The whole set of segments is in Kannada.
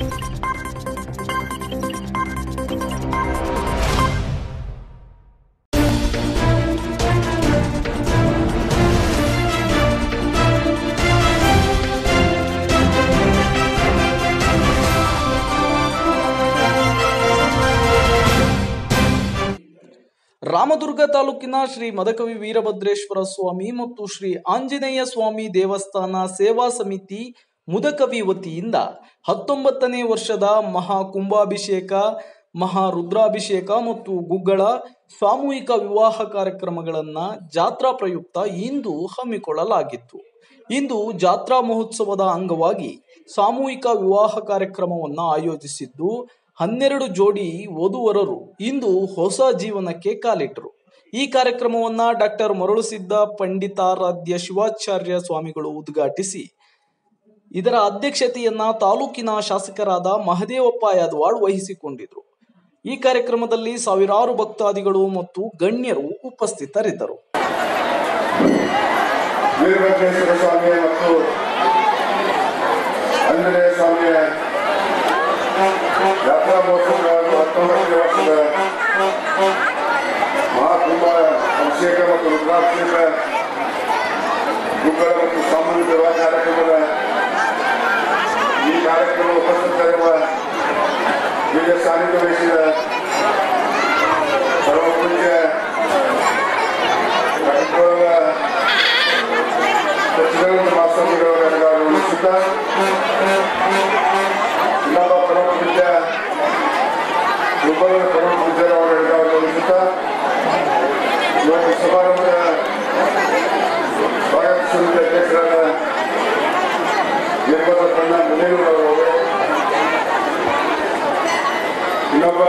ರಾಮದುರ್ಗ ತಾಲೂಕಿನ ಶ್ರೀ ಮದಕವಿ ವೀರಭದ್ರೇಶ್ವರ ಸ್ವಾಮಿ ಮತ್ತು ಶ್ರೀ ಆಂಜನೇಯ ಸ್ವಾಮಿ ದೇವಸ್ಥಾನ ಸೇವಾ ಸಮಿತಿ ಮುದಕವಿ ವತಿಯಿಂದ ಹತ್ತೊಂಬತ್ತನೇ ವರ್ಷದ ಮಹಾ ಕುಂಭಾಭಿಷೇಕ ಮಹಾ ರುದ್ರಾಭಿಷೇಕ ಮತ್ತು ಗುಗ್ಗಳ ಸಾಮೂಹಿಕ ವಿವಾಹ ಕಾರ್ಯಕ್ರಮಗಳನ್ನು ಜಾತ್ರಾ ಪ್ರಯುಕ್ತ ಇಂದು ಹಮ್ಮಿಕೊಳ್ಳಲಾಗಿತ್ತು ಇಂದು ಜಾತ್ರಾ ಮಹೋತ್ಸವದ ಅಂಗವಾಗಿ ಸಾಮೂಹಿಕ ವಿವಾಹ ಕಾರ್ಯಕ್ರಮವನ್ನು ಆಯೋಜಿಸಿದ್ದು ಹನ್ನೆರಡು ಜೋಡಿ ವಧುವರರು ಇಂದು ಹೊಸ ಜೀವನಕ್ಕೆ ಕಾಲಿಟ್ಟರು ಈ ಕಾರ್ಯಕ್ರಮವನ್ನ ಡಾಕ್ಟರ್ ಮರಳುಸಿದ್ದ ಪಂಡಿತಾರಾಧ್ಯ ಶಿವಾಚಾರ್ಯ ಸ್ವಾಮಿಗಳು ಉದ್ಘಾಟಿಸಿ ಇದರ ಅಧ್ಯಕ್ಷತೆಯನ್ನ ತಾಲೂಕಿನ ಶಾಸಕರಾದ ಮಹದೇವಪ್ಪ ಯಾದವಾಡ್ ವಹಿಸಿಕೊಂಡಿದ್ರು ಈ ಕಾರ್ಯಕ್ರಮದಲ್ಲಿ ಸಾವಿರಾರು ಭಕ್ತಾದಿಗಳು ಮತ್ತು ಗಣ್ಯರು ಉಪಸ್ಥಿತರಿದ್ದರು ವೀರಭದ್ರೇಶ್ವರ ಸ್ವಾಮಿಯ ಮತ್ತು ಆಂಜನೇಯ ಸ್ವಾಮಿಯ ಯಾತ್ರಾ ಮಹೋತ್ಸವದ ಹತ್ತೊಂಬತ್ತನೇ ವರ್ಷದ ಮಹಾಕುಂಭ ಅಭಿಷೇಕ ಮತ್ತು ರುದ್ರಾಭಿಷೇಕ ಗುಗ್ಗಳ ಮತ್ತು ಸಾಮೂಹಿಕ ವಿವಾಹ ಕಾರ್ಯಕ್ರಮದ ಈ ಕಾರ್ಯಕ್ರಮ ಉಪಸ್ಥಿತರಿರುವ ಹಿರಿಯ ಸಾನ್ನಿಧ್ಯ ವಹಿಸಿದ ಸರ್ವಪೂಜ್ಯ ಡಾಕ್ಟರ್ ಸಚ್ಚಿದಾನಂದ ಮಾಸ್ವಾಮಿಗಳವರ ಉಳಿಸುತ್ತಾ ಇನ್ನೊಬ್ಬ ಪರಮ ಪೂಜ್ಯ ಒಬ್ಬರ ಪರಮ ಪೂಜ್ಯರವರ ಉಳಿಸುತ್ತಾ ಇವತ್ತು ಸಮಾರಂಭದ ಸ್ವಾಗತ ಸಮಿತಿ ಅಧ್ಯಕ್ಷರಾದ ನಿರ್ಮಲ ಕಣ್ಣ ಮುನೇಗೌಡರವರು ಇನ್ನೊಬ್ಬ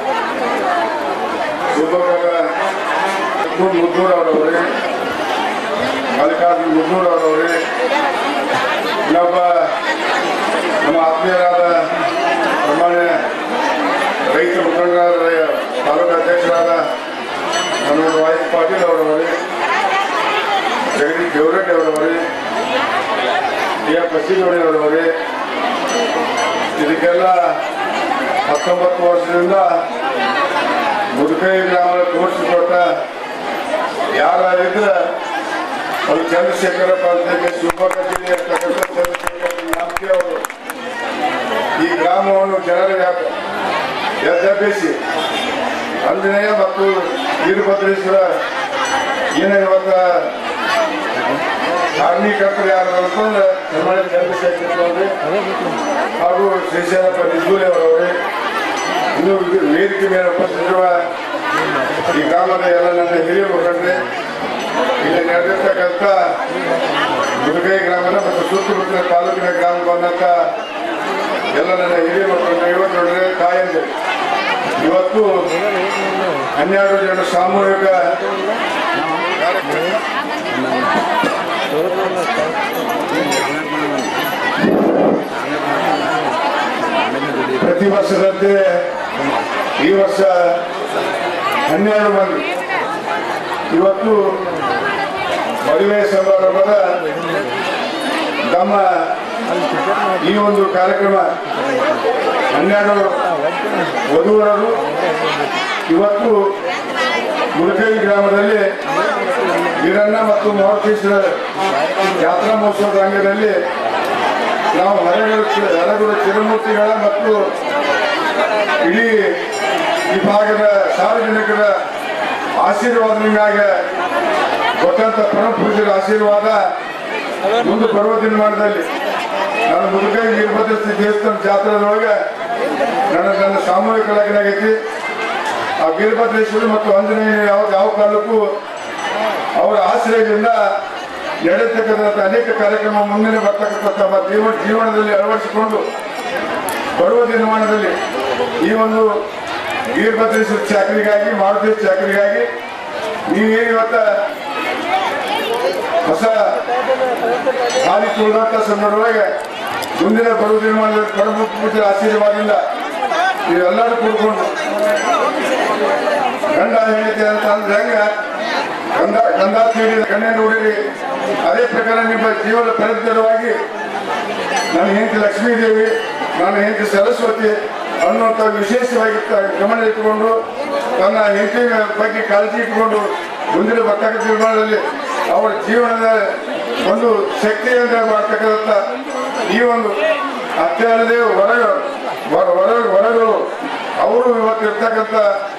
ಶಿವಮೊಗ್ಗದ ಮುದ್ದೂರವರವರೇ ಮಲ್ಲಿಕಾರ್ಜುನ ಮುನ್ನೂರವರವರೇ ಇನ್ನೊಬ್ಬ ನಮ್ಮ ಆತ್ಮೀಯರಾದ ಸಾಮಾನ್ಯ ರೈತ ಮುಖಂಡರಾದ ತಾಲೂಕು ಅಧ್ಯಕ್ಷರಾದ ನಮ್ಮ ವಾಯ್ಸ್ ಪಾಟೀಲ್ ಅವರವರೇ ಜಗದೀಶ್ ದೇವರೆಡ್ಡಿ ಅವರವರೇ ಡಿ ಎಫ್ ಬಸೀಗೌಡರವರೇ ಇದಕ್ಕೆಲ್ಲ ಹತ್ತೊಂಬತ್ತು ವರ್ಷದಿಂದ ಮುದುಕೈ ಗ್ರಾಮ ತೋರಿಸಿಕೊಟ್ಟ ಯಾರ ಇದ್ರೆ ಅದು ಚಂದ್ರಶೇಖರಪ್ಪ ಅಂತ ಶಿವಮೊಗ್ಗ ಜಿಲ್ಲೆ ಇರ್ತಕ್ಕಂಥ ಚಂದ್ರಶೇಖರ ನಾಮಕಿ ಅವರು ಈ ಗ್ರಾಮವನ್ನು ಜನರಿಗೆ ಎದ್ದೆಬ್ಬಿಸಿ ಆಂಜನೇಯ ಮತ್ತು ವೀರಭದ್ರೇಶ್ವರ ಏನ ಇವತ್ತ ಕಾರ್ಮಿಕರ್ತರು ಯಾರು ಅಂತಂದ್ರೆ ಸನ್ಮಾನ್ಯ ಚಂದ್ರಶೇಖರ್ ಅವರೇ ಹಾಗೂ ಶ್ರೀಶೈಲಪ್ಪ ನಿಜೂಲಿ ಅವರವರೇ ಇನ್ನು ವೇದಿಕೆ ಮೇಲೆ ಉಪಸ್ಥಿತಿರುವ ಈ ಗ್ರಾಮದ ಎಲ್ಲ ನನ್ನ ಹಿರಿಯ ಮುಖಂಡರೆ ಇಲ್ಲಿ ನಡೆದಿರ್ತಕ್ಕಂಥ ಮುದುಗೈ ಗ್ರಾಮದ ಮತ್ತು ಸುತ್ತಮುತ್ತಲ ತಾಲೂಕಿನ ಗ್ರಾಮ ಬಂದಂಥ ಎಲ್ಲ ನನ್ನ ಹಿರಿಯ ಮಕ್ಕಳು ಇವತ್ತು ನೋಡಿದ್ರೆ ತಾಯಂದಿರು ಇವತ್ತು ಹನ್ನೆರಡು ಜನ ಸಾಮೂಹಿಕ ಪ್ರತಿ ವರ್ಷದಂತೆ ಈ ವರ್ಷ ಹನ್ನೆರಡು ಮಂದಿ ಇವತ್ತು ಮದುವೆ ಸಮಾರಂಭದ ನಮ್ಮ ಈ ಒಂದು ಕಾರ್ಯಕ್ರಮ ಹನ್ನೆರಡು ವಧುವರರು ಇವತ್ತು ಮುರುಕೈ ಗ್ರಾಮದಲ್ಲಿ ವೀರಣ್ಣ ಮತ್ತು ಮಹರ್ಷೇಶ್ವರ ಜಾತ್ರಾ ಮಹೋತ್ಸವದ ಅಂಗದಲ್ಲಿ ನಾವು ಹರಗುರು ಹರಗುರು ಚಿರಮೂರ್ತಿಗಳ ಮತ್ತು ಇಡೀ ಈ ಭಾಗದ ಸಾರ್ವಜನಿಕರ ಆಶೀರ್ವಾದದಿಂದಾಗ ಕೊಟ್ಟಂತ ಪರಮ ಪೂಜ್ಯರ ಆಶೀರ್ವಾದ ಮುಂದೆ ಬರುವ ದಿನಮಾನದಲ್ಲಿ ನಾನು ಮುದುಕೈ ವೀರಭದ್ರೇಶ್ವರ ದೇವಸ್ಥಾನ ಜಾತ್ರೆದೊಳಗೆ ನನ್ನ ನನ್ನ ಸಾಮೂಹಿಕ ಲಗ್ನ ಆಗೈತಿ ಆ ವೀರಭದ್ರೇಶ್ವರಿ ಮತ್ತು ಆಂಜನೇಯ ಯಾವ ಯಾವ ಕಾಲಕ್ಕೂ ಅವರ ಆಶ್ರಯದಿಂದ ನಡೆಯತಕ್ಕಂಥ ಅನೇಕ ಕಾರ್ಯಕ್ರಮ ಮುಂದೆ ಬರ್ತಕ್ಕಂಥ ತಮ್ಮ ಜೀವ ಜೀವನದಲ್ಲಿ ಅಳವಡಿಸಿಕೊಂಡು ಬರುವ ದಿನಮಾನದಲ್ಲಿ ಈ ಒಂದು ವೀರಭದ್ರೇಶ್ವರ ಚಾಕರಿಗಾಗಿ ಮಾರುತಿ ಚಾಕರಿಗಾಗಿ ನೀವೇನು ಇವತ್ತ ಹೊಸ ಹಾದಿ ತುಳಿದಂಥ ಸಂದರ್ಭದಾಗ ಮುಂದಿನ ಬರುವ ದಿನಮಾನದಲ್ಲಿ ಪರಮ ಪೂಜೆ ಆಶೀರ್ವಾದದಿಂದ ನೀವೆಲ್ಲರೂ ಕೂಡ್ಕೊಂಡು ಗಂಡ ಹೇಳಿಕೆ ಅಂತ ಅಂದ್ರೆ ಹೆಂಗ ಗಂಧ ಗಂಧ ತೀರಿದ ಕಣ್ಣೆ ನೋಡಿರಿ ಅದೇ ಪ್ರಕಾರ ನಿಮ್ಮ ಜೀವನ ಪ್ರಯತ್ನವಾಗಿ ನನ್ನ ಹೆಂಡತಿ ಲಕ್ಷ್ಮೀ ದೇವಿ ನನ್ನ ಹೆಂಡತಿ ಸರಸ್ವತಿ ಅನ್ನುವಂಥ ವಿಶೇಷವಾಗಿ ತ- ಗಮನ ಇಟ್ಟುಕೊಂಡು ತನ್ನ ಹೆಂಡತಿ ಬಗ್ಗೆ ಕಾಳಜಿ ಇಟ್ಟುಕೊಂಡು ಮುಂದಿನ ಬರ್ತಕ್ಕಂಥ ನಿರ್ಮಾಣದಲ್ಲಿ ಅವರ ಜೀವನದ ಒಂದು ಶಕ್ತಿಯಿಂದ ಮಾಡ್ತಕ್ಕಂಥ ಈ ಒಂದು ಅತ್ಯಾರದೇ ಹೊರ ಹೊರ ಹೊರ ಹೊರಗಳು ಅವರು ಇವತ್ತು ಇರ್ತಕ್ಕಂಥ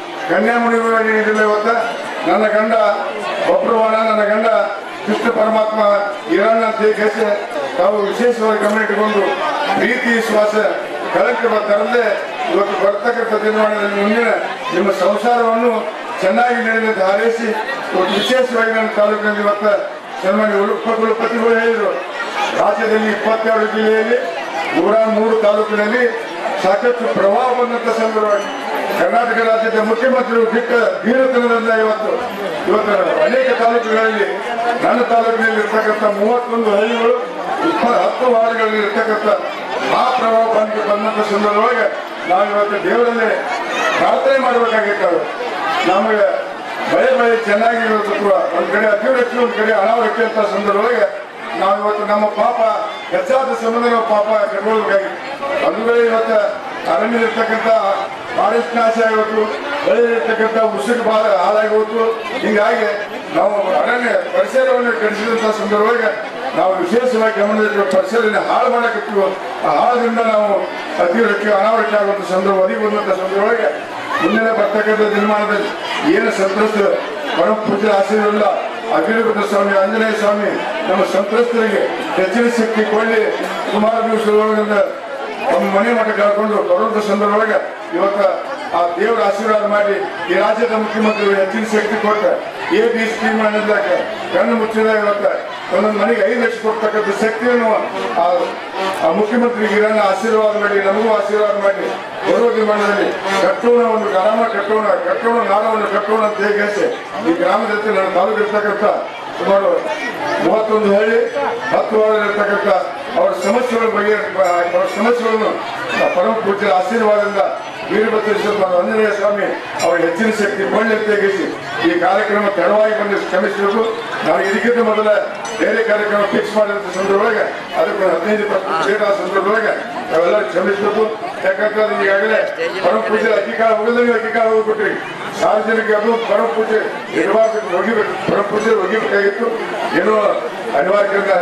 ಕನ್ಯಾಮುನಿ ಇವತ್ತ ನನ್ನ ಗಂಡ ಬಬ್ರುವಾಣ ನನ್ನ ಗಂಡ ಕೃಷ್ಣ ಪರಮಾತ್ಮ ಇರಣ್ಣ ಅಂತ ಹೇಳಿ ತಾವು ವಿಶೇಷವಾಗಿ ಗಮನ ಇಟ್ಟುಕೊಂಡು ಪ್ರೀತಿ ವಿಶ್ವಾಸ ಕಳಂಕ ತರದೆ ಇವತ್ತು ಬರ್ತಕ್ಕಂಥ ದಿನಮಾನದಲ್ಲಿ ಮುಂದಿನ ನಿಮ್ಮ ಸಂಸಾರವನ್ನು ಚೆನ್ನಾಗಿ ನಡೆದಂತ ಹಾರೈಸಿ ಇವತ್ತು ವಿಶೇಷವಾಗಿ ನನ್ನ ತಾಲೂಕಿನಲ್ಲಿ ಇವತ್ತ ಸನ್ಮಾನ್ಯ ಉಪಕುಲಪತಿಗಳು ಹೇಳಿದರು ರಾಜ್ಯದಲ್ಲಿ ಇಪ್ಪತ್ತೆರಡು ಜಿಲ್ಲೆಯಲ್ಲಿ ನೂರ ಮೂರು ತಾಲೂಕಿನಲ್ಲಿ ಸಾಕಷ್ಟು ಪ್ರವಾಹ ಬಂದಂತ ಸಂದರ್ಭವಾಗಿ ಕರ್ನಾಟಕ ರಾಜ್ಯದ ಮುಖ್ಯಮಂತ್ರಿಗಳು ಬಿಟ್ಟ ಧೀರತನದಿಂದ ಇವತ್ತು ಇವತ್ತು ಅನೇಕ ತಾಲೂಕುಗಳಲ್ಲಿ ನನ್ನ ತಾಲೂಕಿನಲ್ಲಿ ಇರ್ತಕ್ಕಂಥ ಮೂವತ್ತೊಂದು ಹಳ್ಳಿಗಳು ಇಪ್ಪ ಹತ್ತು ವಾರ್ಡ್ಗಳಲ್ಲಿ ಇರ್ತಕ್ಕಂಥ ಆ ಪ್ರವಾಹ ಬಂದ ಬಂದಂತ ಸಂದರ್ಭವಾಗಿ ನಾವು ಇವತ್ತು ದೇವರಲ್ಲಿ ಪ್ರಾರ್ಥನೆ ಮಾಡಬೇಕಾಗಿತ್ತು ನಮಗೆ ಮಳೆ ಮಳೆ ಚೆನ್ನಾಗಿ ಇವತ್ತು ಒಂದ್ ಕಡೆ ಅತಿವೃಷ್ಟಿ ಒಂದ್ ಕಡೆ ಅನಾವೃಷ್ಟಿ ಅಂತ ಸಂದರ್ಭವಾಗಿ ನಾವು ಇವತ್ತು ನಮ್ಮ ಪಾಪ ಹೆಚ್ಚಾದ ಸಂಬಂಧ ನಾವು ಪಾಪ ಕಟ್ಕೊಳ್ಬೇಕಾಗಿತ್ತು ಒಂದು ವೇಳೆ ಇವತ್ತು ಅರಣ್ಯದಲ್ಲಿರ್ತಕ್ಕಂಥ ಫಾರೆಸ್ಟ್ ನಾಶ ಆಗಿತ್ತು ಬೆಳೆದಿರ್ತಕ್ಕಂಥ ಉಸಿರು ಬಾಳ ಹಾಳಾಗಿ ಹೋಯ್ತು ಹೀಗಾಗಿ ನಾವು ಅರಣ್ಯ ಪರಿಸರವನ್ನು ಕೆಡಿಸಿದಂಥ ಸಂದರ್ಭವಾಗಿ ನಾವು ವಿಶೇಷವಾಗಿ ಗಮನದಲ್ಲಿರುವ ಪರಿಸರನ ಹಾಳು ಮಾಡಕತ್ತೀವಿ ಆ ಹಾಳದಿಂದ ನಾವು ಅತಿವೃಷ್ಟಿ ಅನಾವೃಷ್ಟಿ ಆಗುವಂಥ ಸಂದರ್ಭ ಒದಗಿ ಬಂದಂಥ ಸಂದರ್ಭವಾಗಿ ಮುಂದಿನ ಬರ್ತಕ್ಕಂಥ ನಿರ್ಮಾಣದಲ್ಲಿ ಏನು ಸಂತ್ರಸ್ತ ಪರಮ ಪೂಜ್ಯ ಆಶೀರ್ವಿಲ್ಲ ಅಭಿವೃದ್ಧ ಸ್ವಾಮಿ ಆಂಜನೇಯ ಸ್ವಾಮಿ ನಮ್ಮ ಸಂತ್ರಸ್ತರಿಗೆ ಹೆಚ್ಚಿನ ಶಕ್ತಿ ಕೊಳ್ಳಿ ಸುಮಾರು ದಿವಸದೊಳಗಿಂದ ಒಂದು ಮನೆ ಮಠ ಕಳ್ಕೊಂಡು ಬರುವಂತ ಸಂದರ್ಭದೊಳಗೆ ಇವತ್ತ ಆ ದೇವರ ಆಶೀರ್ವಾದ ಮಾಡಿ ಈ ರಾಜ್ಯದ ಮುಖ್ಯಮಂತ್ರಿಗಳು ಹೆಚ್ಚಿನ ಶಕ್ತಿ ಕೊಟ್ಟ ಎ ಬಿ ಸ್ಕೀಮ್ ಅನ್ನೋದಾಕ ಕಣ್ಣು ಮುಚ್ಚಿದ ಇವತ್ತ ಒಂದೊಂದು ಮನೆಗೆ ಐದು ಲಕ್ಷ ಕೊಡ್ತಕ್ಕಂಥ ಶಕ್ತಿಯನ್ನು ಆ ಆ ಮುಖ್ಯಮಂತ್ರಿಗೆ ಇರನ್ನ ಆಶೀರ್ವಾದ ಮಾಡಿ ನಮಗೂ ಆಶೀರ್ವಾದ ಮಾಡಿ ಬರುವ ನಿರ್ಮಾಣದಲ್ಲಿ ಕಟ್ಟೋಣ ಒಂದು ಗ್ರಾಮ ಕಟ್ಟೋಣ ಕಟ್ಟೋಣ ನಾಡವನ್ನು ಕಟ್ಟೋಣ ಅಂತ ಹೇಗೆ ಈ ಗ್ರಾಮದ ಜೊತೆ ನನ್ನ ತಾಲೂಕು ಇರ್ತಕ್ಕಂಥ ಸುಮಾರು ಮೂವತ್ತೊಂದು ಹಳ್ಳಿ ಹತ್ತು ವಾರ ಇರ್ತಕ್ಕಂಥ ಅವರ ಸಮಸ್ಯೆಗಳ ಬಗ್ಗೆ ಅವರ ಸಮಸ್ಯೆಗಳನ್ನು ಆ ಪರಮ ಪೂಜ್ಯರ ಆಶೀರ್ವಾದದಿಂದ ವೀರಭದ್ರೇಶ್ವರ ಆಂಜನೇಯ ಸ್ವಾಮಿ ಅವರ ಹೆಚ್ಚಿನ ಶಕ್ತಿ ಕೊಳ್ಳಿ ತೆಗೆಸಿ ಈ ಕಾರ್ಯಕ್ರಮ ತಡವಾಗಿ ಬಂದು ಶ್ರಮಿಸಬೇಕು ನಾವು ಇದಕ್ಕಿಂತ ಮೊದಲ ಬೇರೆ ಕಾರ್ಯಕ್ರಮ ಫಿಕ್ಸ್ ಮಾಡಿದಂಥ ಸಂದರ್ಭದೊಳಗೆ ಅದಕ್ಕೆ ಒಂದು ಹದಿನೈದು ಇಪ್ಪತ್ತು ಡೇಟ್ ಆದ ಸಂದರ್ಭದೊಳಗೆ ನಾವೆಲ್ಲ ಶ್ರಮಿಸಬೇಕು ಯಾಕಂದ್ರೆ ಅದು ಈಗಾಗಲೇ ಪರಮ ಪೂಜೆ ಅಧಿಕಾರ ಹೋಗದಂಗೆ ಅಧಿಕಾರ ಹೋಗ್ಬಿಟ್ರಿ ಸಾರ್ವಜನಿಕ ಅದು ಪರಮ ಪೂಜೆ ಇರಬಾರ್ದು ಹೋಗಿಬೇಕು ಪರಮ ಪೂಜೆ ಹೋಗಿಬೇಕಾಗಿತ್ತು ಏನೋ ಅನಿವಾರ್ಯದಿಂದ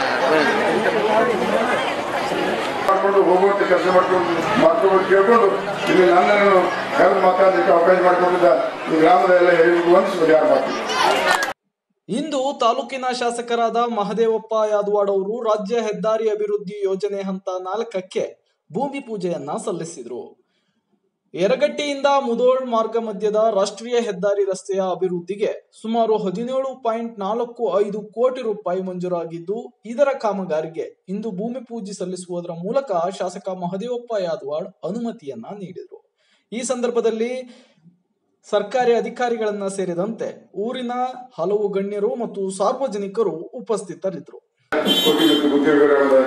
ಮಾಡ್ಕೊಂಡು ಹೋಗುವಂತ ಕೆಲಸ ಮಾಡ್ಕೊಂಡು ಮಾಡ್ಕೊಂಡು ಕೇಳ್ಕೊಂಡು ಇಲ್ಲಿ ನನ್ನನ್ನು ಕರೆದು ಮಾತಾಡಲಿಕ್ಕೆ ಅವಕಾಶ ಮಾಡ್ಕೊಂಡಿದ್ದ ಈ ಗ್ರಾಮದ ಎಲ್ಲ ಹೇಳಿದ್ರು ಒಂದು ಯಾರು ಮಾತು ಇಂದು ತಾಲೂಕಿನ ಶಾಸಕರಾದ ಮಹದೇವಪ್ಪ ಯಾದವಾಡ್ ಅವರು ರಾಜ್ಯ ಹೆದ್ದಾರಿ ಅಭಿವೃದ್ಧಿ ಯೋಜನೆ ಹಂತ ನಾಲ್ಕಕ್ಕೆ ಭೂಮಿ ಪೂಜೆಯನ್ನ ಸಲ್ಲಿಸಿದರು ಯರಗಟ್ಟಿಯಿಂದ ಮುದೋಳ್ ಮಾರ್ಗ ಮಧ್ಯದ ರಾಷ್ಟ್ರೀಯ ಹೆದ್ದಾರಿ ರಸ್ತೆಯ ಅಭಿವೃದ್ಧಿಗೆ ಸುಮಾರು ಹದಿನೇಳು ಪಾಯಿಂಟ್ ನಾಲ್ಕು ಐದು ಕೋಟಿ ರೂಪಾಯಿ ಮಂಜೂರಾಗಿದ್ದು ಇದರ ಕಾಮಗಾರಿಗೆ ಇಂದು ಭೂಮಿ ಪೂಜೆ ಸಲ್ಲಿಸುವುದರ ಮೂಲಕ ಶಾಸಕ ಮಹದೇವಪ್ಪ ಯಾದವಾಡ್ ಅನುಮತಿಯನ್ನ ನೀಡಿದರು ಈ ಸಂದರ್ಭದಲ್ಲಿ ಸರ್ಕಾರಿ ಅಧಿಕಾರಿಗಳನ್ನ ಸೇರಿದಂತೆ ಊರಿನ ಹಲವು ಗಣ್ಯರು ಮತ್ತು ಸಾರ್ವಜನಿಕರು ಉಪಸ್ಥಿತರಿದ್ದರು ಕೋಟಿ ಮತ್ತು ಗುತ್ತಿಗೆ ಗ್ರಾಮದ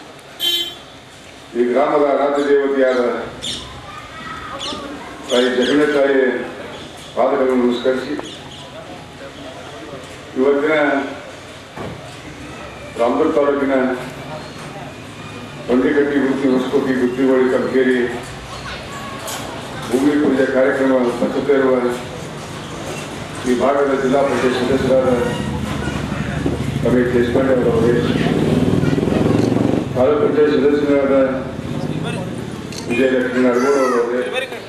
ಈ ಗ್ರಾಮದ ರಾಜ್ಯ ದೇವತೆಯಾದ ತಾಯಿ ಜಗನ್ನ ತಾಯಿ ಪಾದಗಳನ್ನು ನಮಸ್ಕರಿಸಿ ಇವತ್ತಿನ ರಾಮಪುರ ತಾಲೂಕಿನ ಬಂಡಿಗಟ್ಟಿ ಗುತ್ತಿ ಹೊಸಕೋಟಿ ಗುತ್ತಿಗೋಳಿ ಕಬ್ಕೇರಿ ಭೂಮಿ ಪೂಜೆ ಕಾರ್ಯಕ್ರಮ ನಡೆಸುತ್ತಿರುವ ಈ ಭಾಗದ ಜಿಲ್ಲಾ ಪರಿಷತ್ ಸದಸ್ಯರಾದ ರಮೇಶ್ ದೇಶಪಾಂಡೆ ಅವರವರೇ ತಾಲೂಕು ಪಂಚಾಯತ್ ಸದಸ್ಯರಾದ ವಿಜಯಲಕ್ಷ್ಮಿ ನರಗೋಡ್ ಅವರವರೇ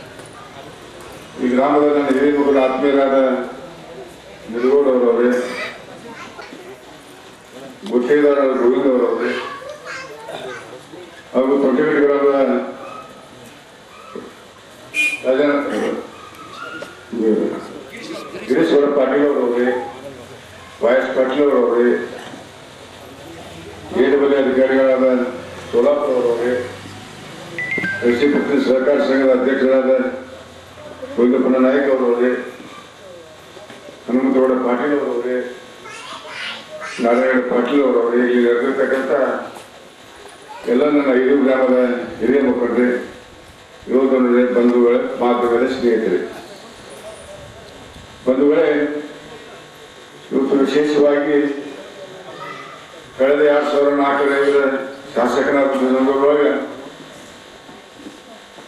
ಈ ಗ್ರಾಮದ ನನ್ನ ಹಿರಿಯ ಮಕ್ಕಳ ಆತ್ಮೀಯರಾದ ನಿರ್ಗೋಡ್ ಅವರವರೇ ಗುತ್ತೇದಾರ ಗೋವಿಂದ್ ಅವರವರೇ ಹಾಗೂ ತೊಂಟಗಡಿ ಗ್ರಾಮದ ರಾಜ ಗಿರೀಶ್ವರ ಪಾಟೀಲ್ ಅವರವರೇ ವೈಎಸ್ ಪಾಟೀಲ್ ಅವರವರೇ ಏಳುಬಲೆ ಅಧಿಕಾರಿಗಳಾದ ಸೋಲಾಪುರ ಅವರವರೇ ಕೃಷಿ ಪತ್ನಿ ಸಹಕಾರ ಸಂಘದ ಅಧ್ಯಕ್ಷರಾದ ಗೋವಿಂದಪ್ಪನ ನಾಯಕ್ ಅವರವರೇ ಹನುಮಂತಗೌಡ ಪಾಟೀಲ್ ಅವರವರೇ ನಾರಾಯಣ ಪಾಟೀಲ್ ಅವರವರೇ ಇಲ್ಲಿ ನಡೆದಿರ್ತಕ್ಕಂಥ ಎಲ್ಲ ನನ್ನ ಐದು ಗ್ರಾಮದ ಹಿರಿಯ ಮುಖಂಡರೇ ಯುವಕರೇ ಬಂಧುಗಳೇ ಮಾತುಗಳೇ ಸ್ನೇಹಿತರೆ ಬಂಧುಗಳೇ ಇವತ್ತು ವಿಶೇಷವಾಗಿ ಕಳೆದ ಎರಡ್ ಸಾವಿರದ ನಾಲ್ಕರ ಶಾಸಕನಾದ ಸಂದರ್ಭದೊಳಗೆ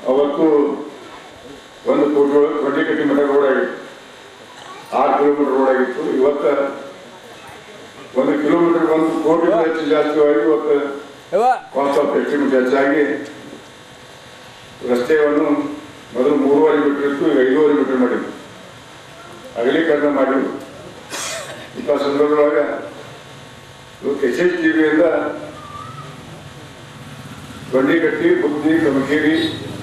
ಅವತ್ತು ಒಂದು ಕೋಟಿ ಒಳಗೆ ಕೊಂಡಿಕಟ್ಟಿ ಮಠ ರೋಡ್ ಆಗಿತ್ತು ಆರು ಕಿಲೋಮೀಟರ್ ರೋಡ್ ಆಗಿತ್ತು ಇವತ್ತ ಒಂದು ಕಿಲೋಮೀಟರ್ ಒಂದು ಕೋಟಿ ಹೆಚ್ಚು ಜಾಸ್ತಿ ಆಗಿ ಇವತ್ತು ಕಾಸ್ಟ್ ಆಫ್ ಎಸ್ಟಿಮೇಟ್ ಹೆಚ್ಚಾಗಿ ರಸ್ತೆಯನ್ನು ಮೊದಲು ಮೂರುವರೆ ಮೀಟರ್ ಇತ್ತು ಈಗ ಐದೂವರೆ ಮೀಟರ್ ಮಾಡಿದ್ವಿ ಅಗಲೀಕರಣ ಮಾಡಿದ್ವಿ ಇಂಥ ಸಂದರ್ಭದೊಳಗೆ ಇವತ್ತು ಎಸ್ ಎಸ್ ಟಿ ವಿಯಿಂದ ಬಂಡಿಕಟ್ಟಿ ಬುದ್ಧಿ ಕಮಕೇರಿ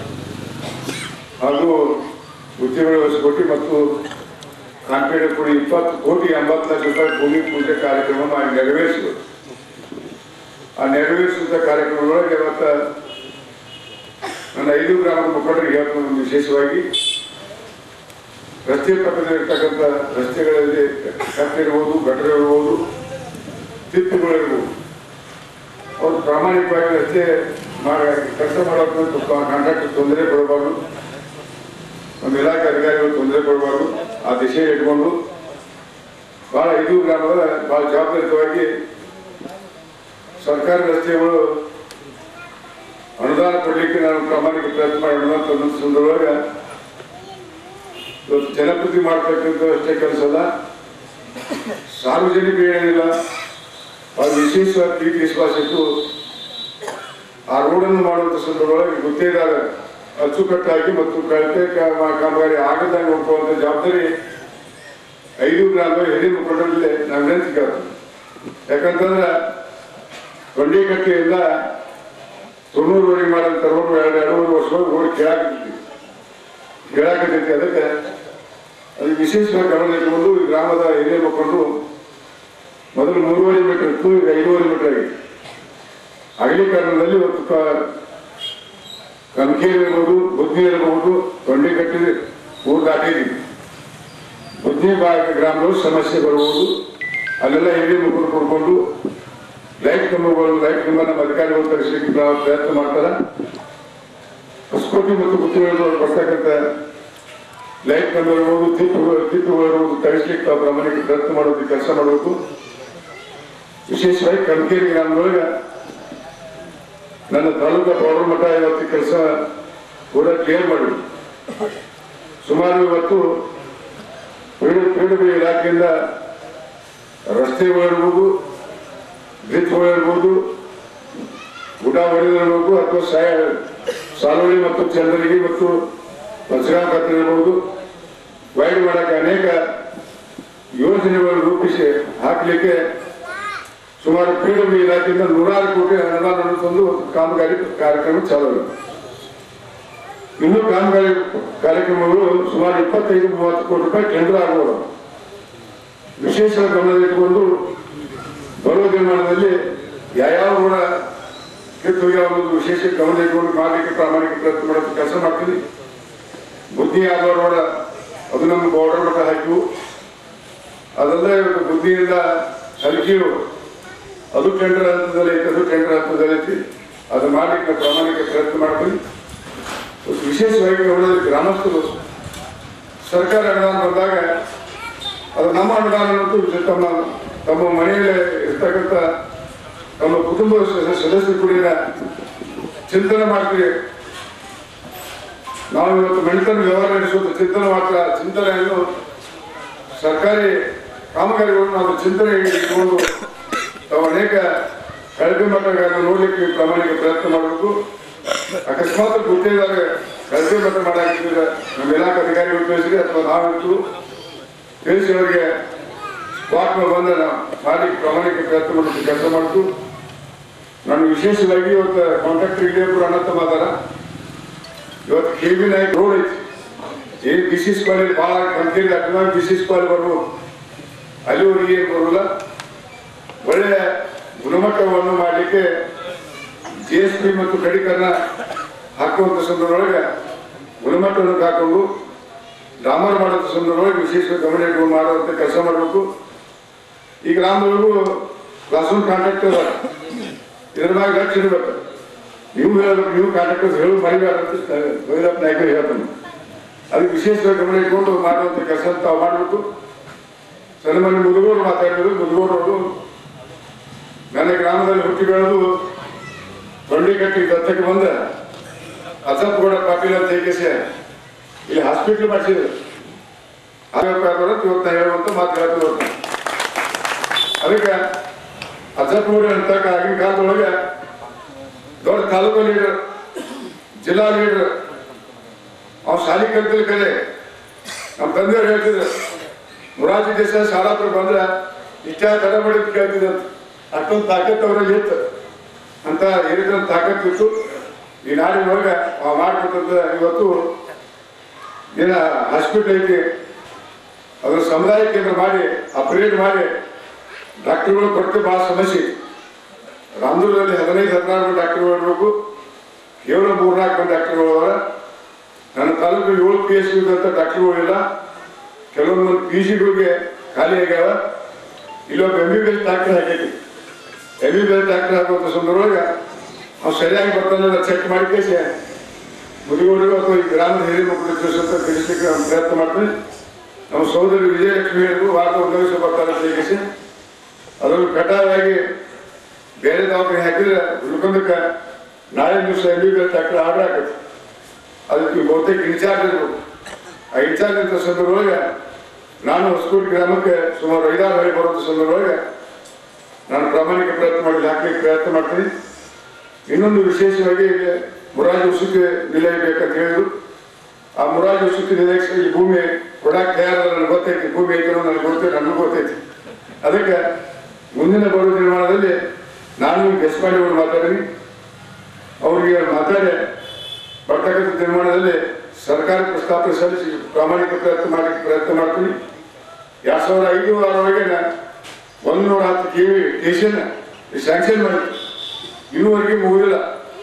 ಹಾಗೂ ಉದ್ಯಮಗಳ ಹೊಸಕೋಟಿ ಮತ್ತು ಕಾನ್ಪೇಟೆ ಕೂಡ ಇಪ್ಪತ್ತು ಕೋಟಿ ಎಂಬತ್ತು ಲಕ್ಷ ರೂಪಾಯಿ ಭೂಮಿ ಪೂಜೆ ಕಾರ್ಯಕ್ರಮ ಮಾಡಿ ನೆರವೇರಿಸಿದರು ಆ ನೆರವೇರಿಸಿದ ಕಾರ್ಯಕ್ರಮದೊಳಗೆ ಇವತ್ತ ನನ್ನ ಐದು ಗ್ರಾಮದ ಮುಖಂಡರಿಗೆ ಹೇಳ್ತೀನಿ ಒಂದು ವಿಶೇಷವಾಗಿ ರಸ್ತೆ ಪಕ್ಕದಲ್ಲಿರ್ತಕ್ಕಂಥ ರಸ್ತೆಗಳಲ್ಲಿ ಕಟ್ಟಿರ್ಬೋದು ಗಟರ ಇರ್ಬೋದು ತಿಪ್ಪುಗಳಿರ್ಬೋದು ಅವ್ರು ಪ್ರಾಮಾಣಿಕವಾಗಿ ರಸ್ತೆ ಮಾಡಿ ಕೆಲಸ ಮಾಡೋದು ಕಾಂಟ್ರಾಕ್ಟರ್ ತೊಂದರೆ ಕೊಡಬಾರ್ದು ನಮ್ಮ ಇಲಾಖೆ ಅಧಿಕಾರಿಗಳು ತೊಂದರೆ ಕೊಡಬಾರ್ದು ಆ ದಿಶೆಯಲ್ಲಿ ಇಟ್ಕೊಂಡು ಬಹಳ ಇದು ಗ್ರಾಮದ ಬಹಳ ಜವಾಬ್ದಾರಿತವಾಗಿ ಸರ್ಕಾರಿ ರಸ್ತೆಗಳು ಅನುದಾನ ಕೊಡಲಿಕ್ಕೆ ನಾನು ಪ್ರಾಮಾಣಿಕ ಪ್ರಯತ್ನ ಮಾಡಿ ಅನುದಾನ ತಂದ ಸಂದರ್ಭದೊಳಗೆ ಇವತ್ತು ಜನಪ್ರತಿ ಮಾಡ್ತಕ್ಕಂಥ ಅಷ್ಟೇ ಕೆಲಸ ಅಲ್ಲ ಸಾರ್ವಜನಿಕ ಏನಿಲ್ಲ ಅದು ವಿಶೇಷವಾಗಿ ಪ್ರೀತಿ ವಿಶ್ವಾಸ ಇಟ್ಟು ಆ ರೋಡನ್ನು ಮಾಡುವಂಥ ಸಂದರ್ಭದೊಳಗೆ ಗುತ್ತೇದಾರ ಅಚ್ಚುಕಟ್ಟಾಗಿ ಮತ್ತು ಕಳಪೆ ಕಾ- ಕಾಮಗಾರಿ ಆಗದಂಗೆ ನೋಡ್ಕೊಳ್ಳುವಂಥ ಜವಾಬ್ದಾರಿ ಐದು ಗ್ರಾಮದ ಹಿರಿಯ ಮುಖಂಡರಲ್ಲಿ ನಾವು ವಿನಂತಿಗೆ ಯಾಕಂತಂದ್ರೆ ಕೊಂಡಿಕಟ್ಟೆಯಿಂದ ತೊಣ್ಣೂರುವರೆಗೆ ಮಾಡೋದು ತರೋರು ಎರಡು ಎರಡೂವರೆ ವರ್ಷ ರೋಡ್ ಕೇಳಾಕತ್ತೈತಿ ಕೇಳಾಕತ್ತೈತಿ ಅದಕ್ಕೆ ಅದು ವಿಶೇಷವಾಗಿ ಗಮನ ಇಟ್ಕೊಂಡು ಈ ಗ್ರಾಮದ ಹಿರಿಯ ಮುಖಂಡರು ಮೊದಲು ಮೂರುವರೆ ಮೀಟರ್ ಇತ್ತು ಈಗ ಐದೂವರೆ ಮೀಟರ್ ಆಗಿದೆ ಅಗಲೀಕರಣದಲ್ಲಿ ಇವತ್ತು ಕ- ಕನಕೇರಿ ಇರ್ಬೋದು ಬುದ್ಧಿ ಇರಬಹುದು ತೊಂಡಿಕಟ್ಟಿ ಊರು ದಾಟಿದ್ದೀವಿ ಬುದ್ಧಿ ಭಾಗ ಗ್ರಾಮದವರು ಸಮಸ್ಯೆ ಬರ್ಬೋದು ಅಲ್ಲೆಲ್ಲ ಹಿರಿಯ ಮುಖರು ಕೊಡ್ಕೊಂಡು ಲೈಟ್ ಕಂಬಗಳು ಲೈಟ್ ಕಂಬ ನಮ್ಮ ಅಧಿಕಾರಿಗಳು ತರಿಸಲಿಕ್ಕೆ ನಾವು ಪ್ರಯತ್ನ ಮಾಡ್ತಾರೆ ಹೊಸಕೋಟೆ ಮತ್ತು ಬುದ್ಧಿಗಳು ಬರ್ತಕ್ಕಂಥ ಲೈಟ್ ಕಂಬ ಇರ್ಬೋದು ತಿಪ್ಪುಗಳು ತಿಪ್ಪುಗಳು ಇರ್ಬೋದು ತರಿಸಲಿಕ್ಕೆ ನಾವು ಪ್ರಾಮಾಣಿಕ ಪ್ರಯತ್ನ ಮಾಡೋದು ಕೆಲಸ ಮಾಡಬೇಕು ವಿಶೇಷವಾಗಿ ಕನಕೇರಿ ಗ್ರಾಮದೊಳಗೆ ನನ್ನ ತಾಲೂಕಾ ಪೌಡರ್ ಮಠ ಇವತ್ತು ಕೆಲಸ ಕೂಡ ಕ್ಲಿಯರ್ ಮಾಡಿ ಸುಮಾರು ಇವತ್ತು ಪೀಡು ಪೀಡುಬಿ ಇಲಾಖೆಯಿಂದ ರಸ್ತೆಗಳಿರ್ಬೋದು ಬ್ರಿಡ್ಜ್ಗಳಿರ್ಬೋದು ಗುಡ ಹೊಡೆದಿರ್ಬೋದು ಅಥವಾ ಸಾಯ ಸಾಲುವಳಿ ಮತ್ತು ಚಂದ್ರಗಿ ಮತ್ತು ಪರಶುರಾಮ ಇರ್ಬೋದು ವೈಡ್ ಮಾಡಕ್ಕೆ ಅನೇಕ ಯೋಜನೆಗಳನ್ನು ರೂಪಿಸಿ ಹಾಕಲಿಕ್ಕೆ ಸುಮಾರು ಪಿಡಬ್ಲ್ಯೂ ಇಲಾಖೆಯಿಂದ ನೂರಾರು ಕೋಟಿ ಅನುದಾನ ತಂದು ಕಾಮಗಾರಿ ಕಾರ್ಯಕ್ರಮ ಚಾಲೂ ಇದೆ. ಇನ್ನು ಕಾಮಗಾರಿ ಕಾರ್ಯಕ್ರಮಗಳು ಸುಮಾರು ಇಪ್ಪತ್ತೈದು ಮೂವತ್ತು ಕೋಟಿ ರೂಪಾಯಿ ಟೆಂಡರ್ ಆಗ್ಬೋದು ವಿಶೇಷ ಗಮನದಲ್ಲಿಟ್ಟುಕೊಂಡು ಬರುವ ನಿರ್ಮಾಣದಲ್ಲಿ ಯಾವ್ಯಾವ ರೋಡ ಕಿತ್ತು ಒಂದು ವಿಶೇಷ ಗಮನ ಇಟ್ಕೊಂಡು ಮಾಡಲಿಕ್ಕೆ ಪ್ರಾಮಾಣಿಕ ಪ್ರಯತ್ನ ಮಾಡೋದು ಕೆಲಸ ಮಾಡ್ತೀನಿ ಬುದ್ಧಿ ಆದವ ರೋಡ ಅದು ನಮ್ಮ ಬಾರ್ಡರ್ ಮಟ್ಟ ಹಾಕಿವು ಅದಲ್ಲದೆ ಇವತ್ತು ಬುದ್ಧಿಯಿಂದ ಹಲಕಿಯು ಅದು ಟೆಂಡರ್ ಹಂತದಲ್ಲಿ ಐತಿ ಅದು ಟೆಂಡರ್ ಹಂತದಲ್ಲಿ ಐತಿ ಅದು ಮಾಡ್ಲಿಕ್ಕೆ ನಾವು ಪ್ರಾಮಾಣಿಕ ಪ್ರಯತ್ನ ಮಾಡ್ತೀನಿ ಇವತ್ತು ವಿಶೇಷವಾಗಿ ನೋಡಿದ್ರೆ ಗ್ರಾಮಸ್ಥರು ಸರ್ಕಾರ ಅನುದಾನ ಬಂದಾಗ ಅದು ನಮ್ಮ ಅನುದಾನ ಅನ್ನೋದು ತಮ್ಮ ತಮ್ಮ ಮನೆಯಲ್ಲಿ ಇರ್ತಕ್ಕಂಥ ತಮ್ಮ ಕುಟುಂಬ ಸದ- ಸದಸ್ಯರು ಕೂಡ ಚಿಂತನೆ ಮಾಡ್ತೀವಿ ನಾವು ಇವತ್ತು ಮೆಡಿಕಲ್ ವ್ಯವಹಾರ ನಡೆಸುವಂತ ಚಿಂತನೆ ಮಾತ್ರ ಚಿಂತನೆಯನ್ನು ಸರ್ಕಾರಿ ಕಾಮಗಾರಿಗಳನ್ನು ನಾವು ಚಿಂತನೆ ಇಟ್ಟುಕೊಂಡು ನಾವು ಅನೇಕ ಕಳಪೆ ಮಟ್ಟಗಳನ್ನು ನೋಡ್ಲಿಕ್ಕೆ ಪ್ರಾಮಾಣಿಕ ಪ್ರಯತ್ನ ಮಾಡಬೇಕು ಅಕಸ್ಮಾತ್ ಗೊತ್ತಿದ್ದಾರೆ ಕಳಪೆ ಮಟ್ಟ ಮಾಡಾಕಿದ್ರೆ ನಮ್ಮ ಇಲಾಖೆ ಅಧಿಕಾರಿಗಳು ತಿಳಿಸಿದ್ರೆ ಅಥವಾ ನಾವಂತೂ ತಿಳಿಸಿ ಅವರಿಗೆ ಸ್ಪಾಟ್ ಬಂದ ಮಾಡ್ಲಿಕ್ಕೆ ಪ್ರಾಮಾಣಿಕ ಪ್ರಯತ್ನ ಮಾಡಲಿಕ್ಕೆ ಕೆಲಸ ಮಾಡ್ತು ನಾನು ವಿಶೇಷವಾಗಿ ಇವತ್ತು ಕಾಂಟ್ರಾಕ್ಟರ್ ಇಲ್ಲಿಯವರು ಅಣ್ಣತ್ತ ಮಾತಾಡ ಇವತ್ತು ಕೆ ಬಿ ನಾಯ್ಕ ರೋಡ್ ಐತಿ ಏನು ಬಿ ಸಿ ಸ್ಕ್ವಾಲಿ ಭಾಳ ಕಂಪನಿ ಅಥವಾ ಬಿ ಸಿ ಸ್ಕ್ವಾಲಿ ಬರ್ಬೋದು ಅಲ್ಲಿವರೆಗೆ ಏನು ಬರೋಲ್ಲ ಒಳ್ಳೆಯ ಗುಣಮಟ್ಟವನ್ನು ಮಾಡಲಿಕ್ಕೆ ಜಿ ಎಸ್ ಪಿ ಮತ್ತು ಕಡಿಕರಣ ಹಾಕುವಂಥ ಸಂದರ್ಭದೊಳಗೆ ಗುಣಮಟ್ಟವನ್ನು ಹಾಕೊಂಡು ಡಾಮರ್ ಮಾಡುವಂಥ ಸಂದರ್ಭದೊಳಗೆ ವಿಶೇಷ ಗಮನ ಇಟ್ಕೊಂಡು ಮಾಡುವಂಥ ಕೆಲಸ ಮಾಡಬೇಕು ಈ ಗ್ರಾಮದೊಳಗೂ ಕ್ಲಾಸ್ ಒನ್ ಕಾಂಟ್ರಾಕ್ಟರ್ ಇದ್ರ ಮ್ಯಾಗ ಲಕ್ಷ ಇರ್ಬೇಕು ನೀವು ಹೇಳ್ಬೇಕು ನೀವು ಕಾಂಟ್ರಾಕ್ಟರ್ಸ್ ಹೇಳು ಮರಿಬೇಡ ಅಂತ ಭೈರಪ್ಪ ನಾಯ್ಕರು ಹೇಳ್ತಾನೆ ಅದಕ್ಕೆ ವಿಶೇಷವಾಗಿ ಗಮನ ಇಟ್ಕೊಂಡು ಮಾಡುವಂಥ ಕೆಲಸ ತಾವು ಮಾಡಬೇಕು ಸನ್ಮಾನ್ಯ ಮುದುಗೋಡು ಮಾತಾಡಿದ್ರು ಮುದುಗೋಡವರು ನನ್ನ ಗ್ರಾಮದಲ್ಲಿ ಹುಟ್ಟಿ ಬೆಳೆದು ಬಂಡಿಕಟ್ಟಿ ದತ್ತಕ್ಕೆ ಬಂದ ಅಸಪ್ಗೌಡ ಪಾಟೀಲ್ ಅಪೀಲ್ ಅಂತ ಹೇಗೆ ಇಲ್ಲಿ ಹಾಸ್ಪಿಟ್ಲ್ ಮಾಡಿಸಿದ್ರು ಇವತ್ತು ನಾ ಹೇಳುವಂತ ಮಾತು ಹೇಳ್ತೀವಿ ಇವತ್ತು. ಅದಕ್ಕೆ ಅಜ್ಜಪ್ಪನವ್ರು ಅಂತ ಆಗಿನ ಕಾಲದೊಳಗೆ ದೊಡ್ಡ ತಾಲೂಕು ಲೀಡರ್ ಜಿಲ್ಲಾ ಲೀಡರ್ ಅವ್ನು ಶಾಲಿ ಕಲ್ತಿಲ್ಲ ಕಲೆ ನಮ್ಮ ತಂದೆಯವ್ರು ಹೇಳ್ತಿದ್ರು ಮುರಾಜಿ ದೇಸಾಯಿ ಶಾಲಾಪುರ ಬಂದ್ರೆ ಇಷ್ಟ ತಡ ಮಾಡಿದ್ ಕೇಳ್ತಿದ್ದಂತ ಅಷ್ಟೊಂದು ತಾಕತ್ ಅವರಲ್ಲಿ ಇತ್ತು ಅಂತ ಹಿರಿದಂತ ತಾಕತ್ ಇತ್ತು ಈ ನಾಡಿನೊಳಗೆ ಅವ ಮಾಡ್ಕೊಟ್ಟಂತ ಇವತ್ತು ಏನ ಹಾಸ್ಪಿಟಲ್ ಐತಿ ಅದರ ಸಮುದಾಯ ಕೇಂದ್ರ ಮಾಡಿ ಅಪ್ಗ್ರೇಡ್ ಮಾಡಿ ಡಾಕ್ಟರ್ಗಳು ಕೊರತೆ ಭಾಳ ಸಮಸ್ಯೆ ಇತ್ತು. ರಾಮದುರ್ಗದಲ್ಲಿ ಹದಿನೈದು ಹದಿನಾರು ಡಾಕ್ಟರ್ಗಳು ಇರಬೇಕು ಕೇವಲ ಮೂರ್ನಾಲ್ಕು ಮಂದಿ ಡಾಕ್ಟರ್ಗಳು ಅವರ ನನ್ನ ತಾಲೂಕು ಏಳು ಪಿ ಎಸ್ ಇದ್ದಂಥ ಡಾಕ್ಟರ್ಗಳು ಇಲ್ಲ ಕೆಲವೊಂದು ಪಿ ಜಿಗಳಿಗೆ ಖಾಲಿ ಆಗ್ಯಾವ ಇಲ್ಲೊಬ್ಬ M B B S doctor ಹಾಕೈತಿ M B B S doctor ಹಾಕುವಂಥ ಸಂದರ್ಭದೊಳಗೆ ಅವ್ನು ಸರಿಯಾಗಿ ಬರ್ತಾನೆ ಚೆಕ್ ಮಾಡಿ ಕೇಸಿ ಮುದಿಗೋಡಿಗೂ ಅಥವಾ ಈ ಗ್ರಾಮದ ಹಿರಿಯ ಮಕ್ಕಳು ತಿಳಿಸಂತ ತಿಳಿಸ್ಲಿಕ್ಕೆ ನಾನು ಪ್ರಯತ್ನ ಮಾಡ್ತೀನಿ ನಮ್ಮ ಸಹೋದರಿ ವಿಜಯಲಕ್ಷ್ಮಿ ಅವರು ವಾರದ ಒಂದು ದಿವಸ ಬರ್ತಾರೆ ಅಂತ ಹೇಗಿಸಿ ಅದನ್ನು ಕಡ್ಡಾಯವಾಗಿ ಬೇರೆ ದವಾಖಾನೆ ಹಾಕಿದ್ರೆ ಉಳ್ಕೊಂಡಕ್ಕೆ ನಾಳೆ ದಿವಸ M B B S doctor order ಹಾಕತ್ತೆ ಅದಕ್ಕೆ ಬಹುತೇಕ ಇನ್ಚಾರ್ಜ್ ಇರ್ಬೇಕು ಆ ಇನ್ಚಾರ್ಜ್ ಅಂತ ಸಂದರ್ಭದೊಳಗೆ ನಾನು ಹೊಸಕೋಟೆ ಗ್ರಾಮಕ್ಕೆ ಸುಮಾರು ಐದಾರು ಹಳ್ಳಿ ಬರುವಂಥ ಸಂದರ್ಭದೊಳಗೆ ನಾನು ಪ್ರಾಮಾಣಿಕ ಪ್ರಯತ್ನ ಮಾಡಿ ಹಾಕ್ಲಿಕ್ಕೆ ಪ್ರಯತ್ನ ಮಾಡ್ತೀನಿ ಇನ್ನೊಂದು ವಿಶೇಷವಾಗಿ ಇಲ್ಲಿ ಮುರಾಜಿ ವಸತಿ ನಿಲಯ ಬೇಕಂತ ಹೇಳಿದ್ರು ಆ ಮುರಾಜಿ ವಸತಿ ನಿಲಯಕ್ಕೆ ಈ ಭೂಮಿ ಕೊಡಕ್ಕೆ ತಯಾರದ ನನಗೆ ಗೊತ್ತೈತಿ ಭೂಮಿ ಐತೆ ಅನ್ನೋದು ನನಗೆ ಗೊತ್ತೈತಿ ನನಗೂ ಗೊತ್ತೈತಿ ಅದಕ್ಕೆ ಮುಂದಿನ ಬರುವ ನಿರ್ಮಾಣದಲ್ಲಿ ನಾನು ಗೆಸ್ ಮಾಡಿ ಅವ್ರು ಮಾತಾಡೀನಿ ಅವರಿಗೆ ಮಾತಾಡಿ ಬರ್ತಕ್ಕಂಥ ನಿರ್ಮಾಣದಲ್ಲಿ ಸರ್ಕಾರ ಪ್ರಸ್ತಾಪ ಸಲ್ಲಿಸಿ ಪ್ರಾಮಾಣಿಕ ಪ್ರಯತ್ನ ಮಾಡಲಿಕ್ಕೆ ಪ್ರಯತ್ನ ಮಾಡ್ತೀನಿ ಎರಡ್ ಸಾವಿರದ ಐದು ಆರೊಳಗೆ ಒಂದು ನೂರ ಹತ್ತು ಕೆ ವಿ ಸ್ಟೇಷನ್ ಸ್ಯಾಂಕ್ಷನ್ ಮಾಡಿದ್ರು ಇನ್ನೂವರೆಗೆ ಮುಗಿದಿಲ್ಲ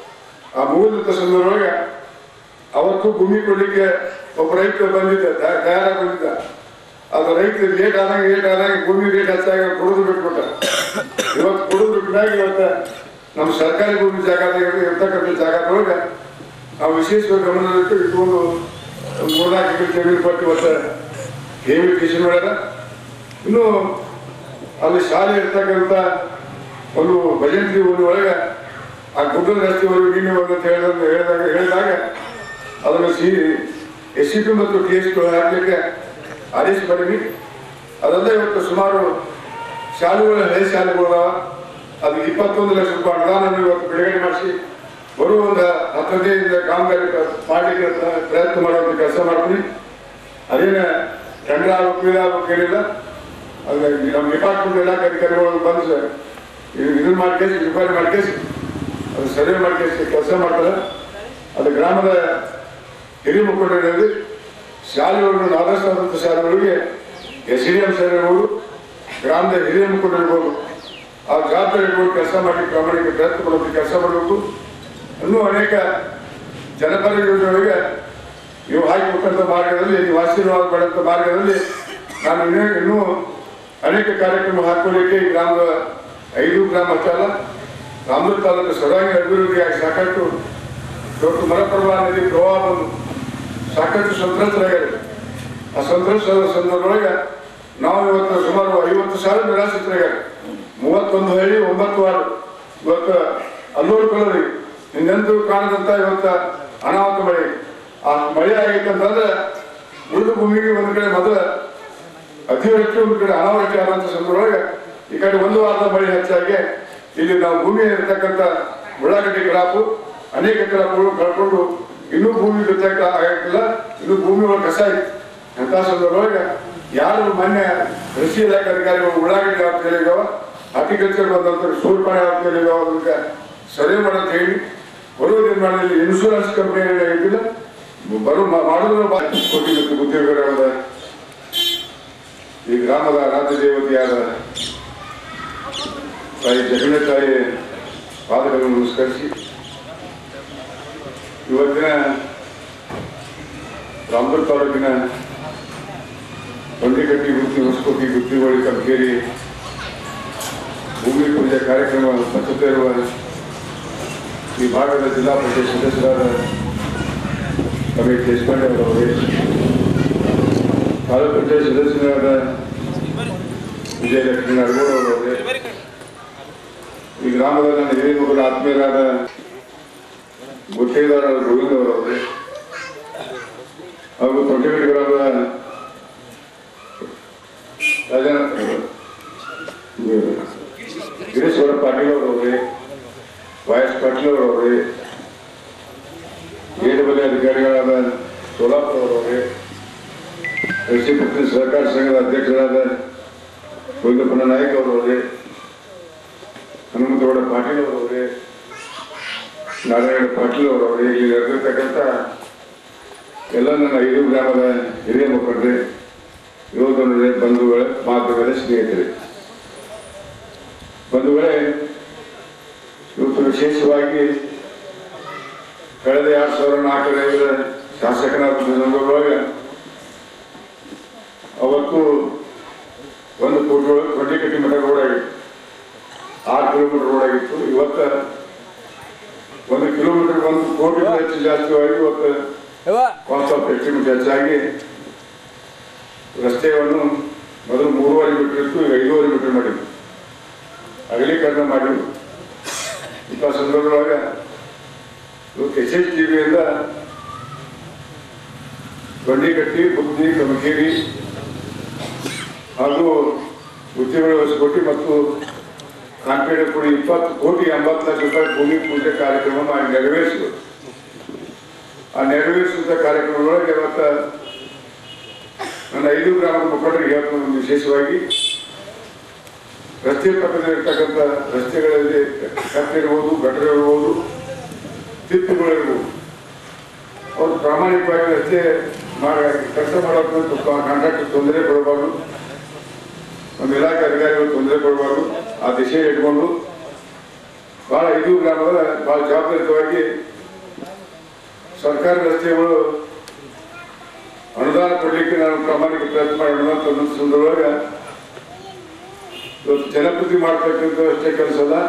ಆ ಮುಗಿದಂಥ ಸಂದರ್ಭದೊಳಗೆ ಅವತ್ತು ಭೂಮಿ ಕೊಡಲಿಕ್ಕೆ ಒಬ್ಬ ರೈತ ಬಂದಿದ್ದ ತ- ತಯಾರಾಗಿ ಬಂದಿದ್ದ ಅದು ರೈತ ಲೇಟ್ ಆದಂಗೆ ಲೇಟ್ ಆದಂಗೆ ಭೂಮಿ ರೇಟ್ ಹೆಚ್ಚಾಗಿ ಕೊಡೋದು ಬಿಟ್ಬಿಟ್ಟ ಇವತ್ತು ಕೊಡೋದು ಬಿಟ್ಟಾಗ ಇವತ್ತು ನಮ್ಮ ಸರ್ಕಾರಿ ಭೂಮಿ ಜಾಗದಾಗ ಇರ್ತಕ್ಕಂಥ ಜಾಗದೊಳಗೆ ನಾವು ವಿಶೇಷವಾಗಿ ಗಮನದಲ್ಲಿಟ್ಟು ಇಟ್ಕೊಂಡು ಒಂದು ಮೂರ್ನಾಲ್ಕು ಎಕರೆ ಜಮೀನು ಕೊಟ್ಟು ಇವತ್ತು ಹೇವಿ ಕೃಷಿ ಮಾಡ್ಯಾರ ಇನ್ನು ಅಲ್ಲಿ ಶಾಲೆ ಇರ್ತಕ್ಕಂಥ ಒಂದು ಭಜಂತ್ರಿ ಊರಿನ ಒಳಗೆ ಆ ಗುಡ್ಡದ ರಸ್ತೆವರೆಗೂ ನೀನು ಒಂದು ಅಂತ ಹೇಳಿದಾಗ ಹೇಳಿದಾಗ ಹೇಳಿದಾಗ ಅದನ್ನು ಸಿ ಎಸ್ ಸಿ ಪಿ ಮತ್ತು ಟಿ ಎಸ್ ಪಿ ಹಾಕಲಿಕ್ಕೆ ಆದೇಶ ಮಾಡಿದ್ವಿ ಅದಲ್ಲದೆ ಇವತ್ತು ಸುಮಾರು ಶಾಲೆಗಳು ಹಳೆ ಶಾಲೆಗಳು ಅದಾವ ಅದು ಇಪ್ಪತ್ತೊಂದು ಲಕ್ಷ ರೂಪಾಯಿ ಅನುದಾನ ಇವತ್ತು ಬಿಡುಗಡೆ ಮಾಡಿಸಿ ಬರುವ ಒಂದು ಹತ್ತು ಹದಿನೈದು ಕಾಮಗಾರಿ ಮಾಡಲಿಕ್ಕೆ ಪ್ರಯತ್ನ ಮಾಡುವಂಥ ಕೆಲಸ ಮಾಡ್ತೀನಿ ಅದೇನ ಟೆಂಡರ್ ಆಗ್ಬೇಕು ಇದಾಗಬೇಕು ಏನಿಲ್ಲ ಅದು ನಮ್ಮ ಡಿಪಾರ್ಟ್ಮೆಂಟ್ ಇಲಾಖೆ ಅಧಿಕಾರಿಗಳು ಬಂದು ಸರ್ ಇದು ಇದನ್ನ ಮಾಡ್ಕೇಸಿ ರಿಪೇರಿ ಮಾಡ್ಕೇಸಿ ಅದು ಸರ್ವೆ ಮಾಡ್ಕೇಸಿ ಕೆಲಸ ಮಾಡ್ತಾರೆ ಅದು ಗ್ರಾಮದ ಹಿರಿಯ ಮುಖಂಡರಲ್ಲಿ ಶಾಲೆಗಳನ್ನು ಆದರ್ಶವಾದಂಥ ಶಾಲೆಗಳಿಗೆ ಎಸ್ ಡಿ ಎಂ ಸರ್ ಇರ್ಬೋದು ಗ್ರಾಮದ ಹಿರಿಯ ಮುಖಂಡರು ಇರ್ಬೋದು ಆ ಜವಾಬ್ದಾರಿ ಇರ್ಬೋದು ಕೆಲಸ ಮಾಡಿ ಪ್ರಾಮಾಣಿಕ ಪ್ರಯತ್ನ ಪಡೋದಕ್ಕೆ ಕೆಲಸ ಮಾಡಬೇಕು ಇನ್ನೂ ಅನೇಕ ಜನಪರ ಯೋಜನೆಗಳಿಗೆ ನೀವು ಹಾಕಿಕೊಟ್ಟಂಥ ಮಾರ್ಗದಲ್ಲಿ ನೀವು ಆಶೀರ್ವಾದ ಪಡೆದಂಥ ಮಾರ್ಗದಲ್ಲಿ ನಾನು ಇನ್ನೂ ಇನ್ನೂ ಅನೇಕ ಕಾರ್ಯಕ್ರಮ ಹಾಕೊಳ್ಳಿಕ್ಕೆ ಈ ಗ್ರಾಮದ ಐದು ಗ್ರಾಮ ಅಷ್ಟೇ ಅಲ್ಲ ರಾಮದುರ್ಗ ತಾಲೂಕು ಸರ್ವಾಂಗೀಣ ಅಭಿವೃದ್ಧಿಯಾಗಿ ಸಾಕಷ್ಟು ಇವತ್ತು ಮರಪರ್ವ ನದಿ ಪ್ರವಾಹ ಬಂದು ಸಾಕಷ್ಟು ಸಂತ್ರಸ್ತರಾಗ್ಯಾರ ಆ ಸಂತ್ರಸ್ತರ ಸಂದರ್ಭದೊಳಗೆ ನಾವು ಇವತ್ತು ಸುಮಾರು ಐವತ್ತು ಸಾವಿರ ನಿರಾಶ್ರಿತರಾಗ್ಯಾರ ಮೂವತ್ತೊಂದು ಹಳ್ಳಿ ಒಂಬತ್ತು ವಾರ್ಡ್ ಇವತ್ತು ಅಲ್ಲೂರು ಕಲರಿ ಹಿಂದೆಂದೂ ಕಾಣದಂತ ಇವತ್ತು ಅನಾಹುತ ಮಳೆ ಆ ಮಳೆ ಆಗೈತೆ ಅಂತಂದ್ರೆ ಉಳಿದ ಭೂಮಿಗೆ ಒಂದು ಕಡೆ ಮೊದಲ ಅತಿವೃಷ್ಟಿ ಒಂದು ಕಡೆ ಅನಾವೃಷ್ಟಿ ಆದಂತ ಸಂದರ್ಭದೊಳಗೆ ಈ ಕಡೆ ಒಂದು ವಾರದ ಮಳೆ ಹೆಚ್ಚಾಗಿ ಇಲ್ಲಿ ನಾವು ಭೂಮಿ ಇರತಕ್ಕಂಥ ಉಳ್ಳಾಗಡ್ಡಿ ಕ್ರಾಪು ಅನೇಕ ಕ್ರಾಪ್ಗಳು ಕಳ್ಕೊಂಡು ಇನ್ನೂ ಭೂಮಿ ಬಿತ್ತಕ್ಕೆ ಆಗಿಲ್ಲ ಇನ್ನೂ ಭೂಮಿ ಒಳಗೆ ಕಸ ಐತಿ ಅಂತ ಸಂದರ್ಭದೊಳಗೆ ಯಾರು ಮೊನ್ನೆ ಕೃಷಿ ಇಲಾಖೆ ಅಧಿಕಾರಿಗಳು ಉಳ್ಳಾಗಡ್ಡಿ ಯಾವ ಹೇಳಿದಾವ ಹಾರ್ಟಿಕಲ್ಚರ್ ಬಂದಂತ ಸೂರ್ಪಾಣಿ ಯಾವ ಹೇಳಿದಾವ ಅದಕ್ಕೆ ಸರ್ವೆ ಮಾಡಂತ ಹೇಳಿ ಬರುವ ನಿರ್ಮಾಣದಲ್ಲಿ ಇನ್ಶೂರೆನ್ಸ್ ಕಂಪನಿ ಇದ್ದಿಲ್ಲ ಬರೋ ಮಾಡಿದ್ರು ಕೊಟ್ಟಿದ್ದು ಉದ್ಯೋಗಗಳ ಈ ಗ್ರಾಮದ ರಾಜ್ಯ ದೇವತೆಯಾದ ತಾಯಿ ಜಗನ್ನ ತಾಯಿ ಪಾದಗಳನ್ನು ನಮಸ್ಕರಿಸಿ ಇವತ್ತಿನ ರಾಮದುರ್ಗ ತಾಲೂಕಿನ ಬಂಡಿಗಟ್ಟಿ ಗುತ್ತಿ ಹೊಸಕೋಟಿ ಗುತ್ತಿಗೋಳಿ ಕಂಕೇರಿ ಭೂಮಿ ಪೂಜೆ ಕಾರ್ಯಕ್ರಮ ನಡೆಸುತ್ತಿರುವ ಈ ಭಾಗದ ಜಿಲ್ಲಾ ಪರಿಷತ್ ಸದಸ್ಯರಾದ ರಮೇಶ್ ದೇಶಪಾಂಡೆ ಅವರವರೇ ತಾಲೂಕು ಪಂಚಾಯತ್ ಸದಸ್ಯರಾದ ವಿಜಯಲಕ್ಷ್ಮಿ ನರಗೋಡ್ ಅವರವರೇ ಈ ಗ್ರಾಮದ ನನ್ನ ಹಿರಿಯ ಮಕ್ಕಳ ಆತ್ಮೀಯರಾದ ಗುತ್ತೇದಾರ ಗೋವಿಂದ ಅವರವರೇ ಕೃಷಿ ಸಹಕಾರ ಸಂಘದ ಅಧ್ಯಕ್ಷರಾದ ಗೋವಿಂದಪ್ಪನ ನಾಯಕ್ ಅವರವರೇ ಹನುಮಂತಗೌಡ ಪಾಟೀಲ್ ಅವರವರೇ ನಾರಾಯಣ ಪಾಟೀಲ್ ಅವರವರೇ ಇಲ್ಲಿ ನಡೆದಿರ್ತಕ್ಕಂಥ ಎಲ್ಲ ನನ್ನ ಐದು ಗ್ರಾಮದ ಹಿರಿಯ ಮುಖಂಡರೇ ಯುವಕರೇ ಬಂಧುಗಳೇ ಮಾತುಗಳೇ ಸ್ನೇಹಿತರೆ ಬಂಧುಗಳೇ ಇವತ್ತು ವಿಶೇಷವಾಗಿ ಕಳೆದ ಎರಡ್ ಸಾವಿರದ ನಾಲ್ಕರ ಶಾಸಕನಾದ ಸಂದರ್ಭದೊಳಗೆ ಅವತ್ತು ಒಂದು ಕೋಟಿ ಒಳಗೆ ಕೊಂಡಿಕಟ್ಟಿ ಮಠ ರೋಡ್ ಆಗಿತ್ತು ಆರು ಕಿಲೋಮೀಟರ್ ರೋಡ್ ಆಗಿತ್ತು ಇವತ್ತ ಒಂದು ಕಿಲೋಮೀಟರ್ ಒಂದು ಕೋಟಿ ಹೆಚ್ಚು ಜಾಸ್ತಿಯಾಗಿ ಇವತ್ತು ಕಾಸ್ಟ್ ಆಫ್ ಎಸ್ಟಿಮೇಟ್ ಹೆಚ್ಚಾಗಿ ರಸ್ತೆಯನ್ನು ಮೊದಲು ಮೂರುವರೆ ಮೀಟರ್ ಇತ್ತು ಈಗ ಐದೂವರೆ ಮೀಟರ್ ಮಾಡಿದ್ವಿ ಅಗಲೀಕರಣ ಮಾಡಿ ಇಂಥ ಸಂದರ್ಭದೊಳಗೆ ಇವತ್ತು ಎಸ್ ಎಸ್ ಟಿ ವಿಯಿಂದ ಬಂಡಿಗಟ್ಟಿ ಬುದ್ಧಿ ಕಮಕೇರಿ ಹಾಗೂ ಉದ್ಯಮಗಳ ಹೊಸಕೋಟಿ ಮತ್ತು ಕಾನ್ಪೇಟೆ ಕೂಡ ಇಪ್ಪತ್ತು ಕೋಟಿ ಎಂಬತ್ತು ಲಕ್ಷ ರೂಪಾಯಿ ಭೂಮಿ ಪೂಜೆ ಕಾರ್ಯಕ್ರಮ ಮಾಡಿ ನೆರವೇರಿಸಿದರು ಆ ನೆರವೇರಿಸಿದ ಕಾರ್ಯಕ್ರಮದೊಳಗೆ ಇವತ್ತ ನನ್ನ ಐದು ಗ್ರಾಮದ ಮುಖಂಡರಿಗೆ ಹೇಳ್ತೀನಿ ಒಂದು ವಿಶೇಷವಾಗಿ ರಸ್ತೆ ಪಕ್ಕದಲ್ಲಿರ್ತಕ್ಕಂಥ ರಸ್ತೆಗಳಲ್ಲಿ ಕತ್ತಿರ್ಬೋದು ಗಟರ ಇರ್ಬೋದು ತಿಪ್ಪುಗಳಿರ್ಬೋದು ಅವ್ರು ಪ್ರಾಮಾಣಿಕವಾಗಿ ರಸ್ತೆ ಮಾಡಿ ಕೆಲಸ ಮಾಡೋದು ಕಾಂಟ್ರಾಕ್ಟರ್ ತೊಂದರೆ ಕೊಡಬಾರ್ದು ನಮ್ಮ ಇಲಾಖೆ ಅಧಿಕಾರಿಗಳು ತೊಂದರೆ ಕೊಡಬಾರ್ದು ಆ ದಿಶೆ ಇಟ್ಕೊಂಡು ಬಹಳ ಐದು ಗ್ರಾಮದ ಬಹಳ ಜವಾಬ್ದಾರಿತವಾಗಿ ಸರ್ಕಾರಿ ರಸ್ತೆಗಳು ಅನುದಾನ ಕೊಡಲಿಕ್ಕೆ ನಾನು ಪ್ರಾಮಾಣಿಕ ಪ್ರಯತ್ನ ಮಾಡಿ ಅನುದಾನ ತಂದ ಸಂದರ್ಭದೊಳಗೆ ಇವತ್ತು ಜನಪ್ರತಿ ಮಾಡ್ತಕ್ಕಂಥ ಅಷ್ಟೇ ಕೆಲಸ ಅಲ್ಲ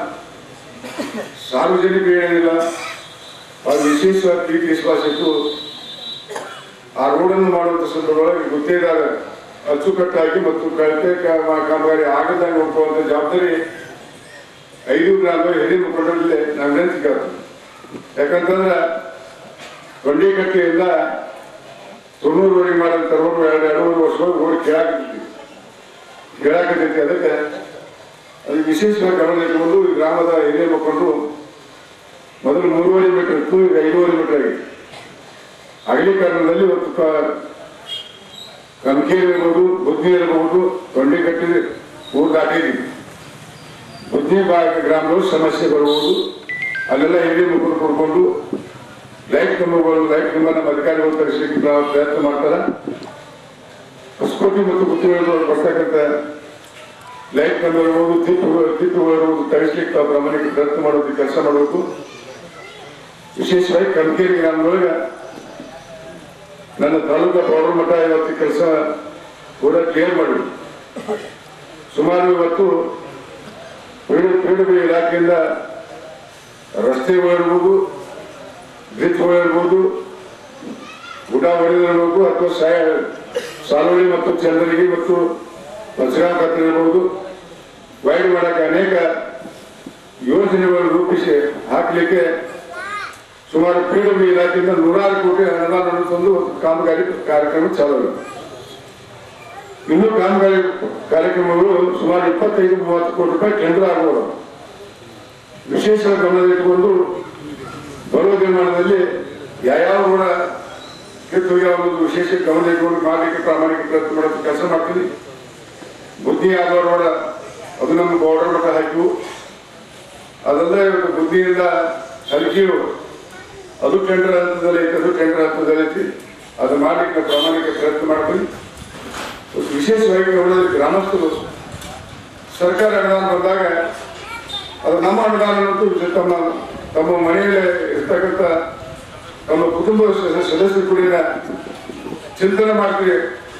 ಸಾರ್ವಜನಿಕ ಏನಿಲ್ಲ ಅದು ವಿಶೇಷವಾಗಿ ಪ್ರೀತಿ ವಿಶ್ವಾಸ ಇಟ್ಟು ಆ ರೋಡನ್ನು ಮಾಡುವಂಥ ಸಂದರ್ಭದೊಳಗೆ ಗುತ್ತೇದಾರ ಅಚ್ಚುಕಟ್ಟಾಗಿ ಮತ್ತು ಕಳಪೆ ಕಾ- ಕಾಮಗಾರಿ ಆಗದಂಗೆ ನೋಡ್ಕೊಳ್ಳುವಂಥ ಜವಾಬ್ದಾರಿ ಐದು ಗ್ರಾಮದ ಹಿರಿಯ ಮುಖಂಡರಲ್ಲಿ ನಾವು ನೆನೆಸಿಕ ಯಾಕಂತಂದ್ರೆ ಕೊಂಡಿಕಟ್ಟೆಯಿಂದ ತೊಣ್ಣೂರುವರೆಗೆ ಮಾಡೋದು ತರೋರು ಎರಡು ಎರಡೂವರೆ ವರ್ಷ ರೋಡ್ ಕೇಳಾಕತ್ತೈತಿ ಕೇಳಾಕತ್ತೈತಿ ಅದಕ್ಕೆ ಅದು ವಿಶೇಷವಾಗಿ ಗಮನ ಇಟ್ಕೊಂಡು ಈ ಗ್ರಾಮದ ಹಿರಿಯ ಮುಖಂಡರು ಮೊದಲು ಮೂರುವರೆ ಮೀಟರ್ ಇತ್ತು ಈಗ ಐದೂವರೆ ಮೀಟರ್ ಆಗಿದೆ ಅಗಲೀಕರಣದಲ್ಲಿ ಇವತ್ತು ಕ- ಕನಕೇರಿ ಇರ್ಬೋದು ಬುದ್ಧಿ ಇರಬಹುದು ತೊಂಡಿಗಟ್ಟಿ ಊರು ದಾಟಿದ್ದೀವಿ ಬುದ್ಧಿ ಭಾಗ ಗ್ರಾಮಗಳು ಸಮಸ್ಯೆ ಬರ್ಬೋದು ಅಲ್ಲೆಲ್ಲ ಹಿರಿಯ ಮುಖರು ಕೊಡ್ಕೊಂಡು ಲೈಟ್ ಕಂಬಗಳು ಲೈಟ್ ಕಂಬ ನಮ್ಮ ಅಧಿಕಾರಿಗಳು ತರಿಸಲಿಕ್ಕೆ ನಾವು ಪ್ರಯತ್ನ ಮಾಡ್ತಾರೆ ಹೊಸಕೋಟೆ ಮತ್ತು ಬುದ್ಧಿಗಳು ಬರ್ತಕ್ಕಂಥ ಲೈಟ್ ಕಂಬ ಇರ್ಬೋದು ತಿಪ್ಪುಗಳು ತಿಪ್ಪುಗಳು ಇರ್ಬೋದು ತರಿಸಲಿಕ್ಕೆ ನಾವು ಪ್ರಾಮಾಣಿಕ ಪ್ರಯತ್ನ ಮಾಡೋದು ಕೆಲಸ ಮಾಡಬೇಕು ವಿಶೇಷವಾಗಿ ಕನಕೇರಿ ಗ್ರಾಮದೊಳಗೆ ನನ್ನ ತಾಲೂಕಾ ಪೌಡರ್ ಮಠ ಇವತ್ತು ಕೆಲಸ ಕೂಡ ಕ್ಲಿಯರ್ ಮಾಡಿ ಸುಮಾರು ಇವತ್ತು ಪೀಡು ಪೀಡುಬಿ ಇಲಾಖೆಯಿಂದ ರಸ್ತೆಗಳಿರ್ಬೋದು ಬ್ರಿಡ್ಜ್ಗಳಿರ್ಬೋದು ಗುಡ ಹೊಡೆದಿರ್ಬೋದು ಅಥವಾ ಸಾಯ ಸಾಲುವಳಿ ಮತ್ತು ಚಂದ್ರಗಿ ಮತ್ತು ಪರಶುರಾಮ ಇರ್ಬೋದು ವೈಡ್ ಮಾಡಕ್ಕೆ ಅನೇಕ ಯೋಜನೆಗಳನ್ನು ರೂಪಿಸಿ ಹಾಕಲಿಕ್ಕೆ ಸುಮಾರು ಪಿಡಬ್ಲ್ಯೂ ಇಲಾಖೆಯಿಂದ ನೂರಾರು ಕೋಟಿ ಅನುದಾನ ತಂದು ಕಾಮಗಾರಿ ಕಾರ್ಯಕ್ರಮ ಚಾಲೂ ಇದೆ. ಇನ್ನು ಕಾಮಗಾರಿ ಕಾರ್ಯಕ್ರಮಗಳು ಸುಮಾರು ಇಪ್ಪತ್ತೈದು ಮೂವತ್ತು ಕೋಟಿ ರೂಪಾಯಿ ಟೆಂಡರ್ ಆಗ್ಬೋದು ವಿಶೇಷ ಗಮನದಲ್ಲಿಟ್ಟುಕೊಂಡು ಬರುವ ನಿರ್ಮಾಣದಲ್ಲಿ ಯಾವ್ಯಾವ ರೋಡ ಕಿತ್ತು ಹೋಗ್ಯಾವ ಅನ್ನೋದು ವಿಶೇಷ ಗಮನ ಇಟ್ಕೊಂಡು ಮಾಡಲಿಕ್ಕೆ ಪ್ರಾಮಾಣಿಕ ಪ್ರಯತ್ನ ಮಾಡೋದು ಕೆಲಸ ಮಾಡ್ತೀನಿ ಬುದ್ಧಿ ಆದವ ರೋಡ ಅದು ನಮ್ಮ ಬಾರ್ಡರ್ ಮಟ್ಟ ಹಾಕಿವು ಅದಲ್ಲದೆ ಇವತ್ತು ಬುದ್ಧಿಯಿಂದ ಹಲಕಿಯು ಅದು ಟೆಂಡರ್ ಹಂತದಲ್ಲಿ ಐತಿ ಅದು ಟೆಂಡರ್ ಹಂತದಲ್ಲಿ ಐತಿ ಅದು ಮಾಡ್ಲಿಕ್ಕೆ ನಾವು ಪ್ರಾಮಾಣಿಕ ಪ್ರಯತ್ನ ಮಾಡ್ತೀನಿ ಇವತ್ತು ವಿಶೇಷವಾಗಿ ನೋಡಿದ್ರೆ ಗ್ರಾಮಸ್ಥರು ಸರ್ಕಾರ ಅನುದಾನ ಬಂದಾಗ ಅದು ನಮ್ಮ ಅನುದಾನ ಅನ್ನೋದು ಇದು ತಮ್ಮ ತಮ್ಮ ಮನೆಯಲ್ಲಿ ಇರ್ತಕ್ಕಂಥ ತಮ್ಮ ಕುಟುಂಬ ಸ- ಸದಸ್ಯರು ಕೂಡ ಚಿಂತನೆ ಮಾಡ್ತೀವಿ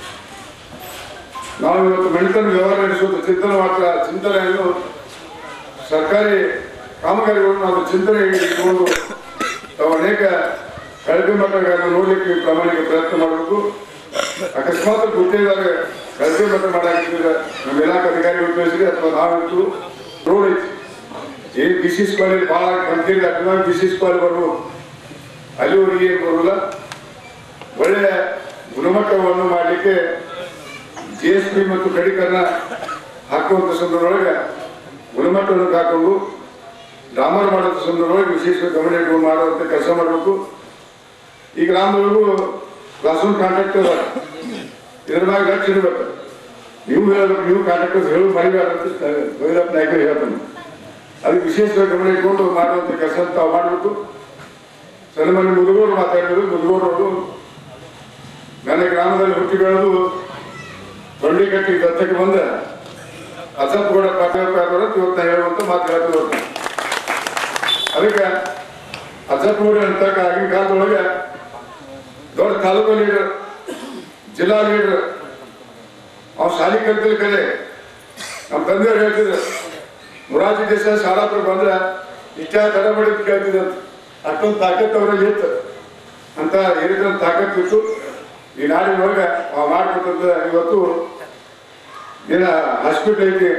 ನಾವು ಇವತ್ತು ಮೆಡಿಕಲ್ ವ್ಯವಹಾರ ನಡೆಸುವಂತ ಚಿಂತನೆ ಮಾತ್ರ ಚಿಂತನೆಯನ್ನು ಸರ್ಕಾರಿ ಕಾಮಗಾರಿಗಳನ್ನು ನಾವು ಚಿಂತನೆ ಇಟ್ಟುಕೊಂಡು ನಾವು ಅನೇಕ ಕಳಪೆ ಮಟ್ಟಗಳನ್ನು ನೋಡ್ಲಿಕ್ಕೆ ಪ್ರಾಮಾಣಿಕ ಪ್ರಯತ್ನ ಮಾಡಬೇಕು ಅಕಸ್ಮಾತ್ ಗೊತ್ತಿದ್ದಾರೆ ಕಳಪೆ ಮಟ್ಟ ಮಾಡಾಕಿದ್ರೆ ನಮ್ಮ ಇಲಾಖೆ ಅಧಿಕಾರಿಗಳು ತಿಳಿಸಿದ್ರೆ ಅಥವಾ ನಾವಂತೂ ರೋಡ್ ಐತಿ ಏನ್ ಬಿಸಿಸ್ ಕಾಲೇಜ್ ಭಾಳ ಕಂಪನಿ ಅಥವಾ ಬಿಸಿಸ್ ಕಾಲೇಜ್ ಬರ್ಬೋದು ಅಲ್ಲಿವರೆಗೆ ಏನು ಬರೋಲ್ಲ ಒಳ್ಳೆಯ ಗುಣಮಟ್ಟವನ್ನು ಮಾಡಲಿಕ್ಕೆ ಜಿ ಎಸ್ ಪಿ ಮತ್ತು ಕಡಿಕರಣ ಹಾಕುವಂಥ ಸಂದರ್ಭದೊಳಗೆ ಗುಣಮಟ್ಟವನ್ನು ಹಾಕೊಂಡು ಡಾಮರ್ ಮಾಡುವಂಥ ಸಂದರ್ಭದೊಳಗೆ ವಿಶೇಷ ಗಮನ ಇಟ್ಕೊಂಡು ಮಾಡುವಂಥ ಕೆಲಸ ಮಾಡಬೇಕು ಈ ಗ್ರಾಮದೊಳಗೂ ಕ್ಲಾಸ್ ರೂಮ್ ಕಾಂಟ್ರಾಕ್ಟ್ ಅದ ಇದ್ರ ಮ್ಯಾಗ ಲಕ್ಷ ಇರ್ಬೇಕು ನೀವು ಹೇಳ್ಬೇಕು ನೀವು ಕಾಂಟ್ರಾಕ್ಟರ್ಸ್ ಹೇಳು ಮರಿಬಾರ್ದು ಅಂತ ಭೈರಪ್ಪ ನಾಯಕರು ಹೇಳ್ತಾನೆ ಅದಕ್ಕೆ ವಿಶೇಷವಾಗಿ ಗಮನ ಇಟ್ಕೊಂಡು ಮಾಡುವಂಥ ಕೆಲಸ ತಾವು ಮಾಡಬೇಕು ಸನ್ಮಾನ್ಯ ಮುದುಗೋರು ಮಾತಾಡಿದ್ರು ಮುದುಗೋರವರು ನನ್ನ ಗ್ರಾಮದಲ್ಲಿ ಹುಟ್ಟಿ ಬೆಳೆದು ಬಂಡಿಕಟ್ಟಿ ದತ್ತಕ್ಕೆ ಬಂದ ಅಸತ್ಗೌಡ ಪಾಟೀಲ್ ಇವತ್ತು ಹೇಳುವಂತ ಮಾತು ಹೇಳ್ತಾ ಹೋಗ್ತಾನೆ ಅದಕ್ಕೆ ಅಸತ್ಗೌಡ ಅಂತ ಆಗಿನ ಕಾಲದೊಳಗೆ ದೊಡ್ಡ ತಾಲೂಕು ಲೀಡರ್ ಜಿಲ್ಲಾ ಲೀಡರ್ ಅವ್ನು ಶಾಲೆ ಕಲ್ತಿಲ್ಲ ಕಲೆ ನಮ್ಮ ತಂದೆಯವ್ರು ಹೇಳ್ತಿದ್ರು ಮುರಾಜಿ ದೇಸಾಯಿ ಶಾಲಾಪುರ ಬಂದ್ರೆ ಇಷ್ಟ ತಡ ಮಾಡಿದ್ ಕೇಳ್ತಿದ್ದಂತ ಅಷ್ಟೊಂದು ತಾಕತ್ತು ಅವರಲ್ಲಿ ಇತ್ತು ಅಂತ ಏನಿದ್ರೆ ತಾಕತ್ತು ಇತ್ತು ಈ ನಾಡಿನೊಳಗೆ ಅವ ಮಾಡ್ಕೊಟ್ಟಂತ ಇವತ್ತು ಏನ ಹಾಸ್ಪಿಟಲ್ ಐತಿ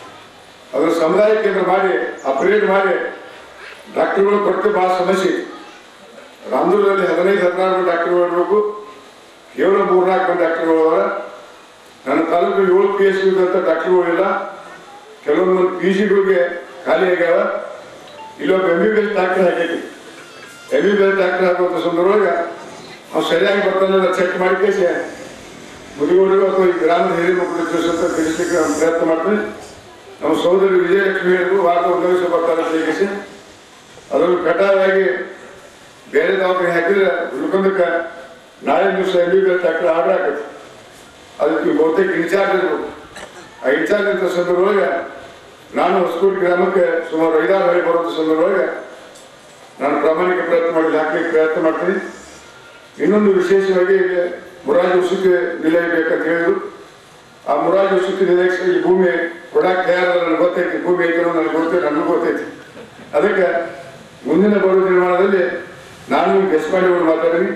ಅದರ ಸಮುದಾಯ ಕೇಂದ್ರ ಮಾಡಿ ಅಪ್ಗ್ರೇಡ್ ಮಾಡಿ ಡಾಕ್ಟರ್ಗಳು ಕೊರತೆ ಭಾಳ ಸಮಸ್ಯೆ ಐತಿ ರಾಮದುರ್ಗದಲ್ಲಿ ಹದಿನೈದು ಹದಿನಾರು ಡಾಕ್ಟರ್ಗಳು ಇರಬೇಕು ಕೇವಲ ಮೂರ್ನಾಲ್ಕು ಮಂದಿ ಡಾಕ್ಟರ್ಗಳು ಅದಾರ ನನ್ನ ತಾಲೂಕು ಏಳು ಪಿ ಎಸ್ ಅಂತ ಡಾಕ್ಟರ್ಗಳು ಇಲ್ಲ ಕೆಲವೊಂದು ಪಿ ಜಿಗಳಿಗೆ ಖಾಲಿ ಆಗ್ಯಾವ ಇಲ್ಲೊಬ್ಬ M B B S doctor ಹಾಕೈತಿ M B B S doctor ಹಾಕುವಂಥ ಸಂದರ್ಭದೊಳಗೆ ಅವ್ನು ಸರಿಯಾಗಿ ಬರ್ತಾನೆ ಚೆಕ್ ಮಾಡಿ ಕೇಸಿ ಮುದಿಗೋಡಿಗೂ ಅಥವಾ ಈ ಗ್ರಾಮದ ಹಿರಿಯ ಮಕ್ಕಳು ತಿಳಿಸುವಂತ ತಿಳಿಸ್ಲಿಕ್ಕೆ ನಾನು ಪ್ರಯತ್ನ ಮಾಡ್ತೀನಿ ನಮ್ಮ ಸಹೋದರಿ ವಿಜಯಲಕ್ಷ್ಮಿ ಹೇಳಿದ್ರು ವಾರದ ಒಂದು ದಿವಸ ಬರ್ತಾರೆ ಅಂತ ಹೇಗಿಸಿ ಅದನ್ನು ಕಡ್ಡಾಯವಾಗಿ ಬೇರೆ ದವಾಖಾನೆ ಹಾಕಿದ್ರೆ ಉಳ್ಕೊಂಡಕ್ಕೆ ನಾಳೆ ದಿವಸ M B B S doctor order ಹಾಕೈತಿ ಅದಕ್ಕೆ ಬಹುತೇಕ ಇನ್ಚಾರ್ಜ್ ಇರ್ಬೇಕು ಆ ಇನ್ಚಾರ್ಜ್ ಅಂತ ಸಂದರ್ಭದೊಳಗೆ ನಾನು ಹೊಸಕೋಟೆ ಗ್ರಾಮಕ್ಕೆ ಸುಮಾರು ಐದಾರು ಹಳ್ಳಿ ಬರುವಂಥ ಸಂದರ್ಭದೊಳಗೆ ನಾನು ಪ್ರಾಮಾಣಿಕ ಪ್ರಯತ್ನ ಮಾಡಿ ಹಾಕ್ಲಿಕ್ಕೆ ಪ್ರಯತ್ನ ಮಾಡ್ತೀನಿ ಇನ್ನೊಂದು ವಿಶೇಷವಾಗಿ ಇಲ್ಲಿ ಮುರಾಜ್ ವಸತಿ ನಿಲಯ ಬೇಕಂತ ಹೇಳಿದ್ರು ಆ ಮುರಾಜ್ ವಸತಿ ನಿಲಯಕ್ಕೆ ಈ ಭೂಮಿ ಕೊಡಾಕ್ ತಯಾರ ನನಗೆ ಗೊತ್ತೈತಿ ಭೂಮಿ ಐತೆ ಅನ್ನೋದು ನನಗೆ ಗೊತ್ತೈತಿ ನನಗೂ ಗೊತ್ತೈತಿ ಅದಕ್ಕೆ ಮುಂದಿನ ಬರುವ ನಿರ್ಮಾಣದಲ್ಲಿ ನಾನು ಗೆಸ್ ಮಾಡಿ ಅವ್ರು ಮಾತಾಡೀನಿ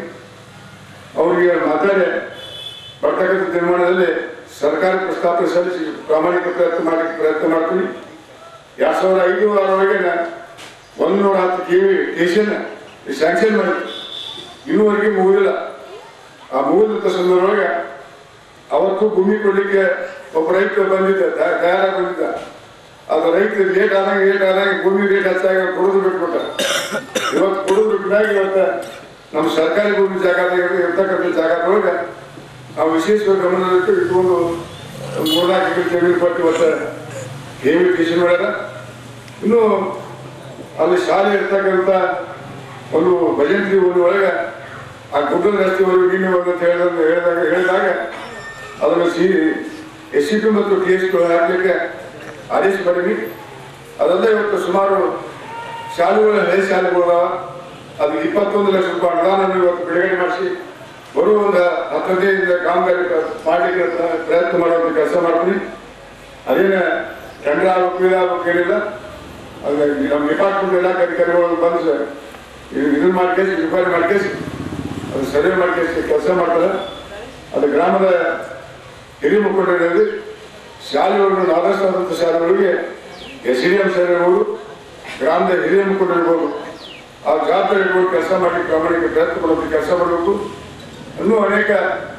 ಅವರಿಗೆ ಮಾತಾಡಿ ಬರ್ತಕ್ಕಂಥ ನಿರ್ಮಾಣದಲ್ಲಿ ಸರ್ಕಾರ ಪ್ರಸ್ತಾಪ ಸಲ್ಲಿಸಿ ಪ್ರಾಮಾಣಿಕ ಪ್ರಯತ್ನ ಮಾಡಲಿಕ್ಕೆ ಪ್ರಯತ್ನ ಮಾಡ್ತೀನಿ ಎರಡ್ ಸಾವಿರದ ಐದು ಆರವರೆಗೆ ಒಂದು ನೂರ ಹತ್ತು ಕೆ ವಿ ಸ್ಟೇಷನ್ ಸ್ಯಾಂಕ್ಷನ್ ಮಾಡಿತ್ತು ಇನ್ನೂವರೆಗೆ ಮುಗಿದಿಲ್ಲ ಆ ಮುಗಿದಂಥ ಸಂದರ್ಭದೊಳಗೆ ಅವತ್ತು ಭೂಮಿ ಕೊಡ್ಲಿಕ್ಕೆ ಒಬ್ಬ ರೈತ ಬಂದಿದ್ದ ತಯ- ತಯಾರಾಗಿ ಬಂದಿದ್ದ ಅದು ರೈತ ಲೇಟ್ ಆದಂಗೆ ಲೇಟ್ ಆದಂಗೆ ಭೂಮಿ ರೇಟ್ ಹೆಚ್ಚಾಗಿ ಕೊಡೋದು ಬಿಟ್ಬಿಟ್ಟ ಇವತ್ತು ಕೊಡೋದು ಬಿಟ್ಟಾಗ ಇವತ್ತು ನಮ್ಮ ಸರ್ಕಾರಿ ಭೂಮಿ ಜಾಗದಾಗ ಇರ್ತಕ್ಕಂಥ ಜಾಗದೊಳಗೆ ನಾವು ವಿಶೇಷವಾಗಿ ಗಮನದಲ್ಲಿಟ್ಟು ಇಟ್ಕೊಂಡು ಒಂದು ಮೂರ್ನಾಲ್ಕು ಎಕರೆ ಜಮೀನು ಕೊಟ್ಟು ಇವತ್ತು ಹೇವಿ ಕೃಷಿ ಮಾಡ್ಯಾರ ಇನ್ನು ಅಲ್ಲಿ ಶಾಲೆ ಇರ್ತಕ್ಕಂಥ ಒಂದು ಭಜಂತ್ರಿ ಊರಿನ ಒಳಗೆ ಆ ಗುಡ್ಡದ ರಸ್ತೆವರೆಗೂ ನೀನು ಒಂದು ಅಂತ ಹೇಳಿದಾಗ ಹೇಳಿದಾಗ ಹೇಳಿದಾಗ ಅದನ್ನು ಸಿ ಎಸ್ ಸಿ ಪಿ ಮತ್ತು ಟಿ ಎಸ್ ಹಾಕಲಿಕ್ಕೆ ಆದೇಶ ಮಾಡೀನಿ ಅದಲ್ಲದೆ ಇವತ್ತು ಸುಮಾರು ಶಾಲೆಗಳು ಹಳೆ ಶಾಲೆಗಳು ಅದಾವ ಅದು ಇಪ್ಪತ್ತೊಂದು ಲಕ್ಷ ರೂಪಾಯಿ ಅನುದಾನ ಇವತ್ತು ಬಿಡುಗಡೆ ಮಾಡಿಸಿ ಬರುವ ಒಂದು ಹತ್ತು ಹದಿನೈದು ಕಾಮಗಾರಿ ಮಾಡಲಿಕ್ಕೆ ಪ್ರಯತ್ನ ಮಾಡುವಂಥ ಕೆಲಸ ಮಾಡ್ತೀನಿ ಅದೇನ ಟೆಂಡರ್ ಆಗ್ಬೇಕು ಇದಾಗಬೇಕು ಏನಿಲ್ಲ ಅದು ನಮ್ಮ ಡಿಪಾರ್ಟ್ಮೆಂಟ್ ಇಲಾಖೆ ಅಧಿಕಾರಿಗಳು ಬಂದು ಸರ್ ಇದು ಇದನ್ನ ಮಾಡ್ಕೇಸಿ ರಿಪೇರಿ ಮಾಡ್ಕೇಸಿ ಅದು ಸರ್ವೆ ಮಾಡ್ಕೇಸಿ ಕೆಲಸ ಮಾಡ್ತಾರೆ ಅದು ಗ್ರಾಮದ ಹಿರಿಯ ಮುಖಂಡರಲ್ಲಿ ಶಾಲೆಗಳನ್ನು ಆದರ್ಶವಾದಂಥ ಶಾಲೆಗಳಿಗೆ ಎಸ್ ಡಿ ಎಂ ಸರ್ ಇರ್ಬೋದು ಗ್ರಾಮದ ಹಿರಿಯ ಮುಖಂಡರು ಇರ್ಬೋದು ಆ ಜವಾಬ್ದಾರಿ ಇರ್ಬೋದು ಕೆಲಸ ಮಾಡಿ ಪ್ರಾಮಾಣಿಕ ಪ್ರಯತ್ನ ಪಡುವಂಥ ಕೆಲಸ ಮಾಡಬೇಕು ಇನ್ನೂ ಅನೇಕ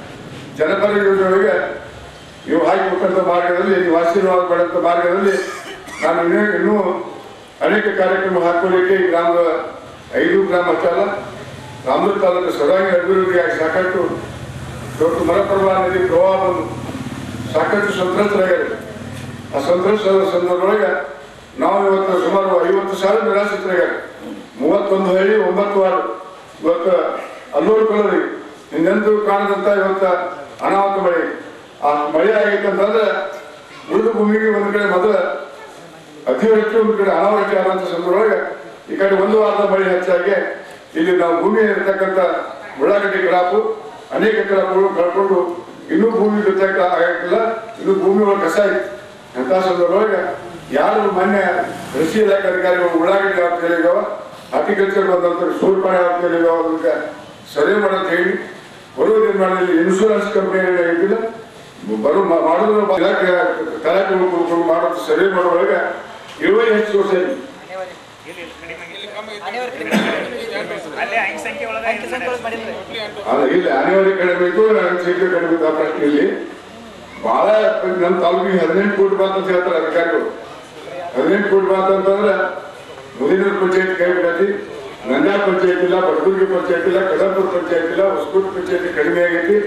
ಜನಪರ ಯೋಜನೆಗಳಿಗೆ ನೀವು ಹಾಕಿಕೊಟ್ಟಂಥ ಮಾರ್ಗದಲ್ಲಿ ನೀವು ಆಶೀರ್ವಾದ ಪಡೆದಂಥ ಮಾರ್ಗದಲ್ಲಿ ನಾನು ಇನ್ನೂ ಇನ್ನೂ ಅನೇಕ ಕಾರ್ಯಕ್ರಮ ಹಾಕೊಳ್ಳಿಕ್ಕೆ ಈ ಗ್ರಾಮದ ಐದು ಗ್ರಾಮ ಅಷ್ಟೇ ಅಲ್ಲ ರಾಮದುರ್ಗ ತಾಲೂಕು ಸರ್ವಾಂಗೀಣ ಅಭಿವೃದ್ಧಿಯಾಗಿ ಸಾಕಷ್ಟು ದೊಡ್ಡ ಮರಪರ್ವ ನದಿ ಪ್ರವಾಹ ಬಂದು ಸಾಕಷ್ಟು ಸಂತ್ರಸ್ತರಾಗ್ಯಾರ ಆ ಸಂತ್ರಸ್ತರ ಸಂದರ್ಭದೊಳಗೆ ನಾವು ಇವತ್ತು ಸುಮಾರು ಐವತ್ತು ಸಾವಿರ ನಿರಾಶ್ರಿತರಾಗ್ಯಾರ ಮೂವತ್ತೊಂದು ಹಳ್ಳಿ ಒಂಬತ್ತು ವಾರ್ಡ್ ಇವತ್ತು ಅಲ್ಲೂರು ಕೊಲ್ಲರಿ ಇನ್ನೆಂದೂ ಕಾಣದಂತ ಇವತ್ತು ಅನಾಹುತ ಮಳೆ ಆ ಮಳೆ ಆಗೈತೆ ಅಂತಂದ್ರೆ ಉಳಿದ ಭೂಮಿಗೆ ಒಂದು ಕಡೆ ಮೊದಲ ಅತಿವೃಷ್ಟಿ ಒಂದು ಕಡೆ ಅನಾವೃಷ್ಟಿ ಆದಂತ ಸಂದರ್ಭದೊಳಗೆ ಈ ಕಡೆ ಒಂದು ವಾರದ ಮಳೆ ಹೆಚ್ಚಾಗಿ ಇಲ್ಲಿ ನಾವು ಭೂಮಿ ಇರತಕ್ಕಂಥ ಉಳ್ಳಾಗಡ್ಡಿ ಕ್ರಾಪು ಅನೇಕ ಕ್ರಾಪ್ಗಳು ಕಳ್ಕೊಂಡು ಇನ್ನೂ ಭೂಮಿ ಗೊತ್ತಾಗ ಆಗಿಲ್ಲ ಇನ್ನೂ ಭೂಮಿ ಒಳಗೆ ಕಸ ಐತಿ ಅಂತ ಸಂದರ್ಭದೊಳಗೆ ಯಾರು ಮೊನ್ನೆ ಕೃಷಿ ಇಲಾಖೆ ಅಧಿಕಾರಿಗಳು ಉಳ್ಳಾಗಡ್ಡಿ ಯಾವ ಹೇಳಿದಾವ ಹಾರ್ಟಿಕಲ್ಚರ್ ಬಂದಂತ ಸೂರ್ಪಾಣಿ ಯಾವ ಹೇಳಿದಾವ ಅದಕ್ಕೆ ಸರ್ವೆ ಮಾಡಂತ ಹೇಳಿ ಬರುವ ನಿರ್ಮಾಣದಲ್ಲಿ ಇನ್ಶೂರೆನ್ಸ್ ಕಂಪನಿ ಇದ್ದಿಲ್ಲ ಬರೋ ಮಾಡಿದ್ರು ಇಲಾಖೆ ತಲಾಟೆ ಮಾಡೋ ಸರ್ವೆ ಮಾಡುವಾಗ ಇಳುವರಿ ಹೆಚ್ಚು ವರ್ಷ ಐತಿ ಅಲ್ಲೇ ಐದು ಸಂಖ್ಯೆ ಒಳಗೆ ಅಲ್ಲ ಇಲ್ಲ ಅನಿವಾರ್ಯ ಕಡಿಮೆ ಇತ್ತು ನನ್ನ ಸೀಟು ಕಡಿಮೆ ಇತ್ತು ಆ ಪ್ರಶ್ನೆ ಇಲ್ಲಿ ಬಹಳ ನಮ್ಮ ತಾಲೂಕಿಗೆ ಹದಿನೆಂಟು ಕೋಟಿ ಬಾತ್ ಅಂತ ಹೇಳ್ತಾರೆ ಅಧಿಕಾರಿಗಳು ಹದಿನೆಂಟು ಕೋಟಿ ಬಾತ್ ಅಂತಂದ್ರೆ ಮುದಿನೂರು ಪಂಚಾಯತ್ ಕೈ ಬಿಡತಿ ನಂಜಾ ಪಂಚಾಯತ್ ಇಲ್ಲ ಬಡಗುರ್ಗಿ ಪಂಚಾಯತ್ ಇಲ್ಲ ಕಡಂಪುರ ಪಂಚಾಯತ್ ಇಲ್ಲ ಹೊಸಕೋಟೆ ಪಂಚಾಯತ್ ಕಡಿಮೆ ಆಗೈತಿ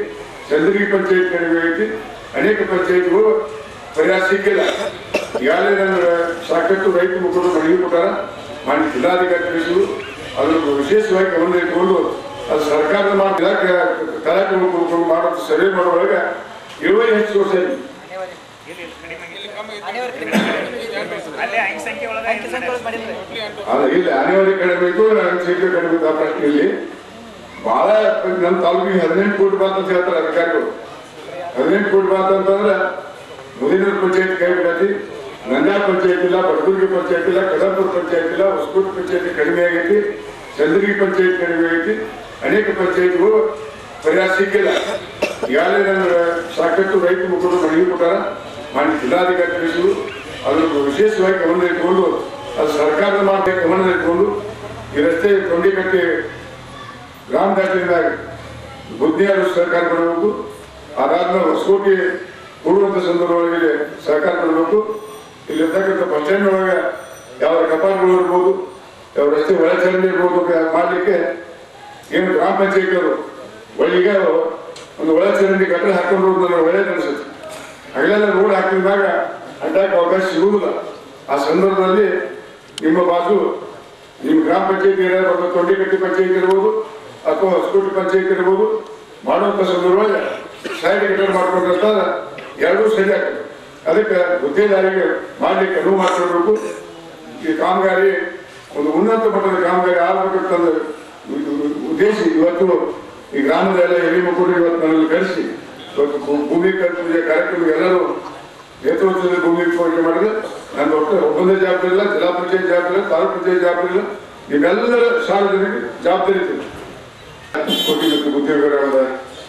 ಚಂದ್ರಗಿ ಪಂಚಾಯತ್ ಕಡಿಮೆ ಐತಿ ಅನೇಕ ಪಂಚಾಯತ್ಗಳು ಪರಿಹಾರ ಸಿಕ್ಕಿಲ್ಲ ಈಗಾಗಲೇ ನನಗೆ ಸಾಕಷ್ಟು ರೈತ ಮುಖಂಡರು ಮನವಿ ಕೊಟ್ಟಾರ ಮಾನ್ಯ ಜಿಲ್ಲಾಧಿಕಾರಿ ತಿಳಿಸಿದ್ರು ಅದನ್ನು ವಿಶೇಷವಾಗಿ ಗಮನ ಇಟ್ಕೊಂಡು ಅದು ಸರ್ಕಾರದ ಮಾಡಿ ಇಲಾಖೆ ತಲಾಟೆ ಮುಖಂಡರು ಮಾಡೋದು ಸರ್ವೆ ಮಾಡುವಾಗ ಇಳುವರಿ ಹೆಚ್ಚು ವರ್ಷ ಇಲ್ಲಿ ಇಲ್ಲಿ ಕಡಿಮೆ ಆಗಿದೆ. ಅಲ್ಲೇ ಅಂಕಿ ಸಂಖ್ಯೆ ಒಳಗೆ ಅಲ್ಲ ಇಲ್ಲಿ ಅನಿವಾರ್ಯ ಕಡಿಮೆ ಇತ್ತು ನನ್ನ ಸೀಟು ಕಡಿಮೆ ಇತ್ತು ಆ ಪ್ರಶ್ನೆ ಇಲ್ಲಿ ಬಹಳ ನಮ್ಮ ತಾಲೂಕಿಗೆ ಹದಿನೆಂಟು ಕೋಟಿ ಬಾತ್ ಅಂತ ಹೇಳ್ತಾರೆ ಅಧಿಕಾರಿಗಳು ಹದಿನೆಂಟು ಕೋಟಿ ಬಾತ್ ಅಂತಂದ್ರೆ ಮುದಿನೂರು ಪಂಚಾಯತ್ ಕೈ ಬಿಡತಿ ನಂಜಾ ಪಂಚಾಯತ್ ಇಲ್ಲ ಬಡಗುರ್ಗಿ ಪಂಚಾಯತ್ ಇಲ್ಲ ಕಡಂಪುರ ಪಂಚಾಯತ್ ಇಲ್ಲ ಹೊಸಕೋಟೆ ಪಂಚಾಯತ್ ಕಡಿಮೆ ಆಗೈತಿ ಚಂದ್ರಗಿ ಪಂಚಾಯತ್ ಕಡಿಮೆ ಆಗೈತಿ ಅನೇಕ ಪಂಚಾಯತ್ಗಳು ಪರಿಹಾರ ಸಿಕ್ಕಿಲ್ಲ ಈಗಾಗಲೇ ನನಗೆ ಸಾಕಷ್ಟು ರೈತ ಮುಖಂಡರು ಮನವಿ ಕೊಟ್ಟಾರ ಮಾನ್ಯ ಜಿಲ್ಲಾಧಿಕಾರಿ ತಿಳಿಸಿದ್ರು ಅದನ್ನು ವಿಶೇಷವಾಗಿ ಗಮನ ಇಟ್ಕೊಂಡು ಅದು ಸರ್ಕಾರದ ಮಾತ್ರ ಗಮನ ಇಟ್ಕೊಂಡು ಈ ರಸ್ತೆ ತೊಂಡಿಕಟ್ಟಿ ಗ್ರಾಮ ದಾಖಲೆಯಿಂದ ಬುದ್ಧಿಯಾರು ಸಹಕಾರ ಕೊಡಬೇಕು ಅದಾದ್ಮೇಲೆ ಹೊಸಕೋಟೆ ಕೊಡುವಂತ ಸಂದರ್ಭದಲ್ಲಿ ಸಹಕಾರ ಕೊಡಬೇಕು ಇಲ್ಲಿರ್ತಕ್ಕಂಥ ಬಸ್ ಸ್ಟ್ಯಾಂಡ್ ಒಳಗೆ ಯಾವ ಕಪಾಟ್ಗಳು ಇರ್ಬೋದು ಯಾವ ರಸ್ತೆ ಒಳಚರಂಡಿ ಇರ್ಬೋದು ಕ- ಮಾಡ್ಲಿಕ್ಕೆ ಏನು ಗ್ರಾಮ ಪಂಚಾಯತಿಯವರು ಒಳ್ಳಿಗೆ ಒಂದು ಒಳಚರಂಡಿ ಕಟ್ಟಡ ಹಾಕೊಂಡು ನನಗೆ ಒಳ್ಳೇದು ಅನಿಸುತ್ತೆ ಹಗಲೆಲ್ಲ ರೋಡ್ ಹಾಕಿದಾಗ ಅಡ್ಡಕ್ಕೆ ಅವಕಾಶ ಸಿಗುವುದಿಲ್ಲ ಆ ಸಂದರ್ಭದಲ್ಲಿ ನಿಮ್ಮ ಬಾಜು ನಿಮ್ಮ ಗ್ರಾಮ ಪಂಚಾಯತಿ ಇರ್ಬೋದು ತೊಂಡಿಕಟ್ಟಿ ಪಂಚಾಯತಿ ಇರ್ಬೋದು ಅಥವಾ ಹೊಸಕೋಟೆ ಪಂಚಾಯತಿ ಇರ್ಬೋದು ಮಾಡುವಂಥ ಸಂದರ್ಭದಲ್ಲಿ ಸೈಡ್ ಗಿಟರ್ ಮಾಡ್ಕೊಂಡ್ರೆ ಎರಡೂ ಸರಿ ಆಗ್ತದೆ ಅದಕ್ಕೆ ಗುತ್ತೇದಾರಿಗೆ ಮಾಡ್ಲಿಕ್ಕೆ ಅನುವು ಮಾಡಿಕೊಡ್ಬೇಕು ಈ ಕಾಮಗಾರಿ ಒಂದು ಉನ್ನತ ಮಟ್ಟದ ಕಾಮಗಾರಿ ಆಗಬೇಕಂತಂದು ಉದ್ದೇಶ ಇವತ್ತು ಈ ಗ್ರಾಮದ ಎಲ್ಲ ಹಿರಿಯ ಮಕ್ಕಳು ಇವತ್ತು ನನ್ನಲ್ಲಿ ಕರೆಸಿ ಇವತ್ತು ಭೂ- ಭೂಮಿ ಕರ್- ಪೂಜೆ ಕಾರ್ಯಕ್ರಮ ಎಲ್ಲರೂ ನೇತೃತ್ವದಲ್ಲಿ ಭೂಮಿ ಪೂಜೆ ಮಾಡಿದ್ರೆ ನನ್ನ ಒಟ್ಟು ಒಬ್ಬಂದೇ ಜವಾಬ್ದಾರಿ ಇಲ್ಲ ಜಿಲ್ಲಾ ಪಂಚಾಯತ್ ಜವಾಬ್ದಾರಿ ಇಲ್ಲ ತಾಲೂಕು ಪಂಚಾಯತ್ ಜವಾಬ್ದಾರಿ ಇಲ್ಲ ನಿಮ್ಮೆಲ್ಲರ ಸಾರ್ವಜನಿಕ ಜವಾಬ್ದಾರಿ ಇದೆ ಕೋಟಿ ಮತ್ತು ಉದ್ಯೋಗರಾದ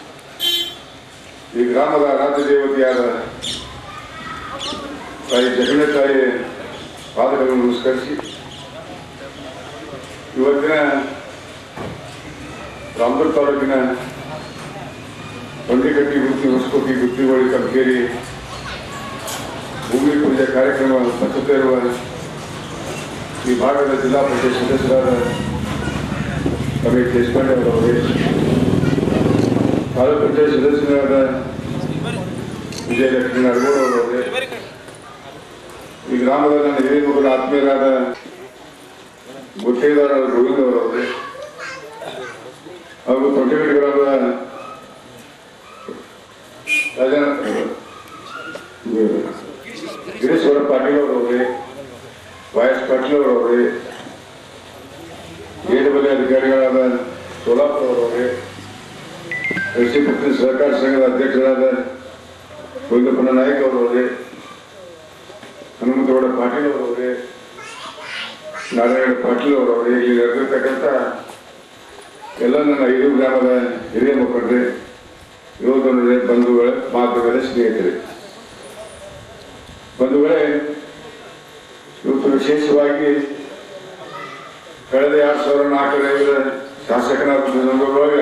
ಈ ಗ್ರಾಮದ ರಾಜ್ಯ ದೇವತೆಯಾದ ತಾಯಿ ಜಗನ್ನ ತಾಯಿ ಪಾದಗಳನ್ನು ನಮಸ್ಕರಿಸಿ ಇವತ್ತಿನ ರಾಮದುರ್ಗ ತಾಲೂಕಿನ ಬಂಡಿಗಟ್ಟಿ ಗುತ್ತಿ ಹೊಸಕೋಟಿ ಗುತ್ತಿಗೋಳಿ ಕಬ್ಗೇರಿ ಭೂಮಿ ಪೂಜೆ ಕಾರ್ಯಕ್ರಮ ನಡೆಸುತ್ತಾ ಇರುವ ಈ ಭಾಗದ ಜಿಲ್ಲಾ ಪರಿಷತ್ ಸದಸ್ಯರಾದ ರಮೇಶ್ ದೇಶಪಾಂಡೆ ಅವರವರೇ ತಾಲೂಕು ಪಂಚಾಯತ್ ಸದಸ್ಯರಾದ ವಿಜಯಲಕ್ಷ್ಮಿ ನರಗೋಡ್ ಅವರವರೇ ಈ ಗ್ರಾಮದ ನನ್ನ ಹಿರಿಯ ಮಕ್ಕಳ ಆತ್ಮೀಯರಾದ ಗುತ್ತೇದಾರ ಗೋವಿಂದ ಅವರವರೇ ಹಾಗೂ ತೊಂಟೆಗಡಿಗಳಾದ ರಾಜನ ಗಿರೀಶ್ವರ ಪಾಟೀಲ್ ಅವರವರೇ ವೈಎಸ್ ಪಾಟೀಲ್ ಅವರವರೇ ಏಡುಬಲಿ ಅಧಿಕಾರಿಗಳಾದ ಸೋಲಾಪುರ ಅವರವರೇ ಕೃಷಿ ಪತ್ನಿ ಸಹಕಾರ ಸಂಘದ ಅಧ್ಯಕ್ಷರಾದ ಗೋವಿಂದಪ್ಪನ ನಾಯಕ್ ಅವರವರೇ ಹನುಮಂತಗೌಡ ಪಾಟೀಲ್ ಅವರವರೇ ನಾರಾಯಣ ಪಾಟೀಲ್ ಅವರವರೇ ಇಲ್ಲಿ ನಡೆದಿರ್ತಕ್ಕಂಥ ಎಲ್ಲ ನನ್ನ ಐದು ಗ್ರಾಮದ ಹಿರಿಯ ಮುಖಂಡರೇ ಯುವಕರೇ ಬಂಧುಗಳೇ ಮಾತುಗಳೇ ಸ್ನೇಹಿತರೆ ಬಂಧುಗಳೇ ಇವತ್ತು ವಿಶೇಷವಾಗಿ ಕಳೆದ ಎರಡ್ ಸಾವಿರದ ನಾಲ್ಕರ ಶಾಸಕನಾದ ಸಂದರ್ಭದೊಳಗೆ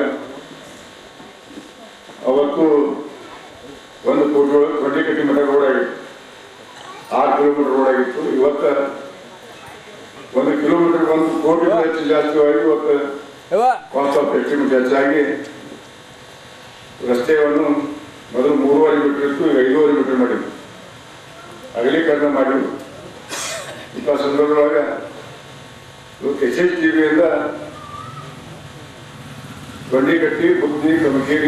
ಅವತ್ತು ಒಂದು ಕೋಟಿ ಒಳಗೆ ತೊಂಡಿಕಟ್ಟಿ ಮಠ ರೋಡ್ ಆಗಿತ್ತು ಆರು ಕಿಲೋಮೀಟರ್ ರೋಡ್ ಆಗಿತ್ತು ಇವತ್ತ ಒಂದು ಕಿಲೋಮೀಟರ್ ಒಂದು ಕೋಟಿ ಹೆಚ್ಚು ಜಾಸ್ತಿಯಾಗಿ ಇವತ್ತು ಕಾಸ್ಟ್ ಆಫ್ ಎಸ್ಟಿಮೇಟ್ ಹೆಚ್ಚಾಗಿ ರಸ್ತೆಯನ್ನು ಮೊದಲು ಮೂರುವರೆ ಮೀಟರ್ ಇತ್ತು ಈಗ ಐದೂವರೆ ಮೀಟರ್ ಮಾಡಿದ್ವಿ ಅಗಲೀಕರಣ ಮಾಡಿದ್ವಿ ಇಂಥ ಸಂದರ್ಭದೊಳಗೆ ಇವತ್ತು ಎಸ್ ಎಚ್ ಟಿ ವಿಯಿಂದ ಬಂಡಿಗಟ್ಟಿ ಬುದ್ಧಿ ಕಮಕೇರಿ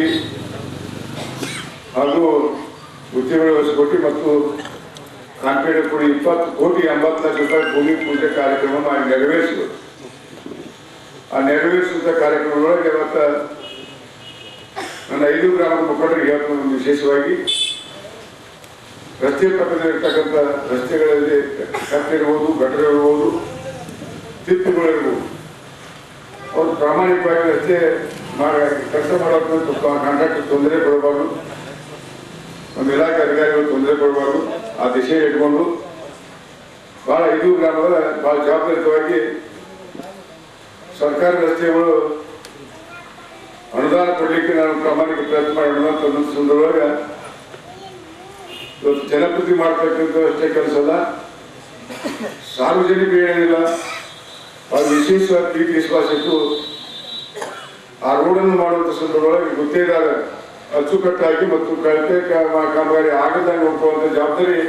ಹಾಗೂ ಉದ್ಯಮಗಳ ಹೊಸಕೋಟಿ ಮತ್ತು ಕಾನ್ಪೇಟೆ ಕೂಡಿ ಇಪ್ಪತ್ತು ಕೋಟಿ ಎಂಬತ್ತು ಲಕ್ಷ ರೂಪಾಯಿ ಭೂಮಿ ಪೂಜೆ ಕಾರ್ಯಕ್ರಮ ಮಾಡಿ ನೆರವೇರಿಸಿದರು ಆ ನೆರವೇರಿಸಿದ ಕಾರ್ಯಕ್ರಮದೊಳಗೆ ಇವತ್ತ ನನ್ನ ಐದು ಗ್ರಾಮದ ಮುಖಂಡರಿಗೆ ಹೇಳ್ತೀನಿ ಒಂದು ವಿಶೇಷವಾಗಿ ರಸ್ತೆ ಪಕ್ಕದಲ್ಲಿರ್ತಕ್ಕಂಥ ರಸ್ತೆಗಳಲ್ಲಿ ಕಟ್ಟಿರ್ಬೋದು ಗಟರ್ ಇರ್ಬೋದು ತಿಪ್ಪುಗಳಿರ್ಬೋದು ಅವರು ಪ್ರಾಮಾಣಿಕವಾಗಿ ರಸ್ತೆ ಮಾಡಿ ಕೆಲಸ ಮಾಡೋಕೆ ಕಾಂಟ್ರಾಕ್ಟ್ ತೊಂದರೆ ಕೊಡಬಾರ್ದು ನಮ್ಮ ಇಲಾಖೆ ಅಧಿಕಾರಿಗಳು ತೊಂದರೆ ಕೊಡಬಾರ್ದು ಆ ದಿಶೆಯಲ್ಲಿ ಇಟ್ಕೊಂಡು ಬಹಳ ಐದು ಗ್ರಾಮದ ಬಹಳ ಜವಾಬ್ದಾರಿತವಾಗಿ ಸರ್ಕಾರಿ ರಸ್ತೆಗಳು ಅನುದಾನ ಕೊಡಲಿಕ್ಕೆ ನಾನು ಪ್ರಾಮಾಣಿಕ ಪ್ರಯತ್ನ ಮಾಡಿ ಅನುದಾನ ತಂದ ಸಂದರ್ಭದೊಳಗೆ ಇವತ್ತು ಜನಪ್ರತಿ ಮಾಡ್ತಕ್ಕಂಥ ಅಷ್ಟೇ ಕೆಲಸ ಅಲ್ಲ ಸಾರ್ವಜನಿಕ ಏನಿಲ್ಲ ಬಹಳ ವಿಶೇಷವಾದ ಪ್ರೀತಿ ವಿಶ್ವಾಸ ಇಟ್ಟು ಆ ರೋಡನ್ನು ಮಾಡುವಂಥ ಸಂದರ್ಭದೊಳಗೆ ಗೊತ್ತೇ ಇದ್ದಾಗ ಅಚ್ಚುಕಟ್ಟಾಗಿ ಮತ್ತು ಕಳಪೆ ಕಾ- ಕಾಮಗಾರಿ ಆಗದಂಗೆ ನೋಡ್ಕೊಳ್ಳುವಂತ ಜವಾಬ್ದಾರಿ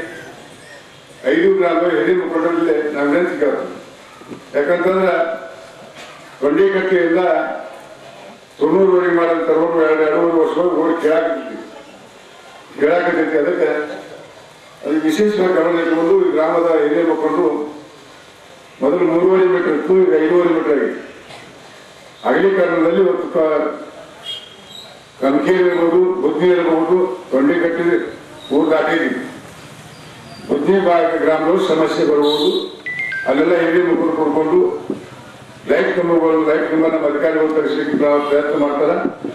ಐದು ಗ್ರಾಮದ ಹಿರಿಯ ಮುಖಂಡರಲ್ಲಿ ನಾವು ನೆನೆಸಿಕ ಯಾಕಂತಂದ್ರೆ ದೊಂಡಿಕಟ್ಟೆಯಿಂದ ತೊಣ್ಣೂರವರೆಗೆ ಮಾಡಿದ ತರೋರು ಎರಡು ಎರಡೂವರೆ ವರ್ಷ ಓಡಿ ಕೇಳಾಕತ್ತೈತಿ ಕೇಳಾಕತ್ತೈತಿ ಅದಕ್ಕೆ ಅದು ವಿಶೇಷವಾಗಿ ಗಮನ ಇಟ್ಕೊಂಡು ಈ ಗ್ರಾಮದ ಹಿರಿಯ ಮುಖಂಡರು ಮೊದಲು ಮೂರುವರೆ ಮೀಟರ್ ಇತ್ತು ಈಗ ಐದೂವರೆ ಮೀಟರ್ ಆಗಿದೆ ಅಗಲೀಕರಣದಲ್ಲಿ ಇವತ್ತು ಕ- ಕನಕೇರಿ ಇರ್ಬೋದು ಬುದ್ಧಿ ಇರಬಹುದು ತೊಂಡೆಕಟ್ಟಿ ಊರು ದಾಟಿದ್ವಿ ಬುದ್ಧಿ ಭಾಗ ಗ್ರಾಮದವರು ಸಮಸ್ಯೆ ಬರ್ಬೋದು ಅಲ್ಲೆಲ್ಲ ಹಿರಿಯ ಮುಖರು ಕೊಡ್ಕೊಂಡು ಲೈಟ್ ಕಂಬಗಳು ಲೈಟ್ ಕಂಬ ನಮ್ಮ ಅಧಿಕಾರಿಗಳು ತರಿಸಲಿಕ್ಕೆ ನಾವು ಪ್ರಯತ್ನ ಮಾಡ್ತಾರೆ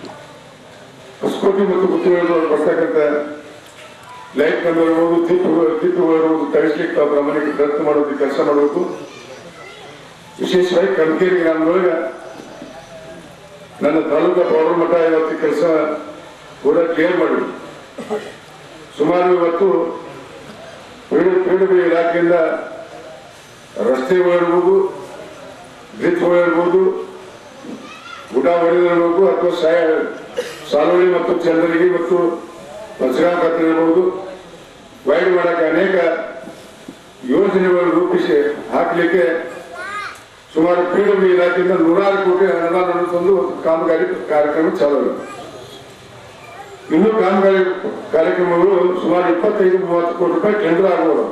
ಹೊಸಕೋಟೆ ಮತ್ತು ಗುತ್ತಿಗೆಗಳು ಬರ್ತಕ್ಕಂಥ ಲೈಟ್ ಕಂಬ ಇರ್ಬೋದು ತಿಪ್ಪುಗಳು ತಿಪ್ಪುಗಳು ಇರ್ಬೋದು ತರಿಸ್ಲಿಕ್ಕೆ ನಾವು ಪ್ರಾಮಾಣಿಕ ಪ್ರಯತ್ನ ಮಾಡೋದಕ್ಕೆ ಕೆಲಸ ಮಾಡಬೇಕು ವಿಶೇಷವಾಗಿ ಕನಕೇರಿ ಗ್ರಾಮದೊಳಗೆ ನನ್ನ ತಾಲೂಕಾ ಪೌಡರ್ ಮಠ ಇವತ್ತು ಕೆಲಸ ಕೂಡ ಕ್ಲಿಯರ್ ಮಾಡಿ ಸುಮಾರು ಇವತ್ತು ಪೀಡು ಪೀಡುಬಿ ಇಲಾಖೆಯಿಂದ ರಸ್ತೆಗಳಿರ್ಬೋದು ಬ್ರಿಡ್ಜ್ಗಳಿರ್ಬೋದು ಊಟ ಹೊಡೆದಿರ್ಬೋದು ಅಥವಾ ಸಾಯ ಸಾಲುವಳಿ ಮತ್ತು ಚಂದ್ರಗಿ ಮತ್ತು ಪಂಚಗಾಂಕತ್ರ ಇರ್ಬೋದು ವೈಡ್ ಮಾಡಕ್ಕೆ ಅನೇಕ ಯೋಜನೆಗಳನ್ನು ರೂಪಿಸಿ ಹಾಕಲಿಕ್ಕೆ ಸುಮಾರು ಪಿಡಬ್ಲ್ಯೂ ಇಲಾಖೆಯಿಂದ ನೂರಾರು ಕೋಟಿ ಅನುದಾನ ತಂದು ಒಂದು ಕಾಮಗಾರಿ ಕಾರ್ಯಕ್ರಮ ಚಾಲೂ ಇದೆ. ಇನ್ನು ಕಾಮಗಾರಿ ಕಾರ್ಯಕ್ರಮಗಳು ಸುಮಾರು ಇಪ್ಪತ್ತೈದು ಮೂವತ್ತು ಕೋಟಿ ರೂಪಾಯಿ ಟೆಂಡರ್ ಆಗಬಹುದು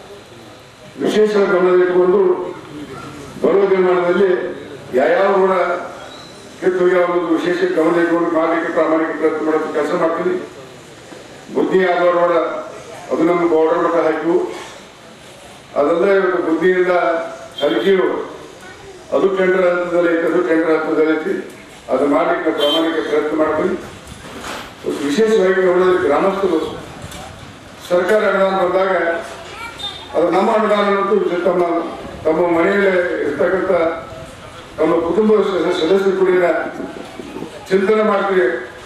ವಿಶೇಷ ಗಮನದಲ್ಲಿಟ್ಟುಕೊಂಡು ಬರುವ ನಿರ್ಮಾಣದಲ್ಲಿ ಯಾವ್ಯಾವ ಕೂಡ ಕಿತ್ತೋಗಿ ಒಂದು ವಿಶೇಷ ಗಮನ ಇಟ್ಕೊಂಡು ಮಾಡಲಿಕ್ಕೆ ಪ್ರಾಮಾಣಿಕ ಪ್ರಯತ್ನ ಮಾಡೋದು ಕೆಲಸ ಮಾಡ್ತೀನಿ ಬುದ್ಧಿ ಆದವರು ಕೂಡ ಅದು ನಮ್ಮ ಬಾರ್ಡರ್ ಮಟ್ಟ ಹಾಕಿವು ಅದಲ್ಲದೆ ಇವತ್ತು ಬುದ್ಧಿಯಿಂದ ಹಲ್ಕಿಯು ಅದು ಟೆಂಡರ್ ಹಂತದಲ್ಲಿ ಐತೆ ಅದು ಟೆಂಡರ್ ಹಂತದಲ್ಲಿ ಐತಿ ಅದು ಮಾಡಲಿಕ್ಕೆ ನಾವು ಪ್ರಾಮಾಣಿಕ ಪ್ರಯತ್ನ ಮಾಡ್ತೀನಿ ಇವತ್ತು ವಿಶೇಷವಾಗಿ ನೋಡಿದ್ರೆ ಗ್ರಾಮಸ್ಥರು ಸರ್ಕಾರ ಅನುದಾನ ಬಂದಾಗ ಅದು ನಮ್ಮ ಅನುದಾನ ಅನ್ನೋದು ಇದು ತಮ್ಮ ತಮ್ಮ ಮನೆಯಲ್ಲಿ ಇರ್ತಕ್ಕಂಥ ತಮ್ಮ ಕುಟುಂಬ ಸದ- ಸದಸ್ಯರು ಕೂಡ ಚಿಂತನೆ ಮಾಡ್ತೀವಿ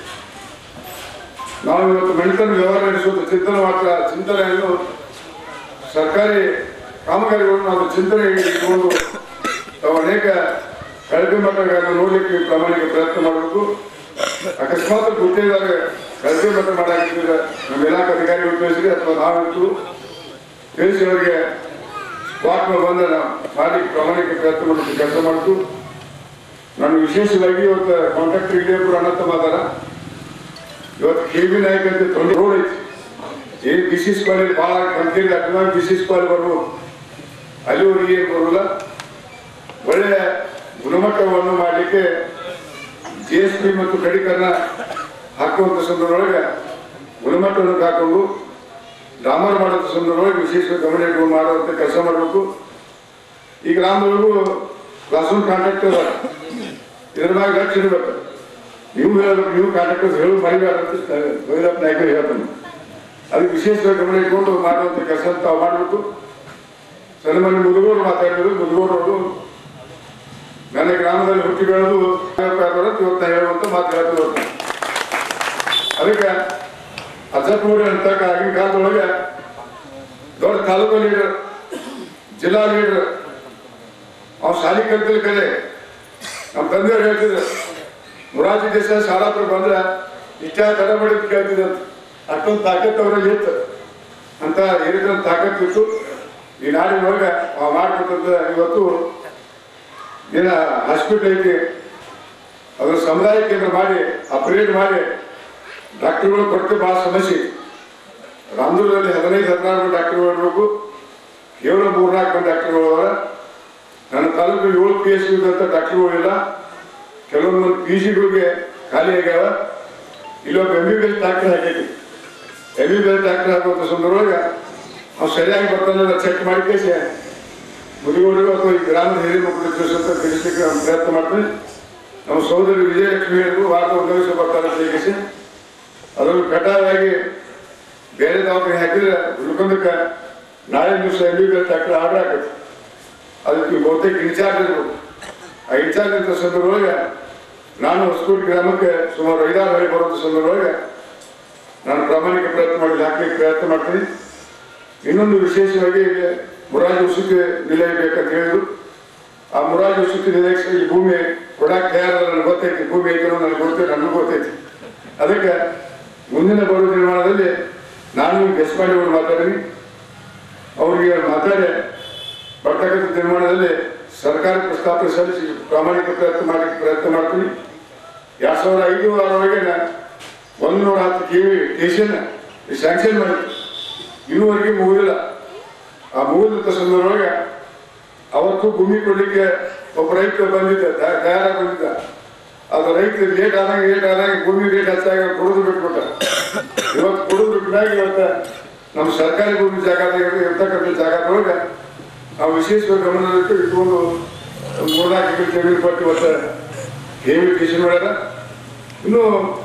ನಾವು ಇವತ್ತು ಮೆಡಿಕಲ್ ವ್ಯವಹಾರ ನಡೆಸುವಂತ ಚಿಂತನೆ ಮಾಡ್ತಾ ಚಿಂತನೆಯನ್ನು ಸರ್ಕಾರಿ ಕಾಮಗಾರಿಗಳನ್ನು ನಾವು ಚಿಂತನೆ ಇಟ್ಟುಕೊಂಡು ತಾವು ಅನೇಕ ಕಳಪೆ ಮಟ್ಟಗಳನ್ನು ನೋಡ್ಲಿಕ್ಕೆ ಪ್ರಾಮಾಣಿಕ ಪ್ರಯತ್ನ ಮಾಡಬೇಕು ಅಕಸ್ಮಾತ್ ಗುತ್ತಿಗೆದಾರ ಕಳಪೆ ಮಟ್ಟ ಮಾಡಾಕಿದ್ರೆ ನಮ್ಮ ಇಲಾಖೆ ಅಧಿಕಾರಿಗಳು ತಿಳಿಸಿರಿ ಅಥವಾ ನಾವಂತೂ ತಿಳಿಸಿ ಅವರಿಗೆ ಸ್ಪಾಟ್ ಬಂದ ಮಾಡ್ಲಿಕ್ಕೆ ಪ್ರಾಮಾಣಿಕ ಪ್ರಯತ್ನ ಮಾಡೋದಕ್ಕೆ ಕೆಲಸ ಮಾಡ್ತು ನಾನು ವಿಶೇಷವಾಗಿ ಇವತ್ತು ಕಾಂಟ್ರಾಕ್ಟರ್ ಇಳಿಯಪುರ ಅಣ್ಣತ್ತ ಮಾತಾಡ ಇವತ್ತು ಕೆ ಬಿ ನಾಯಕ್ ಅಂತ ತೊಂದರೆ ರೋಡ್ ಐತಿ ಏನ್ ಬಿ ಸಿ ಸ್ಕ್ವಾಲಿ ಭಾಳ ಕಂಪ್ಲೀಟ್ ಅಡ್ವಾನ್ಸ್ ಬಿ ಸಿ ಸ್ಕ್ವಾಲಿ ಬರ್ಬೋದು ಅಲ್ಲಿವರೆಗೆ ಏನು ಬರೋಲ್ಲ ಒಳ್ಳೆಯ ಗುಣಮಟ್ಟವನ್ನು ಮಾಡಲಿಕ್ಕೆ ಜಿ ಎಸ್ ಪಿ ಮತ್ತು ಕಡಿಕರಣ ಹಾಕುವಂಥ ಸಂದರ್ಭದೊಳಗೆ ಗುಣಮಟ್ಟವನ್ನು ಹಾಕೊಂಡು ಡಾಮರ್ ಮಾಡುವಂಥ ಸಂದರ್ಭದೊಳಗೆ ವಿಶೇಷ ಗಮನ ಇಟ್ಕೊಂಡು ಮಾಡುವಂಥ ಕೆಲಸ ಮಾಡಬೇಕು ಈ ಗ್ರಾಮದೊಳಗೂ ಕ್ಲಾಸ್ ರೂಮ್ ಕಾಂಟ್ರಾಕ್ಟ್ ಅದ ಇದ್ರ ಮ್ಯಾಗ ಲಕ್ಷ ಇರ್ಬೇಕು ನೀವು ಹೇಳ್ಬೇಕು ನೀವು ಕಾಂಟ್ರಾಕ್ಟರ್ಸ್ ಹೇಳು ಮರಿಬೇಡ ಅಂತ ಭೈರಪ್ಪ ನಾಯ್ಕರು ಹೇಳ್ತಾನೆ ಅದಕ್ಕೆ ವಿಶೇಷವಾಗಿ ಗಮನ ಇಟ್ಕೊಂಡು ಮಾಡುವಂಥ ಕೆಲಸ ತಾವು ಮಾಡಬೇಕು ಸಣ್ಣ ಮನೆ ಮುದುಗೋರು ಮಾತಾಡಿದ್ರು ಮುದುಗೋರವರು ನನ್ನ ಗ್ರಾಮದಲ್ಲಿ ಹುಟ್ಟಿ ಬೆಳೆದು ಇವತ್ತು ನಾ ಹೇಳುವಂತ ಮಾತು ಹೇಳ್ತಿದ್ರು ಅದಕ್ಕೆ ಅಜ್ಜಪ್ಪನೂರು ಅಂತ ಆಗಿನ ಕಾಲದೊಳಗೆ ದೊಡ್ಡ ತಾಲೂಕು ಲೀಡರ್ ಜಿಲ್ಲಾ ಲೀಡರ್ ಅವ್ನು ಶಾಲಿ ಕಲ್ತಿಲ್ಲ ಕಲೆ ನಮ್ಮ ತಂದೆಯವ್ರು ಹೇಳ್ತಿದ್ರು ಮುರಾಜಿ ದೇಸಾಯಿ ಶಾಲಾಪುರ ಬಂದ್ರೆ ಇಷ್ಟ ತಡ ಮಾಡಿ ಕೇಳ್ತಿದ್ದಂತ ಅಷ್ಟೊಂದು ತಾಕತ್ತು ಅವರಲ್ಲಿ ಇತ್ತು ಅಂತ ಏನಿದ್ರೆ ತಾಕತ್ತು ಇತ್ತು ಈ ನಾಡಿನೊಳಗೆ ಅವ ಮಾಡ್ಕೊಟ್ಟಂತ ಇವತ್ತು ಏನ ಹಾಸ್ಪಿಟಲ್ ಐತಿ ಅದರ ಸಮುದಾಯ ಕೇಂದ್ರ ಮಾಡಿ ಅಪ್ಗ್ರೇಡ್ ಮಾಡಿ ಡಾಕ್ಟರ್ಗಳು ಕೊರತೆ ಭಾಳ ಸಮಸ್ಯೆ ಐತಿ ರಾಮದುರ್ಗದಲ್ಲಿ ಹದಿನೈದು ಹದಿನಾರು ಡಾಕ್ಟರ್ಗಳು ಇರಬೇಕು ಕೇವಲ ಮೂರ್ನಾಲ್ಕು ಮಂದಿ ಡಾಕ್ಟರ್ಗಳು ಅದಾರ ನನ್ನ ತಾಲೂಕು ಏಳು ಪಿ ಎಸ್ ಇದ್ದಂಥ ಡಾಕ್ಟರ್ಗಳು ಇಲ್ಲ ಕೆಲವೊಂದು ಮಂದಿ ಪಿ ಜಿಗಳಿಗೆ ಖಾಲಿ ಆಗ್ಯಾವ ಇಲ್ಲೊಬ್ಬ M B B S doctor ಹಾಕೈತಿ M B B S doctor ಹಾಕುವಂಥ ಸಂದರ್ಭದೊಳಗೆ ಅವ್ನು ಸರಿಯಾಗಿ ಬರ್ತಾನೆ ಚೆಕ್ ಮಾಡಿ ಕೇಸಿ ಮುದಿಗೋಡಿಗೂ ಅಥವಾ ಈ ಗ್ರಾಮದ ಹಿರಿಯ ಮಕ್ಕಳು ತಿಳಿಸುವಂತ ತಿಳಿಸ್ಲಿಕ್ಕೆ ನಾನು ಪ್ರಯತ್ನ ಮಾಡ್ತೀನಿ ನಮ್ಮ ಸಹೋದರಿ ವಿಜಯಲಕ್ಷ್ಮಿ ಹೇಳಿದ್ರು ವಾರದ ಒಂದು ದಿವಸ ಬರ್ತಾರೆ ಅಂತ ಹೇಳಿ ಅದನ್ನು ಕಡ್ಡಾಯವಾಗಿ ಬೇರೆ ದವಾಖಾನೆ ಹಾಕಿದ್ರೆ ಉಳ್ಕೊಂಡಕ್ಕೆ ನಾಳೆ ದಿವಸ M B B S doctor order ಹಾಕತ್ತೆ ಅದಕ್ಕೆ ಬಹುತೇಕ ಇನ್ಚಾರ್ಜ್ ಇರ್ಬೇಕು ಆ ಇನ್ಚಾರ್ಜ್ ಅಂತ ಸಂದರ್ಭದೊಳಗೆ ನಾನು ಹೊಸಕೋಟೆ ಗ್ರಾಮಕ್ಕೆ ಸುಮಾರು ಐದಾರು ಹಳ್ಳಿ ಬರುವಂಥ ಸಂದರ್ಭದೊಳಗೆ ನಾನು ಪ್ರಾಮಾಣಿಕ ಪ್ರಯತ್ನ ಮಾಡಿ ಹಾಕ್ಲಿಕ್ಕೆ ಪ್ರಯತ್ನ ಮಾಡ್ತೀನಿ ಇನ್ನೊಂದು ವಿಶೇಷವಾಗಿ ಇಲ್ಲಿ ಮುರಾಜ್ ವಸತಿ ನಿಲಯ ಬೇಕಂತ ಹೇಳಿದ್ರು ಆ ಮುರಾಜ್ ವಸತಿ ನಿಲಯಕ್ಕೆ ಈ ಭೂಮಿ ಕೊಡಕ್ಕೆ ತಯಾರದ ನನಗೆ ಗೊತ್ತೈತಿ ಭೂಮಿ ಐತೆ ಅನ್ನೋದು ನನಗೆ ಗೊತ್ತೈತಿ ನನಗೂ ಗೊತ್ತೈತಿ ಅದಕ್ಕೆ ಮುಂದಿನ ಬರುವ ನಿರ್ಮಾಣದಲ್ಲಿ ನಾನು ಗೆಸ್ಟ್ ಮಾಡಿ ಅವ್ರು ಮಾತಾಡಿನಿ ಅವರಿಗೆ ಮಾತಾಡಿ ಬರ್ತಕ್ಕಂಥ ನಿರ್ಮಾಣದಲ್ಲಿ ಸರ್ಕಾರ ಪ್ರಸ್ತಾಪ ಸಲ್ಲಿಸಿ ಪ್ರಾಮಾಣಿಕ ಪ್ರಯತ್ನ ಮಾಡಿ ಪ್ರಯತ್ನ ಮಾಡ್ತೀನಿ ಎರಡ್ ಸಾವಿರದ ಐದು ಆರೊಳಗೆ ಒಂದು ನೂರ ಹತ್ತು ಕೆ ವಿ ಸ್ಟೇಷನ್ ಸ್ಯಾಂಕ್ಷನ್ ಮಾಡಿತ್ತು ಇನ್ನೂವರೆಗೆ ಮುಗಿದಿಲ್ಲ ಆ ಮುಗಿದಂಥ ಸಂದರ್ಭದೊಳಗೆ ಅವತ್ತು ಭೂಮಿ ಕೊಡ್ಲಿಕ್ಕೆ ಒಬ್ಬ ರೈತ ಬಂದಿದ್ದ ತ- ತಯಾರಾಗಿ ಬಂದಿದ್ದ ಅದು ರೈತ ಲೇಟ್ ಆದಾಗ ಲೇಟ್ ಆದಾಗ ಭೂಮಿ ರೇಟ್ ಹೆಚ್ಚಾಗ ಕೊಡೋದು ಬಿಟ್ಬಿಟ್ಟ ಇವತ್ತು ಕೊಡೋದು ಬಿಟ್ಟಾಗ ಇವತ್ತು ನಮ್ಮ ಸರ್ಕಾರಿ ಭೂಮಿ ಜಾಗದಾಗ ಇರ್ತಕ್ಕಂಥ ಜಾಗದೊಳಗೆ ನಾವು ವಿಶೇಷವಾಗಿ ಗಮನದಲ್ಲಿಟ್ಟು ಇಟ್ಕೊಂಡು ಒಂದು ಮೂರ್ನಾಲ್ಕು ಎಕರೆ ಜಮೀನು ಕೊಟ್ಟು ಇವತ್ತು ಹೇವಿ ಕೃಷಿ ಮಾಡ್ಯಾರ ಇನ್ನು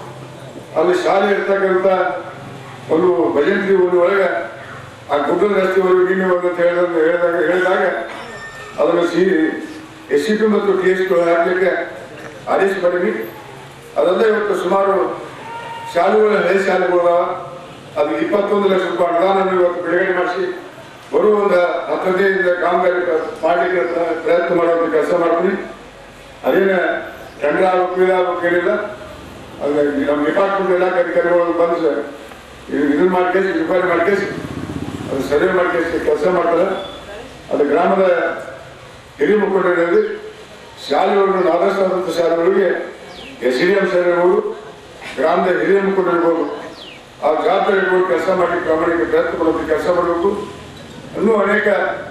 ಅಲ್ಲಿ ಶಾಲೆ ಇರ್ತಕ್ಕಂಥ ಒಂದು ಭಜಂತ್ರಿ ಊರಿನ ಒಳಗೆ ಆ ಗುಡ್ಡದ ರಸ್ತೆವರೆಗೂ ನೀನು ಒಂದು ಅಂತ ಹೇಳಿದಾಗ ಹೇಳಿದಾಗ ಹೇಳಿದಾಗ ಅದನ್ನು ಸಿ ಎಸ್ ಸಿ ಪಿ ಮತ್ತು ಟಿ ಎಸ್ ಹಾಕಲಿಕ್ಕೆ ಆದೇಶ ಮಾಡೀನಿ ಅದಲ್ಲದೆ ಇವತ್ತು ಸುಮಾರು ಶಾಲೆಗಳ ಹಳೆ ಶಾಲೆಗಳು ಅದಾವ ಅದು ಇಪ್ಪತ್ತೊಂದು ಲಕ್ಷ ರೂಪಾಯಿ ಅನುದಾನ ಇವತ್ತು ಬಿಡುಗಡೆ ಮಾಡಿಸಿ ಬರುವ ಒಂದು ಹತ್ತದೈದು ಕಾಮಗಾರಿ ಮಾಡಲಿಕ್ಕೆ ಪ್ರಯತ್ನ ಮಾಡುವಂಥ ಕೆಲಸ ಮಾಡ್ತೀನಿ ಅದೇನ ಟೆಂಡರ್ ಆಗ್ಬೇಕು ಇದು ಆಗ್ಬೇಕು ಏನಿಲ್ಲ ಅದು ನಮ್ಮ ಡಿಪಾರ್ಟ್ಮೆಂಟ್ ಇಲಾಖೆ ಅಧಿಕಾರಿಗಳು ಬಂದು ಇದು ಇದನ್ನ ಮಾಡ್ಕೇಸಿ ರಿಪೇರಿ ಮಾಡ್ಕೇಸಿ ಅದು ಸರ್ವೆ ಮಾಡ್ಕೇಸಿ ಕೆಲಸ ಮಾಡ್ತಾರೆ ಅದು ಗ್ರಾಮದ ಹಿರಿಯ ಮುಖಂಡರಲ್ಲಿ ಶಾಲೆಗಳನ್ನು ಆದರ್ಶವಾದಂಥ ಶಾಲೆಗಳಿಗೆ ಎಸ್ ಡಿ ಎಂ ಸರ್ ಇರ್ಬೋದು ಗ್ರಾಮದ ಹಿರಿಯ ಮುಖಂಡರಿರ್ಬೋದು ಆ ಜವಾಬ್ದಾರಿ ಇಟ್ಕೊಂಡು ಕೆಲಸ ಮಾಡಿ ಪ್ರಾಮಾಣಿಕ ಪ್ರಯತ್ನ ಪಡೋದಕ್ಕೆ ಕೆಲಸ ಮಾಡಬೇಕು ಇನ್ನೂ ಅನೇಕ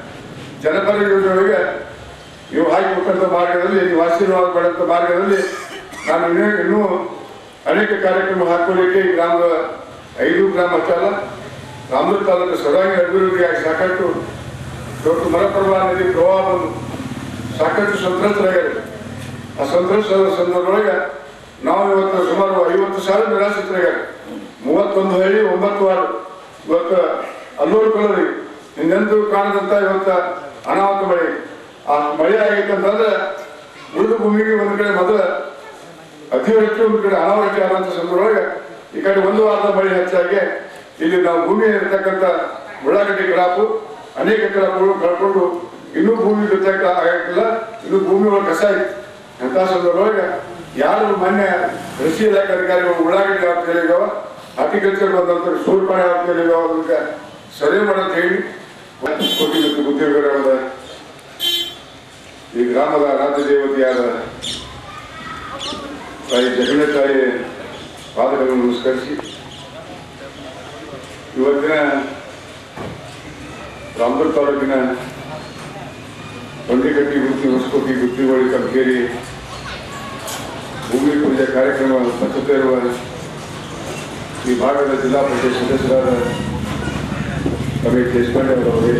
ಜನಪರ ಯೋಜನೆಗಳಿಗೆ ನೀವು ಹಾಕಿಕೊಟ್ಟಂತ ಮಾರ್ಗದಲ್ಲಿ ನೀವು ಆಶೀರ್ವಾದ ಪಡೆದಂತ ಮಾರ್ಗದಲ್ಲಿ ನಾನು ಇನ್ನೂ ಇನ್ನೂ ಅನೇಕ ಕಾರ್ಯಕ್ರಮ ಹಾಕೊಳ್ಳಿಕ್ಕೆ ಈ ಗ್ರಾಮದ ಐದು ಗ್ರಾಮ ಅಷ್ಟೇ ಅಲ್ಲ ರಾಮದುರ್ಗ ತಾಲೂಕು ಸರ್ವಾಂಗೀಣ ಅಭಿವೃದ್ಧಿಯಾಗಿ ಸಾಕಷ್ಟು ದೊಡ್ಡ ಮರಪರ್ವ ನದಿ ಪ್ರವಾಹ ಬಂದು ಸಾಕಷ್ಟು ಸಂತ್ರಸ್ತರಾಗ್ಯಾರ ಆ ಸಂತ್ರಸ್ತರ ಸಂದರ್ಭದೊಳಗೆ ನಾವು ಇವತ್ತು ಸುಮಾರು ಐವತ್ತು ಸಾವಿರ ನಿರಾಶ್ರಿತರಾಗ್ಯಾರ ಮೂವತ್ತೊಂದು ಹಳ್ಳಿ ಒಂಬತ್ತು ವಾರ್ಡ್ ಇವತ್ತು ಅಲ್ಲೂರು ಕೊಲ್ಲರಿ ಹಿಂದೆಂದೂ ಕಾಣದಂತ ಇವತ್ತು ಅನಾಹುತ ಮಳೆ ಆ ಮಳೆ ಆಗಿತ್ತು ಅಂತಂದ್ರೆ ಉಳಿದ ಭೂಮಿಗೆ ಒಂದು ಕಡೆ ಮೊದಲ ಅತಿವೃಷ್ಟಿ ಒಂದು ಕಡೆ ಅನಾವೃಷ್ಟಿ ಆದಂತ ಸಂದರ್ಭದೊಳಗೆ ಈ ಕಡೆ ಒಂದು ವಾರದ ಮಳೆ ಹೆಚ್ಚಾಗಿ ಇಲ್ಲಿ ನಾವು ಭೂಮಿ ಇರತಕ್ಕಂಥ ಉಳ್ಳಾಗಡ್ಡಿ ಕ್ರಾಪು ಅನೇಕ ಕ್ರಾಪ್ಗಳು ಕಳ್ಕೊಂಡು ಇನ್ನೂ ಭೂಮಿ ಬಿತ್ತಕ್ಕ ಆಗಿಲ್ಲ ಇನ್ನೂ ಭೂಮಿ ಒಳಗೆ ಕಸ ಐತಿ ಅಂತ ಸಂದರ್ಭದೊಳಗೆ ಯಾರು ಮೊನ್ನೆ ಕೃಷಿ ಇಲಾಖೆ ಅಧಿಕಾರಿಗಳು ಉಳ್ಳಾಗಡ್ಡಿ ಯಾವ ಹೇಳಿದಾವ ಹಾರ್ಟಿಕಲ್ಚರ್ ಬಂದಂತ ಸೂರ್ಪಾಣಿ ಯಾವ ಹೇಳಿದಾವ ಅದಕ್ಕೆ ಸರ್ವೆ ಮಾಡಂತ ಹೇಳಿ ಕೋಟಿ ಮತ್ತು ಉದ್ಯೋಗದ ಈ ಗ್ರಾಮದ ರಾಜ್ಯ ದೇವತೆಯಾದ ತಾಯಿ ಜಗನ್ನ ತಾಯಿ ಪಾದಗಳನ್ನು ನಮಸ್ಕರಿಸಿ ಇವತ್ತಿನ ರಾಮದುರ್ಗ ತಾಲೂಕಿನ ಬಂಡಿಗಟ್ಟಿ ಗುತ್ತಿ ಹೊಸಕೋಟಿ ಗುತ್ತಿಗೋಳಿ ಕಬ್ಕೇರಿ ಭೂಮಿ ಪೂಜೆ ಕಾರ್ಯಕ್ರಮ ನಡೆಸುತ್ತಿರುವ ಈ ಭಾಗದ ಜಿಲ್ಲಾ ಪರಿಷತ್ ಸದಸ್ಯರಾದ ರಮೇಶ್ ದೇಶಪಾಂಡೆ ಅವರವರೇ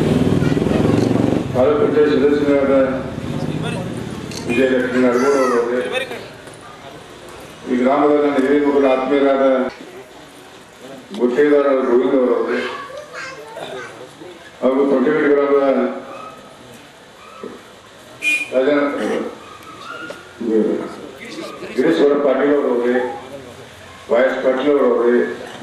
ತಾಲೂಕು ಪಂಚಾಯತ್ ಸದಸ್ಯರಾದ ವಿಜಯಲಕ್ಷ್ಮಿ ನರಗೋಡ್ ಅವರವರೇ ಈ ಗ್ರಾಮದ ನನ್ನ ಹಿರಿಯ ಮಕ್ಕಳ ಆತ್ಮೀಯರಾದ ಗುತ್ತೇದಾರ ಗೋವಿಂದ ಅವರವರೇ ಹಾಗೂ ತೊಂಟೆಗಡಿ ಗ್ರಾಮದ ರಾಜ ಗಿರೀಶ್ವರ ಪಾಟೀಲ್ ಅವರವರೇ ವೈಎಸ್ ಪಾಟೀಲ್ ಅವರವರೇ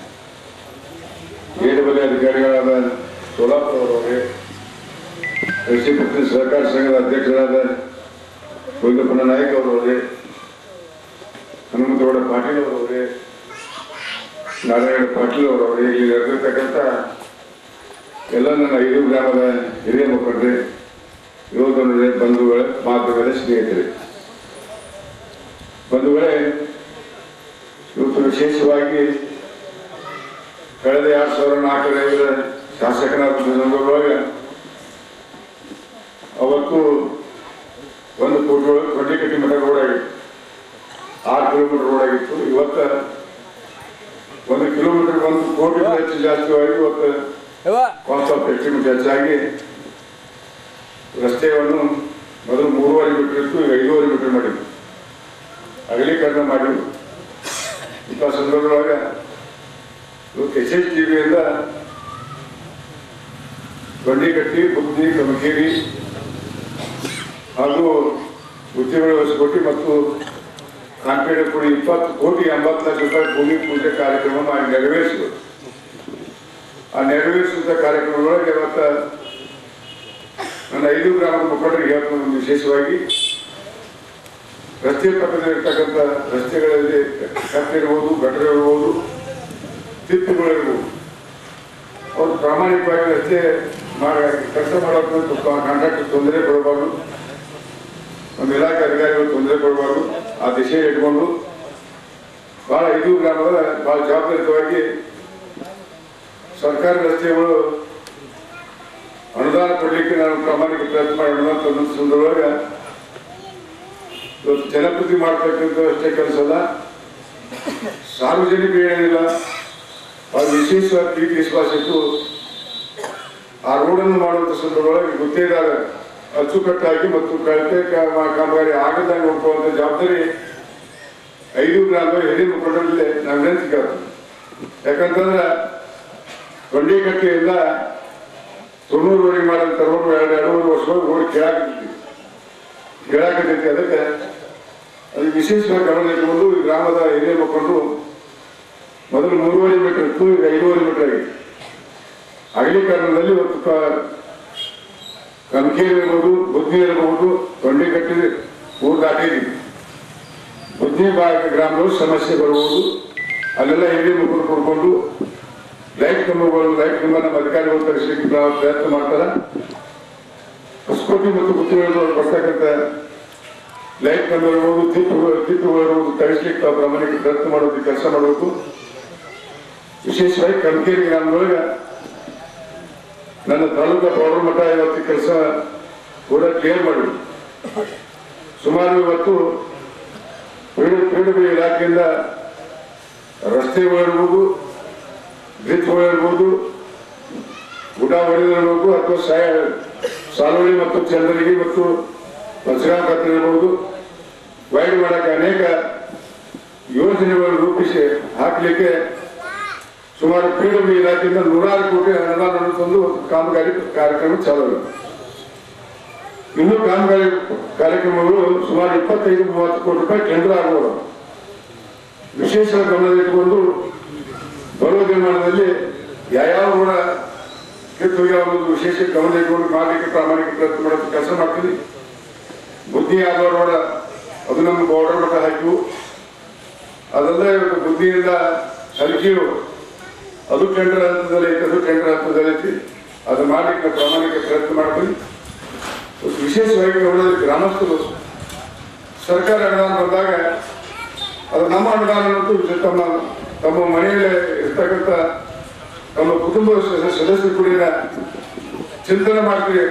ಏಳುಬಲೆ ಅಧಿಕಾರಿಗಳಾದ ಸೋಲಾಪುರ ಅವರವರೇ ಕೃಷಿ ಪತ್ನಿ ಸಹಕಾರ ಸಂಘದ ಅಧ್ಯಕ್ಷರಾದ ಗೋವಿಂದಪ್ಪನ ನಾಯಕ್ ಅವರವರೇ ಹನುಮಂತಗೌಡ ಪಾಟೀಲ್ ಅವರವರೇ ನಾರಾಯಣ ಪಾಟೀಲ್ ಅವರವರೇ ಇಲ್ಲಿ ನಡೆದಿರ್ತಕ್ಕಂಥ ಎಲ್ಲ ನನ್ನ ಐದು ಗ್ರಾಮದ ಹಿರಿಯ ಮುಖಂಡರೇ ಯುವಕರೇ ಬಂಧುಗಳೇ ಮಾತುಗಳೇ ಸ್ನೇಹಿತರೆ ಬಂಧುಗಳೇ ಇವತ್ತು ವಿಶೇಷವಾಗಿ ಕಳೆದ ಎರಡ್ ಸಾವಿರದ ನಾಲ್ಕರ ಐದರ ಶಾಸಕನಾದ ಸಂದರ್ಭದೊಳಗೆ ಅವತ್ತು ಒಂದು ಕೋಟಿ ಒಳಗೆ ಟ್ವೆಂಟಿ ಕಟ್ಟಿ ಮೀಟರ್ ರೋಡ್ ಆಗಿತ್ತು ಆರು ಕಿಲೋಮೀಟರ್ ರೋಡ್ ಆಗಿತ್ತು ಇವತ್ತ ಒಂದು ಕಿಲೋಮೀಟರ್ ಒಂದು ಕೋಟಿ ಹೆಚ್ಚು ಜಾಸ್ತಿಯಾಗಿ ಇವತ್ತು ಕಾಸ್ಟ್ ಆಫ್ ಎಸ್ಟಿಮೇಟ್ ಹೆಚ್ಚಾಗಿ ರಸ್ತೆಯನ್ನು ಮೊದಲು ಮೂರುವರೆ ಮೀಟರ್ ಇತ್ತು ಈಗ ಐದೂವರೆ ಮೀಟರ್ ಮಾಡಿದ್ವಿ ಅಗಲೀಕರಣ ಮಾಡಿದ್ವಿ ಇಂಥ ಸಂದರ್ಭದೊಳಗೆ ಇವತ್ತು ಎಸ್ ಎಸ್ ಟಿ ವಿಯಿಂದ ಬಂಡಿಗಟ್ಟಿ ಬುದ್ಧಿ ಕಮಕೇರಿ ಹಾಗೂ ಉದ್ಯಮಗಳ ಹೊಸಕೋಟಿ ಮತ್ತು ಕಾನ್ಪೇಟೆ ಕೂಡಿ ಇಪ್ಪತ್ತು ಕೋಟಿ ಎಂಬತ್ತು ಲಕ್ಷ ರೂಪಾಯಿ ಭೂಮಿ ಪೂಜೆ ಕಾರ್ಯಕ್ರಮ ಮಾಡಿ ನೆರವೇರಿಸಿದರು ಆ ನೆರವೇರಿಸಿದ ಕಾರ್ಯಕ್ರಮದೊಳಗೆ ಇವತ್ತ ನನ್ನ ಐದು ಗ್ರಾಮದ ಮುಖಂಡರಿಗೆ ಹೇಳ್ಕೊಂಡು ವಿಶೇಷವಾಗಿ ರಸ್ತೆ ಪಕ್ಕದಲ್ಲಿರ್ತಕ್ಕಂಥ ರಸ್ತೆಗಳಲ್ಲಿ ಕಟ್ಟಿರ್ಬೋದು ಗಟ್ಟರ ಇರ್ಬೋದು ತಿಪ್ಪುಗಳಿರ್ಬೋದು ಅವ್ರು ಪ್ರಾಮಾಣಿಕವಾಗಿ ರಸ್ತೆ ಮಾಡಿ ಕೆಲಸ ಮಾಡೋಕೆ ಕಾಂಟ್ರಾಕ್ಟರ್ ತೊಂದರೆ ಕೊಡಬಾರ್ದು ನಮ್ಮ ಇಲಾಖೆ ಅಧಿಕಾರಿಗಳು ತೊಂದರೆ ಕೊಡಬಾರ್ದು ಆ ದಿಶೆ ಇಟ್ಕೊಂಡು ಬಹಳ ಇದು ಗ್ರಾಮದ ಬಹಳ ಜವಾಬ್ದಾರಿತವಾಗಿ ಸರ್ಕಾರಿ ರಸ್ತೆಗಳು ಅನುದಾನ ಕೊಡಲಿಕ್ಕೆ ನಾನು ಪ್ರಾಮಾಣಿಕ ಪ್ರಯತ್ನ ಮಾಡೋಣ ಅಂತ ಅನ್ನೋ ಸಂದರ್ಭದೊಳಗೆ ಇವತ್ತು ಜನಪ್ರತಿ ಮಾಡ್ತಕ್ಕಂಥ ಅಷ್ಟೇ ಕೆಲಸ ಅಲ್ಲ ಸಾರ್ವಜನಿಕ ಏನಿಲ್ಲ ಅದು ವಿಶೇಷವಾಗಿ ಪ್ರೀತಿ ವಿಶ್ವಾಸ ಇಟ್ಟು ಆ ರೋಡನ್ನು ಮಾಡುವಂಥ ಸಂದರ್ಭದೊಳಗೆ ಗುತ್ತೇದಾರ ಅಚ್ಚುಕಟ್ಟಾಗಿ ಮತ್ತು ಕಳಪೆ ಕಾ- ಕಾಮಗಾರಿ ಆಗದಂಗೆ ಹೋಗುವಂಥ ಜವಾಬ್ದಾರಿ ಐದು ಗ್ರಾಮದ ಹಿರಿಯ ಮುಖಂಡರಲ್ಲಿ ನಾವು ವಿನಂತಿಗಾಗ್ತದೆ ಯಾಕಂತಂದ್ರೆ ಕೊಂಡಿಕಟ್ಟೆಯಿಂದ ತೊಣ್ಣೂರುವರೆಗೆ ಮಾಡೋಂಥ ರೋಡ್ ಎರಡು ಎರಡೂವರೆ ವರ್ಷಗಳು ರೋಡ್ ಕೇಳಾಕತ್ತೈತಿ ಕೇಳಾಕತ್ತೈತಿ ಅದಕ್ಕೆ ಅದು ವಿಶೇಷವಾಗಿ ಗಮನ ಇಟ್ಕೊಂಡು ಈ ಗ್ರಾಮದ ಹಿರಿಯ ಮುಖಂಡರು ಮೊದಲು ಮೂರುವರೆ ಮೀಟರ್ ಇತ್ತು ಈಗ ಐದೂವರೆ ಮೀಟರ್ ಆಗಿದೆ ಅಗಲೀಕರಣದಲ್ಲಿ ಇವತ್ತು ಕ- ಕನಕೇರಿ ಇರ್ಬೋದು ಬುದ್ಧಿ ಇರಬಹುದು ತೊಂಡೆಕಟ್ಟಿ ಊರು ದಾಟಿದ್ದೀವಿ ಬುದ್ಧಿ ಭಾಗ ಗ್ರಾಮದವರು ಸಮಸ್ಯೆ ಬರ್ಬೋದು ಅಲ್ಲೆಲ್ಲ ಹಿರಿಯ ಮುಖರು ಕೊಡ್ಕೊಂಡು ಲೈಟ್ ಕಂಬಗಳು ಲೈಟ್ ಕಂಬ ನಮ್ಮ ಅಧಿಕಾರಿಗಳು ತರಿಸಲಿಕ್ಕೆ ನಾವು ಪ್ರಯತ್ನ ಮಾಡ್ತಾರೆ ಹೊಸಕೋಟೆ ಮತ್ತು ಗುತ್ತಿಗೆಗಳು ಬರ್ತಕ್ಕಂಥ ಲೈಟ್ ಕಂಬ ಇರ್ಬೋದು ತಿಪ್ಪುಗಳು ತಿಪ್ಪುಗಳು ಇರ್ಬೋದು ತರಿಸಲಿಕ್ಕೆ ನಾವು ಪ್ರಾಮಾಣಿಕ ಪ್ರಯತ್ನ ಮಾಡೋದಕ್ಕೆ ಕೆಲಸ ಮಾಡಬೇಕು ವಿಶೇಷವಾಗಿ ಕನಕೇರಿ ಗ್ರಾಮದೊಳಗೆ ನನ್ನ ತಾಲೂಕಾ ಪೌಡರ್ ಮಠ ಇವತ್ತು ಕೆಲಸ ಕೂಡ ಕ್ಲಿಯರ್ ಮಾಡಿ ಸುಮಾರು ಇವತ್ತು ಪೀಡು ಪೀಡುಬಿ ಇಲಾಖೆಯಿಂದ ರಸ್ತೆಗಳಿರ್ಬೋದು ಬ್ರಿಡ್ಜ್ಗಳಿರ್ಬೋದು ಊಟ ಹೊಡೆದಿರ್ಬೋದು ಅಥವಾ ಸಾಯ ಸಾಲುವಳಿ ಮತ್ತು ಚಂದ್ರಗಿ ಮತ್ತು ಪಂಚಗಾಂಕತ್ರ ಇರ್ಬೋದು ವೈಡ್ ಮಾಡಕ್ಕೆ ಅನೇಕ ಯೋಜನೆಗಳನ್ನು ರೂಪಿಸಿ ಹಾಕಲಿಕ್ಕೆ ಸುಮಾರು ಪೀಡಬ್ಲ್ಯೂ ಇಲಾಖೆಯಿಂದ ನೂರಾರು ಕೋಟಿ ಅನುದಾನ ತಂದು ಕಾಮಗಾರಿ ಕಾರ್ಯಕ್ರಮ ಚಾಲೂ ಇದೆ ಇನ್ನು ಕಾಮಗಾರಿ ಕಾರ್ಯಕ್ರಮಗಳು ಸುಮಾರು ಇಪ್ಪತ್ತೈದು ಮೂವತ್ತು ಕೋಟಿ ರೂಪಾಯಿ ಟೆಂಡರ್ ಆಗಬಹುದು ವಿಶೇಷ ಗಮನದಲ್ಲಿಟ್ಟುಕೊಂಡು ಬರುವ ನಿರ್ಮಾಣದಲ್ಲಿ ಯಾವ್ಯಾವ ಕೂಡ ಕಿತ್ತೋಗಿ ಒಂದು ವಿಶೇಷ ಗಮನ ಇಟ್ಕೊಂಡು ಮಾಡಲಿಕ್ಕೆ ಪ್ರಾಮಾಣಿಕ ಪ್ರಯತ್ನ ಮಾಡೋದು ಕೆಲಸ ಮಾಡ್ತೀನಿ ಬುದ್ಧಿ ಆದವರು ಕೂಡ ಅದು ನಮ್ಮ ಬಾರ್ಡರ್ ಮಟ್ಟ ಹಾಕಿವು ಅದಲ್ಲದೆ ಇವತ್ತು ಬುದ್ಧಿಯಿಂದ ಹಲಕಿಯು ಅದು ಟೆಂಡರ್ ಹಂತದಲ್ಲಿ ಐತಿ ಅದು ಟೆಂಡರ್ ಹಂತದಲ್ಲಿ ಐತಿ ಅದು ಮಾಡಲಿಕ್ಕೆ ನಾವು ಪ್ರಾಮಾಣಿಕ ಪ್ರಯತ್ನ ಮಾಡ್ತೀನಿ ಮತ್ತು ವಿಶೇಷವಾಗಿ ನೋಡಿದ್ರೆ ಗ್ರಾಮಸ್ಥರು ಸರ್ಕಾರ ಅನುದಾನ ಬಂದಾಗ ಅದು ನಮ್ಮ ಅನುದಾನ ಅನ್ನೋದು ತಮ್ಮ ತಮ್ಮ ಮನೆಯಲ್ಲಿ ಇರ್ತಕ್ಕಂಥ ತಮ್ಮ ಕುಟುಂಬ ಸ- ಸದಸ್ಯರು ಕೂಡ ಚಿಂತನೆ ಮಾಡ್ತೀವಿ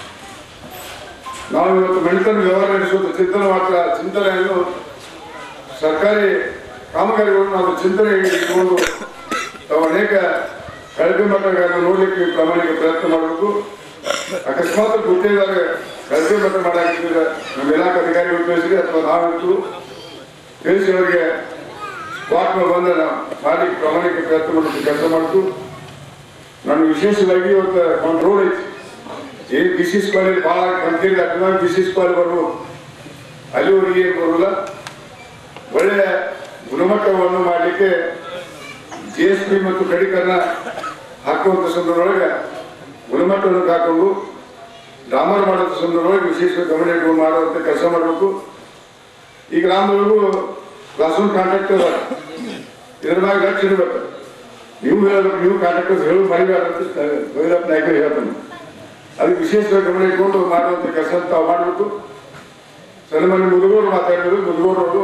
ನಾವು ಇವತ್ತು ಮೆಡಿಕಲ್ ವ್ಯವಹಾರ ನಡೆಸುವುದು ಚಿಂತನೆ ಮಾತ್ರ ಚಿಂತನೆಯನ್ನು ಸರ್ಕಾರಿ ಕಾಮಗಾರಿಗಳನ್ನು ನಾವು ಚಿಂತನೆ ಇಟ್ಟುಕೊಂಡು ನಾವು ಅನೇಕ ಕಳಪೆ ಮಟ್ಟಗಳನ್ನು ನೋಡಲಿಕ್ಕೆ ಪ್ರಾಮಾಣಿಕ ಪ್ರಯತ್ನ ಮಾಡಬೇಕು ಅಕಸ್ಮಾತ್ ಗುತ್ತೇದಾರ ಕಳಪೆ ಮಟ್ಟ ಮಾಡಾಕಿದ್ರೆ ನಮ್ಮ ಇಲಾಖೆ ಅಧಿಕಾರಿಗಳು ತಿಳಿಸಿರಿ ಅಥವಾ ನಾವಿತ್ತು ತಿಳಿಸಿ ಅವರಿಗೆ ಸ್ಪಾಟ್ ಬಂದ ನಾವು ಮಾಡಲಿಕ್ಕೆ ಪ್ರಾಮಾಣಿಕ ಪ್ರಯತ್ನ ಮಾಡೋದು ಕೆಲಸ ಮಾಡ್ತು ನಾನು ವಿಶೇಷವಾಗಿ ಇವತ್ತು ಒಂದು ರೋಡ್ ಐತಿ ಏನು ಬಿ ಸಿ ಸ್ಕ್ವಾಲಿ ಭಾಳ ಕಂಪನಿ ಅಥವಾ ಬಿ ಸಿ ಸ್ಕ್ವಾಲಿ ಬರ್ಬೋದು ಅಲ್ಲಿವರೆಗೆ ಏನು ಬರೋಲ್ಲ ಒಳ್ಳೆಯ ಗುಣಮಟ್ಟವನ್ನು ಮಾಡಲಿಕ್ಕೆ ಜಿ ಎಸ್ ಪಿ ಮತ್ತು ಕಡಿಕರಣ ಹಾಕುವಂಥ ಸಂದರ್ಭದೊಳಗೆ ಗುಣಮಟ್ಟವನ್ನು ಹಾಕೊಂಡು ಡಾಮರ್ ಮಾಡುವಂಥ ಸಂದರ್ಭದೊಳಗೆ ವಿಶೇಷ ಗಮನ ಇಟ್ಕೊಂಡು ಮಾಡುವಂಥ ಕೆಲಸ ಮಾಡಬೇಕು ಈ ಗ್ರಾಮದೊಳಗೂ ಕ್ಲಾಸ್ ಒನ್ ಕಾಂಟ್ರಾಕ್ಟರ್ ಇದ್ರ ಮ್ಯಾಗ ಲಕ್ಷ ಇರ್ಬೇಕು ನೀವು ಹೇಳ್ಬೇಕು ನೀವು ಕಾಂಟ್ರಾಕ್ಟರ್ಸ್ ಹೇಳು ಮರಿಬೇಡ ಅಂತ ಭೈರಪ್ಪ ನಾಯಕರು ಹೇಳ್ತಾನೆ ಅದಕ್ಕೆ ವಿಶೇಷವಾಗಿ ಗಮನ ಇಟ್ಕೊಂಡು ಮಾಡುವಂಥ ಕೆಲಸ ತಾವು ಮಾಡಬೇಕು ಸನ್ಮಾನ್ಯ ಮುದುಗೋಡು ಮಾತಾಡಿದ್ರು ಮುದುಗೋಡವರು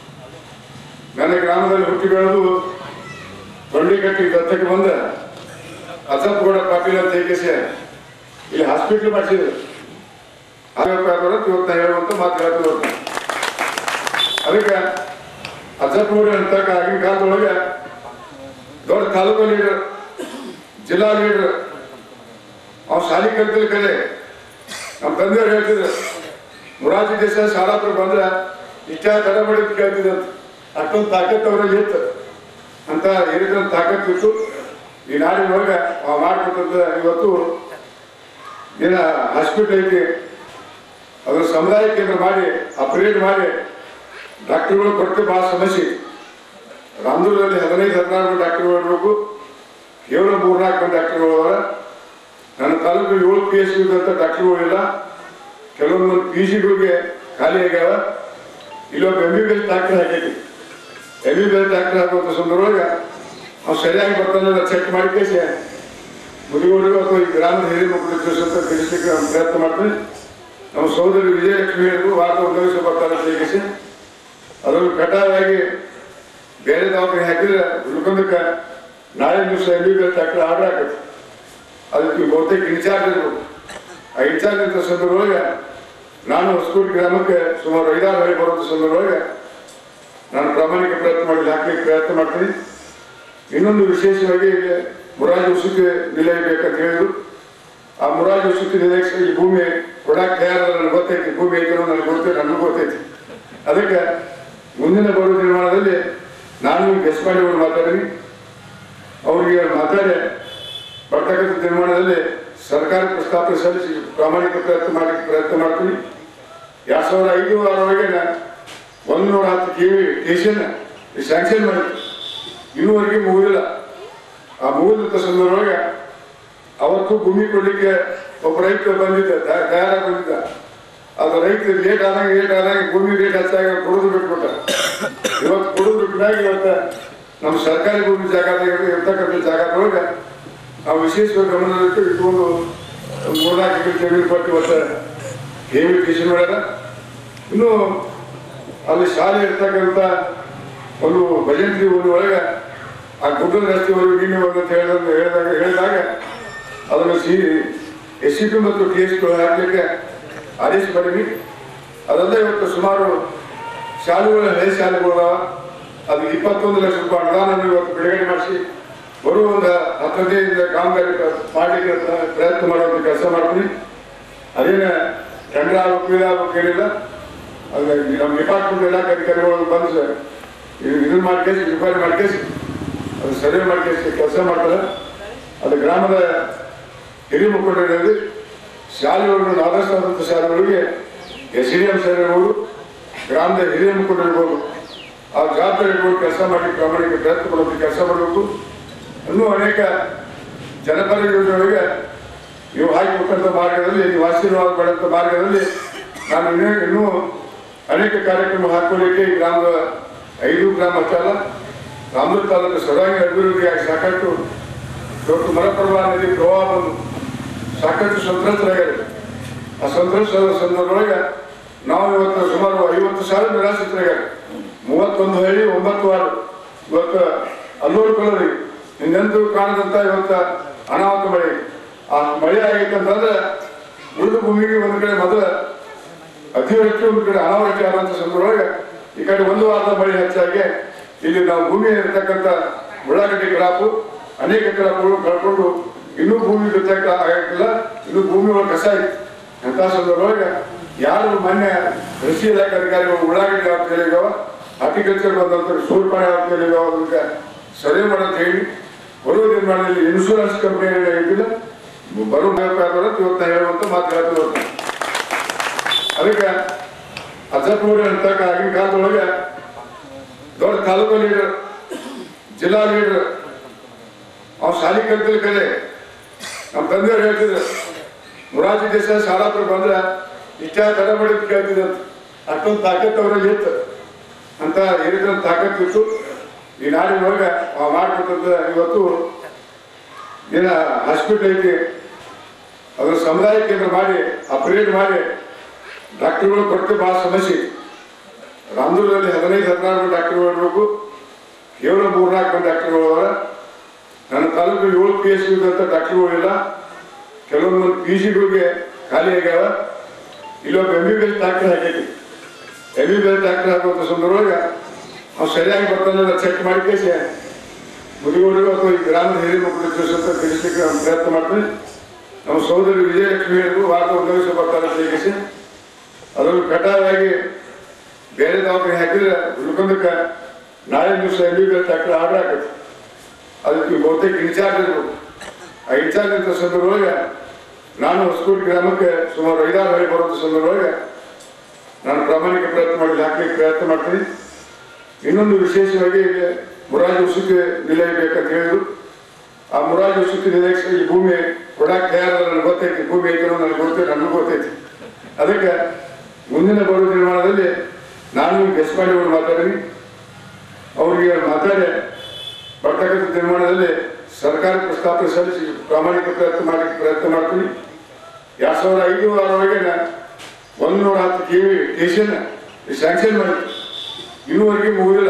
ನನ್ನ ಗ್ರಾಮದಲ್ಲಿ ಹುಟ್ಟಿ ಬೆಳೆದು ಕಟ್ಟಿ ದತ್ತಕ್ಕೆ ಬಂದ ಅಸಪ್ಗೌಡ ಪಾಟೀಲ್ ಅಂತ ಹೇಗೆಸೆ ಇಲ್ಲಿ ಹಾಸ್ಪಿಟ್ಲ್ ಮಾಡಿಸಿದ್ರು ಇವತ್ತು ನಾ ಹೇಳುವಂತ ಮಾತು ಹೇಳ್ತು ಅದಕ್ಕೆ ಅಸಪ್ಗೌಡ ಅಂತ ಆಗಿನ ಕಾಲದೊಳಗೆ ದೊಡ್ಡ ತಾಲೂಕು ಲೀಡರ್ ಜಿಲ್ಲಾ ಲೀಡರ್ ಅವ್ನು ಶಾಲಿ ಕಲ್ತಿಲ್ಲ ಕಲೆ ನಮ್ಮ ತಂದೆಯವ್ರು ಹೇಳ್ತಿದ್ರು ಮುರಾಜಿ ದೇಸಾಯಿ ಶಾಲಾಪುರ ಬಂದ್ರೆ ಇಷ್ಟ ತಡ ಮಾಡಿದ್ ಕೇಳ್ತಿದ್ದಂತ ಅಷ್ಟೊಂದು ತಾಕತ್ ಅವರಲ್ಲಿ ಇತ್ತು ಅಂತ ಹಿರಿದಂತ ತಾಕತ್ ಇತ್ತು ಈ ನಾಡಿನೊಳಗೆ ಅವ ಮಾಡ್ಕೊಟ್ಟಂತ ಇವತ್ತು ಏನ ಹಾಸ್ಪಿಟಲ್ ಐತಿ ಅದರ ಸಮುದಾಯ ಕೇಂದ್ರ ಮಾಡಿ ಅಪ್ಗ್ರೇಡ್ ಮಾಡಿ ಡಾಕ್ಟರ್ಗಳು ಕೊರತೆ ಭಾಳ ಸಮಸ್ಯೆ ಇತ್ತು ರಾಮದುರ್ಗದಲ್ಲಿ ಹದಿನೈದು ಹದಿನಾರು ಡಾಕ್ಟರ್ಗಳು ಇರಬೇಕು ಕೇವಲ ಮೂರ್ನಾಲ್ಕು ಮಂದಿ ಡಾಕ್ಟರ್ಗಳು ಅವರ ನನ್ನ ತಾಲೂಕು ಏಳು ಪಿ ಎಸ್ ಇದ್ದಂಥ ಡಾಕ್ಟರ್ಗಳು ಇಲ್ಲ ಕೆಲವೊಂದು ಪಿ ಜಿಗಳಿಗೆ ಖಾಲಿ ಆಗ್ಯಾವ ಇಲ್ಲೊಬ್ಬ M B B S doctor ಹಾಕೈತಿ M B B S doctor ಹಾಕುವಂಥ ಸಂದರ್ಭದೊಳಗೆ ಅವ್ನು ಸರಿಯಾಗಿ ಬರ್ತಾನೆ ಚೆಕ್ ಮಾಡಿ ಕೇಸಿ ಮುದಿಗೋಡಿಗೂ ಅಥವಾ ಈ ಗ್ರಾಮದ ಹಿರಿಯ ಮಕ್ಕಳು ತಿಳಿಸುತ್ತ ತಿಳಿಸ್ಲಿಕ್ಕೆ ನಾನು ಪ್ರಯತ್ನ ಮಾಡ್ತೀನಿ ನಮ್ಮ ಸಹೋದರಿ ವಿಜಯಲಕ್ಷ್ಮಿ ಅವರು ವಾರದ ಉದ್ಯೋಗಿಸಿ ಬರ್ತಾರೆ ತಿಳಿಸಿ ಅದನ್ನು ಕಡ್ಡಾಯವಾಗಿ ಬೇರೆ ದವಾಖಾನೆ ಹಾಕಿದ್ರೆ ಉಳ್ಕೊಂಡಕ್ಕೆ ನಾಳೆ ದಿವಸ ಎಲ್ಲಿ ಡಾಕ್ಟರ್ ಆರ್ಡರ್ ಆಗತ್ತೆ ಅದಕ್ಕೆ ಬಹುತೇಕ ಇನ್ಚಾರ್ಜ್ ಇರ್ಬೇಕು ಆ ಇನ್ಚಾರ್ಜ್ ಅಂತ ಸಂದರ್ಭದೊಳಗೆ ನಾನು ಹೊಸಕೋಟೆ ಗ್ರಾಮಕ್ಕೆ ಸುಮಾರು ಐದಾರು ಹಳ್ಳಿ ಬರೋದು ಸಂದರ್ಭದೊಳಗೆ ನಾನು ಪ್ರಾಮಾಣಿಕ ಪ್ರಯತ್ನ ಮಾಡಿ ಹಾಕ್ಲಿಕ್ಕೆ ಪ್ರಯತ್ನ ಮಾಡ್ತೀನಿ ಇನ್ನೊಂದು ವಿಶೇಷವಾಗಿ ಇಲ್ಲಿ ಮುರಾಜ್ ವಸತಿ ನಿಲಯ ಬೇಕಂತ ಹೇಳಿದ್ರು ಆ ಮುರಾಜ್ ವಸತಿ ನಿಲಯಕ್ಕೆ ಈ ಭೂಮಿ ಕೊಡಕ್ಕೆ ತಯಾರದ ನನಗೆ ಗೊತ್ತೈತಿ ಭೂಮಿ ಐತೆ ಅನ್ನೋದು ನನಗೆ ಗೊತ್ತೈತಿ ನನಗೂ ಗೊತ್ತೈತಿ ಅದಕ್ಕೆ ಮುಂದಿನ ಬರುವ ನಿರ್ಮಾಣದಲ್ಲಿ ನಾನು ಗೆಸ್ ಮಾಡಿ ಅವ್ರು ಮಾತಾಡೀನಿ ಅವರಿಗೆ ಮಾತಾಡಿ ಬರ್ತಕ್ಕಂಥ ನಿರ್ಮಾಣದಲ್ಲಿ ಸರ್ಕಾರ ಪ್ರಸ್ತಾಪ ಸಲ್ಲಿಸಿ ಪ್ರಾಮಾಣಿಕ ಪ್ರಯತ್ನ ಮಾಡಿ ಪ್ರಯತ್ನ ಮಾಡ್ತೀನಿ ಎರಡ್ ಸಾವಿರದ ಐದು ಆರೊಳಗೆ ಒಂದು ನೂರ ಹತ್ತು ಕೆ ವಿ ಸ್ಟೇಷನ್ ಸ್ಯಾಂಕ್ಷನ್ ಮಾಡಿದ್ರು ಇನ್ನೂವರೆಗೆ ಮುಗಿದಿಲ್ಲ ಆ ಮುಗಿದಂಥ ಸಂದರ್ಭದೊಳಗೆ ಅವತ್ತು ಭೂಮಿ ಕೊಡ್ಲಿಕ್ಕೆ ಒಬ್ಬ ರೈತ ಬಂದಿದ್ದ ತ- ತಯಾರಾಗಿ ಬಂದಿದ್ದ ಅದು ರೈತ ಲೇಟ್ ಆದಂಗೆ ಲೇಟ್ ಆದಂಗೆ ಭೂಮಿ ರೇಟ್ ಹೆಚ್ಚಾಗಿ ಕೊಡೋದು ಬಿಟ್ಬಿಟ್ಟ ಇವತ್ತು ಕೊಡೋದು ಬಿಟ್ಟಾಗ ಇವತ್ತು ನಮ್ಮ ಸರ್ಕಾರಿ ಭೂಮಿ ಜಾಗದಾಗ ಇರ್ತಕ್ಕಂಥ ಜಾಗದೊಳಗೆ ನಾವು ವಿಶೇಷವಾಗಿ ಗಮನದಲ್ಲಿಟ್ಟು ಇಟ್ಕೊಂಡು ಮೂರ್ನಾಲ್ಕು ಎಕರೆ ಜಮೀನು ಕೊಟ್ಟು ಇವತ್ತು ಹೇವಿ ಕೃಷಿ ಮಾಡ್ಯಾರ ಇನ್ನು ಅಲ್ಲಿ ಶಾಲೆ ಇರ್ತಕ್ಕಂಥ ಒಂದು ಭಜಂತ್ರಿ ಊರಿನ ಒಳಗೆ ಆ ಗುಡ್ಡದ ರಸ್ತೆವರೆಗೂ ನೀನು ಒಂದು ಅಂತ ಹೇಳಿದಾಗ ಹೇಳಿದಾಗ ಹೇಳಿದಾಗ ಅದನ್ನು ಸಿ ಎಸ್ ಸಿ ಪಿ ಮತ್ತು ಟಿ ಎಸ್ ಪಿ ಹಾಕಲಿಕ್ಕೆ ಆದೇಶ ಮಾಡಿದ್ವಿ ಅದಲ್ಲದೆ ಇವತ್ತು ಸುಮಾರು ಶಾಲೆಗಳ ಹಳೆ ಶಾಲೆಗಳು ಅದಾವ ಅದು ಇಪ್ಪತ್ತೊಂದು ಲಕ್ಷ ರೂಪಾಯಿ ಅನುದಾನ ಇವತ್ತು ಬಿಡುಗಡೆ ಮಾಡಿಸಿ ಬರುವ ಒಂದು ಹತ್ತು ಹದಿನೈದು ಕಾಮಗಾರಿ ಮಾಡಲಿಕ್ಕೆ ಪ್ರಯತ್ನ ಮಾಡುವಂಥ ಕೆಲಸ ಮಾಡ್ತೀನಿ ಅದೇನ ಟೆಂಡರ್ ಆಗ್ಬೇಕು ಇದಾಗಬೇಕು ಏನಿಲ್ಲ ಅದು ನಮ್ಮ ಡಿಪಾರ್ಟ್ಮೆಂಟ್ ಇಲಾಖೆ ಅಧಿಕಾರಿಗಳು ಬಂದು ಸರ್ ಇದು ಇದನ್ನ ಮಾಡ್ಕೇಸಿ ರಿಪೇರಿ ಮಾಡ್ಕೇಸಿ ಅದು ಸರ್ವೆ ಮಾಡ್ಕೇಸಿ ಕೆಲಸ ಮಾಡ್ತಾರೆ ಅದು ಗ್ರಾಮದ ಹಿರಿಯ ಮುಖಂಡರಲ್ಲಿ ಶಾಲೆಗಳನ್ನು ಆದರ್ಶವಾದಂಥ ಶಾಲೆಗಳಿಗೆ ಎಸ್ ಡಿ ಎಂ ಸರ್ ಇರ್ಬೋದು ಗ್ರಾಮದ ಹಿರಿಯ ಮುಖಂಡರು ಇರ್ಬೋದು ಆ ಜವಾಬ್ದಾರಿ ಇರ್ಬೋದು ಕೆಲಸ ಮಾಡಿ ಪ್ರಾಮಾಣಿಕ ಪ್ರಯತ್ನ ಪಡೋದಕ್ಕೆ ಕೆಲಸ ಮಾಡಬೇಕು ಇನ್ನೂ ಅನೇಕ ಜನಪರ ಯೋಜನೆಗಳಿಗೆ ನೀವು ಹಾಕಿಕೊಟ್ಟಂಥ ಮಾರ್ಗದಲ್ಲಿ ನೀವು ಆಶೀರ್ವಾದ ಪಡೆದಂಥ ಮಾರ್ಗದಲ್ಲಿ ನಾನು ಇನ್ನೂ ಇನ್ನೂ ಅನೇಕ ಕಾರ್ಯಕ್ರಮ ಹಾಕೊಳ್ಳಿಕ್ಕೆ ಈ ಗ್ರಾಮದ ಐದು ಗ್ರಾಮ ಅಷ್ಟೇ ಅಲ್ಲ ರಾಮದುರ್ಗ ತಾಲೂಕು ಸರ್ವಾಂಗೀಣ ಅಭಿವೃದ್ಧಿಯಾಗಿ ಸಾಕಷ್ಟು ಇವತ್ತು ಮರಪರ್ವ ನದಿ ಪ್ರವಾಹ ಬಂದು ಸಾಕಷ್ಟು ಸಂತ್ರಸ್ತರಾಗ್ಯಾರ ಆ ಸಂತ್ರಸ್ತರ ಸಂದರ್ಭದೊಳಗೆ ನಾವು ಇವತ್ತು ಸುಮಾರು ಐವತ್ತು ಸಾವಿರ ನಿರಾಶ್ರಿತರಾಗ್ಯಾರ ಮೂವತ್ತೊಂದು ಹಳ್ಳಿ ಒಂಬತ್ತು ವಾರ್ಡ್ ಇವತ್ತು ಅಲ್ಲೂರು ಕಲರಿ ಇನ್ನೆಂದೂ ಕಾಣದಂತ ಇವತ್ತು ಅನಾಹುತ ಮಳೆ ಆ ಮಳೆ ಆಗೈತೆ ಅಂತಂದ್ರೆ ಉಳಿದ ಭೂಮಿಗೆ ಒಂದು ಕಡೆ ಮೊದಲ ಅತಿವೃಷ್ಟಿ ಒಂದು ಕಡೆ ಅನಾವೃಷ್ಟಿ ಆದಂತ ಸಂದರ್ಭದೊಳಗೆ ಈ ಕಡೆ ಒಂದು ವಾರದ ಮಳೆ ಹೆಚ್ಚಾಗಿ ಇಲ್ಲಿ ನಾವು ಭೂಮಿ ಇರತಕ್ಕಂಥ ಉಳ್ಳಾಗಡ್ಡಿ ಕ್ರಾಪು ಅನೇಕ ಕ್ರಾಪ್ಗಳು ಕಳ್ಕೊಂಡು ಇನ್ನೂ ಭೂಮಿ ಬಿತ್ತಕ್ಕೆ ಆಗಿಲ್ಲ ಇನ್ನೂ ಭೂಮಿ ಒಳಗೆ ಕಸ ಐತಿ ಅಂತ ಸಂದರ್ಭದೊಳಗೆ ಯಾರು ಮೊನ್ನೆ ಕೃಷಿ ಇಲಾಖೆ ಅಧಿಕಾರಿಗಳು ಉಳ್ಳಾಗಡ್ಡಿ ಆಗ್ತಿದ್ದಾವ ಹಾರ್ಟಿಕಲ್ಚರ್ ಬಂದಂತ ಸೂರ್ಪಾಣಿ ಆಗ್ತಿದ್ದಾವ ಅದಕ್ಕೆ ಸರ್ವೆ ಮಾಡಂತ ಹೇಳಿ ಬರುವ ನಿರ್ಮಾಣದಲ್ಲಿ ಇನ್ಶೂರೆನ್ಸ್ ಕಂಪನಿ ಇದ್ದಿಲ್ಲ ಬರೋ ಇವತ್ತು ನಾ ಹೇಳುವಂತ ಮಾತು ಹೇಳ್ತಿರೋದು ಅದಕ್ಕೆ ಅಜ್ಜಪ್ಪನವ್ರು ಅಂತ ಆಗಿನ ಕಾಲದೊಳಗೆ ದೊಡ್ಡ ತಾಲೂಕು ಲೀಡರ್ ಜಿಲ್ಲಾ ಲೀಡರ್ ಅವ್ನು ಶಾಲಿ ಕಲ್ತಿಲ್ಲ ಕಲೆ ನಮ್ಮ ತಂದೆಯವ್ರು ಹೇಳ್ತಿದ್ರು ಮುರಾಜಿ ದೇಶ ಶಾಲಾಪುರ ಬಂದ್ರೆ ಇಷ್ಟ ತಡ ಮಾಡಿ ಕೇಳ್ತಿದ್ದಂತ ಅಷ್ಟೊಂದು ತಾಕತ್ ಅವರಲ್ಲಿ ಇತ್ತು ಅಂತ ಏನಿದ್ರೆ ತಾಕತ್ ಇತ್ತು ಈ ನಾಡಿನೊಳಗೆ ಅವ ಮಾಡ್ಕೊಟ್ಟಂತ ಇವತ್ತು ಏನ ಹಾಸ್ಪಿಟಲ್ ಐತಿ ಅದರ ಸಮುದಾಯ ಕೇಂದ್ರ ಮಾಡಿ ಅಪ್ಗ್ರೇಡ್ ಮಾಡಿ ಡಾಕ್ಟರ್ಗಳು ಕೊರತೆ ಬಹಳ ಸಮಸ್ಯೆ ಇದೆ ರಾಮದುರ್ಗದಲ್ಲಿ ಹದಿನೈದು ಹದಿನಾರು ಡಾಕ್ಟರ್ಗಳು ಇರಬೇಕು ಕೇವಲ ಮೂರ್ನಾಲ್ಕು ಮಂದಿ ಡಾಕ್ಟರ್ಗಳು ಅದಾರ ನನ್ನ ತಾಲೂಕು ಏಳು ಪಿ ಎಸ್ ಇದ್ದಂಥ ಡಾಕ್ಟರ್ಗಳು ಇಲ್ಲ ಕೆಲವೊಂದು ಮಂದಿ ಪಿ ಜಿಗಳಿಗೆ ಖಾಲಿ ಆಗ್ಯಾವ ಇಲ್ಲೊಬ್ಬ M B B S doctor ಹಾಕೈತಿ M B B S doctor ಹಾಕುವಂಥ ಸಂದರ್ಭದೊಳಗೆ ಅವ್ನು ಸರಿಯಾಗಿ ಬರ್ತಾನೆ ಚೆಕ್ ಮಾಡಿ ಕೇಸಿ ಮುದಿಗೋಡಿಗೂ ಅಥವಾ ಈ ಗ್ರಾಮದ ಹಿರಿಯ ಮಕ್ಕಳು ತಿಳಿಸುತ್ತ ತಿಳಿಸ್ಲಿಕ್ಕೆ ನಾನು ಪ್ರಯತ್ನ ಮಾಡ್ತೀನಿ ನಮ್ಮ ಸಹೋದರಿ ವಿಜಯಲಕ್ಷ್ಮಿ ಅವರು ವಾರದ ಉದ್ಯೋಗಿಸಿ ಬರ್ತಾರೆ ತಿಳಿಸಿ ಅದನ್ನು ಕಡ್ಡಾಯವಾಗಿ ಬೇರೆ ದವಾಖಾನೆ ಹಾಕಿದ್ರೆ ಉಳ್ಕೊಂಡಕ್ಕೆ ನಾಳೆ ದಿವಸ ಎಲ್ಲಿ ಡಾಕ್ಟರ್ ಆರ್ಡರ್ ಆಗತ್ತೆ ಅದಕ್ಕೆ ಬಹುತೇಕ ಇನ್ಚಾರ್ಜ್ ಇರ್ಬೇಕು ಆ ಇನ್ಚಾರ್ಜ್ ಅಂತ ಸಂದರ್ಭದೊಳಗೆ ನಾನು ಹೊಸಕೋಟೆ ಗ್ರಾಮಕ್ಕೆ ಸುಮಾರು ಐದಾರು ಹಳ್ಳಿ ಬರೋದು ಸಂದರ್ಭದೊಳಗೆ ನಾನು ಪ್ರಾಮಾಣಿಕ ಪ್ರಯತ್ನ ಮಾಡಿ ಹಾಕ್ಲಿಕ್ಕೆ ಪ್ರಯತ್ನ ಮಾಡ್ತೀನಿ ಇನ್ನೊಂದು ವಿಶೇಷವಾಗಿ ಇಲ್ಲಿ ಮುರಾಜ್ ವಸತಿ ನಿಲಯ ಬೇಕಂತ ಹೇಳಿದ್ರು ಆ ಮುರಾಜ್ ವಸತಿ ನಿಲಯಕ್ಕೆ ಈ ಭೂಮಿ ಕೊಡಕ್ಕೆ ತಯಾರದ ನನಗೆ ಗೊತ್ತೈತಿ ಭೂಮಿ ಐತೆ ಅನ್ನೋದು ನನಗೆ ಗೊತ್ತೈತಿ ನನಗೂ ಗೊತ್ತೈತಿ ಅದಕ್ಕೆ ಮುಂದಿನ ಬರುವ ನಿರ್ಮಾಣದಲ್ಲಿ ನಾನು ಗೆಸ್ ಮಾಡಿ ಅವ್ರು ಮಾತಾಡೀನಿ ಅವರಿಗೆ ಮಾತಾಡಿ ಬರ್ತಕ್ಕಂಥ ನಿರ್ಮಾಣದಲ್ಲಿ ಸರ್ಕಾರ ಪ್ರಸ್ತಾಪ ಸಲ್ಲಿಸಿ ಪ್ರಾಮಾಣಿಕ ಪ್ರಯತ್ನ ಮಾಡಿ ಪ್ರಯತ್ನ ಮಾಡ್ತೀನಿ ಎರಡ್ ಸಾವಿರದ ಐದು ಆರೊಳಗೆ ಒಂದು ನೂರ ಹತ್ತು ಕೆ ವಿ ಸ್ಟೇಷನ್ ಸ್ಯಾಂಕ್ಷನ್ ಮಾಡಿತ್ತು ಇನ್ನೂವರೆಗೆ ಮುಗಿದಿಲ್ಲ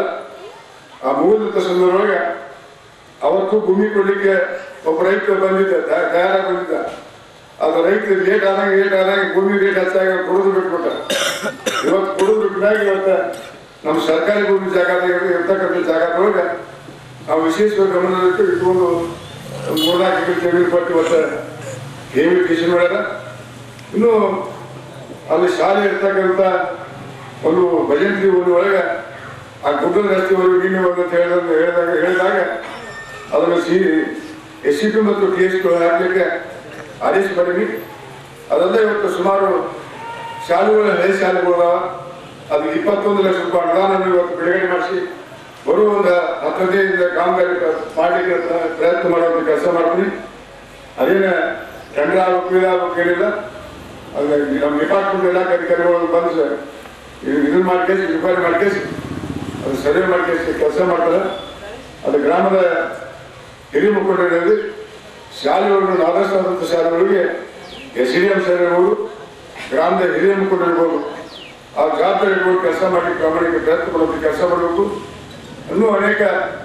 ಆ ಮುಗಿದಂಥ ಸಂದರ್ಭದೊಳಗೆ ಅವತ್ತು ಭೂಮಿ ಕೊಡ್ಲಿಕ್ಕೆ ಒಬ್ಬ ರೈತ ಬಂದಿದ್ದ ತ- ತಯಾರಾಗಿ ಬಂದಿದ್ದ ಅದು ರೈತ ಲೇಟ್ ಆದಾಗ ಲೇಟ್ ಆದಾಗ ಭೂಮಿ ರೇಟ್ ಹೆಚ್ಚಾಗ ಕೊಡೋದು ಬಿಟ್ಬಿಟ್ಟ ಇವತ್ತು ಕೊಡೋದು ಬಿಟ್ಟಾಗ ಇವತ್ತು ನಮ್ಮ ಸರ್ಕಾರಿ ಭೂಮಿ ಜಾಗದಾಗ ಇರ್ತಕ್ಕಂಥ ಜಾಗದೊಳಗೆ ನಾವು ವಿಶೇಷವಾಗಿ ಗಮನದಲ್ಲಿಟ್ಟು ಇಟ್ಕೊಂಡು ಒಂದು ಮೂರ್ನಾಲ್ಕು ಎಕರೆ ಜಮೀನು ಕೊಟ್ಟು ಇವತ್ತು ಹೇವಿ ಕೃಷಿ ಮಾಡ್ಯಾರ ಇನ್ನು ಅಲ್ಲಿ ಶಾಲೆ ಇರ್ತಕ್ಕಂಥ ಒಂದು ಭಜಂತ್ರಿ ಊರಿನ ಒಳಗೆ ಆ ಗುಡ್ಡದ ರಸ್ತೆವರೆಗೂ ನೀನು ಒಂದು ಅಂತ ಹೇಳಿದಾಗ ಹೇಳಿದಾಗ ಹೇಳಿದಾಗ ಅದನ್ನು ಸಿ ಎಸ್ ಸಿ ಪಿ ಮತ್ತು ಟಿ ಎಸ್ ಹಾಕಲಿಕ್ಕೆ ಆದೇಶ ಮಾಡೀನಿ ಅದಲ್ಲದೆ ಇವತ್ತು ಸುಮಾರು ಶಾಲೆಗಳ ಹಳೆ ಶಾಲೆಗಳು ಅದಾವ ಅದು ಇಪ್ಪತ್ತೊಂದು ಲಕ್ಷ ರೂಪಾಯಿ ಅನುದಾನ ಇವತ್ತು ಬಿಡುಗಡೆ ಮಾಡಿಸಿ ಬರುವ ಒಂದು ಹತ್ತದೈದು ಕಾಮಗಾರಿ ಮಾಡಲಿಕ್ಕೆ ಪ್ರಯತ್ನ ಮಾಡುವಂಥ ಕೆಲಸ ಮಾಡ್ತೀನಿ ಅದೇನ ಟೆಂಡರ್ ಆಗ್ಬೇಕು ಇದು ಆಗ್ಬೇಕು ಏನಿಲ್ಲ ಅದು ನಮ್ಮ ಡಿಪಾರ್ಟ್ಮೆಂಟ್ ಇಲಾಖೆ ಅಧಿಕಾರಿಗಳು ಬಂದು ಸರ್ ಇದನ್ನ ಮಾಡ್ಕೇಸಿ ರಿಪೇರಿ ಮಾಡ್ಕೇಸಿ ಅದು ಸರ್ವೆ ಮಾಡ್ಕೇಸಿ ಕೆಲಸ ಮಾಡ್ತಾರೆ ಅದು ಗ್ರಾಮದ ಹಿರಿಯ ಮುಖಂಡರಲ್ಲಿ ಶಾಲೆಗಳನ್ನು ಆದರ್ಶವಾದಂಥ ಶಾಲೆಗಳಿಗೆ ಎಸ್ ಡಿ ಎಂ ಶಾಲೆಗಳು ಗ್ರಾಮದ ಹಿರಿಯ ಮುಖಂಡರಿರ್ಬೋದು ಆ ಜವಾಬ್ದಾರಿ ಇಟ್ಕೊಂಡು ಕೆಲಸ ಮಾಡಿ ಪ್ರಾಮಾಣಿಕ ಪ್ರಯತ್ನ ಪಡೋದಕ್ಕೆ ಕೆಲಸ ಮಾಡಬೇಕು ಇನ್ನೂ ಅನೇಕ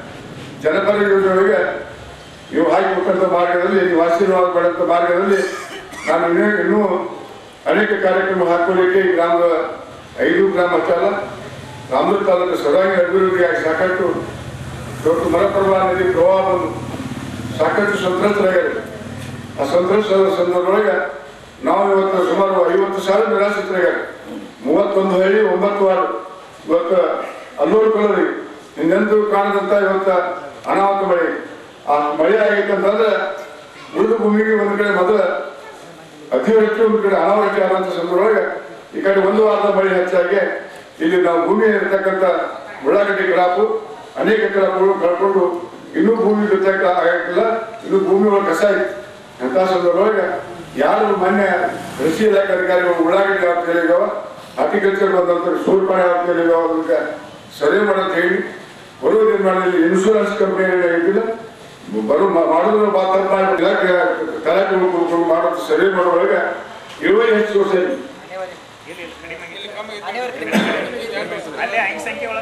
ಜನಪರ ಯೋಜನೆಗಳಿಗೆ ನೀವು ಹಾಕಿಕೊಟ್ಟಂಥ ಮಾರ್ಗದಲ್ಲಿ ನೀವು ಆಶೀರ್ವಾದ ಪಡೆದಂಥ ಮಾರ್ಗದಲ್ಲಿ ನಾನು ಇನ್ನೂ ಇನ್ನೂ ಅನೇಕ ಕಾರ್ಯಕ್ರಮ ಹಾಕೊಳ್ಳಿಕ್ಕೆ ಈ ಗ್ರಾಮದ ಐದು ಗ್ರಾಮ ಅಷ್ಟೇ ಅಲ್ಲ ರಾಮದುರ್ಗ ತಾಲೂಕು ಸರ್ವಾಂಗೀಣ ಅಭಿವೃದ್ಧಿಯಾಗಿ ಸಾಕಷ್ಟು ದೊಡ್ಡ ಮರಪರ್ವ ನದಿ ಪ್ರವಾಹ ಬಂದು ಸಾಕಷ್ಟು ಸಂತ್ರಸ್ತರಾಗ್ಯಾರ ಆ ಸಂತ್ರಸ್ತರ ಸಂದರ್ಭದೊಳಗೆ ನಾವು ಇವತ್ತು ಸುಮಾರು ಐವತ್ತು ಸಾವಿರ ನಿರಾಶ್ರಿತರಾಗ್ಯಾರ ಮೂವತ್ತೊಂದು ಹಳ್ಳಿ ಒಂಬತ್ತು ವಾರ್ಡ್ ಇವತ್ತು ಅಲ್ಲೂರು ಕೊಲ್ಲರಿ ಹಿಂದೆಂದೂ ಕಾಣದಂತ ಇವತ್ತು ಅನಾಹುತ ಮಳೆ ಆ ಮಳೆ ಆಗೈತೆ ಅಂತಂದ್ರೆ ಉಳಿದ ಭೂಮಿಗೆ ಒಂದು ಕಡೆ ಮೊದಲ ಅತಿವೃಷ್ಟಿ ಒಂದು ಕಡೆ ಅನಾವೃಷ್ಟಿ ಆದಂತ ಸಂದರ್ಭದೊಳಗೆ ಈ ಕಡೆ ಒಂದು ವಾರದ ಮಳೆ ಹೆಚ್ಚಾಗಿ ಇಲ್ಲಿ ನಾವು ಭೂಮಿ ಇರತಕ್ಕಂಥ ಉಳ್ಳಾಗಡ್ಡಿ ಕ್ರಾಪು ಅನೇಕ ಕ್ರಾಪ್ಗಳು ಕಳ್ಕೊಂಡು ಇನ್ನೂ ಭೂಮಿ ಬಿತ್ತಕ್ಕ ಆಗಕ್ಕಿಲ್ಲ ಇನ್ನೂ ಭೂಮಿ ಒಳಗೆ ಕಸ ಐತಿ ಅಂತ ಸಂದರ್ಭದೊಳಗೆ ಯಾರು ಮೊನ್ನೆ ಕೃಷಿ ಇಲಾಖೆ ಅಧಿಕಾರಿಗಳು ಉಳ್ಳಾಗಡ್ಡಿ ಯಾವ ಹೇಳಿದಾವ ಹಾರ್ಟಿಕಲ್ಚರ್ ಬಂದಂತ ಸೂರ್ಪಾಣಿ ಯಾವ ಹೇಳಿದಾವ ಅದಕ್ಕೆ ಸರ್ವೆ ಮಾಡಂತ ಹೇಳಿ ಬರುವ ನಿರ್ಮಾಣದಲ್ಲಿ ಇನ್ಶೂರೆನ್ಸ್ ಕಂಪನಿ ಆಗಿದ್ದಿಲ್ಲ ಬರೋ ಮಾಡಿದ್ರೆ ಮಾತಾಡ್ತಾ ಇಲಾಖೆ ತಲಾಟೆ ಕೂತ್ಕೊಂಡು ಮಾಡೋದು ಸರ್ವೆ ಮಾಡುವಾಗ ಇಳುವರಿ ಹೆಚ್ಚು ವರ್ಷ ಇಲ್ಲಿ ಇಲ್ಲಿ ಕಡಿಮೆ ಆಗಿದೆ. ಅಲ್ಲೇ ಅಂಕಿ ಸಂಖ್ಯೆ ಒಳಗೆ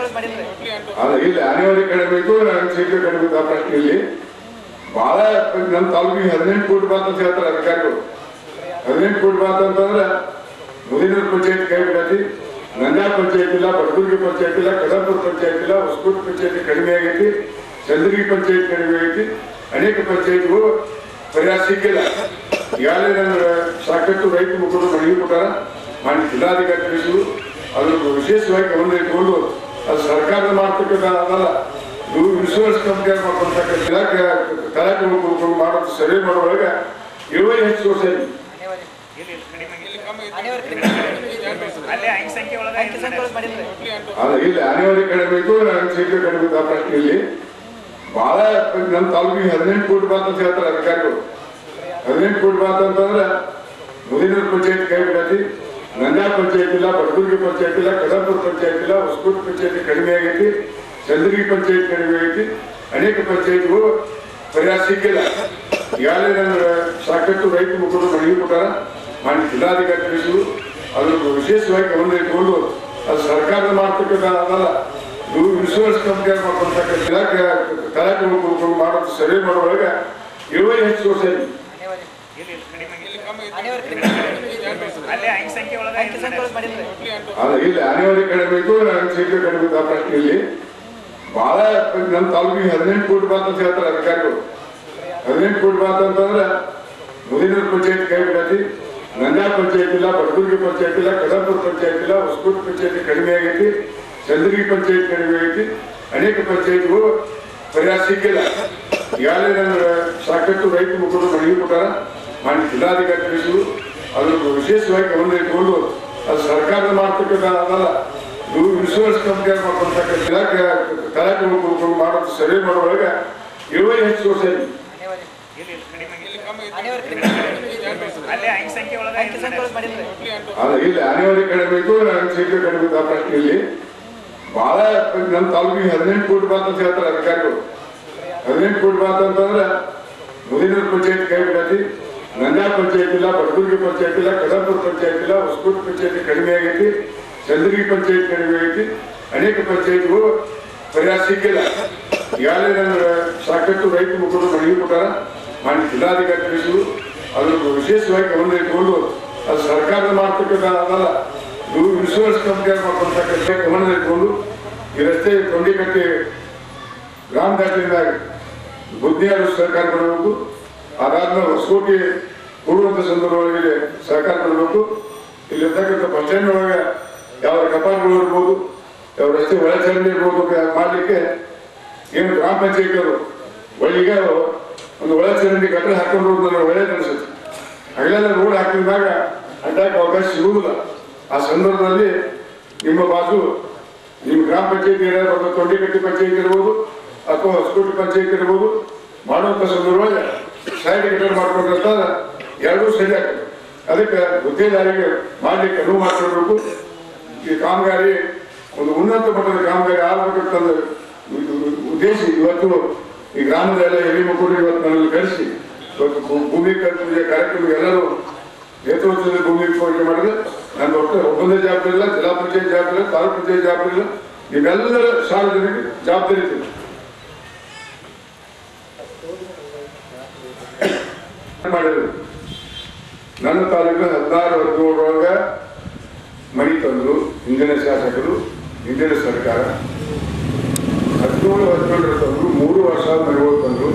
ಅಲ್ಲ ಇಲ್ಲ ಅನಿವಾರ್ಯ ಕಡಿಮೆ ಇತ್ತು ನನ್ನ ಸಂಖ್ಯೆ ಕಡಿಮೆ ಇತ್ತು ಆ ಪ್ರಶ್ನೆಯಲ್ಲಿ ಬಹಳ ನಮ್ಮ ತಾಲೂಕಿಗೆ ಹದಿನೆಂಟು ಕೋಟಿ ಬಾತ್ ಅಂತ ಹೇಳ್ತಾರೆ ಅಧಿಕಾರಿಗಳು ಹದಿನೆಂಟು ಕೋಟಿ ಬಾತ್ ಅಂತಂದ್ರೆ ಮುದಿನೂರು ಪಂಚಾಯತ್ ಕೈ ಬಿಡತಿ ನಂಜಾ ಪಂಚಾಯತ್ ಇಲ್ಲ ಬಡಗುರ್ಗಿ ಪಂಚಾಯತ್ ಇಲ್ಲ ಕದಂಪುರ ಪಂಚಾಯತ್ ಇಲ್ಲ ಹೊಸಕೋಟೆ ಪಂಚಾಯತ್ ಕಡಿಮೆ ಆಗೈತಿ ಚಂದ್ರಗಿ ಪಂಚಾಯತ್ ಕಡಿಮೆ ಆಗೈತಿ ಅನೇಕ ಪಂಚಾಯತ್ಗಳು ಪರಿಹಾರ ಸಿಕ್ಕಿಲ್ಲ ಈಗಾಗಲೇ ನನ್ನ ಸಾಕಷ್ಟು ರೈತ ಮುಖಂಡರು ಮನವಿ ಕೊಟ್ಟಾರ ಮಾಡಿ ಜಿಲ್ಲಾಧಿಕಾರಿ ತಿಳಿಸಿದ್ರು ಅದ್ರ ವಿಶೇಷವಾಗಿ ಗಮನ ಇಟ್ಕೊಂಡು ಅದು ಸರ್ಕಾರದ ಮಾಡ್ತಕ್ಕಂಥ ಅದಲ್ಲ ಇದು ಇನ್ಶೂರೆನ್ಸ್ ಕಂಪನಿ ಮಾಡ್ಕೊಳ್ತಕ್ಕಂಥ ಇಲಾಖೆ ತಲಾಟೆ ಕೂತ್ಕೊಂಡು ಮಾಡೋದು ಸರ್ವೆ ಮಾಡುವಾಗ ಇಳುವರಿ ಹೆಚ್ಚು ವರ್ಷ ಇಲ್ಲಿ ಇಲ್ಲಿ ಕಡಿಮೆ ಆಗಿದೆ. ಅಲ್ಲೇ ಅಂಕಿ ಸಂಖ್ಯೆ ಒಳಗೆ ಅಲ್ಲ ಇಲ್ಲ ಅನಿವಾರ್ಯ ಕಡಿಮೆ ಇತ್ತು ನನ್ನ ಸಂಖ್ಯೆ ಕಡಿಮೆ ಇತ್ತು ಆ ಪ್ರಶ್ನೆಯಲ್ಲಿ ಬಹಳ ನಮ್ಮ ತಾಲೂಕಿಗೆ ಹದಿನೆಂಟು ಕೋಟಿ ಬಾತ್ ಅಂತ ಹೇಳ್ತಾರೆ ಅಧಿಕಾರಿಗಳು ಹದಿನೆಂಟು ಕೋಟಿ ಬಾತ್ ಅಂತಂದ್ರೆ ಮುದಿನೂರು ಪಂಚಾಯತ್ ಕೈ ಬಿಡತಿ ನಂಜಾ ಪಂಚಾಯತ್ ಇಲ್ಲ ಬಡಗುರ್ಗಿ ಪಂಚಾಯತ್ ಇಲ್ಲ ಕದಂಪುರ ಪಂಚಾಯತ್ ಇಲ್ಲ ಹೊಸಕೋಟೆ ಪಂಚಾಯತ್ ಕಡಿಮೆ ಆಗೈತಿ ಚಂದ್ರಗಿ ಪಂಚಾಯತ್ ಕಡಿಮೆ ಆಗೈತಿ ಅನೇಕ ಪಂಚಾಯತ್ಗಳು ಪರಿಹಾರ ಸಿಕ್ಕಿಲ್ಲ ಈಗಾಗಲೇ ನನ್ನ ಸಾಕಷ್ಟು ರೈತ ಮುಖಂಡರು ಮನವಿ ಕೊಟ್ಟಾರ ಮಾಡಿ ಜಿಲ್ಲಾಧಿಕಾರಿ ತಿಳಿಸಿದ್ರು ಅದ್ರ ವಿಶೇಷವಾಗಿ ಗಮನ ಇಟ್ಕೊಂಡು ಅದು ಸರ್ಕಾರದ ಮಾಡ್ತಕ್ಕಂಥ ಅದಲ್ಲ ಇದು ಇನ್ಶೂರೆನ್ಸ್ ಕಂಪನಿ ಮಾಡ್ಕೊಳ್ತಕ್ಕಂಥ ಇಲಾಖೆ ತಲಾಟೆ ಕೂತ್ಕೊಂಡು ಮಾಡೋದು ಸರ್ವೆ ಮಾಡುವಾಗ ಇಳುವರಿ ಹೆಚ್ಚು ವರ್ಷ ಇಲ್ಲಿ ಇಲ್ಲಿ ಕಡಿಮೆ ಆಗಿದೆ. ಅಲ್ಲೇ ಅಂಕಿ ಸಂಖ್ಯೆ ಒಳಗೆ ಅಲ್ಲ ಇಲ್ಲ ಅನಿವಾರ್ಯ ಕಡಿಮೆ ಇತ್ತು ನನ್ನ ಸಂಖ್ಯೆ ಕಡಿಮೆ ಇತ್ತು ಆ ಪ್ರಶ್ನೆಯಲ್ಲಿ ಬಹಳ ನಮ್ಮ ತಾಲೂಕಿಗೆ ಹದಿನೆಂಟು ಕೋಟಿ ಬಾತ್ ಅಂತ ಹೇಳ್ತಾರೆ ಅಧಿಕಾರಿಗಳು ಹದಿನೆಂಟು ಕೋಟಿ ಬಾತ್ ಅಂತಂದ್ರೆ ಮುದಿನೂರು ಪಂಚಾಯತ್ ಕೈ ಬಿಡತಿ ನಂಜಾ ಪಂಚಾಯತ್ ಇಲ್ಲ ಬಡಗುರ್ಗಿ ಪಂಚಾಯತ್ ಇಲ್ಲ ಕದಂಪುರ ಪಂಚಾಯತ್ ಇಲ್ಲ ಹೊಸಕೋಟೆ ಪಂಚಾಯತ್ ಕಡಿಮೆ ಆಗೈತಿ ಚಂದ್ರಗಿ ಪಂಚಾಯತ್ ಕಡಿಮೆ ಆಗೈತಿ ಅನೇಕ ಪಂಚಾಯತ್ಗಳು ಪರಿಹಾರ ಸಿಕ್ಕಿಲ್ಲ ಈಗಾಗಲೇ ನನ್ನ ಸಾಕಷ್ಟು ರೈತ ಮುಖಂಡರು ಮನವಿ ಕೊಟ್ಟಾರ ಮಾಡಿ ಜಿಲ್ಲಾಧಿಕಾರಿ ತಿಳಿಸಿದ್ರು ಅದ್ರ ವಿಶೇಷವಾಗಿ ಗಮನ ಇಟ್ಕೊಂಡು ಅದು ಸರ್ಕಾರದ ಮಾಡ್ತಕ್ಕಂಥ ಅದಲ್ಲ ಇದು ಇನ್ಶೂರೆನ್ಸ್ ಕಂಪನಿ ಮಾಡ್ಕೊಳ್ತಕ್ಕಂಥ ಇಲಾಖೆ ತಲಾಟೆ ಕೂತ್ಕೊಂಡು ಮಾಡೋದು ಸರ್ವೆ ಮಾಡುವಾಗ ಇಳುವರಿ ಹೆಚ್ಚು ವರ್ಷ ಇಲ್ಲಿ ಇಲ್ಲಿ ಕಡಿಮೆ ಆಗಿದೆ. ಅಲ್ಲೇ ಅಂಕಿ ಸಂಖ್ಯೆ ಒಳಗೆ ಅಲ್ಲ ಇಲ್ಲ ಅನಿವಾರ್ಯ ಕಡಿಮೆ ಇತ್ತು ನನ್ನ ಸಂಖ್ಯೆ ಕಡಿಮೆ ಇತ್ತು ಆ ಪ್ರಶ್ನೆಯಲ್ಲಿ ಬಹಳ ನಮ್ಮ ತಾಲೂಕಿಗೆ ಹದಿನೆಂಟು ಕೋಟಿ ಬಾತ್ ಅಂತ ಹೇಳ್ತಾರೆ ಅಧಿಕಾರಿಗಳು ಹದಿನೆಂಟು ಕೋಟಿ ಮಾತಂತಂದ್ರೆ ಮುದಿನೂರು ಪಂಚಾಯತ್ ಕೈ ಬಿಡತಿ ನಂಜಾಳ ಪಂಚಾಯತ್ ಇಲ್ಲ ಬಡಗುರ್ಗಿ ಪಂಚಾಯತ್ ಇಲ್ಲ ಕದಂಪುರ ಪಂಚಾಯತ್ ಇಲ್ಲ ಹೊಸಕೋಟೆ ಪಂಚಾಯತ್ ಕಡಿಮೆ ಆಗೈತಿ ಚಂದ್ರಗಿ ಪಂಚಾಯತ್ ಕಡಿಮೆ ಆಗೈತಿ ಅನೇಕ ಪಂಚಾಯತ್ಗಳು ಪರಿಹಾರ ಸಿಕ್ಕಿಲ್ಲ ಈಗಾಗಲೇ ನನ್ನ ಸಾಕಷ್ಟು ರೈತ ಮುಖಂಡರು ಮನವಿ ಕೊಟ್ಟಾರ ಮಾಡಿ ಜಿಲ್ಲಾಧಿಕಾರಿ ತಿಳಿಸಿದ್ರು ಅದ್ರ ವಿಶೇಷವಾಗಿ ಗಮನ ಇಟ್ಕೊಂಡು ಅದು ಸರ್ಕಾರದ ಮಾಡ್ತಕ್ಕಂಥ ಅದಲ್ಲ ಇದು ಇನ್ಶೂರೆನ್ಸ್ ಕಂಪ್ನಿ ಮಾಡ್ಕೊಳ್ತಕ್ಕಂಥ ಗಮನ ಇಟ್ಕೊಂಡು ಈ ರಸ್ತೆ ತೊಂಡಿಕಟ್ಟಿ ಗ್ರಾಮ ದಾಖಲೆಯಿಂದ ಬುದ್ಧಿಯಾರು ಸಹಕಾರ ಕೊಡಬೇಕು ಅದಾದ್ಮೇಲೆ ಹೊಸಕೋಟೆ ಕೊಡುವಂತ ಸಂದರ್ಭದಲ್ಲಿ ಸಹಕಾರ ಕೊಡಬೇಕು ಇಲ್ಲಿರ್ತಕ್ಕಂಥ ಬಸ್ ಸ್ಟ್ಯಾಂಡ್ ಒಳಗೆ ಯಾವ ಕಪಾಟ್ಗಳು ಇರ್ಬೋದು ಯಾವ ರಸ್ತೆ ಒಳಚರಂಡಿ ಇರ್ಬೋದು ಕ- ಮಾಡ್ಲಿಕ್ಕೆ ಏನು ಗ್ರಾಮ ಪಂಚಾಯತಿಯವರು ಒಳ್ಳಿಗೆ ಒಂದು ಒಳಚರಂಡಿ ಕಟ್ಟಡ ಹಾಕೊಂಡು ನನಗೆ ಒಳ್ಳೇದು ಅನಿಸುತ್ತೆ ಹಗಲೆಲ್ಲ ರೋಡ್ ಹಾಕಿದಾಗ ಅಡ್ಡಕ್ಕೆ ಅವಕಾಶ ಸಿಗುವುದಿಲ್ಲ ಆ ಸಂದರ್ಭದಲ್ಲಿ ನಿಮ್ಮ ಬಾಜು ನಿಮ್ಮ ಗ್ರಾಮ ಪಂಚಾಯತಿ ಏನಾದ್ರು ತೊಂಡಿಕಟ್ಟಿ ಪಂಚಾಯತಿ ಇರ್ಬೋದು ಅಥವಾ ಹೊಸಕೋಟೆ ಪಂಚಾಯತಿ ಇರ್ಬೋದು ಮಾಡುವಂತ ಸಂದರ್ಭದಲ್ಲಿ ಸೈಡ್ ಗಿಟರ್ ಮಾಡ್ಕೊಂಡ್ರೆ ಎರಡೂ ಸರಿ ಆಗ್ತದೆ ಅದಕ್ಕೆ ಗುತ್ತೇದಾರಿಗೆ ಮಾಡ್ಲಿಕ್ಕೆ ಅನುವು ಮಾಡ್ಕೊಳ್ಬೇಕು ಈ ಕಾಮಗಾರಿ ಒಂದು ಉನ್ನತ ಮಟ್ಟದ ಕಾಮಗಾರಿ ಆಗ್ಬೇಕಂತಂದು ಉದ್ದೇಶ ಇವತ್ತು ಈ ಗ್ರಾಮದ ಎಲ್ಲ ಹಿರಿಯ ಮಕ್ಕಳು ಇವತ್ತು ನನ್ನಲ್ಲಿ ಕರೆಸಿ ಇವತ್ತು ಭೂ- ಭೂಮಿ ಪೂಜೆ ಕಾರ್ಯಕ್ರಮ ಎಲ್ಲರೂ ನೇತೃತ್ವದಲ್ಲಿ ಭೂಮಿ ಪೂಜೆ ಮಾಡಿದ್ರೆ ನನ್ನ ಒಟ್ಟು ಒಪ್ಪಂದ ಜವಾಬ್ದಾರಿ ಇಲ್ಲ ಜಿಲ್ಲಾ ಪಂಚಾಯತ್ ಜವಾಬ್ದಾರಿ ಇಲ್ಲ ತಾಲೂಕು ಪಂಚಾಯತ್ ಜವಾಬ್ದಾರಿ ಇಲ್ಲ ನೀವೆಲ್ಲರ ಸಾರ್ವಜನಿಕ ಜವಾಬ್ದಾರಿ ಇದೆ ಮಾಡಿದ್ರು ನನ್ನ ತಾಲೂಕಿನ ಹದಿನಾರು ಹದಿನೇಳರೊಳಗ ಮಣಿ ತಂದ್ರು ಹಿಂದಿನ ಶಾಸಕರು ಹಿಂದಿನ ಸರ್ಕಾರ ಹದಿನೇಳು ಹದಿನೇಳರ ತಂದ್ರು ಮೂರು ವರ್ಷ ಮನೆಗಳು ತಂದ್ರು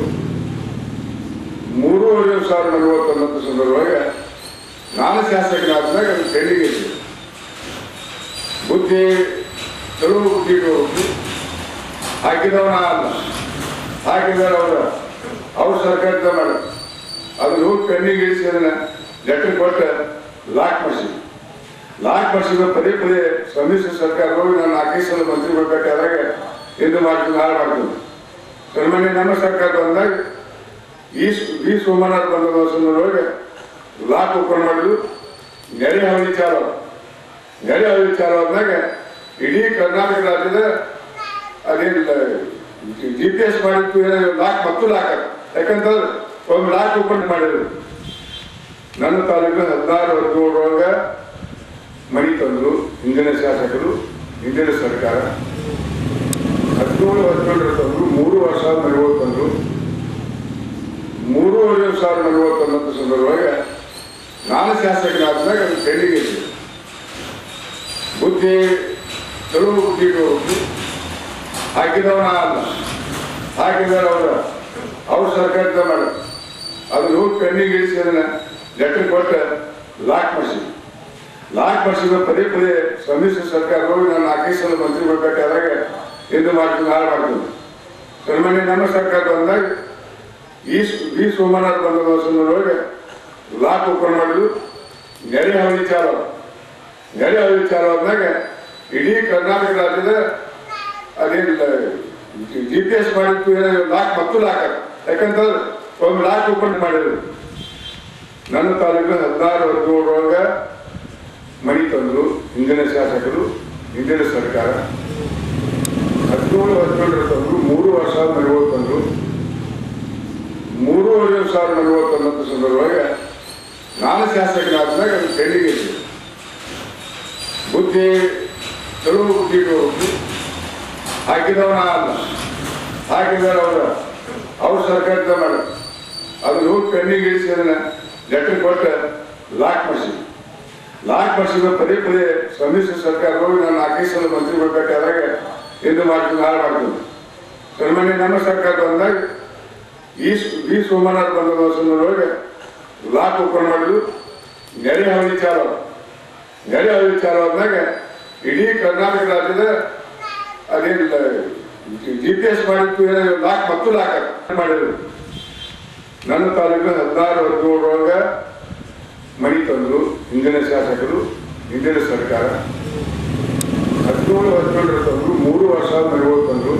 ಮೂರುವರೆ ಸಾವಿರ ಮನೆಗಳು ತಂದಂತ ಸಂದರ್ಭದಾಗ ನಾನು ಶಾಸಕನಾದ್ಮೇಲೆ ಅದು ತೆರಿಗೆ ಇತ್ತು ಬುದ್ಧಿ ಚಲೋ ಬುದ್ಧಿ ಹೋಗಿ ಹಾಕಿದವನ ಅಲ್ಲ ಹಾಕಿದವರು ಅವರ ಅವ್ರ ಸರ್ಕಾರದ ಮಾಡ ಅದು ಹೋಗಿ ಪೆಂಡಿಂಗ್ ಇಳಿಸಿ ಅದನ್ನ ಲೆಟರ್ ಕೊಟ್ಟು ಲಾಕ್ ಮಾಡಿಸಿ ಲಾಕ್ ಮಾಡಿಸಿದ ಪದೇ ಪದೇ ಸಮ್ಮಿಶ್ರ ಸರ್ಕಾರ ಹೋಗಿ ನಾನು ನಾಲ್ಕೈದು ಸಲ ಮಂತ್ರಿಗಳು ಬೇಕಾದಾಗ ಎಂದು ಮಾಡ್ತೀನಿ ಹಾಳು ಮಾಡ್ತೀನಿ ಸನ್ಮಾನ್ಯ ನಮ್ಮ ಸರ್ಕಾರ ಬಂದಾಗ ಈ ಸ್- ಈ ಸೋಮನಾಥ್ ಬಂದ ಸಂದರ್ಭದೊಳಗೆ ಲಾಕ್ ಓಪನ್ ಮಾಡಿದ್ರು ನೆರೆ ಹಾವಳಿ ಚಾಲು ಆಯ್ತು. ನೆರೆ ಹಾವಳಿ ಚಾಲು ಆದ್ಮೇಲೆ ಇಡೀ ಕರ್ನಾಟಕ ರಾಜ್ಯದ ಅದೇನಿಲ್ಲ ಜಿ ಪಿ ಎಸ್ ಮಾಡಿತ್ತು ಏನೋ ಲಾಕ್ ಮತ್ತು ಲಾಕ್ ಆಯ್ತು. ಯಾಕಂತಂದ್ರೆ ಒಂದು ಲಾಕ್ ಓಪನ್ ಮಾಡಿದ್ರು ನನ್ನ ತಾಲೂಕಿನ ಹದಿನಾರು ಹದಿನೇಳರೊಳಗ ಮಣಿ ತಂದ್ರು ಹಿಂದಿನ ಶಾಸಕರು ಹಿಂದಿನ ಸರ್ಕಾರ ಹದಿನೇಳು ಹದಿನೇಳರ ತಂದ್ರು ಮೂರು ವರ್ಷ ಮನೆಗಳು ತಂದ್ರು ಮೂರುವರೆ ಸಾವಿರ ಮನೆಗಳು ತಂದಂತ ಸಂದರ್ಭದಾಗ ನಾನು ಶಾಸಕನಾದ್ಮೇಲೆ ಅದು ಪೆಂಡಿಂಗ್ ಇತ್ತು ಬುದ್ಧಿ ಚಲೋ ಬುದ್ಧಿ ಹೋಗಿ ಹಾಕಿದವನ ಅಲ್ಲ ಹಾಕಿದವರು ಅವರ ಅವ್ರ ಸರ್ಕಾರದ ಮಾಡ ಅದು ಹೋಗಿ ಪೆಂಡಿಂಗ್ ಇಳಿಸಿ ಅದನ್ನ ಲೆಟರ್ ಕೊಟ್ಟು ಲಾಕ್ ಮಾಡಿಸಿ ಲಾಕ್ ಮಾಡಿಸಿದ ಪದೇ ಪದೇ ಸಮ್ಮಿಶ್ರ ಸರ್ಕಾರ ಹೋಗಿ ನಾನು ನಾಲ್ಕೈದು ಸಲ ಮಂತ್ರಿಗಳು ಬೇಕಾದಾಗ ಎಂದು ಮಾಡ್ತೀನಿ ಹಾಳು ಮಾಡ್ತೀನಿ ಸನ್ಮಾನ್ಯ ನಮ್ಮ ಸರ್ಕಾರ ಬಂದಾಗ ಈ ಸ್- ಈ ಸೋಮನಾಥ್ ಬಂದ ಸಂದರ್ಭದೊಳಗೆ ಲಾಕ್ ಓಪನ್ ಮಾಡಿದ್ರು ನೆರೆ ಹಾವಳಿ ಚಾಲು ಆಯ್ತು. ನೆರೆ ಹಾವಳಿ ಚಾಲು ಆದ್ಮೇಲೆ ಇಡೀ ಕರ್ನಾಟಕ ರಾಜ್ಯದ ಅದೇನಿಲ್ಲ ಜಿ ಪಿ ಎಸ್ ಮಾಡಿತ್ತು ಏನೋ ಲಾಕ್ ಮತ್ತು ಲಾಕ್ ಆಯ್ತು. ಯಾಕಂತಂದ್ರೆ ಒಂದು ಲಾಕ್ ಓಪನ್ ಮಾಡಿದ್ರು ನನ್ನ ತಾಲೂಕಿನ ಹದಿನಾರು ಹದಿನೇಳರೊಳಗ ಮಣಿ ತಂದ್ರು ಹಿಂದಿನ ಶಾಸಕರು ಹಿಂದಿನ ಸರ್ಕಾರ ಹದಿನೇಳು ಹದಿನೇಳರ ತಂದ್ರು ಮೂರು ವರ್ಷ ಮನೆಗಳು ತಂದ್ರು ಮೂರುವರೆ ಸಾವಿರ ಮನೆಗಳು ತಂದಂತ ಸಂದರ್ಭದಾಗ ನಾನು ಶಾಸಕನಾದ್ಮೇಲೆ ಅದು ಪೆಂಡಿಂಗ್ ಇತ್ತು ಬುದ್ಧಿ ಚಲೋ ಬುದ್ಧಿ ಹೋಗಿ ಹಾಕಿದವನ ಅಲ್ಲ ಹಾಕಿದವರು ಅವರ ಅವ್ರ ಸರ್ಕಾರದ ಮಾಡ ಅದು ಹೋಗಿ ಪೆಂಡಿಂಗ್ ಇಳಿಸಿ ಅದನ್ನ ಲೆಟರ್ ಕೊಟ್ಟು ಲಾಕ್ ಮಾಡಿಸಿ ಲಾಕ್ ಮಾಡಿಸಿದ ಪದೇ ಪದೇ ಸಮ್ಮಿಶ್ರ ಸರ್ಕಾರ ಹೋಗಿ ನಾನು ನಾಲ್ಕೈದು ಸಲ ಮಂತ್ರಿಗಳು ಬೇಕಾದಾಗ ಎಂದು ಮಾಡ್ತೀನಿ ಹಾಳು ಮಾಡ್ತೀನಿ ಸನ್ಮಾನ್ಯ ನಮ್ಮ ಸರ್ಕಾರ ಬಂದಾಗ ಈ ಸ್- ಈ ಸೋಮನಾಥ್ ಬಂದ ಸಂದರ್ಭದೊಳಗೆ ಲಾಕ್ ಓಪನ್ ಮಾಡಿದ್ರು ನೆರೆ ಹಾವಳಿ ಚಾಲು ಆಯ್ತು. ನೆರೆ ಹಾವಳಿ ಚಾಲು ಆದ್ಮೇಲೆ ಇಡೀ ಕರ್ನಾಟಕ ರಾಜ್ಯದ ಅದೇನಿಲ್ಲ ಜಿ ಪಿ ಎಸ್ ಮಾಡಿತ್ತು ಏನೋ ಲಾಕ್ ಮತ್ತು ಲಾಕ್ ಆಯ್ತು. ಮಾಡಿದ್ರು ನನ್ನ ತಾಲೂಕಿನ ಹದಿನಾರು ಹದಿನೇಳರೊಳಗ ಮಣಿ ತಂದ್ರು ಹಿಂದಿನ ಶಾಸಕರು ಹಿಂದಿನ ಸರ್ಕಾರ ಹದಿನೇಳು ಹದಿನೇಳರ ತಂದ್ರು ಮೂರು ವರ್ಷ ಮನೆಗಳು ತಂದ್ರು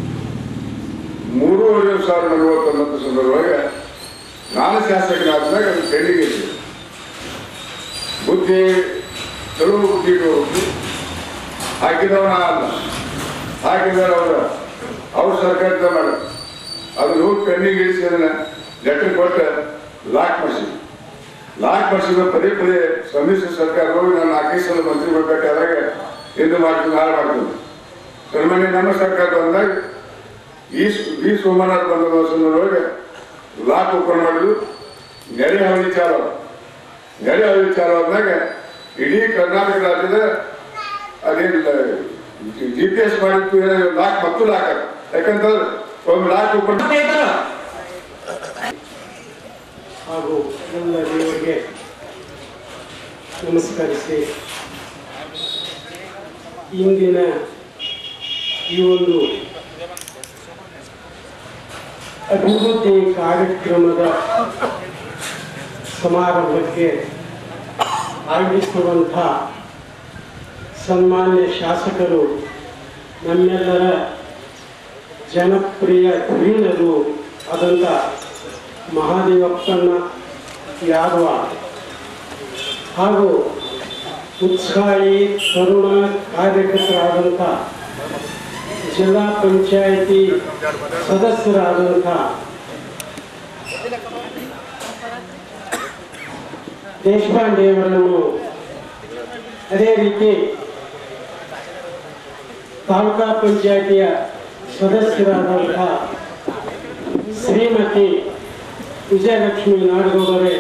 ಮೂರುವರೆ ಸಾವಿರ ಮನೆಗಳು ತಂದಂತ ಸಂದರ್ಭದಾಗ ನಾನು ಶಾಸಕನಾದ್ಮೇಲೆ ಅದು ಪೆಂಡಿಂಗ್ ಇತ್ತು ಬುದ್ಧಿ ಚಲೋ ಬುದ್ಧಿ ಹೋಗಿ ಹಾಕಿದವನ ಅಲ್ಲ ಹಾಕಿದವರು ಅವರ ಅವ್ರ ಸರ್ಕಾರದ ಮಾಡ ಅದನ್ನ ಹೋಗಿ ಪೆಂಡಿಂಗ್ ಇಳಿಸಿ ಅದನ್ನ ಲೆಟರ್ ಕೊಟ್ಟು ಲಾಕ್ ಮಾಡಿಸಿದ್ವಿ ಲಾಕ್ ಮಾಡಿಸಿದ ಪದೇ ಪದೇ ಸಮ್ಮಿಶ್ರ ಸರ್ಕಾರ ಹೋಗಿ ನಾನು ನಾಲ್ಕೈದು ಸಲ ಮಂತ್ರಿಗಳು ಭೇಟಿ ಆದಾಗ ಎಂದು ಮಾಡ್ತೀನಿ ನಾಳೆ ಮಾಡ್ತೀನಿ ಸನ್ಮಾನ್ಯ ನಮ್ಮ ಸರ್ಕಾರ ಬಂದಾಗ ಈ ವಿ ಸೋಮನಾಥ್ ಬಂದ ಸಂದರ್ಭದೊಳಗೆ ಲಾಕ್ ಓಪನ್ ಮಾಡಿದ್ರು ನೆರೆ ಹಾವಳಿ ಚಾಲು ಆಯ್ತು. ನೆರೆ ಹಾವಳಿ ಚಾಲು ಆದ್ಮೇಲೆ ಇಡೀ ಕರ್ನಾಟಕ ರಾಜ್ಯದ ಅದೇನಿಲ್ಲ ಜಿ ಪಿ ಎಸ್ ಮಾಡಿತ್ತು ಲಾಕ್ ಮತ್ತು ಲಾಕ್ ಆಯ್ತು. ಯಾಕಂತಂದ್ರೆ ಒಂದು ಲಾಕ್ ಓಪನ್ ಹಾಗೂ ಎಲ್ಲ ದೇವರಿಗೆ ನಮಸ್ಕರಿಸಿ ಇಂದಿನ ಈ ಒಂದು ಅಭಿವೃದ್ಧಿ ಕಾರ್ಯಕ್ರಮದ ಸಮಾರಂಭಕ್ಕೆ ಆಗಮಿಸುವಂಥ ಸನ್ಮಾನ್ಯ ಶಾಸಕರು ನಮ್ಮೆಲ್ಲರ ಜನಪ್ರಿಯ ಧುರೀಣರು ಆದಂಥ ಮಹಾದೇವಪ್ಪನ ಯಾದವ ಹಾಗೂ ಉತ್ಸಾಹಿ ತರುಣ ಕಾರ್ಯಕರ್ತರಾದಂಥ ಜಿಲ್ಲಾ ಪಂಚಾಯಿತಿ ಸದಸ್ಯರಾದಂಥ ದೇಶಪಾಂಡೆಯವರನ್ನು ಅದೇ ರೀತಿ ತಾಲೂಕಾ ಪಂಚಾಯಿತಿಯ ಸದಸ್ಯರಾದಂಥ ಶ್ರೀಮತಿ ವಿಜಯಲಕ್ಷ್ಮಿ ನಾಡಗೌಡರೇ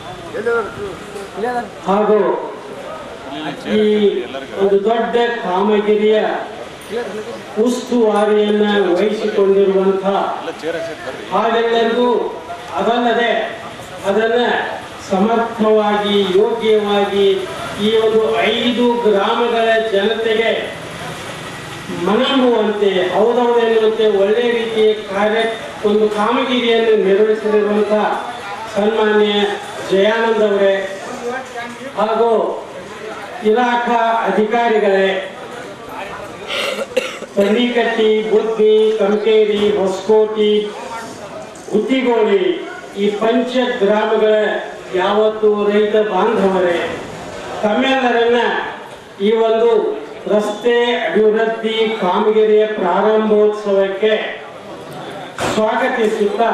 ಹಾಗೂ ಈ ಒಂದು ದೊಡ್ಡ ಕಾಮಗಿರಿಯ ಉಸ್ತುವಾರಿಯನ್ನ ವಹಿಸಿಕೊಂಡಿರುವಂಥ ಹಾಗೆಲ್ಲರಿಗೂ ಅದಲ್ಲದೆ ಅದನ್ನ ಸಮರ್ಥವಾಗಿ ಯೋಗ್ಯವಾಗಿ ಈ ಒಂದು ಐದು ಗ್ರಾಮಗಳ ಜನತೆಗೆ ಮನಂಬುವಂತೆ ಹೌದೌದು ಎನ್ನುವಂತೆ ಒಳ್ಳೆ ರೀತಿಯ ಕಾರ್ಯ ಒಂದು ಕಾಮಗಿರಿಯನ್ನು ನಿರ್ವಹಿಸಲಿರುವಂಥ ಸನ್ಮಾನ್ಯ ಜಯಾನಂದ್ ಅವರೇ ಹಾಗೂ ಇಲಾಖಾ ಅಧಿಕಾರಿಗಳೇ ಪಳ್ಳಿಕಟ್ಟಿ ಬುದ್ಧಿ ಕಂಕೇರಿ ಹೊಸಕೋಟಿ ಗುತ್ತಿಗೋಳಿ ಈ ಪಂಚ ಗ್ರಾಮಗಳ ಯಾವತ್ತು ರೈತ ಬಾಂಧವರೇ ತಮ್ಮೆಲ್ಲರನ್ನ ಈ ಒಂದು ರಸ್ತೆ ಅಭಿವೃದ್ಧಿ ಕಾಮಗಿರಿಯ ಪ್ರಾರಂಭೋತ್ಸವಕ್ಕೆ ಸ್ವಾಗತಿಸುತ್ತಾ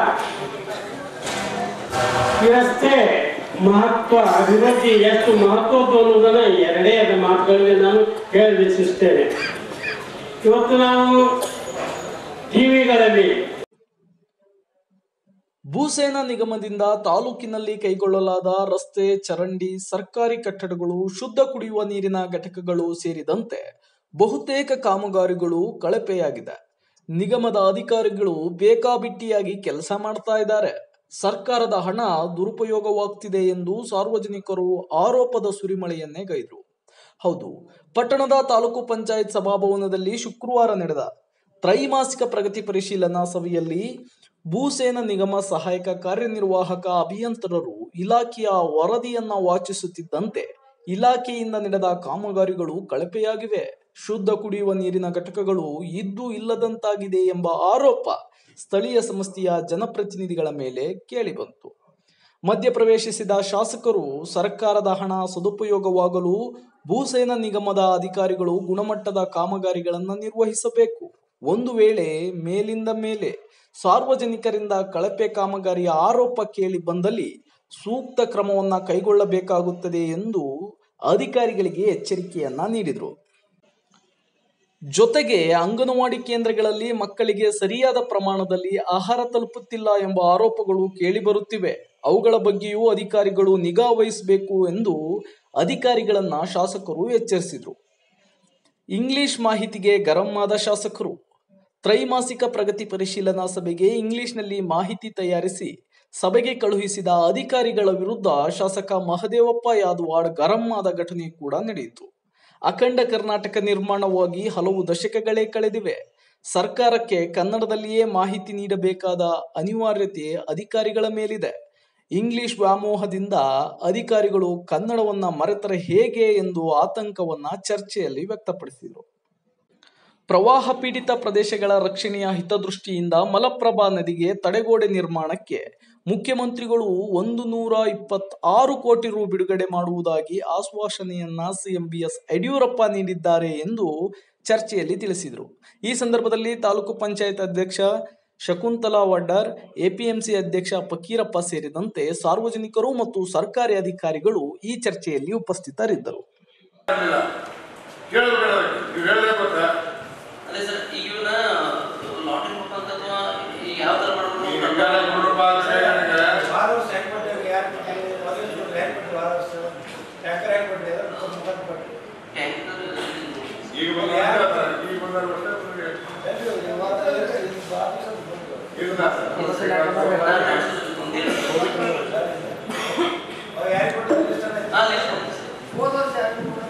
ಈ ರಸ್ತೆ ಮಹತ್ವ ಅಭಿವೃದ್ಧಿ ಎಷ್ಟು ಮಹತ್ವದ್ದು ಅನ್ನೋದನ್ನ ಎರಡೇ ಅದ ಮಾತುಗಳಲ್ಲಿ ನಾನು ಹೇಳಲಿಚ್ಛಿಸ್ತೇನೆ ಇವತ್ತು ನಾವು ಟಿವಿಗಳಲ್ಲಿ ಭೂಸೇನಾ ನಿಗಮದಿಂದ ತಾಲೂಕಿನಲ್ಲಿ ಕೈಗೊಳ್ಳಲಾದ ರಸ್ತೆ ಚರಂಡಿ ಸರ್ಕಾರಿ ಕಟ್ಟಡಗಳು ಶುದ್ಧ ಕುಡಿಯುವ ನೀರಿನ ಘಟಕಗಳು ಸೇರಿದಂತೆ ಬಹುತೇಕ ಕಾಮಗಾರಿಗಳು ಕಳಪೆಯಾಗಿದೆ ನಿಗಮದ ಅಧಿಕಾರಿಗಳು ಬೇಕಾಬಿಟ್ಟಿಯಾಗಿ ಕೆಲಸ ಮಾಡ್ತಾ ಇದ್ದಾರೆ ಸರ್ಕಾರದ ಹಣ ದುರುಪಯೋಗವಾಗ್ತಿದೆ ಎಂದು ಸಾರ್ವಜನಿಕರು ಆರೋಪದ ಸುರಿಮಳೆಯನ್ನೇ ಗೈದ್ರು ಹೌದು ಪಟ್ಟಣದ ತಾಲೂಕು ಪಂಚಾಯತ್ ಸಭಾಭವನದಲ್ಲಿ ಶುಕ್ರವಾರ ನಡೆದ ತ್ರೈಮಾಸಿಕ ಪ್ರಗತಿ ಪರಿಶೀಲನಾ ಸಭೆಯಲ್ಲಿ ಭೂಸೇನ ನಿಗಮ ಸಹಾಯಕ ಕಾರ್ಯನಿರ್ವಾಹಕ ಅಭಿಯಂತರರು ಇಲಾಖೆಯ ವರದಿಯನ್ನ ವಾಚಿಸುತ್ತಿದ್ದಂತೆ ಇಲಾಖೆಯಿಂದ ನಡೆದ ಕಾಮಗಾರಿಗಳು ಕಳಪೆಯಾಗಿವೆ ಶುದ್ಧ ಕುಡಿಯುವ ನೀರಿನ ಘಟಕಗಳು ಇದ್ದು ಇಲ್ಲದಂತಾಗಿದೆ ಎಂಬ ಆರೋಪ ಸ್ಥಳೀಯ ಸಂಸ್ಥೆಯ ಜನಪ್ರತಿನಿಧಿಗಳ ಮೇಲೆ ಕೇಳಿಬಂತು ಮಧ್ಯಪ್ರವೇಶಿಸಿದ ಶಾಸಕರು ಸರ್ಕಾರದ ಹಣ ಸದುಪಯೋಗವಾಗಲು ಭೂಸೇನಾ ನಿಗಮದ ಅಧಿಕಾರಿಗಳು ಗುಣಮಟ್ಟದ ಕಾಮಗಾರಿಗಳನ್ನು ನಿರ್ವಹಿಸಬೇಕು ಒಂದು ವೇಳೆ ಮೇಲಿಂದ ಮೇಲೆ ಸಾರ್ವಜನಿಕರಿಂದ ಕಳಪೆ ಕಾಮಗಾರಿಯ ಆರೋಪ ಕೇಳಿ ಬಂದಲ್ಲಿ ಸೂಕ್ತ ಕ್ರಮವನ್ನ ಕೈಗೊಳ್ಳಬೇಕಾಗುತ್ತದೆ ಎಂದು ಅಧಿಕಾರಿಗಳಿಗೆ ಎಚ್ಚರಿಕೆಯನ್ನ ನೀಡಿದರು ಜೊತೆಗೆ ಅಂಗನವಾಡಿ ಕೇಂದ್ರಗಳಲ್ಲಿ ಮಕ್ಕಳಿಗೆ ಸರಿಯಾದ ಪ್ರಮಾಣದಲ್ಲಿ ಆಹಾರ ತಲುಪುತ್ತಿಲ್ಲ ಎಂಬ ಆರೋಪಗಳು ಕೇಳಿಬರುತ್ತಿವೆ ಅವುಗಳ ಬಗ್ಗೆಯೂ ಅಧಿಕಾರಿಗಳು ನಿಗಾ ವಹಿಸಬೇಕು ಎಂದು ಅಧಿಕಾರಿಗಳನ್ನ ಶಾಸಕರು ಎಚ್ಚರಿಸಿದರು ಇಂಗ್ಲಿಷ್ ಮಾಹಿತಿಗೆ ಗರಂ ಆದ ಶಾಸಕರು ತ್ರೈಮಾಸಿಕ ಪ್ರಗತಿ ಪರಿಶೀಲನಾ ಸಭೆಗೆ ಇಂಗ್ಲಿಷ್ನಲ್ಲಿ ಮಾಹಿತಿ ತಯಾರಿಸಿ ಸಭೆಗೆ ಕಳುಹಿಸಿದ ಅಧಿಕಾರಿಗಳ ವಿರುದ್ಧ ಶಾಸಕ ಮಹದೇವಪ್ಪ ಯಾದವಾಡ್ ಗರಂ ಆದ ಘಟನೆ ಕೂಡ ನಡೆಯಿತು ಅಖಂಡ ಕರ್ನಾಟಕ ನಿರ್ಮಾಣವಾಗಿ ಹಲವು ದಶಕಗಳೇ ಕಳೆದಿವೆ ಸರ್ಕಾರಕ್ಕೆ ಕನ್ನಡದಲ್ಲಿಯೇ ಮಾಹಿತಿ ನೀಡಬೇಕಾದ ಅನಿವಾರ್ಯತೆ ಅಧಿಕಾರಿಗಳ ಮೇಲಿದೆ ಇಂಗ್ಲಿಷ್ ವ್ಯಾಮೋಹದಿಂದ ಅಧಿಕಾರಿಗಳು ಕನ್ನಡವನ್ನ ಮರೆತರೆ ಹೇಗೆ ಎಂದು ಆತಂಕವನ್ನ ಚರ್ಚೆಯಲ್ಲಿ ವ್ಯಕ್ತಪಡಿಸಿದರು ಪ್ರವಾಹ ಪೀಡಿತ ಪ್ರದೇಶಗಳ ರಕ್ಷಣೆಯ ಹಿತದೃಷ್ಟಿಯಿಂದ ಮಲಪ್ರಭಾ ನದಿಗೆ ತಡೆಗೋಡೆ ನಿರ್ಮಾಣಕ್ಕೆ ಮುಖ್ಯಮಂತ್ರಿಗಳು ಒಂದು ನೂರ ಇಪ್ಪತ್ತಾರು ಕೋಟಿ ರು ಬಿಡುಗಡೆ ಮಾಡುವುದಾಗಿ ಆಶ್ವಾಸನೆಯನ್ನ ಸಿಎಂ ಬಿಎಸ್ ಯಡಿಯೂರಪ್ಪ ನೀಡಿದ್ದಾರೆ ಎಂದು ಚರ್ಚೆಯಲ್ಲಿ ತಿಳಿಸಿದರು ಈ ಸಂದರ್ಭದಲ್ಲಿ ತಾಲೂಕು ಪಂಚಾಯತ್ ಅಧ್ಯಕ್ಷ ಶಕುಂತಲಾ ವಡ್ಡರ್ ಎಪಿಎಂಸಿ ಅಧ್ಯಕ್ಷ ಫಕೀರಪ್ಪ ಸೇರಿದಂತೆ ಸಾರ್ವಜನಿಕರು ಮತ್ತು ಸರ್ಕಾರಿ ಅಧಿಕಾರಿಗಳು ಈ ಚರ್ಚೆಯಲ್ಲಿ ಉಪಸ್ಥಿತರಿದ್ದರು ಕೇಳೋದು ಬೇಡ ಅವ್ರಿಗೆ. ನೀವು ಹೇಳಿದ್ರೆ ಗೊತ್ತಾ ಅದೇ ಸರ್ ಈಗ ಇವನ್ನ ಲಾಟ್ರಿ ಮುಖಾಂತರ ಅಥವಾ ಈಗ ಯಾವ ಥರ ಈ ಮಾಡ್ಬೇಕು ಗಂಗಾಳ ಗುಂಡಪ್ಪ ಅಂದ್ರೆ ನನಗೆ ವಾರ ವರ್ಷ ಹೆಂಗ್ ಕೊಟ್ಟಿವಿ ಯಾರು ಕೊಟ್ಟಿವಿ ಮೊದಲು ದುಡ್ಡು ಹೆಂಗ್ ಕೊಟ್ಟಿವಿ ವಾರ ವರ್ಷ ಟ್ಯಾಂಕರ್ ಹೆಂಗ್ ಕೊಟ್ಟಿವಿ ಅದನ್ನ ಮುಖಾಂತರ ಕೊಟ್ಟಿವಿ ಈಗ ಬಂದ ಈಗ ಬಂದ ವರ್ಷ ಅವ್ರಿಗೆ ಎಲ್ಲಿ ಹೋಗಿ? ವಾರ ಇದು ವಾರ ದಿವಸ ಬಂತು. ಇಲ್ಲ ಅವ್ ಯಾರಿಗೆ ಕೊಟ್ಟಿದ್ರು ಲಿಸ್ಟ್ ಅನ್ನ ಹೋದ ವರ್ಷ ಯಾರಿಗೆ ಕೊಟ್ಟಿದ್ರು?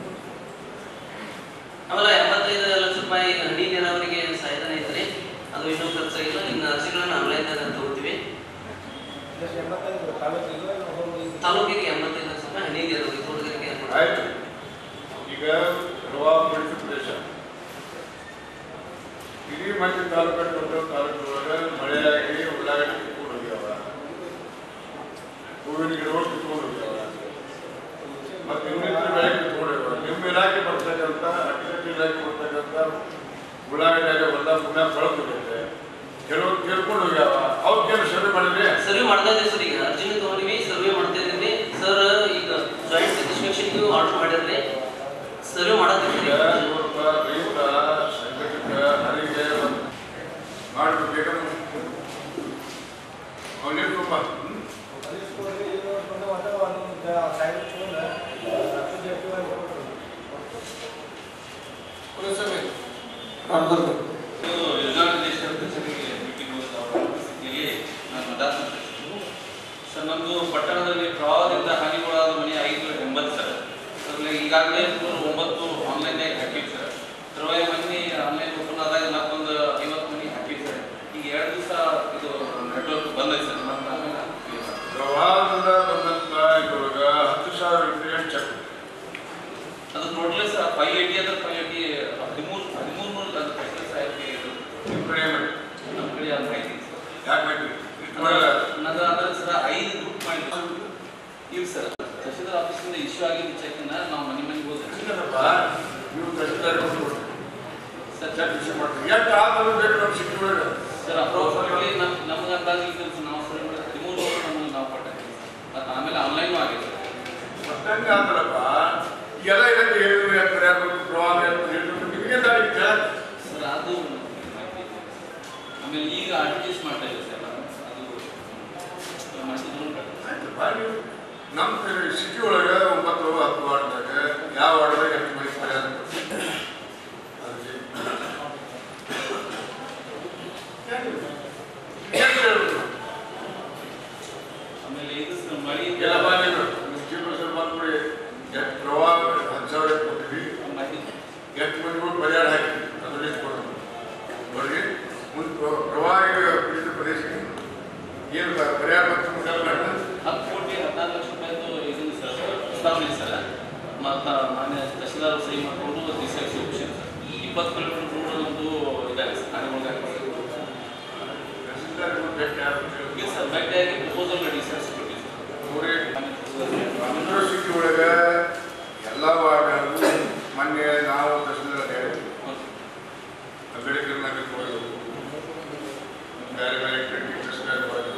ಆಮೇಲೆ ಎಂಬತ್ತೈದು ಲಕ್ಷ ರೂಪಾಯಿ ಹನಿ ನೀರಾವರಿಗೆ ಸಹಾಯಧನ ಐತ್ರಿ ಅದು ಇನ್ನೂ ಖರ್ಚಾಗಿಲ್ಲ ಇನ್ನು ಅರ್ಜಿಗಳನ್ನ ಆನ್ಲೈನ್ದಾಗ ತಗೋತೀವಿ ಎಷ್ಟು ಎಂಬತ್ತೈದು ತಾಲೂಕಿಗೆ ಏನು ಹೋಗಿ? ತಾಲೂಕಿಗೆ ಎಂಬತ್ತೈದು ಲಕ್ಷ ರೂಪಾಯಿ ಹನಿ ನೀರಾವರಿ ತೋಟಗಾರಿಕೆ ಏರ್ಪಾಡು. ಆಯ್ತು ಈಗ ಪ್ರವಾಹ ಪೀಡಿತ ಪ್ರದೇಶ ಇಡೀ ಮಂದಿ ತಾಲೂಕು ಕೊಟ್ಟು ತಾಲೂಕು ಒಳಗೆ ಮಳೆಯಾಗಿ ಉಳ್ಳಾಗಡ್ಡಿ ಕಿತ್ಕೊಂಡು ಹೋಗ್ಯಾವ ಹೂವಿನ ಗಿಡಗಳು ಕಿತ್ಕೊಂಡು ಹೋಗ್ಯಾವ ಮತ್ತೆ ಇನ್ನಿತರ ಬೆಳೆ ಕಿತ್ಕೊಂಡು ಹೋಗ್ಯಾವ ನಿಮ್ಮ ಇಲಾಖೆ ಬರ್ತಕ್ಕಂಥ ಅಗ್ರಿಕಲ್ಚರ್ ಇಲಾಖೆ ಬರ್ತಕ್ಕಂಥ ಉಳ್ಳಾಗಡ್ಡಿಯಾಗ ಹೊಲ ಪುಣ್ಯ ಬೆಳೆದಿರುತ್ತೆ ಕೆಲವು ಕೇಳ್ಕೊಂಡು ಹೋಗ್ಯಾವ ಅವಕ್ಕೇನು ಸರ್ವೆ ಮಾಡಿದ್ರೆ ಸರ್ವೆ ಮಾಡ್ತಾ ಇದ್ದೀವಿ ಸರ್ ಈಗ ಅರ್ಜಿನ ತಗೊಂಡಿವಿ ಸರ್ವೆ ಮಾಡ್ತಾ ಇದ್ದೀವಿ ಸರ್ ಈಗ ಜಾಯಿಂಟ್ ಸ್ಯಾಟಿಸ್ಫ್ಯಾಕ್ಷನ್ಗೂ ಆರ್ಡರ್ ಮಾಡಿರ್ರಿ ಸರ್ವೆ ಮಾಡತ್ತೀವಿ ಈಗ ಇವತ್ತ ರೈತ ಸಂಘಟಕ ಹರಿಗೆ ಮಾಡಬೇಕಂದ್ರೆ ಅವನೇ ತುಂಬ ಪೊಲೀಸ್ ಹೋಗಿ ಇದು ನೋಡ್ಕೊಂಡು ಒಂದು ಒಂದು ಸಾಯಿಲ್ ತಗೊಂಡು ಹತ್ತು ಜಟ್ಟು ಆಗಿ ಕೊಟ್ರು. ಇದು ಯೋಜನಾ ನಿರ್ದೇಶಕರ ಕಚೇರಿಗೆ ಮೀಟಿಂಗ್ ಹೋದ ಸ್ಥಿತಿಯಲ್ಲಿ ನಾನು ಮಾತಾಡ್ತಿದ್ದೀನಿ ಸರ್ ನಮ್ಮದು ಪಟ್ಟಣದಲ್ಲಿ ಪ್ರವಾಹದಿಂದ ಹಾನಿಗೊಳಾದ ಮನೆ ಐದು ಎಂಬತ್ತು ಸರ್ ಅದರಲ್ಲಿ ಈಗಾಗಲೇ ನೂರ ಒಂಬತ್ತು ಆನ್ಲೈನ್ಯಾಗ ಹಾಕಿವಿ ಸರ್ ತರುವಾಯ ಮೊನ್ನೆ ಆನ್ಲೈನ್ ಓಪನ್ ಆದಾಗ ಮತ್ತೊಂದು ಐವತ್ತು ಮನೆ ಹಾಕಿವಿ ಸರ್ ಈಗ ಎರಡು ದಿವಸ ಇದು ನೆಟ್ವರ್ಕ್ ಬಂದೈತೆ ಸರ್ ಮತ್ತೆ ಆಮೇಲೆ ಹಾಕ್ತೀವಿ ಸರ್. ಪ್ರವಾಹದಿಂದ ಬಂದಂತ ಇದ್ರೊಳಗ ಹತ್ತು ಸಾವಿರ ರೂಪಾಯಿ ಎಷ್ಟು ಚೆಕ್ ಅದು ಟೋಟಲಿ ಸರ್ ಫೈವ್ ಏಯ್ಟಿ ಅಂದ್ರೆ ಫೈವ್ ಏಯ್ಟಿ ಹದಿಮೂರು ಹದಿಮೂರು ನೂರು ಅದು ಪೈಸೆ ಸಾಹಿತ್ಯ ಇದು ನಿಮ್ಮ ಕಡೆ ಮಾಡಿ ನಮ್ಮ ಕಡೆ ಅದು ಮಾಹಿತಿ ಇದೆ ಸರ್ ಯಾಕೆ ಮಾಡಿ ಇಷ್ಟು ಮಾಡಲ್ಲ ನನ್ನ ಅಂದ್ರೆ ಸರ್ ಐದು ಗ್ರೂಪ್ ಮಾಡಿದ್ವಿ ಇಲ್ಲ ಸರ್ ತಹಶೀಲ್ದಾರ್ ಆಫೀಸಿಂದ ಇಶ್ಯೂ ಆಗಿದ್ದ ಚೆಕ್ನ ನಾವು ಮನೆ ಮನೆಗೆ ಹೋದ್ರೆ ಇಲ್ಲಪ್ಪ, ನೀವು ತಹಶೀಲ್ದಾರ್ ಕೊಟ್ಬಿಡ್ರಿ. ಸರ್ ಚೆಕ್ ವಿಷಯ ಮಾಡ್ತೀವಿ ಎಷ್ಟು ಆದರೂ ಬೇಕು ನಮ್ಮ ಸಿಟಿ ಒಳಗೆ ಸರ್ ಅಪ್ರೋಕ್ಸಿಮೇಟ್ಲಿ ನಮ್ಮ ನಮ್ಗೆ ಅಂದಾಜು ಈಗ ನಾವು ಸರಿ ಮಾಡಿದ್ರೆ ಹದಿಮೂರು ನೂರು ನಮ್ಗೆ ನಾವು ಕೊಟ್ಟಿದ್ದೀವಿ ಮತ್ತು ಆಮೇಲೆ ಆನ್ಲೈನು ಆಗಿದೆ ಮತ್ತಂಗೆ ಆತಲ್ಲಪ್ಪ ಎಲ್ಲ ಇದಕ್ಕೆ ಹೇಳಿದ್ರು ಯಾಕಂದ್ರೆ ಯಾಕಂದ್ರೆ ಪ್ರವಾಹ ಅಂತ ಹೇಳಿದ್ರು ನಿಮಗೆ ದಾರಿ ಇದೆ. ಸರ್ ಅದು ಮಾಹಿತಿ ಇದೆ. ಆಮೇಲೆ ಈಗ ಅಡ್ಜಸ್ಟ್ ಮಾಡ್ತಾ ಇದ್ದೀವಿ ಸರ್ ನಾವು ಅದು ಮಾಡಿದ್ರು ಆಯ್ತಪ್ಪ, ನೀವು ನಮ್ಮ ಸಿಟಿ ಒಳಗೆ ಒಂಬತ್ತು ಹತ್ತು ವಾರ್ಡ್ದಾಗ ಯಾವ ವಾರ್ಡ್ದಾಗ ಎಷ್ಟು ಮನೆ ಪರಿಹಾರ ಕೊಡ್ತೀವಿ? ಅದಕ್ಕೆ ಏನ್ ಹೇಳ್ಬೇಕು? ಆಮೇಲೆ ಇದು ಸರ್ ಮಳೆಯಿಂದ ಎಲ್ಲಪ್ಪ ನೀವು ಚೀಫ್ ಮಿನಿಸ್ಟರ್ ಬಂದ್ಬಿಡಿ ಎಷ್ಟು ಪ್ರವಾಹ ಹತ್ತು ಸಾವಿರ ಕೊಟ್ಟಿವಿ ಮಾಹಿತಿ ಎಷ್ಟು ಮಂದಿಗಳು ಪರಿಹಾರ ಹಾಕಿ ಅದು ಲಿಸ್ಟ್ ಕೊಡೋದು ನೋಡಿ ಮುಂದೆ ಪ್ರ- ಪ್ರವಾಹ ಪೀಡಿತ ಪ್ರದೇಶಕ್ಕೆ ಏನು ಪ- ಪರಿಹಾರ ಮತ್ತು ಮುಖಾಂತರ ಹತ್ತು ಕೋಟಿ ಹದಿನಾರು ಲಕ್ಷ ರೂಪಾಯಿದು ಇದನ್ನು ಸರ್ ಪ್ರಸ್ತಾವನೆ ಸರ್ ಮತ್ತು ಮಾನ್ಯ ತಹಶೀಲ್ದಾರ್ ಸಹಿ ಮಾಡಿಕೊಂಡು ದಿವಸ ಒಪ್ಪಿಸಿದೆ ಸರ್ ಇಪ್ಪತ್ತು ಕಿಲೋಮೀಟರ್ ರೋಡ್ ಒಂದು ಇದಾಗಿದೆ ಸರ್ ಹಾನಿಗೊಳಗಾಗಿದೆ ತಹಸೀಲ್ದಾರ್ ಭೇಟಿ ಆಗ್ಬೇಕು. ಇಲ್ಲ ಸರ್ ಭೇಟಿಯಾಗಿ ಪ್ರಪೋಸಲ್ ರೆಡಿ ಸರ್ ಕೊಟ್ಟಿವಿ ನೋಡಿ ಸರ್ ಯೂನಿವರ್ಸಿಟಿ ಒಳಗೆ ಎಲ್ಲ ವಾರ್ಡ್ಗಳು ಮೊನ್ನೆ ನಾವು ತಹಸೀಲ್ದಾರ್ ಹೇಳಿದ್ವಿ ಅಂಬೇಡ್ಕರ್ ನಗರಕ್ಕೆ ಹೋದೆವು ಬೇರೆ ಬೇರೆ ಟೀಚರ್ಸ್ ಹೋದೆವು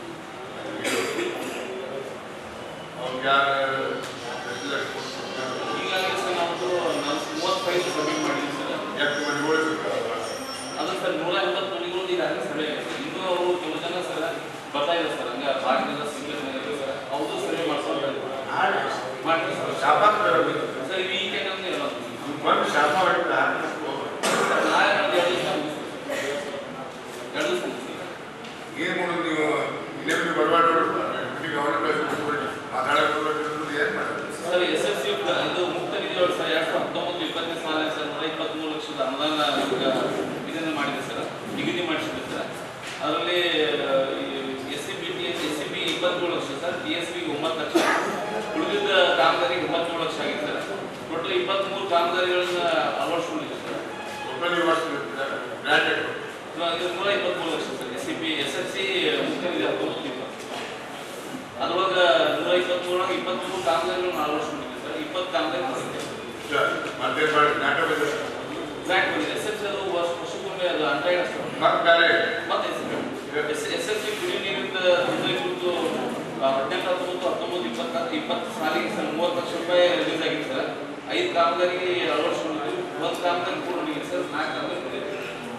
ಅವ್ರಿಗೆ ಯಾರು ತಹಸೀಲ್ದಾರ್ ಕೊಡ್ತಾರೆ ಈಗಾಗಲೇ ಸರ್ ನಾವು ನಾವು ಮೂವತ್ತೈದು ಸಬ್ಮಿಟ್ ಮಾಡಿದ್ವಿ ಸರ್ ಎಷ್ಟು ಮಂದಿಗಳು ಇರ್ತಾರಲ್ಲ ಅದು ಸರ್ ನೂರ ಎಂಬತ್ತು ಮನೆಗಳು ಈಗಾಗಲೇ ಸರ್ವೆ ಆಗಿದೆ ಸರ್ ಇನ್ನೂ ಅವರು ಕೆಲವು ಜನ ಸರ್ ಬರ್ತಾ ಇದೆ ಸರ್ ಹಂಗೆ ಭಾಗದಿಂದ ಸಿಂಗಲ್ ಮನೆ ಸರ್ ಅವ್ರದ್ದು ಸರ್ವೆ ಮಾಡಿಸೋದು ಮಾಡ್ತೀವಿ ಸರ್ ಶಾಪಾ ಸರ್ ಈ ವೀಕೆಂಡ್ ಅಂದ್ರೆ ಎಲ್ಲ ಒಂದು ಶಾಪ ಹೊಡಿತ ನಾಳೆ ನಾಡ್ದು ಎರಡು ದಿವಸ ಮುಗಿಸ್ತೀವಿ ಸರ್. ಎರಡು ದಿವಸ ಮುಗಿಸ್ತೀವಿ ಏನು ಮಾಡೋದು ನೀವು ಇನ್ನೇನು ಬಡವಾಡ ಗವರ್ಮೆಂಟ್ ಮಾತಾಡೋದು ಏನು ಮಾಡೋದು ಸರ್ ಎಸ್ ಎಸ್ ಸಿ ಇದು ಮುಕ್ತ ನಿಧಿ ಒಳಗೆ ಸರ್ ಎರಡು ಸಾವಿರದ ಹತ್ತೊಂಬತ್ತು ಇಪ್ಪತ್ತನೇ ಸಾಲ ಸರ್ ನೂರ ಇಪ್ಪತ್ತ್ಮೂರು ಲಕ್ಷದ ಅನುದಾನ ಇವಾಗ ಇದನ್ನು ಮಾಡಿದೆ ಸರ್ ನಿಗದಿ ಮಾಡಿಸಿದೆ ಸರ್ ಅದರಲ್ಲಿ S C B T S C B ಇಪ್ಪತ್ತೇಳು ಲಕ್ಷ ಸರ್ ಟಿ ಎಸ್ ಬಿ ಒಂಬತ್ತು ಲಕ್ಷ ಉಳಿದಿದ್ದ ಕಾಮಗಾರಿಗೆ ಒಂಬತ್ತೇಳು ಲಕ್ಷ ಆಗಿದೆ ಸರ್ ಟೋಟಲ್ ಇಪ್ಪತ್ತ್ಮೂರು ಕಾಮಗಾರಿಗಳನ್ನ ಅಳವಡಿಸ್ಕೊಂಡಿದೆ ಸರ್ ಒಬ್ಬ ಯೂನಿವರ್ಸಿಟಿ ಗ್ರಾಂಟೆಡ್ ಇವಾಗ ಇದು ನೂರ ಇಪ್ಪತ್ತ್ಮೂರು ಲಕ್ಷ sir S C B S S C ಮುಕ್ತ ನಿಧಿ ಹತ್ತೊಂಬತ್ತು ಇಪ್ಪತ್ತು ಅದ್ರೊಳಗೆ ನೂರ ಇಪ್ಪತ್ತ್ಮೂರೊಳಗೆ ಇಪ್ಪತ್ತ್ಮೂರು ಕಾಮಗಾರಿಗಳನ್ನ ಅಳವಡಿಸ್ಕೊಂಡಿದೆ ಸರ್ ಇಪ್ಪತ್ತು ಕಾಮಗಾರಿ ಮಾಡಿದೆ ಮತ್ತೇನು ಮಾಡಿ ನಾಟಕ ಬ್ಯಾಂಕ್ ಬಂದಿದೆ ಎಸ್ ಎಫ್ ಅದು ವರ್ಷ ವರ್ಷಕ್ಕೊಮ್ಮೆ ರೂಪಾಯಿ ಅದು ಅಂಟಾಯ್ಡ್ ಅಷ್ಟು ಮತ್ತೆ ಬೇರೆ ಮತ್ತೆ ಎಸ್ ಎಸ್ ಎಲ್ ಸಿ ಕುಡಿಯುವ ನೀರಿಂದ ಯೋಜನೆ ಕುರಿತು ಆ, ಹದಿನೆಂಟು ಹತ್ತೊಂಬತ್ತು ಹತ್ತೊಂಬತ್ತು ಇಪ್ಪತ್ತ ಇಪ್ಪತ್ತು ಸಾಲಿಗೆ ಸರ್ ಮೂವತ್ತು ಲಕ್ಷ ರೂಪಾಯಿ ರಿಲೀಸ್ ಆಗಿದೆ ಸರ್ ಐದು ಕಾಮಗಾರಿಗೆ ಅಳವಡಿಸ್ಕೊಂಡಿದ್ದು ಒಂದು ಕಾಮಗಾರಿ ಪೂರ್ಣ ಆಗಿದೆ ಸರ್ ನಾಲ್ಕು ಕಾಮಗಾರಿ ಮುಗಿದಿದೆ.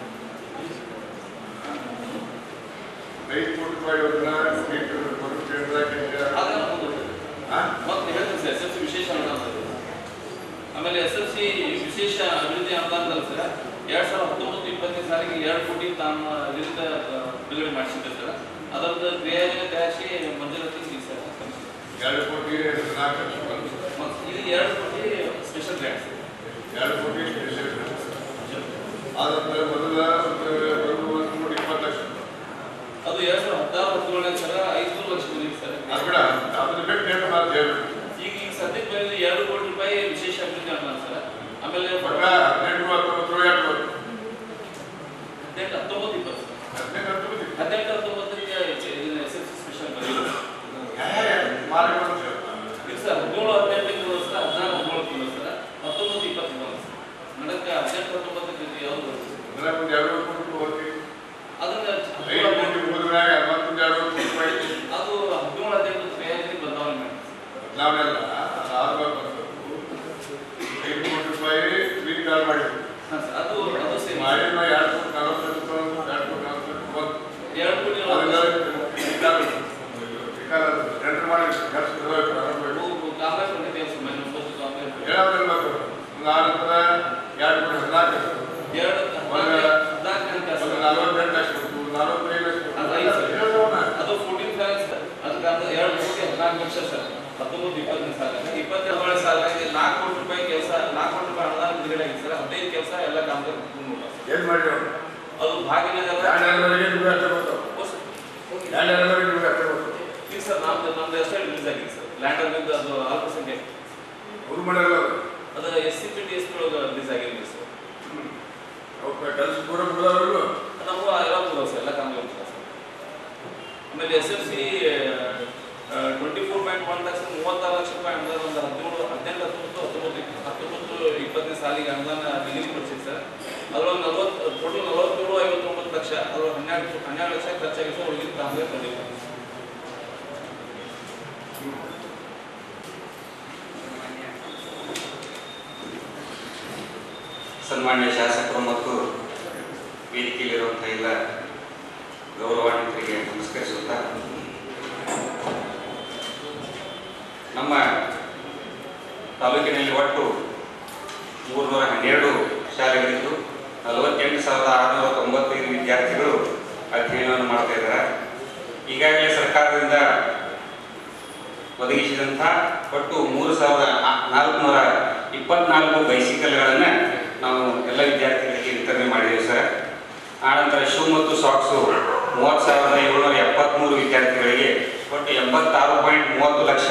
ಐದು ಕೋಟಿ ರೂಪಾಯಿ ಯೋಜನಾ ನೀಟ್ ಕೊಟ್ಟು ಕೇಂದ್ರಕ್ಕೆ ಅದನ್ನ ಮುಂದುವರೆದಿದೆ. ಹಾ? ಮತ್ತೆ ಹೇಳ್ತೀನಿ ಸರ್ ಎಸ್ ಎಲ್ ಸಿ ವಿಶೇಷ ಅನುದಾನ ಅದು. ಆಮೇಲೆ ಎಸ್ ಎಲ್ ಸಿ ವಿಶೇಷ ಅಭಿವೃದ್ಧಿ ಅನುದಾನದಲ್ಲಿ ಸರ್ ಎರಡ್ ಸಾವಿರದ ಹತ್ತೊಂಬತ್ತು ಇಪ್ಪತ್ತನೇ ಸಾಲಿಗೆ ಎರಡು ಕೋಟಿ ತಾನು ಇದರಿಂದ ಆ, ಬಿಡುಗಡೆ ಮಾಡಿಸಿದ್ದೆ ಸರ್ ಅದರದ್ದು ಕ್ರಿಯಾಯೋಜನೆ ತಯಾರಿಸಿ ಮಂಜೂರಾತಿ ಇದೆ ಸರ್ ಎರಡು ಕೋಟಿ ನಾಲ್ಕು ಲಕ್ಷ ಬಂತು. ಮತ್ತು ಇದು ಎರಡು ಕೋಟಿ ಸ್ಪೆಷಲ್ ಗ್ರಾಂಟ್ ಎರಡು ಕೋಟಿ ಸ್ಪೆಷಲ್ ಆದ್ರೆ ಮೊದಲ ಒಂದು ಒಂದು ಒಂದು ಕೋಟಿ ಇಪ್ಪತ್ತು ಲಕ್ಷ ಅದು ಎರಡ್ ಸಾವಿರದ ಹದಿನಾರು ಹದಿನೇಳನೇ ಸರ್ ಐದು ಲಕ್ಷ ಬಂದಿದೆ ಸರ್ ಅದು ಬಿಡ ಅದನ್ನ ಬಿಟ್ಟು ಏನು ಮಾತು ಹೇಳಿ ಈಗ ಈಗ ಸದ್ಯಕ್ಕೆ ಬಂದಿದೆ ಎರಡು ಕೋಟಿ ರೂಪಾಯಿ ವಿಶೇಷ ಅಭಿವೃದ್ಧಿ ಅನುದಾನ ಸರ್ ಆಮೇಲೆ ಬಟ್ ಹದಿನೆಂಟು ಹತ್ತೊಂಬತ್ತು ಎರಡು ಹದಿನೆಂಟು ಹತ್ತೊಂಬತ್ತು ಇಪ್ಪತ್ತು ಹದಿನೆಂಟು ಹತ್ತೊಂಬತ್ತು ಹದಿನೆಂಟು ಹತ್ತೊಂಬತ್ತಕ್ಕೆ ಎಸ್ ಎಲ್ ಸಿ ಸ್ಪೆಷಲ್ ಬಂದಿದೆ ಮಾರಿ ಬಂತು ಇದು ಸರ್ ಹದಿನೇಳು ಹದಿನೆಂಟಕ್ಕೆ ಬಂದ ಸರ್ ಹದಿನಾರು ಹದಿನೇಳಕ್ಕೆ ಬಂದ ಸರ್ ಹತ್ತೊಂಬತ್ತು ಇಪ್ಪತ್ತು ಬಂದ ಸರ್ ನನಗೆ ಹದಿನೆಂಟು ಹತ್ತೊಂಬತ್ತಕ್ಕೆ ಯಾವುದು ಬರ್ತದೆ ಅಂದ್ರೆ ಒಂದು ಎರಡು ಕೋಟಿ ಹೋಗಿ ಅದನ್ನ ಐದು ಕೋಟಿ ಹೋದ್ಮ್ಯಾಗ ಮತ್ತೊಂದು ಎರಡು ಕೋಟಿ ರೂಪಾಯಿ ಅದು ಹದಿನೇಳು ಹದಿನೆಂಟು ಪ್ರಯೋಜನ ಬದಲಾವಣೆ ಮಾಡಿ ನಾವೆಲ್ಲ ಆದ್ಮೇಲೆ ಬಂತು ಐದು ಕೋಟಿ ರೂಪಾಯಿ ರೀಕಾಲ್ ಮಾಡಿದ್ವಿ ಹಾಂ ಸರ್ ಅದು ಅದು ಸೇರಿ ಮಾಡಿ ನಾವು ಎರಡು ಕೋಟಿ ನಲವತ್ತೈದು ಬಂತು ಎರಡು ಕೋಟಿ ನಲವತ್ತೈದು ಬಂತು ಎರಡು ಕೋಟಿ ಅದೆಲ್ಲ ನಲವತ್ತು ರೀಕಾಲ್ ರೀಕಾಲ್ ಟೆಂಡರ್ ಮಾಡಿ ಕೆಲಸ ಕಾಂಗ್ರೆಸ್ ಬಂದಿದೆ ಸರ್ ಮನೆ ಒಂಬತ್ತು ಕಾಂಗ್ರೆಸ್ ಹೇಳೋದಿಲ್ಲ ಆನಂತರ ಎರಡು ಕೋಟಿ ಹದಿನಾಲ್ಕು ಲಕ್ಷ ಎರಡು ಒಂದು ಹದಿನಾಲ್ಕು ಗಂಟೆ ಒಂದು ಸರ್ ನಲವತ್ತೆಂಟು ಲಕ್ಷ ಬಂತು ನಲವತ್ತೈದು ಲಕ್ಷ ಅದು ಐದು ಸರ್. ಹೇಳೋಣ ಅದು ಫೋರ್ಟೀನ್ ಫ್ಯಾನ್ಸ್ ಅದಕ್ಕೆ ಅಂದ್ರೆ ಎರಡು ಕೋಟಿ ಹದಿನಾಲ್ಕು ಲಕ್ಷ ಸರ್ ಹತ್ತೊಂಬತ್ತು ಇಪ್ಪತ್ತನೇ ಸಾಲ ಇಪ್ಪತ್ತೆರಡನೇ ಸಾಲಾಗಿ ನಾಲ್ಕು ಕೋಟಿ ರೂಪಾಯಿ ಕೆಲಸ ನಾಲ್ಕು ಕೋಟಿ ರೂಪಾಯಿ ಅನುದಾನ ಬಿಡುಗಡೆ ಆಗಿದೆ ಸರ್ ಹದಿನೈದು ಕೆಲಸ ಎಲ್ಲ ಕಾಮಗಾರಿ ಪೂರ್ಣ ಮಾಡ್ತಾರೆ. ಏನು ಮಾಡಿ ಅವ್ರು ಅದು ಭಾಗ್ಯನಗರ ಎರಡು ಎರಡುವರೆಗೆ ನಿಮ್ಗೆ ಅಷ್ಟೇ ಬರ್ತಾವೆ ಓ ಸರ್. ಓಕೆ. ಎರಡು ಎರಡುವರೆಗೆ ನಿಮ್ಗೆ ಅಷ್ಟೇ ಬರ್ತಾವೆ ಇಲ್ಲ ಸರ್ ನಮ್ದು ನಮ್ದು ಅಷ್ಟೇ ರಿಲೀಸ್ ಆಗಿದೆ ಸರ್ ಲ್ಯಾಂಡ್ ಅಲ್ಲಿಂದ ಅದು ಅಲ್ಪಸಂಖ್ಯೆ ಅವ್ರು ಮಾಡ್ಯಾರ ಅದು S C P T S ಒಳಗೆ ರಿಲೀಸ್ ಆಗಿರಲಿ ಸರ್ ಅವ್ರ ಕೆಲಸ ಪೂರ ಮುಗಿದವರು ನಮಗೂ ಎಲ್ಲ ಮುಗಿದವು ಸರ್ ಎಲ್ಲ ಕಾಮಗಾರಿ ಮುಗಿದವು ಸರ್ ಆಮೇಲೆ S F C twenty four point one ಲಕ್ಷ ಮೂವತ್ತಾರು ಲಕ್ಷ ರೂಪಾಯಿ ಅನುದಾನ ಒಂದು ಹದಿನೇಳು ಹದಿನೆಂಟು ಹತ್ತೊಂಬತ್ತು ಹತ್ತೊಂಬತ್ತು ಇಪ್ಪ- ಹತ್ತೊಂಬತ್ತು ಇಪ್ಪತ್ತನೇ ಸಾಲಿಗೆ ಅನುದಾನ ನಿಗದಿಪಡಿಸಿದೆ ಸರ್ ಅದರೊಳಗೆ ನಲವತ್ತು ಟೋಟಲ್ ನಲವತ್ತೇಳು ಐವತ್ತೊಂಬತ್ತು ಲಕ್ಷ ಅದರೊಳಗೆ ಹನ್ನೆರಡು ಹನ್ನೆರಡು ಲಕ್ಷ ಖರ್ಚಾಗಿದೆ ಸರ್ ಉಳಿದ ಕಾಮಗಾರಿ ಬಂದಿದೆ ಸನ್ಮಾನ್ಯ ಶಾಸಕರು ಮತ್ತು ವೇದಿಕೆಯಲ್ಲಿರುವಂಥ ಎಲ್ಲ ಗೌರವಾನ್ವಿತರಿಗೆ ನಮಸ್ಕರಿಸುತ್ತಾ ನಮ್ಮ ತಾಲೂಕಿನಲ್ಲಿ ಒಟ್ಟು ಮೂರುನೂರ ಹನ್ನೆರಡು ಶಾಲೆಗಳಿದ್ದು ನಲವತ್ತೆಂಟು ಸಾವಿರದ ಆರುನೂರ ತೊಂಬತ್ತೈದು ವಿದ್ಯಾರ್ಥಿಗಳು ಅಧ್ಯಯನವನ್ನು ಮಾಡ್ತಾ ಇದ್ದಾರೆ ಈಗಾಗಲೇ ಸರ್ಕಾರದಿಂದ ಒದಗಿಸಿದಂಥ ಒಟ್ಟು ಮೂರು ಸಾವಿರದ ನಾಲ್ಕುನೂರ ಇಪ್ಪತ್ನಾಲ್ಕು ಬೈಸಿಕಲ್ಗಳನ್ನು ನಾವು ಎಲ್ಲ ವಿದ್ಯಾರ್ಥಿಗಳಿಗೆ ವಿತರಣೆ ಮಾಡಿದ್ದೇವೆ ಸರ್ ಆನಂತರ ಶೂ ಮತ್ತು ಸಾಕ್ಸು ಮೂವತ್ತು ಸಾವಿರದ ಏಳ್ನೂರ ಎಪ್ಪತ್ತ್ಮೂರು ವಿದ್ಯಾರ್ಥಿಗಳಿಗೆ ಒಟ್ಟು ಎಂಬತ್ತಾರು ಪಾಯಿಂಟ್ ಮೂವತ್ತು ಲಕ್ಷ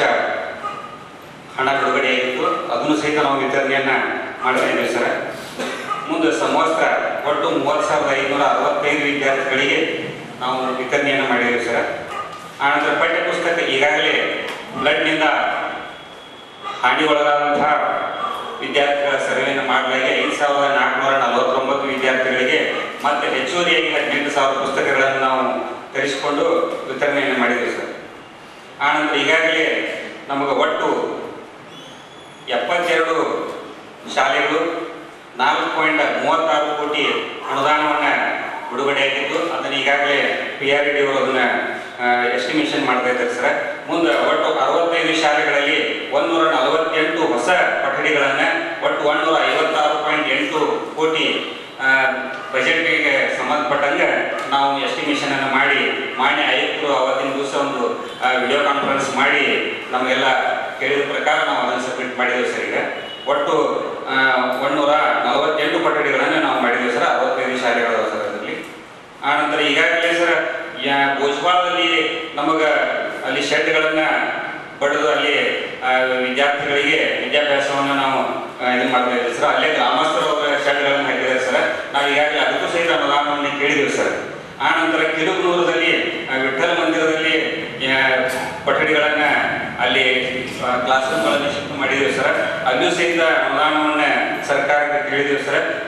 ಹಣ ಬಿಡುಗಡೆಯಾಗಿತ್ತು ಅದನ್ನು ಸಹಿತ ನಾವು ವಿತರಣೆಯನ್ನು ಮಾಡ್ತಾ ಇದ್ದೇವೆ ಸರ್ ಮುಂದೆ ಸಮವಸ್ತ್ರ ಒಟ್ಟು ಮೂವತ್ತು ಸಾವಿರದ ಐನೂರ ಅರವತ್ತೈದು ವಿದ್ಯಾರ್ಥಿಗಳಿಗೆ ನಾವು ವಿತರಣೆಯನ್ನು ಮಾಡಿದ್ದೇವೆ ಸರ್ ಆನಂತರ ಪಠ್ಯಪುಸ್ತಕ ಈಗಾಗಲೇ ಬ್ಲಡ್ನಿಂದ ಹಾನಿಗೊಳಗಾದಂತಹ ವಿದ್ಯಾರ್ಥಿಗಳ ಸರ್ವೆಯನ್ನು ಮಾಡಲಾಗಿ ಐದು ಸಾವಿರದ ನಾಲ್ಕುನೂರ ನಲವತ್ತೊಂಬತ್ತು ವಿದ್ಯಾರ್ಥಿಗಳಿಗೆ ಮತ್ತೆ ಹೆಚ್ಚುವರಿಯಾಗಿ ಹದಿನೆಂಟು ಸಾವಿರ ಪುಸ್ತಕಗಳನ್ನು ನಾವು ತರಿಸಿಕೊಂಡು ವಿತರಣೆಯನ್ನು ಮಾಡಿದ್ದೇವೆ ಸರ್ ಆನಂತರ ಈಗಾಗಲೇ ನಮಗೆ ಒಟ್ಟು ಎಪ್ಪತ್ತೆರಡು ಶಾಲೆಗಳು ನಾಲ್ಕು ಪಾಯಿಂಟ್ ಮೂವತ್ತಾರು ಕೋಟಿ ಅನುದಾನವನ್ನು ಬಿಡುಗಡೆಯಾಗಿದ್ದು ಅದನ್ನು ಈಗಾಗಲೇ ಪಿ ಆರ್ ಡಿ ಅವರು ಅದನ್ನು ಎಸ್ಟಿಮೇಷನ್ ಮಾಡ್ತಾ ಇದ್ದಾರೆ ಸರ್ ಮುಂದೆ ಒಟ್ಟು ಅರವತ್ತೈದು ಶಾಲೆಗಳಲ್ಲಿ ಒಂದೂರ ನಲವತ್ತೆಂಟು ಹೊಸ ಕೊಠಡಿಗಳನ್ನು ಒಟ್ಟು ಒಂದೂರ ಐವತ್ತಾರು ಪಾಯಿಂಟ್ ಎಂಟು ಕೋಟಿ ಬಜೆಟ್ಗೆ ಸಂಬಂಧಪಟ್ಟಂಗೆ ನಾವು ಎಸ್ಟಿಮೇಷನ್ ಅನ್ನು ಮಾಡಿ ಮಾನ್ಯ ಆಯುಕ್ತರು ಅವತ್ತಿನ ದಿವಸ ಒಂದು ವಿಡಿಯೋ ಕಾನ್ಫರೆನ್ಸ್ ಮಾಡಿ ನಮಗೆಲ್ಲ ಹೇಳಿದ ಪ್ರಕಾರ ನಾವು ಅದನ್ನು ಸಬ್ಮಿಟ್ ಮಾಡಿದ್ದೇವೆ ಸರ್ ಈಗ ಒಟ್ಟು ಆ, ಒಂದೂರ ನಲವತ್ತೆಂಟು ಕೊಠಡಿಗಳನ್ನು ನಾವು ಮಾಡಿದ್ದೇವೆ ಸರ್ ಅರವತ್ತೈದು ಶಾಲೆಗಳು ಸರ್ ಅದರಲ್ಲಿ ಆನಂತರ ಈಗಾಗಲೇ ಸರ್ ಯಾ- ಭೋಜ್ವಾಳದಲ್ಲಿ ನಮಗೆ ಅಲ್ಲಿ ಶೆಡ್ಗಳನ್ನು ಪಡೆದು ಅಲ್ಲಿ ಆ, ವಿದ್ಯಾರ್ಥಿಗಳಿಗೆ ವಿದ್ಯಾಭ್ಯಾಸವನ್ನು ನಾವು ಆ, ಇದು ಮಾಡ್ತಾ ಇದ್ದೀವಿ ಸರ್ ಅಲ್ಲೇ ಗ್ರಾಮಸ್ಥರು ಅವರ ಶೆಡ್ಗಳನ್ನು ಹಾಕಿದ್ದಾರೆ ಸರ್ ನಾವು ಈಗಾಗಲೇ ಅದಕ್ಕೂ ಸಹಿತ ಅನುದಾನವನ್ನು ಕೇಳಿದ್ದೀವಿ ಸರ್ ಆನಂತರ ಕಿರುಗನೂರದಲ್ಲಿ ಆ, ವಿಠ್ಠಲ ಮಂದಿರದಲ್ಲಿ ಆ, ಕೊಠಡಿಗಳನ್ನು ಅಲ್ಲಿ ಕ್ಲಾಸ್ ರೂಮ್ಗಳನ್ನು ಶಿಫ್ಟ್ ಮಾಡಿದ್ದೀವಿ ಸರ್ ಅಲ್ಲೂ ಸಹಿತ ಅನುದಾನವನ್ನು ಸರ್ಕಾರಕ್ಕೆ ಕೇಳಿದ್ದೀವಿ ಸರ್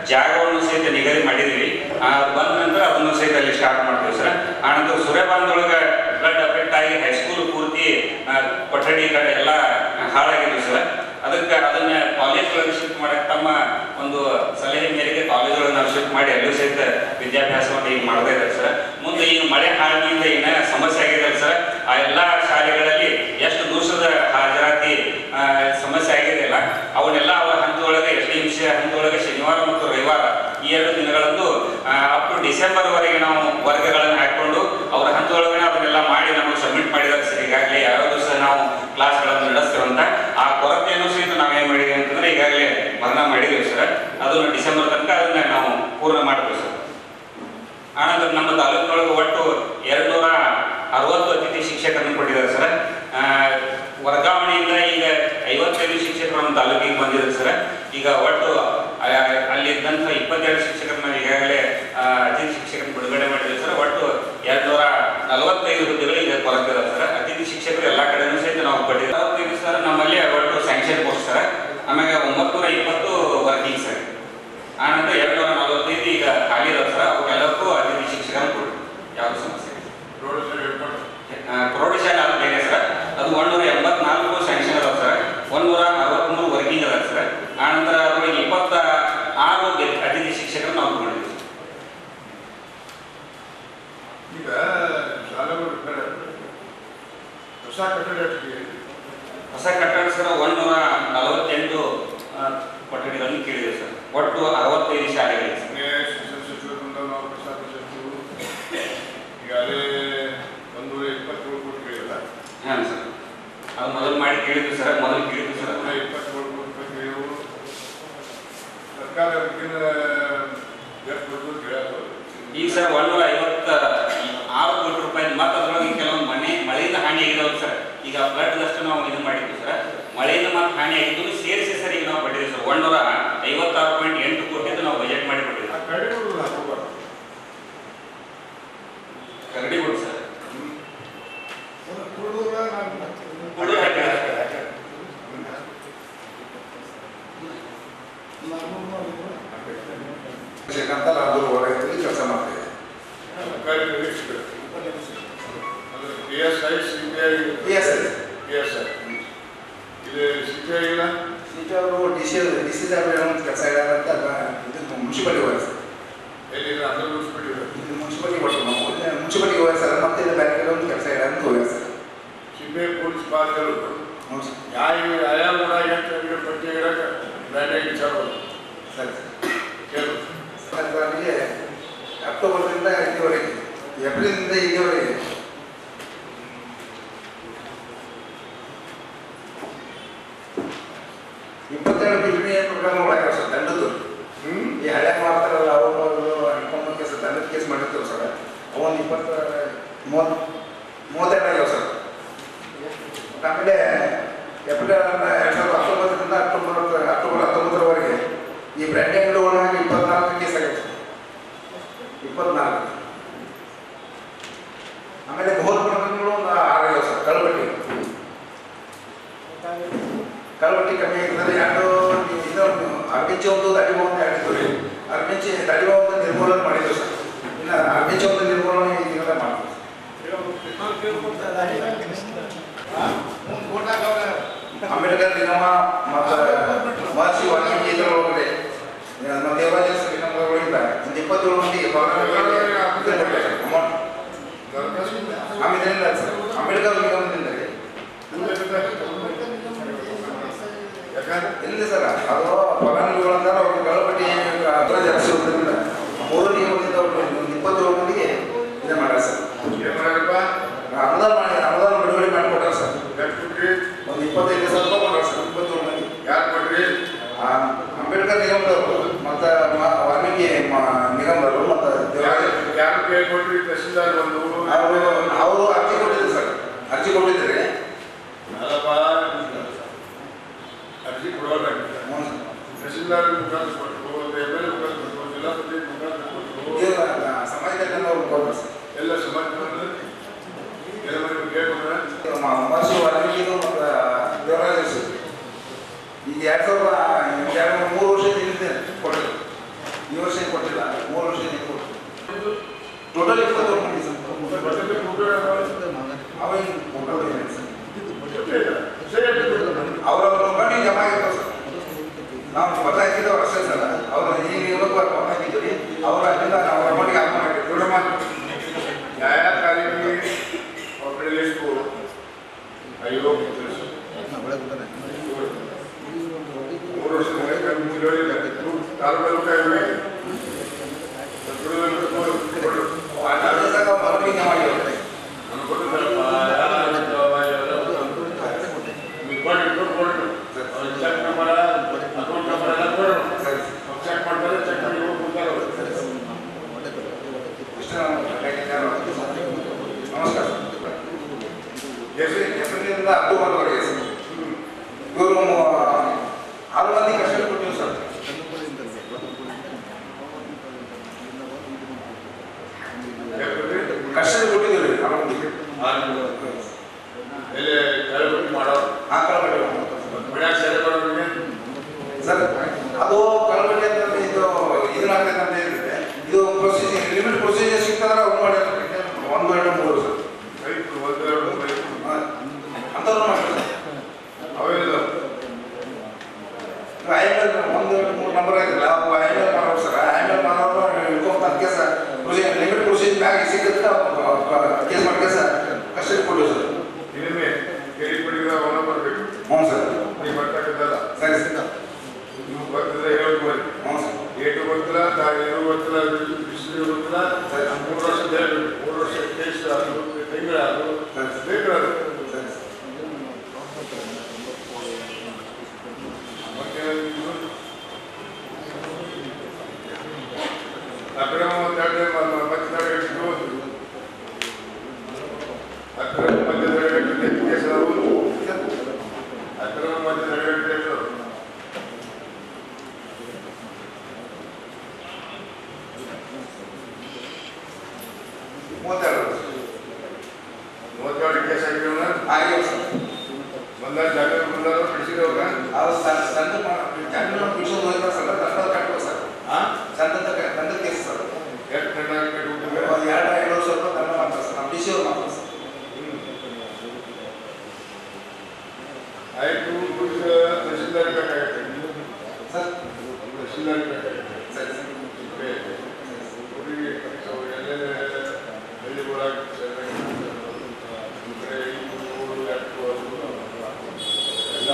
ಜಾಗವನ್ನು ಸಹಿತ ನಿಗದಿ ಮಾಡಿದೀವಿ ಆ, ಅದು ಬಂದ ನಂತರ ಅದನ್ನು ಸಹಿತ ಅಲ್ಲಿ ಸ್ಟಾರ್ಟ್ ಮಾಡ್ತೀವಿ ಸರ್ ಆನಂತರ ಸೂರ್ಯಪಾನದೊಳಗೆ ಫ್ಲಡ್ ಅಫೆಕ್ಟ್ ಆಗಿ ಹೈಸ್ಕೂಲ್ ಪೂರ್ತಿ ಆ, ಕೊಠಡಿ ಕಡೆ ಎಲ್ಲ ಹಾಳಾಗಿದ್ವಿ ಸರ್ ಅದಕ್ಕೆ ಅದನ್ನ ಕಾಲೇಜ್ ಒಳಗೆ ಶಿಫ್ಟ್ ಮಾಡಕ್ಕೆ ತಮ್ಮ ಒಂದು ಸಲಹೆ ಮೇರೆಗೆ ಕಾಲೇಜ್ ಒಳಗೆ ನಾವು ಶಿಫ್ಟ್ ಮಾಡಿ ಅಲ್ಲೂ ಸಹಿತ ವಿದ್ಯಾಭ್ಯಾಸವನ್ನು ಈಗ ಮಾಡ್ತಾ ಇದ್ದಾರೆ ಸರ್ ಮುಂದೆ ಈಗ ಮಳೆ ಹಾನಿಯಿಂದ ಏನ ಸಮಸ್ಯೆ ಆಗಿದೆ ಸರ್ ಆ ಎಲ್ಲ ಶಾಲೆಗಳಲ್ಲಿ ಎಷ್ಟು ದಿವಸದ ಹಾಜರಾತಿ ಆ, ಸಮಸ್ಯೆ ಆಗಿದೆಯಲ್ಲ ಅವನ್ನೆಲ್ಲ ಅವರ ಹಂತದೊಳಗೆ ಎಸ್ ಡಿ ಎಂ ಸಿ ಹಂತದೊಳಗೆ ಶನಿವಾರ ಮತ್ತು ರವಿವಾರ ಈ ಎರಡು ದಿನಗಳಂದು ಅಪ್ ಟು ಡಿಸೆಂಬರ್ ವರೆಗೆ ನಾವು ವರ್ಗಗಳನ್ನು ಹಾಕೊಂಡು ಅವರ ಹಂತದೊಳಗೆ ಅದನ್ನೆಲ್ಲ ಮಾಡಿ ನಮಗೆ ಸಬ್ಮಿಟ್ ಮಾಡಿದ್ದಾರೆ ಸರ್ ಈಗಾಗಲೇ ಯಾವ ದಿವಸ ನಾವು ಕ್ಲಾಸ್ಗಳನ್ನು ನಡೆಸ್ತೇವಂತ ಆ ಕೊರತೆಯನ್ನು ಸಹಿತ ನಾವೇನು ಮಾಡಿದ್ದೀವಿ ಅಂತಂದ್ರೆ ಈಗಾಗಲೇ ಮರಣ ಮಾಡಿದ್ದೀವಿ ಸರ್ ಅದನ್ನು ಡಿಸೆಂಬರ್ ತನಕ ಅದನ್ನ ನಾವು ಪೂರ್ಣ ಮಾಡ್ತೀವಿ ಸರ್ ಆನಂತರ ನಮ್ಮ ತಾಲೂಕಿನೊಳಗೆ ಒಟ್ಟು ಎರಡು ನೂರ ಅರವತ್ತು ಅತಿಥಿ ಶಿಕ್ಷಕರನ್ನು ಕೊಟ್ಟಿದ್ದಾರೆ ಸರ್ ಆ, ವರ್ಗಾವಣೆಯಿಂದ ಈಗ ಐವತ್ತೈದು ಶಿಕ್ಷಕರು ನಮ್ಮ ತಾಲೂಕಿಗೆ ಬಂದಿದ್ದಾರೆ ಸರ್ ಈಗ ಒಟ್ಟು ಆ, ಅಲ್ಲಿದ್ದಂಥ ಇಪ್ಪತ್ತೆರಡು ಶಿಕ್ಷಕರನ್ನ ಈಗಾಗಲೇ ಆ, ಅತಿಥಿ ಶಿಕ್ಷಕರನ್ನು ಬಿಡುಗಡೆ ಮಾಡಿದ್ದೀವಿ ಸರ್ ಒಟ್ಟು ಎರಡು ನೂರ ನಲವತ್ತೈದು ಹುದ್ದೆಗಳು ಈಗ ಕೊರತೆ ಇದಾವೆ ಸರ್ ಅತಿಥಿ ಶಿಕ್ಷಕರು ಎಲ್ಲ ಕಡೆನೂ ಸಹಿತ ನಾವು ಕೊಟ್ಟಿದ್ದೀವಿ ಅರವತ್ತೈದು ಸರ್ ನಮ್ಮಲ್ಲಿ ಒಟ್ಟು ಸ್ಯಾಂಕ್ಷನ್ ಪೋಸ್ಟ್ ಸರ್ ಆಮೇಲೆ ಒಂಬತ್ತು ಇಪ್ಪತ್ತು ವರ್ಕಿಂಗ್ ಸರ್ ಆನಂತರ ಎರಡು ನೂರ ನಲವತ್ತೈದು ಈಗ ಖಾಲಿ ಇದಾವೆ ಸರ್ ಅವಕ್ಕೆಲ್ಲಕ್ಕೂ ಅತಿಥಿ ಶಿಕ್ಷಕರು ಕೊಡಿ ಯಾವುದು ಸಮಸ್ಯೆ ಇಲ್ಲ. ಆ, ಪ್ರೌಢಶಾಲೆ ಅದು ಬೇರೆ ಸರ್ ಅದು ಒಂದೂರ ಎಂಬತ್ನಾಲ್ಕು ಸ್ಯಾಂಕ್ಷನ್ ಅದಾವೆ ಸರ್ ಒಂದೂರ ಅರವತ್ತ್ಮೂರು ವರ್ಕಿಂಗ್ ಅದಾವೆ ಸರ್ ಆನಂತರ ಅದರೊಳಗೆ ಇಪ್ಪತ್ತ ಆರು ಗೆ- ಅತಿಥಿ ಶಿಕ್ಷಕರು ನಾವು ತಗೊಂಡಿದ್ದೀವಿ ಈಗ ಶಾಲೆಗಳು ಬೇರೆ. ಹೊಸ ಕಟ್ಟಡಕ್ಕೆ ಹೊಸ ಕಟ್ಟಡ ಸರ್ ಒಂದೂರ ನಲವತ್ತೆಂಟು ಆ, ಕೊಠಡಿಗಳನ್ನು ಕೇಳಿದೆ ಸರ್ ಒಟ್ಟು ಅರವತ್ತೈದು ಶಾಲೆಗಳಿವೆ ಸರ್ ಮೊನ್ನೆ ಶಿಕ್ಷಣ ಸಚಿವರು ಬಂದಾಗ ನಾವು ಪ್ರಸ್ತಾಪ ಸಚಿವರು ಈಗಾಗಲೇ ಒಂದೂರ ಇಪ್ಪತ್ತೇಳು ಕೋಟಿ ಕೇಳಿಲ್ಲ ಹಾಂ ಸರ್ ಅದು ಮೊದಲು ಮಾಡಿ ಕೇಳಿದ್ವಿ ಸರ್ ಮೊದಲು ಕೇಳಿದ್ವಿ ಸರ್ ಒಂದೂರ ಇಪ್ಪತ್ತೇಳು ಕೋಟಿ ರೂಪಾಯಿ ಕೇಳಿವು ಸರ್ಕಾರ ಅದಕ್ಕಿಂತ ಎಷ್ಟು ಬರ್ತದೆ ಕೇಳೋದು ಈಗ ಸರ್ ಒಂದೂರ ಐವತ್ತ ಆರು ಕೋಟಿ ರೂಪಾಯಿ ಮತ್ತೆ ಅದರೊಳಗೆ ಕೆಲವೊಂದು ಮನೆ ಮಳೆಯಿಂದ ಹಾನಿ ಆಗಿದಾವೆ ಸರ್ ಈಗ ಫ್ಲಡ್ ಅಷ್ಟು ನಾವು ಇದು ಮಾಡಿದ್ವಿ ಸರ್ ಮಳೆಯಿಂದ ಮತ್ತೆ ಹಾನಿ ಆಗಿದ್ದು ಸೇರಿಸಿ ಸರ್ ಈಗ ನಾವು ಪಟ್ಟಿದ್ದೀವಿ ಸರ್ ಒಂದೂರ ಐವತ್ತಾರು ಪಾಯಿಂಟ್ ಎಂಟು ಕೋಟಿ ನಾವು ಬಜೆಟ್ ಮಾಡಿ ಆ ಕೊಟ್ಟಿದ್ದೀವಿ ಕಡಿಮೆ ಹಾಕೋಬಾರ್ದು ಕರಡಿಗಳು ಸರ್ ಕುಡಿದ್ರೆ ನಾನು ಕುಡಿದು ಹಾಕಿದ್ದಾರೆ. ಅಂತ ನಾವು ವಲಯದಲ್ಲಿ ಕೆಲಸ ಮಾಡ್ತೇವೆ ಸರ್ಕಾರಿ ನಿರೀಕ್ಷಕರು ಅದು P S I C P I P S I P S I ಇದು ಸಿ ಪಿ ಐ ಇಲ್ಲ ಈಗ ಅವರು ಡಿ ಸಿ ಡಿ ಸಿ ಸಾಹೇಬ್ ಏನೋ ಒಂದು ಕೆಲಸ ಇದ್ದಾರೆ ಅಂತ ಇದು ಮುನ್ಸಿಪಾಲಿಟಿ ಹೋಗಿ ಸರ್ ಎಲ್ಲಿಲ್ಲ ಅಂದ್ರೆ ಮುನ್ಸಿಪಾಲಿಟಿ ಇದು ಮುನ್ಸಿಪಾಲಿಟಿ ಕೊಟ್ಟು ನಾವು ಮುನ್ಸಿಪಾಲಿಟಿ ಹೋಗಿ ಸರ್ ಮತ್ತೆ ಇದು ಬೇರೆ ಕಡೆ ಒಂದು ಕೆಲಸ ಇದೆ ಅಂತ ಹೋಗಿ sir C P I police ಬಾಧ್ಯರು ಹ್ಞೂ ಸರ್ ಯಾವ ಆಯಾ ಊರಾಗ ಎಷ್ಟು ಅಂಗಡಿ ಪಟ್ಟಿ ಇರೋಕೆ ಬ್ಯಾಂಡ್ ವಿಚಾರ ಸರಿ ಕೇಳು ಸರ್ಕಾರಕ್ಕೆ ಅಕ್ಟೋಬರ್ದಿಂದ ಇಲ್ಲಿವರೆಗೆ ಏಪ್ರಿಲ್ನಿಂದ ಇಲ್ಲಿವರೆಗೆ ಇಪ್ಪತ್ತೆರಡು ಬಿಲ್ಮಿ ಪ್ರೋಗ್ರಾಮ್ಗಳಾಗ್ಯಾವ ಸರ್ ದಂಡದ್ದು ಹ್ಮ್ ಈ ಹಳೆ ಮಾಡ್ತಾರಲ್ಲ ಅವರು ಇಟ್ಕೊಂಡು ಕೇಸ್ ದಂಡದ ಕೇಸ್ ಮಾಡಿರ್ತೀವಿ ಸರ್ ಅವೊಂದು ಇಪ್ಪತ್ತ ಮೂವತ್ತು ಮೂವತ್ತೆರಡು ಆಗ್ಯಾವ ಸರ್ ಆಮೇಲೆ ಏಪ್ರಿಲ್ ಎರಡು ಸಾವಿರದ ಹತ್ತೊಂಬತ್ತರಿಂದ ಅಕ್ಟೋಬರ್ ಅಕ್ಟೋಬರ್ ಹತ್ತೊಂಬತ್ತರವರೆಗೆ ಈ ಬ್ರ್ಯಾಂಡ್ ಅಂಗಡಿಗಳಾಗಿ ಇಪ್ಪತ್ನಾಲ್ಕು ಕೇಸ್ ಆಗ್ಯಾವ ಸರ್ ಇಪ್ಪತ್ನಾಲ್ಕು ಆಮೇಲೆ ಬಹುಲ್ ಪ್ರಕರಣಗಳು ಒಂದು ಆರು ಆಗ್ಯಾವ ಸರ್ ಕಳ್ಬಟ್ಟಿ ಕಳ್ಬಟ್ಟಿ ಕಮ್ಮಿ ಆಗಿದ್ರೆ ಎರಡು ಇದು ಅರ್ಬಿಂಚಿ ಒಂದು ತಡಿಬ ಒಂದು ಎರಡು ರೀ ಅರ್ಬಿಂಚಿ ತಡಿಬ ಒಂದು ನಿರ್ಮೂಲನೆ ಮಾಡಿದ್ರು ಸರ್ ಇನ್ನು ಅರ್ಬಿಂಚಿ ಒಂದು ನಿರ್ಮೂಲನೆ ಈ ತಿಂಗಳ ಮಾಡ್ತೀವಿ ಅಂಬೇಡ್ಕರ್ ನಿಗಮ ಮತ್ತು ಮಹರ್ಷಿ ವಾಲ್ಮೀಕಿ ಇದರ ಒಳಗಡೆ ನಮ್ಮ ದೇವರಾಜ ನಿಗಮಗಳಿಂದ ಒಂದು ಇಪ್ಪತ್ತೇಳು ಮಂದಿ ಅಮೌಂಟ್ ಆಮೇಲೆ ಏನಿಲ್ಲ ಸರ್ ಅಂಬೇಡ್ಕರ್ ನಿಗಮದಿಂದ ರೀ ಯಾಕಂದ್ರೆ ಇಲ್ಲ ಸರ್ ಅದು ಫಲಾನುಭವಿಗಳಂದ್ರೆ ಅವ್ರ ಕಳಪಟ್ಟಿ ಅದ್ರ ಜಾಸ್ತಿ ಹೋಗೋದ್ರಿಂದ ಮೂರು ನಿಗಮದಿಂದ ಅವ್ರು ಒಂದು ಇಪ್ಪತ್ತೇಳು ಮಂದಿಗೆ ಇದು ಮಾಡ್ಯಾರ ಸರ್ ಏನ್ ಮಾಡ್ಯಾರಪ್ಪ ಅನುದಾನ ಮಾಡಿ ಅನುದಾನ ಬಿಡುಗಡೆ ಮಾಡಿಕೊಟ್ಟಾರ ಸರ್ ಎಷ್ಟು ಕೊಟ್ರಿ ಒಂದು ಇಪ್ಪತ್ತೈದು ಸಾವಿರ ರೂಪಾಯಿ ಕೊಟ್ಟಾರ ಸರ್ ಇಪ್ಪತ್ತೇಳು ಮಂದಿ ಯಾರು ಕೊಟ್ರಿ ಆ, ಅಂಬೇಡ್ಕರ್ ನಿಗಮದವರು ಮತ್ತು ವಾಲ್ಮೀಕಿ ಮ- ನಿಗಮದವರು ಮತ್ತು ದೇವರಾಜ ಯಾರು ಯಾರು ಕೈ ಕೊಟ್ರಿ ತಹಸೀಲ್ದಾರ್ ಒಂದು ಅವರು ಅವರು ಅರ್ಜಿ ಕೊಟ್ಟಿದ್ರು ಸರ್ ಅರ್ಜಿ ಕೊಟ್ಟಿದ್ದಾರೆ ಅಲ್ಲಪ್ಪ ಅರ್ಜಿ ಕೊಡೋಲ್ಲ ಹ್ಞೂ ಸರ್. ತಹಸೀಲ್ದಾರ್ ಮುಖಾಂತರ ಕೊಟ್ಟರು ಒಂದು ಎಮ್ ಎಲ್ ಎ ಮುಖಾಂತರ ಕೊಟ್ಟರು ಜಿಲ್ಲಾ ಪಂಚಾಯತ್ ಮುಖಾಂತರ ಕೊಟ್ಟರು ಇದು ಸಮಾಜ ಕಲ್ಯಾಣ ಅವ್ರು ಕೊಟ್ಟರು ಸರ್ ಎಲ್ಲ ಸಮಾಜ ಏನು ಮಾಡಿ ಕೇಳ್ಕೊಂಡ್ರೆ ಮ- ಮಹರ್ಷಿ ವಾಲ್ಮೀಕಿದು ಮತ್ತು ದೇವರಾಜ ಅರಸು. ಈಗ ಎರಡು ಸಾವಿರದ ಎರಡು ಮೂರು ವರ್ಷದ ಹಿಂದೆ ಕೊಟ್ಟರು ಈ ವರ್ಷ ಏನು ಕೊಟ್ಟಿಲ್ಲ ಮೂರು ವರ್ಷ ಏನು ಕೊಟ್ಟು ಟೋಟಲ್ ಇಪ್ಪತ್ತೇಳು ಮಂದಿ ಸರ್ ಅವೇನು ಫೋಟೋ ಇದೆ ಸರ್ ಅವ್ರವ್ರ ಮನೆ ಜಮಾ ಆಗಿರ್ತಾವೆ ಸರ್ ನಾವು ಮತ ಹಾಕಿದವ್ರು ಅಷ್ಟೇ ಸರ್ ಅವ್ರು ಈಗ ಇವತ್ತು ಮತ ಹಾಕಿದ್ದೀವಿ ಅವ್ರ ಅಲ್ಲಿಂದ ಅವ್ರ ಮನೆಗೆ ಹಾಕಿ ಮಾಡಿದ್ದೀವಿ ನ್ಯಾಯಕಾರಿಗೆ ಒಬ್ಬರಲ್ಲಿ ಎಷ್ಟು ಐದು ಮೂರು ವರ್ಷದ ಮೂಲಕ ಮೂರು ಹೇಳಿಲ್ಲ ತಾಲೂಕಲ್ಲೂ ಕಾಯ್ಬೇಕು ಅದೇ ಸರ್ ಅವ್ರ ಮನೆಗೆ ಜಮಾ ಆಗಿರ್ತಾರೆ ಚೆಕ್ ಮಾಡ್ತಾರೆ ಚೆಕ್ ಮಾಡಿ ಹೋಗ್ತಾರೆ ಇಷ್ಟು ನಾವು ಲೆಕ್ಕಾಚಾರ ನಮಸ್ಕಾರ ಹೆಸರು ಹೆಸರಿನಿಂದ ಅಕ್ಟೋಬರ್ವರೆಗೆ ಸರ್ ಇವರು ಆರು ಮಂದಿ ಕಷ್ಟ ಕೊಟ್ಟಿವಿ ಸರ್ ಕಷ್ಟ ಕೊಟ್ಟಿದ್ದೀವಿ ರೀ ಆರು ಮಂದಿ ಎಲ್ಲಿ ಕಳೆಬಿಟ್ಟು ಮಾಡೋರು ಆ ಕಳಬಟ್ಟಿ ಮನ್ಯಾಗ ಸೇರೆ ಮಾಡೋರಿಗೆ ಸರ್ ಅದು ಕಳಬಟ್ಟಿ ಅಂತಂದ್ರೆ ಇದು ಇದನ್ನಾಗ್ತದೆ ಅಂತ ಹೇಳಿದ್ರೆ ಇದು ಪ್ರೊಸೀಜರ್ ಲಿಮಿಟ್ ಪ್ರೊಸೀಜರ್ ಸಿಗ್ತದ್ರೆ ಅವ್ರು ಮಾಡ್ಯಾರ ಒಂದು ಎರಡು ಮೂರು ಸರ್ ರೈತರು ಒಂದೆರಡು ರೈತರು ಅಂಥವ್ರು ಮಾಡ್ತಾರೆ ಅವೆಲ್ಲ ಆಯ್ಮೇಲೆ ಒಂದು ಎರಡು ಮೂರು ನಂಬರ್ ಆಗಿಲ್ಲ ಅವು ಆಯ್ಮೇಲೆ ಮಾಡೋರು ಸರ್ ಆಯ್ಮೇಲೆ ಮಾಡೋರು ಹಿಡ್ಕೊಂತ ಕೇಸ ಪ್ರೊಸೀಜರ್ ಲಿಮಿಟ್ ಪ್ರೊಸೀಜರ್ ಮ್ಯಾಗ ಸಿಗುತ್ತೆ ಕೇಸ್ ಮಾಡ್ಕೆ ಸರ್ ಕಷ್ಟ ಕೊಡು ಸರ್ ಇನಿಮೆ ಕೆರಿ ಪಡಿಗೆ ಹೊಲ ಬರಬೇಕು ಹ್ಞೂ ಸರ್ ನೀವು ಬರ್ತಕ್ಕಂಥಲ್ಲ ಸರಿ ಸರ್ ನೀವು ಬರ್ತಿದ್ರೆ ಹೇಳೋದು ಬನ್ನಿ ಹ್ಞೂ ಸರ್ ಏಟು ಗೊತ್ತಿಲ್ಲ ತಾ ಏನು ಗೊತ್ತಿಲ್ಲ ಬಿಸಿಲು ಗೊತ್ತಿಲ್ಲ ಮೂರು ವರ್ಷ ಹೇಳ್ಬೇಕು ಮೂರು ವರ್ಷ ಕೇಸ್ ಅದು ತಿಂಗಳ ಅದು ಬೇಕಾದ್ರು ಮತ್ತೆ ಇದು ಅಕ್ರಮ ಮಧ್ಯ ಮಧ್ಯದಲ್ಲಿಟ್ಟು ಅಕ್ರಮ ಮಧ್ಯದಲ್ಲಿಟ್ಟು ಕೇಸ್ ಅದಾವು ಅಕ್ರಮ ಮಧ್ಯದಲ್ಲಿಟ್ಟು ಮೂವತ್ತೆರಡು ಮೂವತ್ತೇಳು ಕೇಸ್ ಆಗಿರೋಣ ಆಗಿವೆ ಸರ್ ಬಂದ ಜಾಗ ಬಂದಾಗ ಬಿಡಿಸಿದವಾಗ ಅದು ಸಣ್ಣ ಸಣ್ಣ ಜನ ಬಿಡಿಸೋದು ಹೋಗ್ತಾರೆ ಸರ್ ದಂಡ ಕಟ್ಟಬೇಕು ಸರ್ ಸಣ್ಣ ದಂಡ ಕೇಸ್ ಸರ್ ಎಷ್ಟು ಗಂಟೆ ಕಟ್ಟಿಬಿಟ್ಟಿದ್ರೆ ಒಂದು ಎರಡು ಐದು ವರ್ಷ ರೂಪಾಯಿ ದಂಡ ಮಾಡ್ತಾರೆ ಸರ್ ನಮ್ಮ ಡಿ ಸಿ ಅವ್ರು ಮಾಡ್ತಾರೆ ಸರ್ ಆಯ್ತು ಪೊಲೀಸ್ ತಹಸೀಲ್ದಾರ್ ಬೇಕಾಗುತ್ತೆ ಸರ್ ತಹಸೀಲ್ದಾರ್ ಬೇಕಾಗುತ್ತೆ ಸರಿ ಸರ್ ಹುಡುಗಿ ಅವ್ರು ಎಲ್ಲೆಲ್ಲ ಹಳ್ಳಿ ಊರಾಗ ಊರು ಎಟ್ಟು ಎಲ್ಲ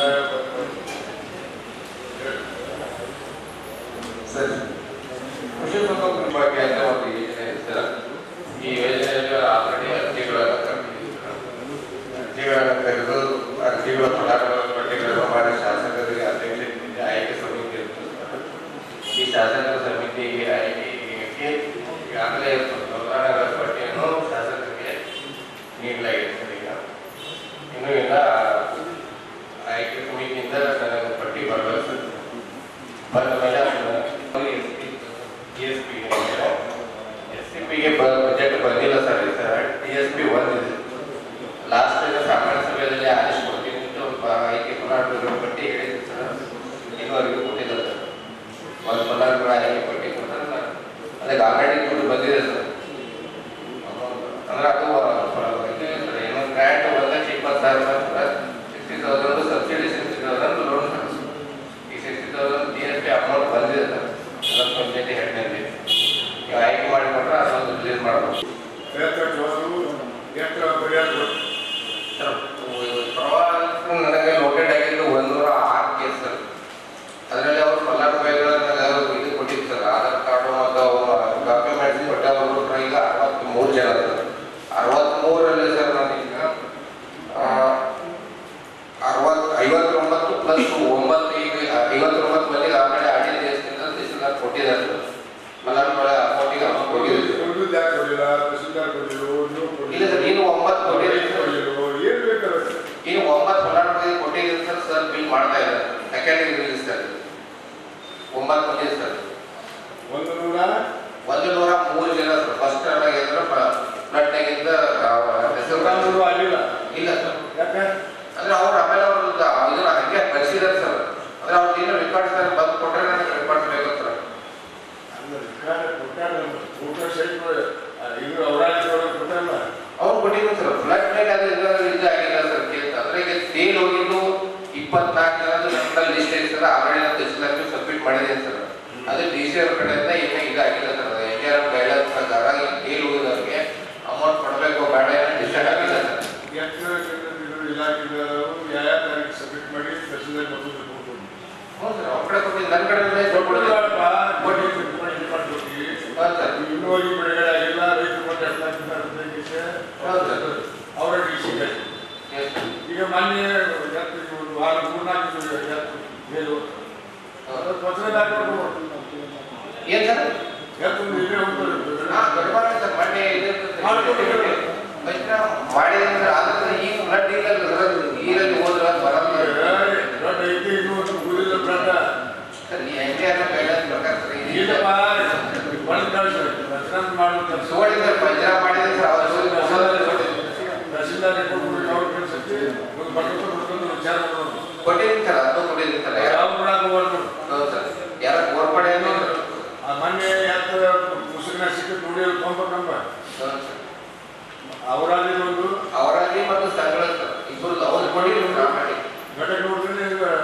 ಸರಿ ಬಗ್ಗೆ ಅಂತ ಒಂದು ಯೋಜನೆ ಇದೆ ಸರ್ ಈ ಯೋಜನೆಯಲ್ಲಿ ಆಲ್ರೆಡಿ ಅರ್ಜಿಗಳನ್ನು ಕರೆದಿದ್ದೀವಿ ಅರ್ಜಿಗಳನ್ನು ಕರೆದು ಅರ್ಜಿಗಳ ಫಲಾನುಭವಿಗಳ ಪಟ್ಟಿಗಳನ್ನು ಮಾಡಿ ಶಾಸಕರಿಗೆ ಅಧ್ಯಕ್ಷರಿಗೆ ಆಯ್ಕೆ ಸಮಿತಿ ಇರ್ತದೆ ಸರ್. ಈ ಶಾಸಕರ ಸಮಿತಿಗೆ ಆಯ್ಕೆಗೆ ಈಗಾಗಲೇ ಪ್ರಧಾನಗಳ ಪಟ್ಟಿಯನ್ನು ಶಾಸಕರಿಗೆ ನೀಡಲಾಗಿದೆ ಸರ್ ಈಗ ಇನ್ನೂ ಇಲ್ಲ ಆಯ್ಕೆ ಸಮಿತಿಯಿಂದ ನನಗೆ ಪಟ್ಟಿ ಬರಬೇಕು ಸರ್ ಬಂದ ಮೇಲೆ ಎಸ್ ಪಿ ಎಸ್ ಸಿ ಪಿಗೆ ಬಜೆಟ್ ಬಂದಿಲ್ಲ ಸರ್ ಈ ಸರ್ ಟಿ ಎಸ್ ಪಿ ಒಂದಿದೆ ಲಾಸ್ಟ್ ಸಾಮಾನ್ಯ ಸಭೆಯಲ್ಲಿ ಆದೇಶ ಕೊಡ್ತೀನಿ ಅಂತ ಒಂದು ಪ- ಆಯ್ಕೆ ಫಲಾನುಭವಿಗಳ ಪಟ್ಟಿ ಹೇಳಿದ್ರು ಸರ್ ಇದುವರೆಗೂ ಕೊಟ್ಟಿಲ್ಲ ಸರ್ ಒಂದು ಫಲಾನುಭವಿಗಳ ಆಯ್ಕೆ ಪಟ್ಟಿ ಕೊಟ್ಟರೆ ನಾನು ಅದಕ್ಕೆ ಆಲ್ರೆಡಿ ದುಡ್ಡು ಬಂದಿದೆ ಸರ್ ಅಂದ್ರೆ ಅದು ಇದು ಸರ್ ಏನೋ ಗ್ರ್ಯಾಂಟ್ ಒಂದು ಲಕ್ಷ ಇಪ್ಪತ್ತು ಸಾವಿರ sir sixty thousand subsidy sixty thousand loan ಈ sixty thousand T S P amount ಬಂದಿದೆ ಸರ್ ಎಲ್ಲ ಪಂಚಾಯತಿ ಹೆಡ್ನಲ್ಲಿ ನೀವು ಆಯ್ಕೆ ಮಾಡಿಕೊಂಡ್ರೆ ಅದೊಂದು ರಿಲೀಸ್ ಮಾಡಬೇಕು ಎಷ್ಟು ಎಷ್ಟು ಪರಿಹಾರ ಕೊಟ್ಟು ಸರ್ ಪ್ರವಾಹ ನನಗೆ ನೋಟೆಡ್ ಆಗಿದ್ದು ಒಂದೂರ ಆರು ಕೇಸ್ ಸರ್ ಅದರಲ್ಲಿ ಅವರು ಫಲಾನುಭವಿಗಳನ್ನೆಲ್ಲ ಇದು ಕೊಟ್ಟಿದ್ದು ಸರ್ ಆಧಾರ್ ಕಾರ್ಡು ಮತ್ತು ಅವರು ಡಾಕ್ಯುಮೆಂಟ್ಸ್ ಕೊಟ್ಟವರು ಈಗ ಅರವತ್ತ್ಮೂರು ಜನ ಸರ್ ಅರವತ್ತ್ಮೂರರಲ್ಲಿ ಸರ್ ನಾನೀಗ ಅರವತ್ತು ಐವತ್ತೊಂಬತ್ತು ಪ್ಲಸ್ ಒಂಬತ್ತು ಈಗ ಐವತ್ತೊಂಬತ್ತು ಮಂದಿಗೆ ಆಮೇಲೆ ಅಡಿ ದೇಶದಿಂದ ದೇಶದಿಂದ ಕೊಟ್ಟಿದ್ದಾರೆ ಸರ್ ಫಲಾನುಭವಿಗಳ ಅಕೌಂಟಿಗೆ ಅಮೌಂಟ್ ಹೋಗಿದೆ ಸರ್ ದುಡ್ಡು ಯಾಕೆ ಕೊಡಲಿಲ್ಲ ತಹಸೀಲ್ದಾರ್ ಕೊಡಲಿಲ್ಲ ನೀವು ಇಲ್ಲ ಸರ್ ನೀನು ಒಂಬತ್ತು ಕೊಟ್ಟಿದ್ದೀರಿ ಸರ್ ಕೊಡಲಿಲ್ಲ ಏನು ಬೇಕಾಗುತ್ತೆ ಈಗ ಒಂಬತ್ತು ಫಲಾನುಭವಿ ಕೊಟ್ಟಿದ್ದೀರಿ ಸರ್ ಸರ್ ಬಿಲ್ ಮಾಡ್ತಾ ಇದ್ದಾರೆ ಸೆಕೆಂಡ್ ರಿಲೀಸ್ ಸರ್ ಒಂಬತ್ತು ಮಂದಿ ಸರ್ ಒಂದು ನೂರ ಒಂದು ನೂರ ಮೂರು ಜನ ಸರ್ ಫಸ್ಟ್ ಆಗಿದ್ರೆ ಫ್ಲಡ್ನಾಗಿಂದ ಹೆಸರು ನೂರು ಆಗಿಲ್ಲ ಇಲ್ಲ ಸರ್ ಯಾಕೆ ಅಂದ್ರೆ ಅವ್ರು ಆಮೇಲೆ ಅವ್ರು ಇದನ್ನ ಹಂಗೆ ಕಳಿಸಿದಾರೆ ಸರ್ ಅಂದ್ರೆ ಅವ್ರು ಏನು ರೆಕಾರ್ಡ್ಸ್ ಬಂದು ಕೊಟ್ಟರೆ ನನಗೆ ರೆಕಾರ್ಡ್ಸ್ ಬೇಕು ಸರ್ ಅನ್ನೋದು ನಮ್ಮಲ್ಲಿ ಲಿಸ್ಟ್ ಐತೆ ಸರ್ ಆಲ್ರೆಡಿ ನಾವು ತಹಸೀಲ್ದಾರ್ಗೆ ಸಬ್ಮಿಟ್ ಮಾಡಿದ್ದೀನಿ ಸರ್ ಅದು ಡಿ ಸಿ ಅವ್ರ ಕಡೆಯಿಂದ ಇನ್ನೂ ಇದಾಗಿಲ್ಲ ಸರ್ ಅದು N D R F guidelines ಪ್ರಕಾರ ಈ ಡೀಲ್ ಹೋಗೋದವ್ರಿಗೆ ಅಮೌಂಟ್ ಕೊಡಬೇಕು ಬೇಡ ಏನೋ ಡಿಸೈಡ್ ಆಗಿಲ್ಲ ಸರ್ ಇಲಾಖೆದವರು ಯಾವ ಯಾವ ತಾರೀಕು ಸಬ್ಮಿಟ್ ಮಾಡಿ ತಹಸೀಲ್ದಾರ್ ಮತ್ತೊಂದು ಕೊಡ್ಬೋದು ಹ್ಞೂ ಸರ್ ಅವ್ರ ಕಡೆ ಕೊಟ್ಟಿದ್ದು ನನ್ನ ಕಡೆ ಇನ್ನೂವರೆಗೆ ಬಿಡುಗಡೆ ಆಗಿಲ್ಲ ರೈತರು ಮತ್ತೆ ಎಷ್ಟು ಲಕ್ಷ ಅವರ ಡಿ ಸಿ ಈಗ ಮೊನ್ನೆ ಜಾತ್ರೆ ಒಂದು ವಾರ ಮೂರ್ನಾಲ್ಕು ಜಾತ್ರೆ ಮೇಲು ಏನ್ ಸರ್ ಜಾತ್ರೆ ಇಲ್ಲೇ ಹೋಗ್ತಾರೆ ಹಾ ದೊಡ್ಡ ಮಾಡಿ ಸರ್ ಮೊನ್ನೆ ಇದು ಮಾಡಿದ್ರೆ ಆದ್ರೆ ಈ ಫ್ಲಡ್ ಇಲ್ಲ ಸರ್ ನೀರಲ್ಲಿ ಹೋದ್ರೆ ಅದು ಬರಲ್ಲ ದೊಡ್ಡ ಐತಿ ಇನ್ನೂ ಗುರಿಲ್ಲ ಬ್ರಾಂಡ ಸರ್ ಈ N D R F guidelines ಪ್ರಕಾರ ಸರ್ ಇದು ಇಲ್ಲಪ್ಪ ಬಂದ್ ಕಳ್ಸಿ ರಚನಾ ಮಾಡುವಂತ ನೋಡಿ ಸರ್ ಪಂಜರ ಮಾಡಿದ್ರೆ ಸರ್ ಅವ್ರು ತಹಸೀಲ್ದಾರ್ ರಿಪೋರ್ಟ್ ಅವ್ರ ಕಳ್ಸಕ್ಕೆ ಒಂದು ಬಟ್ಟೆ ಕೊಡ್ಕೊಂಡು ವಿಚಾರ ಮಾಡೋದು ಕೊಟ್ಟಿದ್ದೀನಿ ಸರ್ ಅದು ಕೊಟ್ಟಿದ್ದೀನಿ ಸರ್ ಯಾವ ಬಿಡಾಕ ಹೋಗ್ಬಾರ್ದು ಹೌದು ಸರ್ ಯಾರ ಗೋರ್ಪಡೆಯನ್ನು ಆ ಮೊನ್ನೆ ಯಾತ ಮುಸುಕಿನ ಸಿಕ್ಕ ನೋಡಿ ತೊಂಬತ್ತು ನಂಬರ್ ಅವರಾಗಿ ಒಂದು ಅವರಲ್ಲಿ ಮತ್ತು ಸಂಘಗಳ ಸರ್ ಇಬ್ಬರು ಅವ್ರು ಕೊಟ್ಟಿದ್ದೀನಿ ಸರ್ ಮಾಡಿ ಘಟಕ ನೋಡಿದ್ರೆ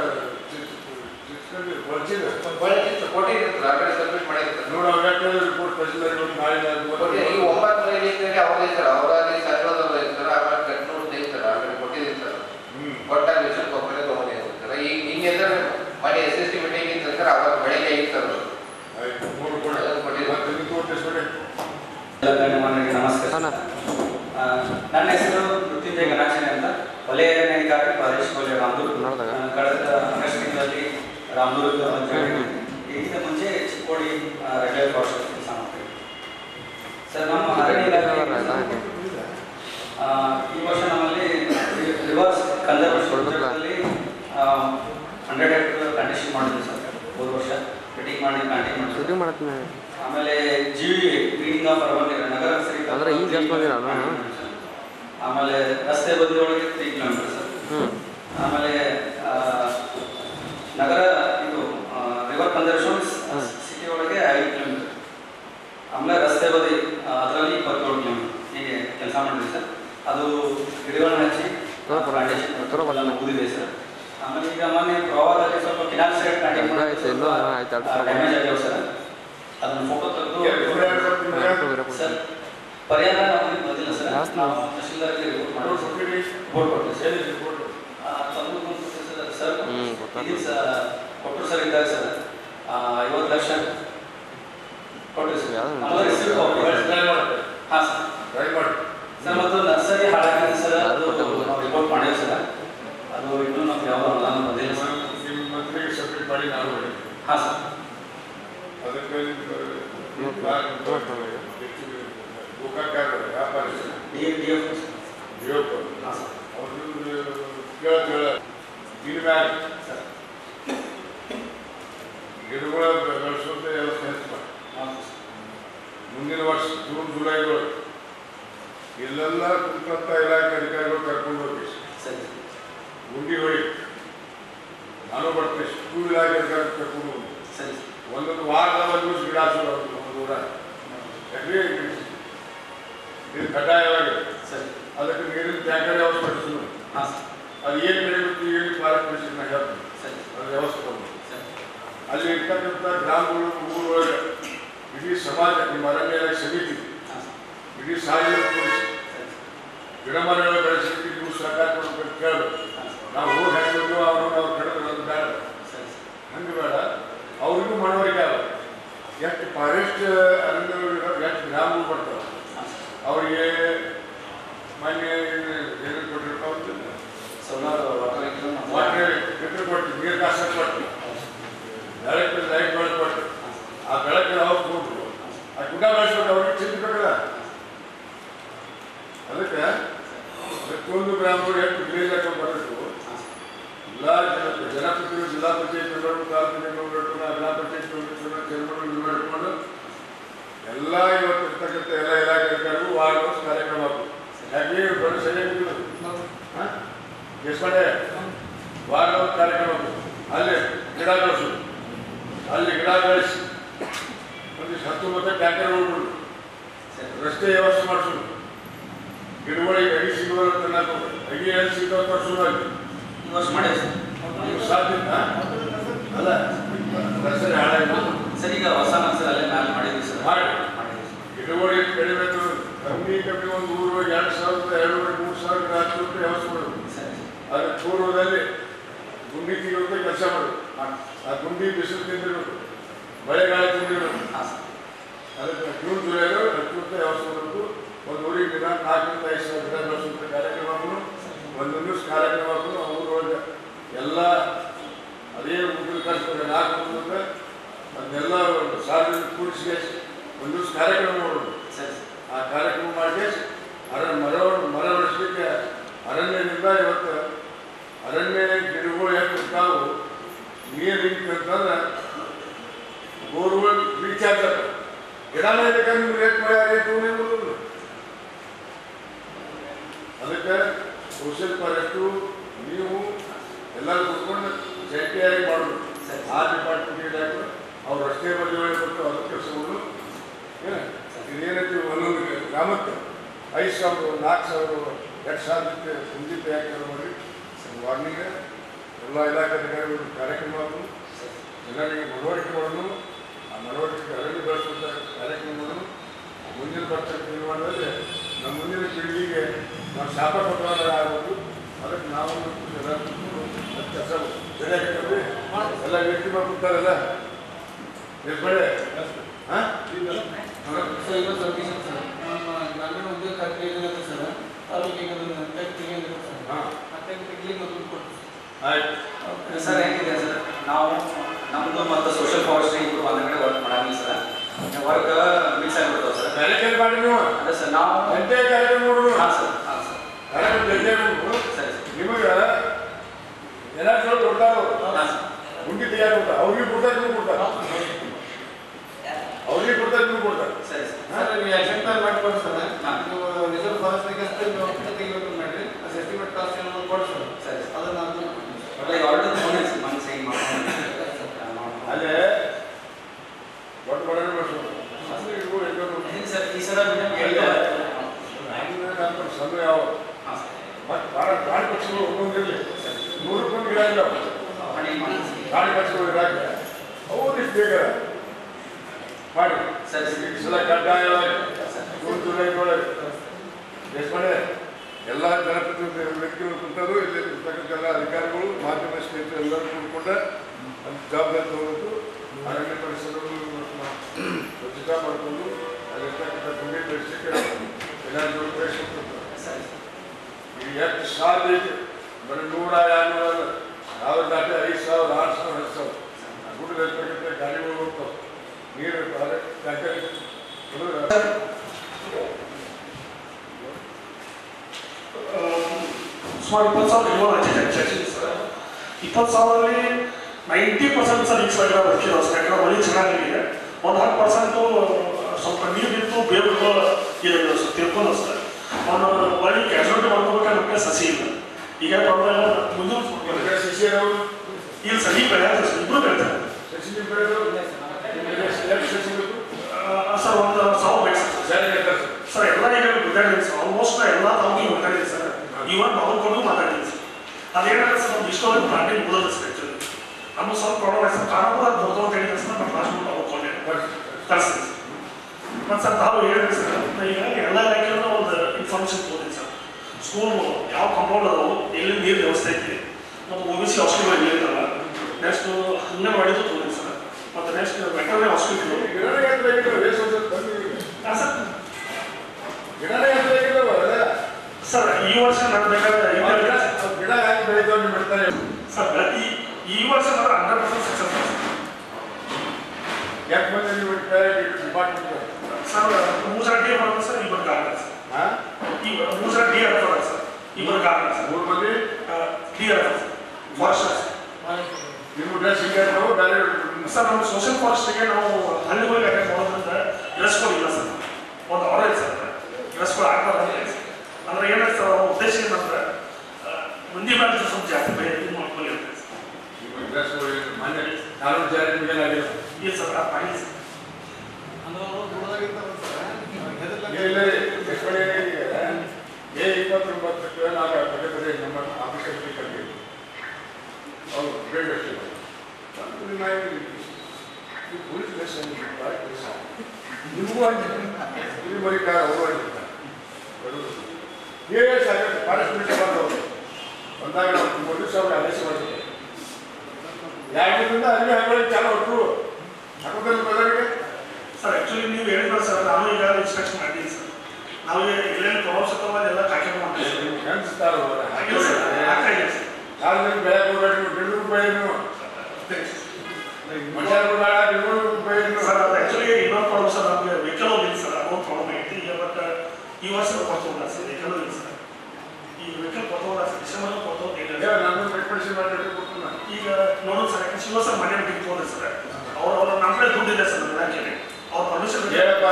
ಬಳಸಿದೆ ಕೊಟ್ಟಿದ್ದೀನಿ ಸರ್ ಆ ಕಡೆ ಸಬ್ಮಿಟ್ ಮಾಡಿದ್ದೀನಿ ಸರ್ ನೋಡು ಅವ್ರ ರಿಪೋರ್ಟ್ ತಹಸೀಲ್ದಾರ್ ಒಂದು ನಾಳೆ ಕೊಟ್ಟಿದ್ದೀನಿ. ಈ ಒಂಬತ್ತು ಐದೈತೆ ಅವ್ರದೇ ಸರ್ ಅವರಲ್ಲಿ ಸಂಘದವ್ರು ಐತೆ ಸರ್ ಆಮೇಲೆ ಕಟ್ನೂರು ಐತೆ ಸರ್ ಆ ಕಡೆ ಕೊಟ್ಟಿದ್ದೀನಿ ಸರ್ ಕೊಟ್ಟಾಗ ವಿಷಯ ಕೊಬ್ಬರಿ ತೊಗೊಂಡಿದ್ದೀನಿ ಸರ್ ಈಗ ಹಿಂಗೆ ಅಂದ್ರೆ ಮಾಡಿ ಎಸ್ ಎಸ್ ಟಿ ಮೀಟಿಂಗ್ ಇತ್ತು ಸರ್ ಅವಾಗ ಬೆಳಗ್ಗೆ ಐತೆ ಸರ್ ಅದು. ಆಯ್ತು ಮೂರು ಕೊಡಿ ಮತ್ತೆ ನಿಮ್ಗೆ ಕೊಟ್ಟಿಸ್ಬಿಡಿ ಎಲ್ಲ ಗಣ್ಯಮಾನ್ಯರಿಗೆ ನಮಸ್ಕಾರ ಆ, ನನ್ನ ಹೆಸರು ಮೃತ್ಯುಂಜಯ ಗಣಾಕ್ಷಣಿ ಅಂತ ವಲಯ ಅಧಿಕಾರಿ ಪರೇಶ್ ಗೋಲೆ ರಾಮದೂರ್ ಆ, ಕಳೆದ ಆಗಸ್ಟ್ ತಿಂಗಳಲ್ಲಿ ರಾಮದೂರ್ ಇದಕ್ಕಿಂತ ಮುಂಚೆ ಚಿಕ್ಕೋಡಿ ರೈಲ್ವೆ ಫಾರೆಸ್ಟ್ ಕೆಲಸ ಮಾಡ್ತೀವಿ ಸರ್ ನಮ್ಮ ಅರಣ್ಯ ಇಲಾಖೆ ಆ, ಈ ವರ್ಷ ನಮ್ಮಲ್ಲಿ rivers conservation hundred hectare condition ಮಾಡಿದ್ವಿ ಸರ್ ಹೋದ ವರ್ಷ ಮೀಟಿಂಗ್ ಮಾಡಿ ಕಂಟಿನ್ಯೂ ಮಾಡಿದ್ವಿ ಆಮೇಲೆ ಜಿವಿ ಗ್ರೀನಿಂಗ್ ಆಫ್ ಅರ್ಬನ್ ನಗರ ಸರಿ ಅಂದ್ರೆ ಈಗ ಜಾಸ್ತಿ ಬಂದಿರಲ್ಲ ಆಮೇಲೆ ರಸ್ತೆ ಬದಿ ಒಳಗೆ ತ್ರೀ ಕಿಲೋಮೀಟರ್ ಸರ್ ಆಮೇಲೆ ಆ, ನಗರ ಇದು ರಿವರ್ ಕನ್ಸರ್ವೇಷನ್ ಸಿಟಿ ಒಳಗೆ ಐದು ಕಿಲೋಮೀಟರ್ ಆಮೇಲೆ ರಸ್ತೆ ಬದಿ ಅದರಲ್ಲಿ ಇಪ್ಪತ್ತೇಳು ಕಿಲೋಮೀಟರ್ ಹೀಗೆ ಕೆಲಸ ಮಾಡಿದ್ವಿ ಸರ್ ಅದು ಗಿಡಗಳನ್ನ ಹಚ್ಚಿ ಪ್ಲಾಂಟೇಶನ್ ಮುಗಿದಿದೆ ಸರ್ ಆಮೇಲೆ ಈಗ ಮೊನ್ನೆ ಪ್ರವಾಹದಲ್ಲಿ ಸ್ವಲ್ಪ ಕಿನಾಲ್ ಸೈಡ್ ಆಯ್ತು, ಇನ್ನೂ ಆಯ್ತು, ಅಡ್ಡ ಸರ್. ಡ್ಯಾಮೇಜ್ ಆಗ್ಯಾವ ಸರ್ ಅದನ್ನ ಫೋಟೋ ತೆಗೆದು ಸರ್ ಪರಿಹಾರ ನಮಗೆ ಬಂದಿಲ್ಲ ಸರ್ ನಾವು ತಹಶೀಲ್ದಾರ್ಗೆ ರಿಪೋರ್ಟ್ ಮಾಡಿದ್ವಿ ರಿಪೋರ್ಟ್ ಕೊಟ್ಟಿವಿ ಸರ್ ಆ, ತಂದು ಕೊಟ್ಟಿವಿ ಸರ್ ಸರ್ ಹ್ಮ್, ಗೊತ್ತಾಗ್ತದೆ. ಇದು ಸರ್ ಕೊಟ್ಟರು ಸರ್ ಇದ್ದಾಗ ಸರ್ ಆ, ಐವತ್ತು ಲಕ್ಷ ಕೊಟ್ಟಿವಿ ಸರ್ ಯಾವ್ದು? ನಮ್ಮದು ರಿಸೀವ್ ಹಾಂ ಸರ್ ಟ್ರೈ ಮಾಡಿ ಸರ್ ಮತ್ತು ನರ್ಸರಿ ಹಾಳಾಗಿದೆ ಸರ್ ಅದು ನಾವು ರಿಪೋರ್ಟ್ ಮಾಡಿವಿ ಸರ್ ಅದು ಇನ್ನೂ ನಮ್ಗೆ ಯಾವ ಅನುದಾನ ಬಂದಿಲ್ಲ ಸರ್ ನಿಮ್ಮ ಮಂತ್ರಿಗೆ ಸಬ್ಮಿಟ್ ಮಾಡಿ ನಾವು ಮಾಡಿ ಹಾಂ ಸರ್ ಅದಕ್ಕೆ ಗೋಕಾಕ ವ್ಯಾಪಾರ ಡಿ ಡಿ ಎಫ್ ದೇವಪ್ಪ ಹಾಂ ಸರ್ ಅವ್ರದ್ದು ಕೇಳ ಕೇಳ ಇನ್ ಮ್ಯಾಗ ಗಿಡಗಳ ಬೆಳೆಸುವಂತ ವ್ಯವಸ್ಥೆ ಹೆಚ್ಚು ಮಾಡಿ ಹಾಂ ಸರ್ ಮುಂದಿನ ವರ್ಷ ಜೂನ್ ಜುಲೈಗಳು ಇಲ್ಲೆಲ್ಲ ಕುಂತ ಇಲಾಖೆ ಅಧಿಕಾರಿಗಳು ಕರ್ಕೊಂಡು ಹೋಗಿ ಸರಿ ಗುಂಡಿ ಹೊಡಿ ನಾನು ಬರ್ತೀನಿ ಸ್ಕೂಲ್ ಇಲಾಖೆ ಅಧಿಕಾರಿ ಕರ್ಕೊಂಡು ಹೋಗಿ ಸರಿ ಒಂದೊಂದು ವಾರದ ಒಂದು ದಿವಸ ಗಿಡ ಹಾಸೋದು ಒಂದು ಊರ ಯಾಕ್ರಿ ಇದು ಕಡ್ಡಾಯವಾಗಿ ಸರಿ ಅದಕ್ಕೆ ನೀರಿನ ಟ್ಯಾಂಕರ್ ವ್ಯವಸ್ಥೆ ಮಾಡಿಸೋದು ಹಾಂ ಸರ್ ಅದು ಏನು ಬೆಳೆಯುತ್ತೆ ಏನು ಪಾಲಕ್ ಬೆಳೆಸಿ ನಾ ಹೇಳ್ತೀನಿ ಸರಿ ಅದು ವ್ಯವಸ್ಥೆ ಕೊಡ್ಬೇಕು ಸರಿ ಅಲ್ಲಿ ಇರ್ತಕ್ಕಂಥ ಗ್ರಾಮಗಳು ಊರೊಳಗೆ ಇಡೀ ಸಮಾಜ ನಿಮ್ಮ ಅರಣ್ಯ ಇಲಾಖೆ ಸಮಿತಿ ಹಾಂ ಸರ್ ಇಡೀ ಸಾರ್ವಜನಿಕ ಕೂರಿಸಿ ಸರಿ ಗಿಡ ಮರಗಳ ಬೆಳೆಸಲಿಕ್ಕೆ ನೀವು ಸಹಕಾರ ಕೊಡ್ಬೇಕು ಕೇಳಬೇಕು ನಾವು ಹೋಗಿ ಹಾಕಿದ್ರು ಅವರು ನಾವು ಕಡಿದ್ರೆ ಅದು ಬೇಡ ಸರಿ ಸರ್ ಹಂಗೆ ಬೇಡ ಅವ್ರಿಗೂ ಮನವರಿಕೆ ಆಗ ಎಷ್ಟು ಫಾರೆಸ್ಟ್ ಅರಣ್ಯಗಳು ಎಷ್ಟು ಗ್ರಾಮಗಳು ಬರ್ತಾವೆ ಹಾಂ ಸರ್ ಅವರಿಗೆ ಮೊನ್ನೆ ಏನು ಕೊಟ್ಟಿರ್ತಾವಂತ ಸೋಲಾರ್ ವಾಟರ್ ವೆಹಿಕಲ್ ನಮ್ಮ ವಾಟರ್ ಫಿಲ್ಟರ್ ಕೊಟ್ಟು ನೀರು ಕಾಸ ಕೊಟ್ಟು ಡೈರೆಕ್ಟ್ ಲೈಟ್ ಬೆಳಕು ಕೊಟ್ಟು ಆ ಬೆಳಕಿನ ಅವ್ರು ಕೊಟ್ಟರು ಆ ಗುಡ್ಡ ಬೆಳೆಸ್ಕೊಂಡು ಅವ್ರಿಗೆ ಚಿಂತಿಬೇಕಲ್ಲ ಅದಕ್ಕೆ ಪ್ರತಿಯೊಂದು ಗ್ರಾಮಗಳು ಎಷ್ಟು ವಿಲೇಜ್ ಹಾಕೊಂಡು ಬರಬೇಕು ಎಲ್ಲ ಜನ ಜನಪ್ರತಿನಿಧಿ ಜಿಲ್ಲಾ ಪಂಚಾಯತ್ ಮೆಂಬರ್ಗಳು ತಾಲೂಕು ಮೆಂಬರ್ಗಳು ಗ್ರಾಮ ಪಂಚಾಯತ್ ಮೆಂಬರ್ಗಳು ಚೇರ್ಮನ್ಗಳು ಮಾಡಿಕೊಂಡು ಎಲ್ಲ ಇವತ್ತು ಇರ್ತಕ್ಕಂಥ ಎಲ್ಲ ಇಲಾಖೆ ಅಧಿಕಾರಿಗಳು ವಾರ ವರ್ಷ ಕಾರ್ಯಕ್ರಮ ಆಗ್ಬೇಕು ಯಾಕೆ ಬರೀ ಸರಿಯಾಗಿ ದೇಶಪಾಂಡೆ ವಾರ ವರ್ಷ ಕಾರ್ಯಕ್ರಮ ಆಗ್ಬೇಕು ಅಲ್ಲಿ ಗಿಡ ಬೆಳೆಸೋದು ಅಲ್ಲಿ ಗಿಡ ಬೆಳೆಸಿ ಒಂದಿಷ್ಟು ಹತ್ತೊಂಬತ್ತು ಟ್ಯಾಂಕರ್ ಹೋಗ್ಬಿಡು ರಸ್ತೆ ವ್ಯವಸ್ಥೆ ಮಾಡಿಸೋದು ಗಿಡಗಳಿಗೆ ಅಗಿ ಸಿಗುವ ಅಗಿ ಎಲ್ಲಿ ಸಿಗುವ ಶುರುವಾಗಿ ಈ ವರ್ಷ ಮಾಡಿ ಸರ್ ಸಾಧ್ಯನಾ ಅಲ್ಲ ನರ್ಸರಿ ಹಾಳಾಯ್ತು ಸರ್ ಈಗ ಹೊಸ ನರ್ಸರಿ ಅಲ್ಲೇ ಮ್ಯಾಲ್ ಮಾಡಿದ್ವಿ ಸರ್ ಮಾಡಿ ಇಳುವರಿ ಕಡಿಮೆ ಕಮ್ಮಿ ಕಮ್ಮಿ ಒಂದು ಊರು ಎರಡು ಸಾವಿರದ ಎರಡೂವರೆ ಮೂರು ಸಾವಿರ ನಾಲ್ಕು ರೂಪಾಯಿ ವ್ಯವಸ್ಥೆ ಮಾಡೋದು ಅದ್ರ ಪೂರ್ವದಲ್ಲಿ ಗುಂಡಿ ತೆಗೆಯುವಂತ ಕೆಲಸ ಮಾಡೋದು ಆ ಗುಂಡಿ ಬಿಸಿಲು ತಿಂದಿರೋದು ಮಳೆಗಾಲ ತಿಂದಿರೋದು ಅದಕ್ಕೆ ಜೂನ್ ಜುಲೈಲು ಅತ್ಯುತ್ತ ವ್ಯವಸ್ಥೆ ಮಾಡಬೇಕು ಒಂದು ಊರಿಗೆ ದಿನ ನಾಲ್ಕರಿಂದ ಐದು ಸಾವಿರ ಗಿಡ ಬೆಳೆಸುವಂಥ ಕಾರ್ಯಕ್ರಮವನ್ನು ಒಂದೊಂದು ಕಾರ್ಯಕ್ರಮಕ್ಕೂ ಆ ಊರೊಳಗೆ ಎಲ್ಲ ಅದೇ ಊರಿನ ಕಳಿಸ್ತಾರೆ ನಾಲ್ಕು ಊರಿಂದ ಅದನ್ನೆಲ್ಲ ಸಾರ್ವಜನಿಕ ಕೂಡಿಸಿ ಒಂದು ದಿವಸ ಕಾರ್ಯಕ್ರಮ ಮಾಡೋದು ಆ ಕಾರ್ಯಕ್ರಮ ಮಾಡಿ ಅರ ಮರ ಮರ ಬೆಳೆಸಲಿಕ್ಕೆ ಅರಣ್ಯದಿಂದ ಇವತ್ತು ಅರಣ್ಯ ಗಿಡಗಳು ಎಷ್ಟು ತಾವು ನೀರು ಅಂತಂದ್ರೆ ಬೋರ್ವೆಲ್ ರೀಚಾರ್ಜ್ ಆಗ್ತದೆ ಗಿಡನೇ ಇದಕ್ಕೆ ನಿಮ್ಗೆ ರೇಟ್ ಮಳೆ ರೇಟ್ ಬರೋದಿಲ್ಲ ಅದಕ್ಕೆ ಸೋಷಿಯಲ್ ಫಾರೆಸ್ಟು ನೀವು ಎಲ್ಲರೂ ಕೂತ್ಕೊಂಡು ಜಂಟಿಯಾಗಿ ಮಾಡೋದು ಆ ಡಿಪಾರ್ಟ್ಮೆಂಟ್ ಇಡಾಕ ಅವ್ರು ರಸ್ತೆ ಬದಿ ಕೊಟ್ಟು ಅದ್ರ ಕೆಲಸಗಳು ಇದೇನೈತಿ ಒಂದೊಂದು ಗ್ರಾಮಕ್ಕೆ ಐದು ಸಾವಿರ ನಾಲ್ಕು ಸಾವಿರ ಎರಡು ಸಾವಿರಕ್ಕೆ ಮುಂದಿನ ಯಾಕೆ ಮಾಡಿ ವಾರ್ನಿಂಗ್ ಎಲ್ಲ ಇಲಾಖೆ ಅಧಿಕಾರಿಗಳು ಕಾರ್ಯಕ್ರಮ ಮಾಡೋದು ಜನರಿಗೆ ಮನವರಿಕೆ ಮಾಡೋದು ಆ ಮನವರಿಕೆ ಅರಣ್ಯ ಬೆಳೆಸುವಂಥ ಕಾರ್ಯಕ್ರಮ ಮಾಡೋದು ಮುಂದಿನ ಬರ್ತಕ್ಕಂಥ ನಿರ್ಮಾಣದಲ್ಲಿ ನಮ್ಮ ಮುಂದಿನ ಪೀಳಿಗೆಗೆ ನಾವು ಶಾಪ ಕೊಟ್ಟವರ ಆಗ್ಬೋದು ಅದಕ್ಕೆ ನಾವು ಎಲ್ಲ ಕೆಲಸ ಸರಿಯಾಗಿ ಎಲ್ಲ ವ್ಯಕ್ತಿ ಮಾಡ್ಬಿಡ್ತಾರಲ್ಲ ನಿರ್ಬಳೆ ಹಾಂ ಸರ್ ಇವತ್ತು ಸರ್ವಿಸ್ ಸರ್ ನಮ್ಮ ಗ್ರಾಮೀಣ ಉದ್ಯೋಗ ಖಾತ್ರಿ ಏನಿದೆ ಸರ್ ಅವ್ರಿಗೆ ಈಗ ಅದನ್ನ ತೆಗ್ದು ತೆಗಿಯೋದು ಸರ್ ಹಾಂ ಮತ್ತೆ ತೆಗಿಲಿಕ್ಕೆ ಮೊದಲು ಕೊಡ್ತೀವಿ ಆಯ್ತು ಸರ್ ಹೆಂಗಿದೆ ಸರ್ ನಾವು ನಮ್ದು ಮತ್ತು ಸೋಷಿಯಲ್ ಫಾರೆಸ್ಟ್ರಿ ಇಬ್ಬರು ಒಂದ್ ಕಡೆ ವರ್ಕ್ ಮಾಡಂಗಿಲ್ಲ ಸರ್ ವರ್ಕ್ ಮಿಕ್ಸ್ ಆಗಿಬಿಡ್ತಾವೆ ಸರ್ ಕಾರ್ಯಕ್ರಮ ಮಾಡಿ ನೀವು ಅದೇ ಸರ್ ನಾವು ಗಂಟೆ ಕಾರ್ಯಕ್ರಮ ನೋಡೋದು ಹಾಂ ಸರ್ ಹಾಂ ಸರ್ ಕಾರ್ಯಕ್ರಮ ಗಂಟೆ ನೋಡು ಸರಿ ನಿಮಗೆ ಏನಾದ್ರು ಕೊಡ್ತಾರೋ ಗುಂಡಿ ತೆಗಿಯಾಕ ಕೊಡ್ತಾರೆ ಅವ್ರಿಗೆ ಕೊಡ್ತಾರೆ ನೀವು ಕೊಡ್ತಾರೆ ಅವ್ರಿಗೆ ಕೊಡ್ತಾರೆ ನೀವು ಕೊಡ್ತಾರೆ ಸರಿ ಸರ್ ನೀವು ಆಕ್ಷನ್ ಪ್ಲಾನ್ ಮಾಡ್ಕೊಡಿ ಸರ್ ನೀವು ರಿಸರ್ವ್ ಫಾರೆಸ್ಟ್ ಅಷ್ಟೇ ನೀವು ತೆಗಿಬೇಕು ಮಾಡ್ರಿ ಅದು ಎಸ್ಟಿಮೇಟ್ ಕಾಸ್ಟ್ ಏನೋ ಕೊಡಿ ಸರ್ ಸರಿ ಅದನ್ನ ಅದು ಒಳ್ಳೆ ಆರ್ಡರ್ ತೊಗೊಂಡು ಸರ್ ಮನ್ಸು ಹೆಂಗೆ ಮಾಡ್ಕೊಂಡು ಅಲ್ಲೇ ದೊಡ್ಡ ಬಡವರ ಬಳಸೋದು ಸರ್ ಈ ಸಲ ಸಮಯ ಯಾವ ಮತ್ತೆ ಭಾಳ ಗಾಳಿ ಪಕ್ಷಿಗಳು ಒಂದೊಂದಿರಲಿ ನೂರಕ್ಕೊಂದು ಗಿಡ ಇಲ್ಲ ಗಾಳಿ ಪಕ್ಷಿಗಳು ಇರಾಕ ಅವು ಇಷ್ಟು ಬೇಗ ಮಾಡಿ ಸರಿ ಈ ಸಲ ಕಡ್ಡಾಯವಾಗಿ ಜೂನ್ ಜುಲೈ ಒಳಗೆ ದೇಶಪಾಂಡೆ ಎಲ್ಲ ಜನಪ್ರತಿನಿಧಿ ವ್ಯಕ್ತಿಗಳು ಕುಂತರು ಇಲ್ಲಿ ಇರ್ತಕ್ಕಂಥ ಎಲ್ಲ ಅಧಿಕಾರಿಗಳು ಮಾಧ್ಯಮ ಸ್ನೇಹಿತರು ಎಲ್ಲರೂ ಕೂತ್ಕೊಂಡ ಒಂದು ಜವಾಬ್ದಾರಿ ತಗೊಂಡು ಅರಣ್ಯ ಪರಿಸರವನ್ನು ಸ್ವಚ್ಛತಾ ಮಾಡಿಕೊಂಡು ಅಲ್ಲಿರ್ತಕ್ಕಂಥ ಗುಂಡಿ ಬೆಳೆಸಲಿಕ್ಕೆ ಎಲ್ಲರೂ ಬೆಳೆಸ್ಕೊಂಡು ಈಗ ಎಷ್ಟು ಸಾಧ್ಯ ಐತಿ ಬರೀ ನೂರ ಎರಡ್ನೂರ ಸಾವಿರ ದಾಟಿ ಐದು ಸಾವಿರ ಆರು ಸಾವಿರ ಹತ್ತು ಸಾವಿರ ಗುಡ್ಡದಲ್ಲಿರ್ತಕ್ಕಂಥ ಗಾಡಿಗಳು ಹೋಗ್ತಾವೆ ನೀರು ಅದೇ ಟ್ಯಾಂಕರ್ ಸುಮಾರು ಇಪ್ಪತ್ತು ಸಾವಿರ ಇಳುವ ಚರ್ಚಿದೆ ಸರ್ ಇಪ್ಪತ್ತು ಸಾವಿರದಲ್ಲಿ ನೈಂಟಿ ಪರ್ಸೆಂಟ್ ಸರ್ ಈಚ್ ಆಗಿರೋ ಬರ್ತಿರೋ ಸರ್ ಯಾಕಂದ್ರೆ ಮಳೆ ಚೆನ್ನಾಗಿದೆ ಒಂದು ಹತ್ತು ಪರ್ಸೆಂಟು ಸ್ವಲ್ಪ ನೀರು ಬಿತ್ತು ಬೇರುಗಳು ಇದಾಗಿದೆ ಸರ್ ತಿರ್ಕೊಂಡು ಸರ್ ಅವನು ಒಳ್ಳೆ ಕ್ಯಾಶುಲಿಟಿ ಮಾಡ್ಕೋಬೇಕಾದ್ರೆ ನಮಗೆ ಸಸಿ ಇಲ್ಲ ಈಗ ಪ್ರಾಬ್ಲಮ್ ಮುಂದಿನ ಸಸಿ ಇಲ್ಲ ಸರ್ ಈಗ ಬೆಳೆಯೋದು ಸರ್ ಇಬ್ಬರು ಬೆಳಿತಾರೆ ಸಸಿ ಬೆಳೆದು ಸಸಿ ಬೇಕು ಸರ್ ಒಂದು ಸಾವಿರ ಬೇಕು ಸರಿ ಸರ್ ಎಲ್ಲ ಈಗ ಮಾತಾಡಿದ್ದೀನಿ ಸರ್ ಆಲ್ಮೋಸ್ಟ್ ಎಲ್ಲ ತಾವು ಮಾತಾಡಿದ್ದೀನಿ ಸರ್ ಇವನ್ ಅವ್ರು ಮಾತಾಡಿದ್ದೀನಿ ಸರ್ ಅದೇನಾದ್ರೆ ಸರ್ ಒಂದು ಇಷ್ಟೊಂದು ಪ್ಲಾಂಟಿಂಗ್ ಮುಗಿದ ಸರ್ ಆ್ಯಕ್ಚುಲಿ ನಮ್ಗೆ ಸ್ವಲ್ಪ ಪ್ರಾಬ್ಲಮ್ ಆಯ್ತು ಸರ್ ಕಾರಣಗಳು ಅದು ಬರ್ತಾವ ಅಂತ ಹೇಳಿದ್ರೆ ಸರ್ ನಮ್ಮ ಲಾಸ್ಟ್ ಬಿಟ್ಟು ಅವ್ಕೊಂಡೆ ಕಳಿಸ್ತೀನಿ ಮತ್ತು ಸರ್ ತಾವು ಹೇಳಿದ್ರಿ ಸರ್ ಈಗ ಎಲ್ಲ ಇಲಾಖೆಯಲ್ಲೂ ಒಂದು ಇನ್ಫಾರ್ಮೇಷನ್ ತೊಗೊಂಡಿದ್ದೀನಿ ಸರ್ ಸ್ಕೂಲ್ ಯಾವ ಕಾಂಪೌಂಡ್ ಅದಾವು ಎಲ್ಲಿ ನೀರು ವ್ಯವಸ್ಥೆ ಐತಿ ಮತ್ತು ಒ ಬಿ ಸಿ ಹಾಸ್ಪಿಟಲ್ ಎಲ್ಲಿದ್ದಾವ ನೆಕ್ಸ್ಟ್ ಅಂಗನವಾಡಿದು ತೊಗೊಂಡಿದ್ದೀನಿ ಸರ್ ಮತ್ತು ನೆಕ್ಸ್ಟ್ ವೆಟರ್ನರಿ ಹಾಸ್ಪಿಟಲ್ ಹಾಂ ಸರ್ ಗಿಡನೇ ಅಂತ ಆಗಿಲ್ಲವ ಸರ್ ಈ ವರ್ಷ ನಾನು ಬೇಕಾದ್ರೆ ಗಿಡ ಯಾಕೆ ಬೆಳೀತಾವೆ ನೀವು ಬಿಡ್ತಾರೆ ಸರ್ ಈ ಈ ವರ್ಷ ಮಾತ್ರ ಹಂಡ್ರೆಡ್ ಪರ್ಸೆಂಟ್ ಸಕ್ಸಸ್ ಯಾಕೆ ಬಂದ್ರೆ ನೀವು ಡಿಪಾರ್ಟ್ಮೆಂಟ್ ಸರ್ ಮೂರು ಸಲ ಡಿ ಮಾಡೋದು ಸರ್ ಇಬ್ಬರು ಕಾರಣ ಸರ್ ಈ ಮೂರು ಸಲ ಡಿ ಆರ್ ಸರ್ ಇಬ್ಬರು ಕಾರಣ ಸರ್ ಮೂರು ಮಂದಿ ಡಿ ಆರ್ ಫಾರೆಸ್ಟ್ ನಿಮ್ಮ ಡ್ರೆಸ್ ಹಿಂಗೆ ನಾವು ಬೇರೆ ಸರ್ ನಮ್ಮ ಸೋಷಿಯಲ್ ಫಾರೆಸ್ಟ್ಗೆ ನಾವು ಹಳ್ಳಿಗಳಿಗೆ ಅಟ್ಯಾಕ್ ಮಾಡೋದ್ರಿಂದ ಡ್ರೆಸ್ಗಳು ಇಲ್ಲ ಸರ್ ಒಂದು ಆರ್ಡರ್ ಇದೆ ಸರ್ ಡ್ರೆಸ್ಗಳು ಆಗ್ಬಾರ್ದು ಅಂತ ಇದೆ ಸರ್. ಅಂದ್ರೆ ಏನಾಯ್ತು ಸರ್ ಅವ್ರ ಉದ್ದೇಶ ಏನಂದ್ರೆ ಆ, ಮಂದಿ ಮೇಲೆ ಸ್ವಲ್ಪ ಜಾಸ್ತಿ ಭಯ ಇದು ಮಾಡ್ಕೊಳ್ಳಿ ಅಂತ ಇದೆ ಸರ್. ನಿಮ್ಮ ಡ್ರೆಸ್ ಮೊನ್ನೆ ಕಾನೂನು ಜಾರಿ ನಿಮಗೆ ಆಗಿಲ್ಲ ಇಲ್ಲ ಸರ್ ಆ ಪಾಯಿಂಟ್ ಸರ್ ಇಲ್ಲ ಎಷ್ಟೊಂದು ಏ ಇಪ್ಪತ್ತೊಂಬತ್ತಕ್ಕೆ ನಾವು ಪದೇ ಪದೇ ನಮ್ಮ ಆಫೀಸರ್ ಕಟ್ಟಿದ್ದೀವಿ ಅವ್ರು ಈ ಪೊಲೀಸ್ ಸ್ಟೇಷನ್ ಕೆಲಸ ನಿಮಗೂ ಹಂಗೆ ಇಲ್ಲಿ ಬರೀತಾರೆ ಅವರು ಹಂಗಿರ್ತಾರೆ ನೀವೇ ಸಾಕು ಫಾರೆಸ್ಟ್ ಮಿನಿಸ್ಟರ್ ಬಂದವರು ಬಂದಾಗ ನಾವು ಪೊಲೀಸ್ ಅವ್ರಿಗೆ ಆದೇಶ ಮಾಡಿದ್ರು ಯಾಕಿಂದ ಅಲ್ಲಿಗೆ ಹಂಗೆ ಚಾಲು ಹೊಟ್ಟರು ಹಾಕೋದ್ರೆ ಬದಲಿಗೆ ಸರ್ ಆಕ್ಚುಲಿ ನೀವು ಹೇಳಿದ್ರೆ ಸರ್ ನಾನು ಈಗ ಇನ್ಸ್ಪೆಕ್ಷನ್ ಮಾಡಿದ್ದೀನಿ ಸರ್ ನಾವು ಎಲ್ಲೆಲ್ಲಿ ಪ್ರವಾಸೋತ್ತಮ ಎಲ್ಲ ಪ್ಯಾಕೆಟ್ ಮಾಡ್ತೀವಿ ಸರ್ ಅನ್ಸ್ತಾರ ಆಗಿಲ್ಲ ಸರ್ ಆಗ್ತಾ ಇದೆ ಸರ್ ಯಾರು ಬೆಳೆ ಹೋಗ್ಬೇಡಿ ಬೆಳೆದು ಬೆಳೆ ನೀವು ಮನುಷ್ಯರು ಬೇಡ ಬೆಳೆದು ಬೆಳೆ ಸರ್ ಅದು ಆಕ್ಚುಲಿ ಇನ್ನೊಂದು ಪ್ರಾಬ್ಲಮ್ ಸರ್ ನಮಗೆ ವೆಹಿಕಲ್ ಹೋಗಿಲ್ಲ ಸರ್ ಅದೊಂದು ಪ್ರಾಬ್ಲಮ್ ಐತಿ ಈಗ ಬಟ್ ಈ ವರ್ಷ ಕೊಡ್ತೋಲ್ಲ ಸರ್ ವೆಹಿಕಲ್ ಹೋಗಿಲ್ಲ ಸರ್ ಈ ವೆಹಿಕಲ್ ಕೊಡ್ತೋಲ್ಲ ಸರ್ ಡಿಸೆಂಬರ್ ಕೊಡ್ತೋದಿಲ್ಲ ನಾನು ರೆಕಮೆಂಡೇಶನ್ ಮಾಡಿ ಕೊಡ್ತೀನಿ ಈಗ ನೋಡೋಣ ಸರ್ ಯಾಕಂದ್ರೆ ಶಿವ ಸರ್ ಮನೆ ಬಿಟ್ಟು ಹೋದ್ರೆ ಸರ್ ಅವ್ರು ಅವ್ರ ನಮ್ಮ ಕಡೆ ದುಡ್ಡಿದೆ ಸರ್ ನಮ್ಮ ಇಲಾಖೆಯಲ್ಲಿ ಅವ್ರ ಪರ್ಮಿಷನ್ ಏನಪ್ಪ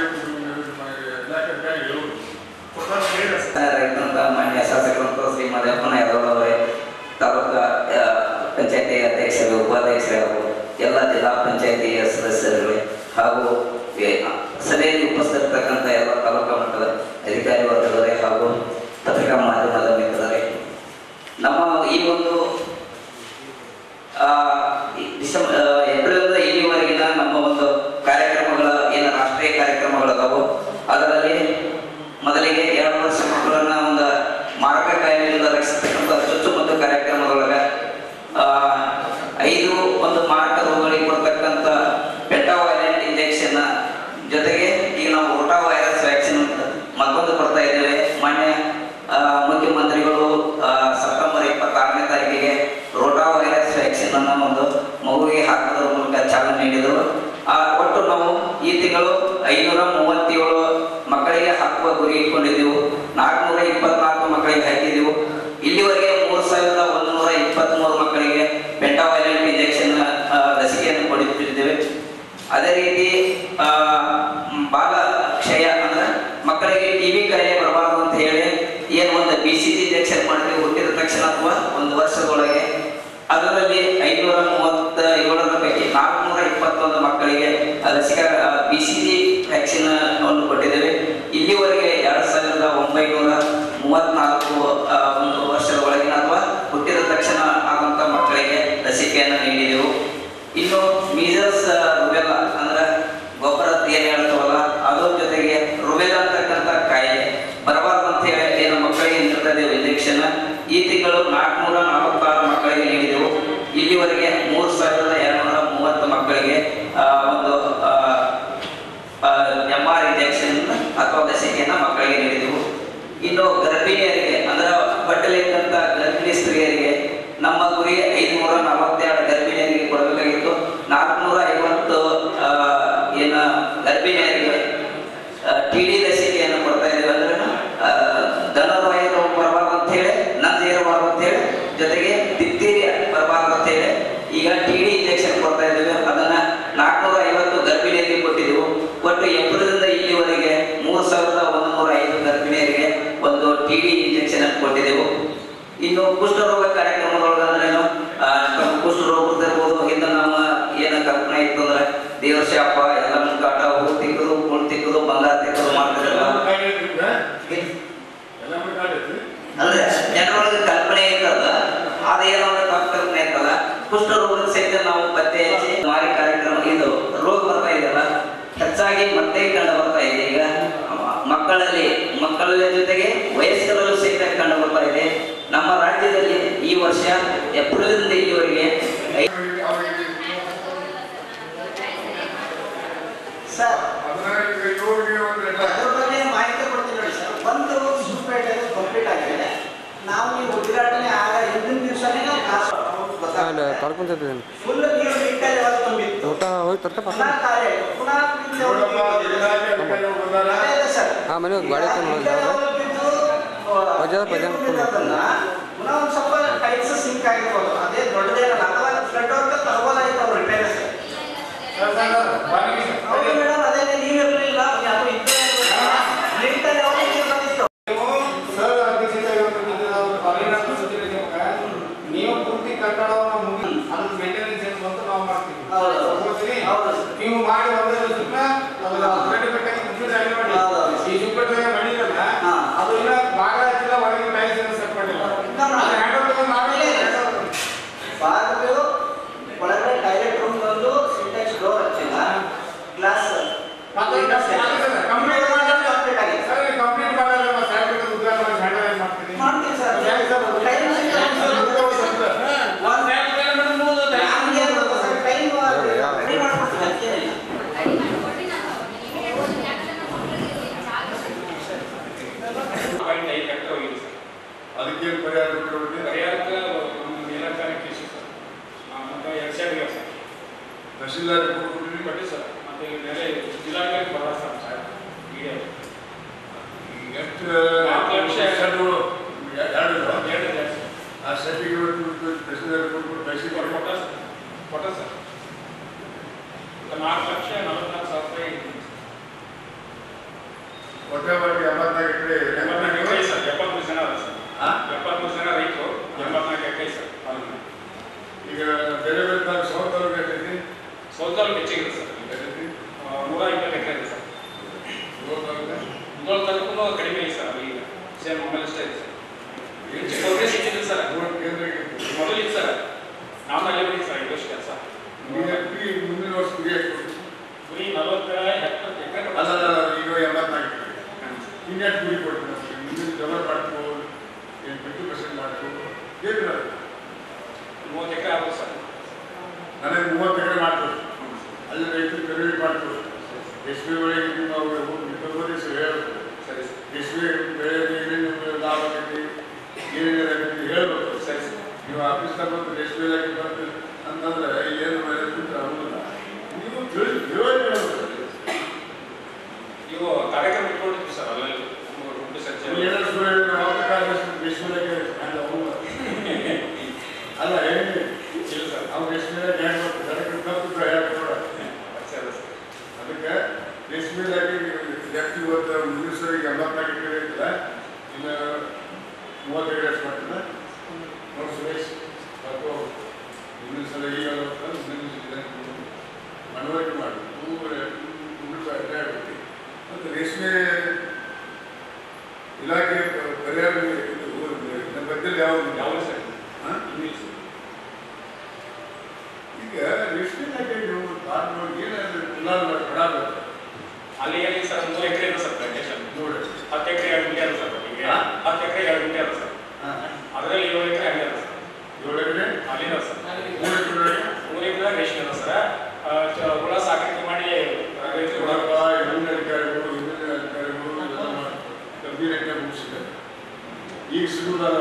ಇಲಾಖೆ ಹೇಳುವುದು ಕೊಡ್ತಾರೆ ಹೇಳಿದೆ ಸರ್ ರೈತಂತ ಮಾನ್ಯ ಶಾಸಕರಂತ ಶ್ರೀ ಮದಪ್ಪನ ಯಾದವರವರೇ ತಾಲೂಕಾ ಆ, ಪಂಚಾಯತಿ ಅಧ್ಯಕ್ಷರು ಉಪಾಧ್ಯಕ್ಷರು ಎಲ್ಲ ಜಿಲ್ಲಾ ಪಂಚಾಯತಿಯ ಸದಸ್ಯರುಗಳೇ ಹಾಗೂ ಏ, ಸಭೆಯಲ್ಲಿ ಉಪಸ್ಥಿತರ್ತಕ್ಕಂಥ ಎಲ್ಲ ತಾಲೂಕಾ ಮಟ್ಟದ ಅಧಿಕಾರಿ ವರ್ಗದವರೇ ಹಾಗೂ ಪತ್ರಿಕಾ ಮಾಧ್ಯಮದ ಮಿತ್ರರೇ ನಮ್ಮ ಈ ಒಂದು ಆ, ಈ ಡಿಸೆಂಬರ್ ಆ, ಏಪ್ರಿಲಿಂದ ಇಲ್ಲಿವರೆಗಿನ ನಮ್ಮ ಒಂದು ಕಾರ್ಯಕ್ರಮಗಳ ಏನು ರಾಷ್ಟ್ರೀಯ ಕಾರ್ಯಕ್ರಮಗಳದಾವು ಅದರಲ್ಲಿ ಮೊದಲಿಗೆ ಎರಡು ವರ್ಷ ಮಕ್ಕಳನ್ನ ಒಂದು ಮಾರಕ ಕಾಯಿಲೆಯಿಂದ ರಕ್ಷಿಸ್ತಕ್ಕಂಥ ಚುಚ್ಚುಮದ್ದು ಕಾರ್ಯಕ್ರಮದೊಳಗ ಆ, ಐದು ಒಂದು ಮಾರಕ ರೋಗಗಳಿಗೆ ಕೊಡ್ತಕ್ಕಂಥ ಪೆಂಟಾವೈಲೆಂಟ್ ಇಂಜೆಕ್ಷನ್ ಜೊತೆಗೆ ಈಗ ನಾವು ರೋಟಾ ವೈರಸ್ ವ್ಯಾಕ್ಸಿನ್ ಮತ್ತೊಂದು ಕೊಡ್ತಾ ಇದ್ದೇವೆ ಮಾನ್ಯ ಆ, ಮುಖ್ಯಮಂತ್ರಿಗಳು ಆ, ಸೆಪ್ಟೆಂಬರ್ ಇಪ್ಪತ್ತಾರನೇ ತಾರೀಕಿಗೆ ರೋಟಾ ವೈರಸ್ ವ್ಯಾಕ್ಸಿನ್ ಅನ್ನ ಒಂದು ಮಗುವಿಗೆ ಹಾಕೋದ್ರ ಮೂಲಕ ಚಾಲನೆ ನೀಡಿದರು ಆ, ಒಟ್ಟು ನಾವು ಈ ತಿಂಗಳು ಐನೂರ ಮೂವತ್ತೇಳು ಮಕ್ಕಳಿಗೆ ಹಾಕುವ ಗುರಿ ಇಟ್ಕೊಂಡಿದ್ದೆವು ನಾಲ್ಕುನೂರ ಇಪ್ಪತ್ನಾಲ್ಕು ಮಕ್ಕಳಿಗೆ ಹಾಕಿದೆವು ಇಲ್ಲಿವರೆಗೆ ಮೂರು ಸಾವಿರದ ಒಂದು ನೂರ ಇಪ್ಪತ್ತ್ಮೂರು ಮಕ್ಕಳಿಗೆ ಪೆಂಟಾವೈಲೆಂಟ್ ಇಂಜೆಕ್ಷನ್ ಲಸಿಕೆಯನ್ನು ಕೊಡುತ್ತಿದ್ದೇವೆ ಅದೇ ರೀತಿ ಆ, ಮ್, ಬಾಲ ಕ್ಷಯ ಅಂದ್ರೆ ಮಕ್ಕಳಿಗೆ ಟಿವಿ ಕಾಯಿಲೆ ಬರಬಾರದು ಅಂತ ಹೇಳಿ ಏನು ಒಂದು ಬಿ ಸಿ ಜಿ ಇಂಜೆಕ್ಷನ್ ಮಾಡ್ತೀವಿ ಹುಟ್ಟಿದ ತಕ್ಷಣ ಅಥವಾ ಒಂದು ವರ್ಷದೊಳಗೆ ಅದರಲ್ಲಿ ಐನೂರ ಮೂವತ್ತ ಏಳರ ಪೈಕಿ ನಾಲ್ಕುನೂರ ಇಪ್ಪತ್ತೊಂದು ಮಕ್ಕಳಿಗೆ ಲಸಿಕಾ ಬಿ ಸಿ ಜಿ ವ್ಯಾಕ್ಸಿನ್ ಅನ್ನು ಕೊಟ್ಟಿದ್ದೇವೆ ಇಲ್ಲಿವರೆಗೆ ಎರಡು ಸಾವಿರದ ಒಂಬೈನೂರ ಮೂವತ್ನಾಲ್ಕು ಆ, ಒಂದು ವರ್ಷದ ಒಳಗಿನ ಅಥವಾ ಹುಟ್ಟಿದ ತಕ್ಷಣ ಆದಂಥ ಮಕ್ಕಳಿಗೆ ಲಸಿಕೆಯನ್ನು ನೀಡಿದೆವು ಇನ್ನು ಮೀಸಲ್ಸ್ ರುಬೆಲ್ಲ ಅಂದ್ರೆ ಗೊಬ್ಬರ ಏನು ಹೇಳ್ತಾವಲ್ಲ ಅದ್ರ ಜೊತೆಗೆ ರುಬೆಲ್ಲ ಅಂತಕ್ಕಂಥ ಕಾಯಿಲೆ ಬರಬಾರ್ದು ಅಂತ ಹೇಳಿ ಏನು ಮಕ್ಕಳಿಗೆ ನೀಡ್ತಾ ಇದ್ದೇವೆ ಇಂಜೆಕ್ಷನ್ ಈ ತಿಂಗಳು ನಾಲ್ಕುನೂರ ನಲವತ್ತಾರು ಮಕ್ಕಳಿಗೆ ನೀಡಿದೆವು ಇಲ್ಲಿವರೆಗೆ ಮೂರು ಸಾವಿರದ ಎರಡುನೂರ ಮೂವತ್ತು ಮಕ್ಕಳಿಗೆ ಆ, ಒಂದು ಎಂ ಆರ್ ಇಂಜೆಕ್ಷನ್ ಅಥವಾ ಲಸಿಕೆಯನ್ನು ಮಕ್ಕಳಿಗೆ ನೀಡಿದೆವು ಇನ್ನು ಗರ್ಭಿಣಿಯರಿಗೆ ಅಂದ್ರೆ ಬಟ್ಟಲಿದ್ದಂಥ ಗರ್ಭಿಣಿ ಸ್ತ್ರೀಯರಿಗೆ ನಮ್ಮ ಗುರಿ ಐದುನೂರ ನಲವತ್ತೆರಡು ಗರ್ಭಿಣಿಯರಿಗೆ ಕೊಡಬೇಕಾಗಿತ್ತು ನಾಲ್ಕುನೂರ ಐವತ್ತು ಆ, ಏನ ಗರ್ಭಿಣಿಯರಿಗೆ ಟಿ ಡಿ ಲಸಿಕೆಯನ್ನು ಕೊಡ್ತಾ ಇದ್ದೀವಿ ಅಂದ್ರೆ ದನವಾಯು ರೋಗ ಬರಬಾರ್ದು ಅಂತ ಹೇಳಿ ನಂಜು ಇರಬಾರ್ದು ಅಂತ ಹೇಳಿ ಜೊತೆಗೆ ದಿಪ್ತೀರಿಯಾ ಬರಬಾರ್ದು ಅಂತ ಹೇಳಿ ಈಗ ಟಿ ಡಿ ಇಂಜೆಕ್ಷನ್ ಕೊಡ್ತಾ ಇದ್ದೀವಿ ಅದನ್ನ ನಾಲ್ಕುನೂರ ಐವತ್ತು ಗರ್ಭಿಣಿಯರಿಗೆ ಕೊಟ್ಟಿದ್ದೆವು ಒಟ್ಟು ಏಪ್ರಿಲಿಂದ ಇಲ್ಲಿವರೆಗೆ ಮೂರು ಸಾವಿರದ ಒಂದು ನೂರ ಐದು ಗರ್ಭಿಣಿಯರಿಗೆ ಒಂದು ಟಿ ಡಿ ಇಂಜೆಕ್ಷನ್ ಅನ್ನು ಕೊಟ್ಟಿದ್ದೆವು ಇನ್ನು ಕುಷ್ಠರೋಗ ಕಾರ್ಯಕ್ರಮದೊಳಗೆ ಅಂದ್ರೇನು ಆ, ತಮ್ಮ ಕುಷ್ಠರೋಗ ಇರ್ಬೋದು ಹಿಂದೆ ನಮ್ಮ ಏನು ಕಲ್ಪನೆ ಇತ್ತು ಅಂದ್ರೆ ದೇವ್ರ ಶಾಪ ಎಲ್ಲ ಮುಂಕಾಟ ಹೂ ತಿಕ್ಕದು ಮುಳ್ ತಿಕ್ಕದು ಬಂಗಾರ ತಿಕ್ಕದು ಮಾಡ್ತಿರಲ್ಲ ಅಂದ್ರೆ ಜನರೊಳಗೆ ಕಲ್ಪನೆ ಇರ್ತದ ಅದೇನೋ ಒಂದು ತಪ್ಪು ಕಲ್ಪನೆ ಇರ್ತದ ಕುಷ್ಠರೋಗದ ಸಹಿತ ನಾವು ಪತ್ತೆ ಹಚ್ಚಿ ಮಾರಿ ಕಾರ್ಯಕ್ರಮ ಇದು ರೋಗ ಬರ್ತಾ ಇದೆಯಲ್ಲ ಹೆಚ್ಚಾಗಿ ಮತ್ತೆ ಕಂಡು ಬರ್ತಾ ಇದೆ ಈಗ ಮಕ್ಕಳಲ್ಲಿ ಮಕ್ಕಳ ಜೊತೆಗೆ ವಯಸ್ಕರಲ್ಲೂ ಸಹಿತ ಕಂಡು ಬರ್ತಾ ಇದೆ ನಮ್ಮ ರಾಜ್ಯದಲ್ಲಿ ಈ ವರ್ಷ ಏಪ್ರಿಲಿಂದ ಇಲ್ಲಿವರೆಗೆ ಐ- ಸರ್ ಅದನ್ನ ಈಗ ಇವ್ರಿಗೆ ಒಂದು ಅದ್ರ ಬಗ್ಗೆ ಮಾಹಿತಿ ಕೊಡ್ತೀನಿ ನೋಡಿ ಸರ್ ಒಂದು ಸೂಪೇಟೆ ಕಂಪ್ಲೀಟ್ ಆಗಿದೆ ನಾವು ಈ ಉದ್ಘಾಟನೆ ಆಗ ಹಿಂದಿನ ದಿವಸನೇ ನಾವು ಕಾಸು ಅಲ್ಲಿ ತಡ್ಕೊಂತಿದ್ದೀನಿ ಫುಲ್ ನೀರು ನೀಟಾಗಿ ಲೆವೆಲ್ ತುಂಬಿತ್ತು ಊಟ ಹೋಗಿ ತರ್ಕ ಪುನಃ ಕಾರ್ಯ ಆಯ್ತು. ಪುನಃ ಇಲ್ಲಿ ಅವ್ರು ಅದೇ ಇದೆ ಸರ್ ಹಾಂ ಮನೆ ಹೋಗಿ ಗಾಡಿ ತಂದು ಈಗ ಅವ್ರು ಬಿದ್ದು, ಆ, ಪಜಾರ ಪಜಾರ ನೀರು ತುಂಬಿರೋದನ್ನ ಪುನಃ ಒಂದು ಸ್ವಲ್ಪ ಟೈಲ್ಸ್ ಸಿಂಕ್ ಆಗಿರ್ಬೋದು ಅದೇ ದೊಡ್ಡದೇನಲ್ಲ ಅಥವಾ ಫ್ಲಡ್ ಅವ್ರಿಗೆ ತಗೋದಾಯ್ತು ಅವ್ರು ರಿಪೇರಿ ಹೌದು ಮೇಡಮ್ ಅದೇ ನೀವು ಇರಲಿಲ್ಲ ಅದು ಇದ್ದೇ ನೀಟಾಗಿ ಅವ್ರು ನೀರು ಬಂದಿತ್ತು ಸರ್ ಅಧ್ಯಕ್ಷತೆ ನೀವು ಪೂರ್ತಿ ಕಟ್ಟಡವನ್ನು ಮುಗಿ ಅದ್ರ ಮೇಂಟೆನೆನ್ಸ್ ಏನು ಬಂತು ನಾವು ಮಾಡ್ತೀವಿ ಹೋಗ್ತೀವಿ? ನೀವು ಮಾಡಿ ಒಂದೇ ದಿವಸಕ್ಕೆ ಅದನ್ನ ಅಪ್ಗ್ರೇಡ್ ಬೇಕಾಗಿ ಕಂಪ್ಲೀಟ್ ಆಗಿ ಮಾಡಿ ಈ ಜುಪ್ಪಟ್ಟೆ ಮಾಡಿರಲ್ಲ ಅದು ಇನ್ನ ಭಾಗ ಹಚ್ಚಿಲ್ಲ ಹೊರಗೆ ಟೈಲ್ಸ್ ಏನು ಸೆಟ್ ಮಾಡಿಲ್ಲ ಅದು ಹ್ಯಾಂಡ್ ಓವರ್ ಮಾಡಿ ಬಾಗಿಲು ಒಳಗಡೆ ಟಾಯ್ಲೆಟ್ ರೂಮ್ ಬಂದು ಸಿಂಟೆಕ್ಸ್ ಡೋರ್ ಅದಕ್ಕೇನು ಪರಿಹಾರ ಕೊಟ್ಟಿರೋದು ಪರಿಹಾರಕ್ಕೆ ನಮ್ಮ ಮೇಲಾಚಾರ್ಯ ಕೇಸಿ ಸರ್ ಮತ್ತು ಎರಡು ಸೈಡ್ ಇದೆ ಸರ್ ತಹಶೀಲ್ದಾರ್ ಕೊಟ್ಟಿರಿ ಕೊಟ್ಟಿ ಸರ್ ಮತ್ತು ಇಲ್ಲಿ ಬೇರೆ ಜಿಲ್ಲಾಧಿಕಾರಿ ಬರ ಸರ್ ಸರ್ ಮೀಡಿಯಾ ಎಷ್ಟು ನಾಲ್ಕು ಲಕ್ಷ ಸೆಟ್ಗಳು ಎರಡು ಇದಾವ? ಎರಡು ಇದೆ ಸರ್ ಆ ಸೆಟ್ಟಿಗೆ ಇವತ್ತು ತಹಶೀಲ್ದಾರ್ ಕೊಟ್ಬಿಟ್ಟು ತಹಶೀಲ್ ಕೊಟ್ಟ ಕೊಟ್ಟ ಸರ್ ಕೊಟ್ಟ ಸರ್ ನಾಲ್ಕು ಲಕ್ಷ ನಲವತ್ನಾಲ್ಕು ಸಾವಿರ ರೂಪಾಯಿ ಒಟ್ಟೆ ಒಟ್ಟು ಎಂಬತ್ನಾಲ್ಕು ಎಕರೆ ಎಂಬತ್ನಾಲ್ಕು ಎಕರೆ ಸರ್ ಎಪ್ಪತ್ಮೂರು ಜನ ಅದ ಸರ್ ಎಪ್ಪತ್ಮೂರು ಜನ ರೈತರು ಎಂಬತ್ನಾಲ್ಕು ಎಕರೆ ಸರ್ ಅದನ್ನ ಈಗ ಬೇರೆ ಬೇರೆ ತಾಲೂಕು ಸೌತ್ ತಾಲೂಕು ಎಷ್ಟೈತಿ ಸೌತಾಲ್ ಹೆಚ್ಚಿಗಿದೆ ಸರ್ ಆ, ನೂರ ಇಪ್ಪತ್ತು ಎಕರೆ ಇದೆ ಸರ್ ಮುದೋಳ ತಾಲೂಕು ಕಡಿಮೆ ಇದೆ ಸರ್ ಈಗ ಸೇಮ್ ಆಮೇಲೆ ಅಷ್ಟೇ ಇದೆ ಸರ್ ಹೆಚ್ಚು ಪ್ರೋಗ್ರೆಸ್ ಹೆಚ್ಚಿದೆ ಸರ್ ಮೊದಲು ಇದೆ ಸರ್ ನಾವು ಅಲ್ಲೇ ಬಂದಿದ್ದು ಸರ್ ಐದು ವರ್ಷ ಕೆಲಸ ಮುಂದಿನ ವರ್ಷ ಗುರಿ ಗುರಿ ನಲವತ್ತ ಎಪ್ಪತ್ತು ಎಕರೆ ಅಲ್ಲ ಈಗ ಎಂಬತ್ನಾಲ್ಕು ಇನ್ನೆಷ್ಟು ಗುರಿ ಕೊಡ್ತೀನಿ ಮುಂದಿನ ಡೆವಲಪ್ ಮಾಡ್ಕೋಬೋದು ಏನು ಫಿಫ್ಟಿ ಪರ್ಸೆಂಟ್ ಮಾಡ್ಕೋಬೋದು ಏನು ಮೂವತ್ತು ಎಕರೆ ಆಗ್ಬೋದು ಸರ್ ನನಗೆ ಮೂವತ್ತು ಎಕರೆ ಮಾಡ್ಬೋದು ಅಲ್ಲಿ ರೈತರು ಖರೀದಿ ಮಾಡ್ಬೋದು ರೇಷ್ಮೆ ಒಳಗೆ ನಿಮ್ಮ ಇಬ್ಬರು ಹೇಳಬೇಕು ಸರಿ ರೇಷ್ಮೆ ಬೆಳೆ ಏನೇನು ಲಾಭ ಆಗೈತಿ ಏನೇನು ಆಗೈತಿ ಹೇಳ್ಬೇಕು ಸರಿ ಸರ್ ನೀವು ಆಫೀಸ್ ಬಂದು ರೇಷ್ಮೆ ಇಲಾಖೆ ಬಂದು ಅಂತಂದ್ರೆ ಏನು ಮೇಲೆ ಕೂತ್ರೆ ಆಗುದಿಲ್ಲ ನೀವು ತಿಳಿ ತಿಳುವಳಿಕೆ ಹೇಳ್ಬೇಕು. ಇವು ಕಾರ್ಯಕ್ರಮ ಇಟ್ಕೊಂಡಿದ್ವಿ ಸರ್ ಅಲ್ಲಲ್ಲಿ ರುಂಡು ಸಜ್ಜೆ ನೀವು ಏನಾದ್ರು ಸುಳ್ಳು ಹೇಳಿದ್ರೆ ಅವತ್ತು ಕಾಲದಷ್ಟು ರೇಷ್ಮೆ ಇಲಾಖೆ ಅಲ್ಲ ಅವ್ನು. ಅಲ್ಲ ಏನು ಇಲ್ಲ ಸರ್ ಅವ್ನು ರೇಷ್ಮೆ ಇಲಾಖೆ ಹೆಂಗ್ ಮಾಡ್ತಾರೆ ಅದಕ್ಕೆ ತಪ್ಪು ಹೇಳ್ಕೊಡ ಸರಿ ಸರ್ ಅದಕ್ಕೆ ರೇಷ್ಮೆ ಇಲಾಖೆ ವ್ಯಕ್ತಿ ಇವತ್ತು ಮುಂದಿನ ಸಲ ಈಗ ಎಂಬತ್ನಾಲ್ಕು ಎಕರೆ ಐತಿಲ್ಲ ಇನ್ನು ಮೂವತ್ತು ಎಕರೆ ಅಷ್ಟು ಮಾಡ್ತಿಲ್ಲ ನೋಡಿ ಸುರೇಶ್ ಮತ್ತು ಮುಂದಿನ ಸಲ ಈಗ ಅರವತ್ತು, ಮುಂದಿನ ಸಲ ಮನವರಿಕೆ ಮಾಡಿ ಅಡ್ಡಾಡ್ಬೇಕು ಮತ್ತು ರೇಷ್ಮೆ ಇಲಾಖೆ ಪರಿಹಾರ ಇದು ನಮ್ಮ ಬದ್ದಲ್ಲಿ ಯಾವುದು ಯಾವುದು ಸರ್ ಹಾಂ ಇಂಗ್ಲೀಷ್ ಈಗ ರೇಷ್ಮೆ ಇಲಾಖೆ ನೀವು ಕಾನೂನು ಏನಾದ್ರು ಪುನರ್ ಮಾಡಿ ಕೊಡಬೇಕು ಅಲ್ಲಿ ಏನಿದೆ ಸರ್ ಮೂರು ಎಕರೆ ಇದೆ ಸರ್ ಪ್ಲಾಂಟೇಶನ್ ನೋಡಿ ಹತ್ತು ಎಕರೆ ಎರಡು ಗುಂಟೆ ಅದ ಸರ್ ನಿಮಗೆ ಹಾ? ಹತ್ತು ಎಕರೆ ಎರಡು ಗುಂಟೆ ಅದ ಸರ್ ಅದರಲ್ಲಿ ಏಳು ಎಕರೆ ಹಂಗೆ ಅದ ಸರ್ ಏಳು ಎಕರೆ ಅಲ್ಲಿದೆ ಸರ್ ಮೂರು ಎಕರೆ ಮೂರು ಎಕರೆ ರೇಷ್ಮೆ ಅದ ಸರ್ ಆ, ಚ- ಹುಳ ಸಾಕಾಣಿಕೆ ಮಾಡಿ ರೈತರು ಹುಳ ನೋಡಪ್ಪ ಎಲ್ಲ ಅಧಿಕಾರಿಗಳು ಹಿಂದಿನ ಅಧಿಕಾರಿಗಳು ಎಲ್ಲ ಮಾಡಿ ಗಂಭೀರ ಎಣ್ಣೆ ಮುಗಿಸಿದ್ದಾರೆ ಈಗ ಸಿಗುವುದಲ್ಲ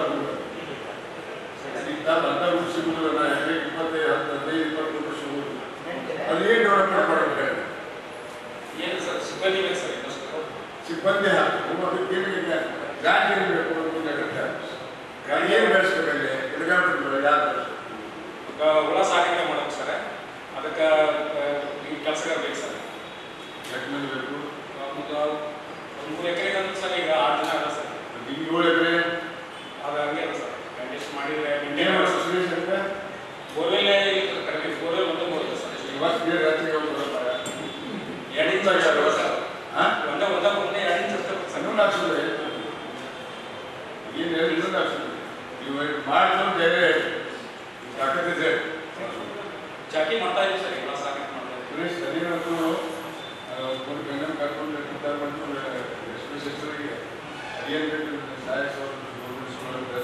ಈಗ ಅಂತ ದುಡ್ಡು ಸಿಗುವುದಿಲ್ಲ ನಾ ಎಕರೆ ಇಪ್ಪತ್ತೈದು ಹತ್ತು ಹದಿನೈದು ಇಪ್ಪತ್ತು ವರ್ಷ ಸಿಗುವುದು ಅದೇನು ಡೆವಲಪ್ಮೆಂಟ್ ಮಾಡಬೇಕು ಏನು ಸರ್ ಸಿಬ್ಬಂದಿ ಬೇಕು ಸರ್ ಇನ್ನಷ್ಟು ಸಿಬ್ಬಂದಿ ಹಾಕಬೇಕು ಅದಕ್ಕೆ ಏನಿದೆ ಗಾಡಿ ಏನು ಬೇಕು ಅನ್ನೋದು ನಗರಕ್ಕೆ ಗಾಡಿ ಏನು ಬೆಳೆಸ್ಬೇಕಲ್ಲಿ ಎಡಗಾಡ್ಬೇಕು ಯಾರು ಈಗ ಹುಳ ಸಾಕಾಣಿಕೆ ಮಾಡ್ಬೇಕು ಸರ್ ಅದಕ್ಕೆ ಈ ಕೆಲಸಗಾರ ಬೇಕು ಸರ್ ಎಷ್ಟು ಮಂದಿ ಬೇಕು ಒಂದು ಒಂದು ಮೂರು ಎಕರೆ ಅಂದ್ರೆ ಸರ್ ಈಗ ಆರು ಜನ ಅದ ಸರ್ ಈಗ ಏಳು ಎಕರೆ ಅದು ಹಂಗೆ ಅದ ಸರ್ ಕಂಡೀಷನ್ ಮಾಡಿದ್ರೆ ಏನು maintain ಮಾಡಿ ಸರ್. ಸುರೇಶ್ ಅಂತ ಬೋರ್ವೆಲ್ ಕಡಿಮೆ ಬೋರ್ವೆಲ್ ಒಂದು ಮೂರು ಸರ್ ಇವತ್ತು ಬೇರೆ ರಾತ್ರಿ ಹೋಗ್ತಾರೆ ಎರಡು ಇಂಚ್ ಅಷ್ಟೇ ಸರ್ ಹಾಂ ಒಂದೇ ಒಂದೇ ಮುಂದೆ ಎರಡು ಇಂಚ್ ಅಷ್ಟೇ ಸರ್ ಇನ್ನೊಂದು ಹಾಕ್ಸಿದ್ರೆ ಏನು ಹೇಳಿ ಇನ್ನೊಂದು ಹಾಕ್ಸಿದ್ರೆ ನೀವು ಮಾಡಿದ್ರು ಬೇರೆ ತಾಕತ್ತಿದೆ ಚಾಕಿ ಮಾಡ್ತಾ ಇದ್ದೀವಿ ಸರ್ ಎಲ್ಲ ಸಾಕಾಣಿಕೆ ಮಾಡ್ತಾ ಇದ್ದೀವಿ ಸುರೇಶ್ ಸರಿಯಾಗಿ ಒಂದು ಗಂಗನ ಕರ್ಕೊಂಡು ರಿಟೈರ್ ಮಾಡ್ಕೊಂಡು ಎಸ್ಪಿ ಸೆಕ್ಟರ್ಗೆ ಅದೇನು ಬೇಕು ಸಹಾಯ ಗೌರ್ಮೆಂಟ್ ಸ್ಕೂಲ್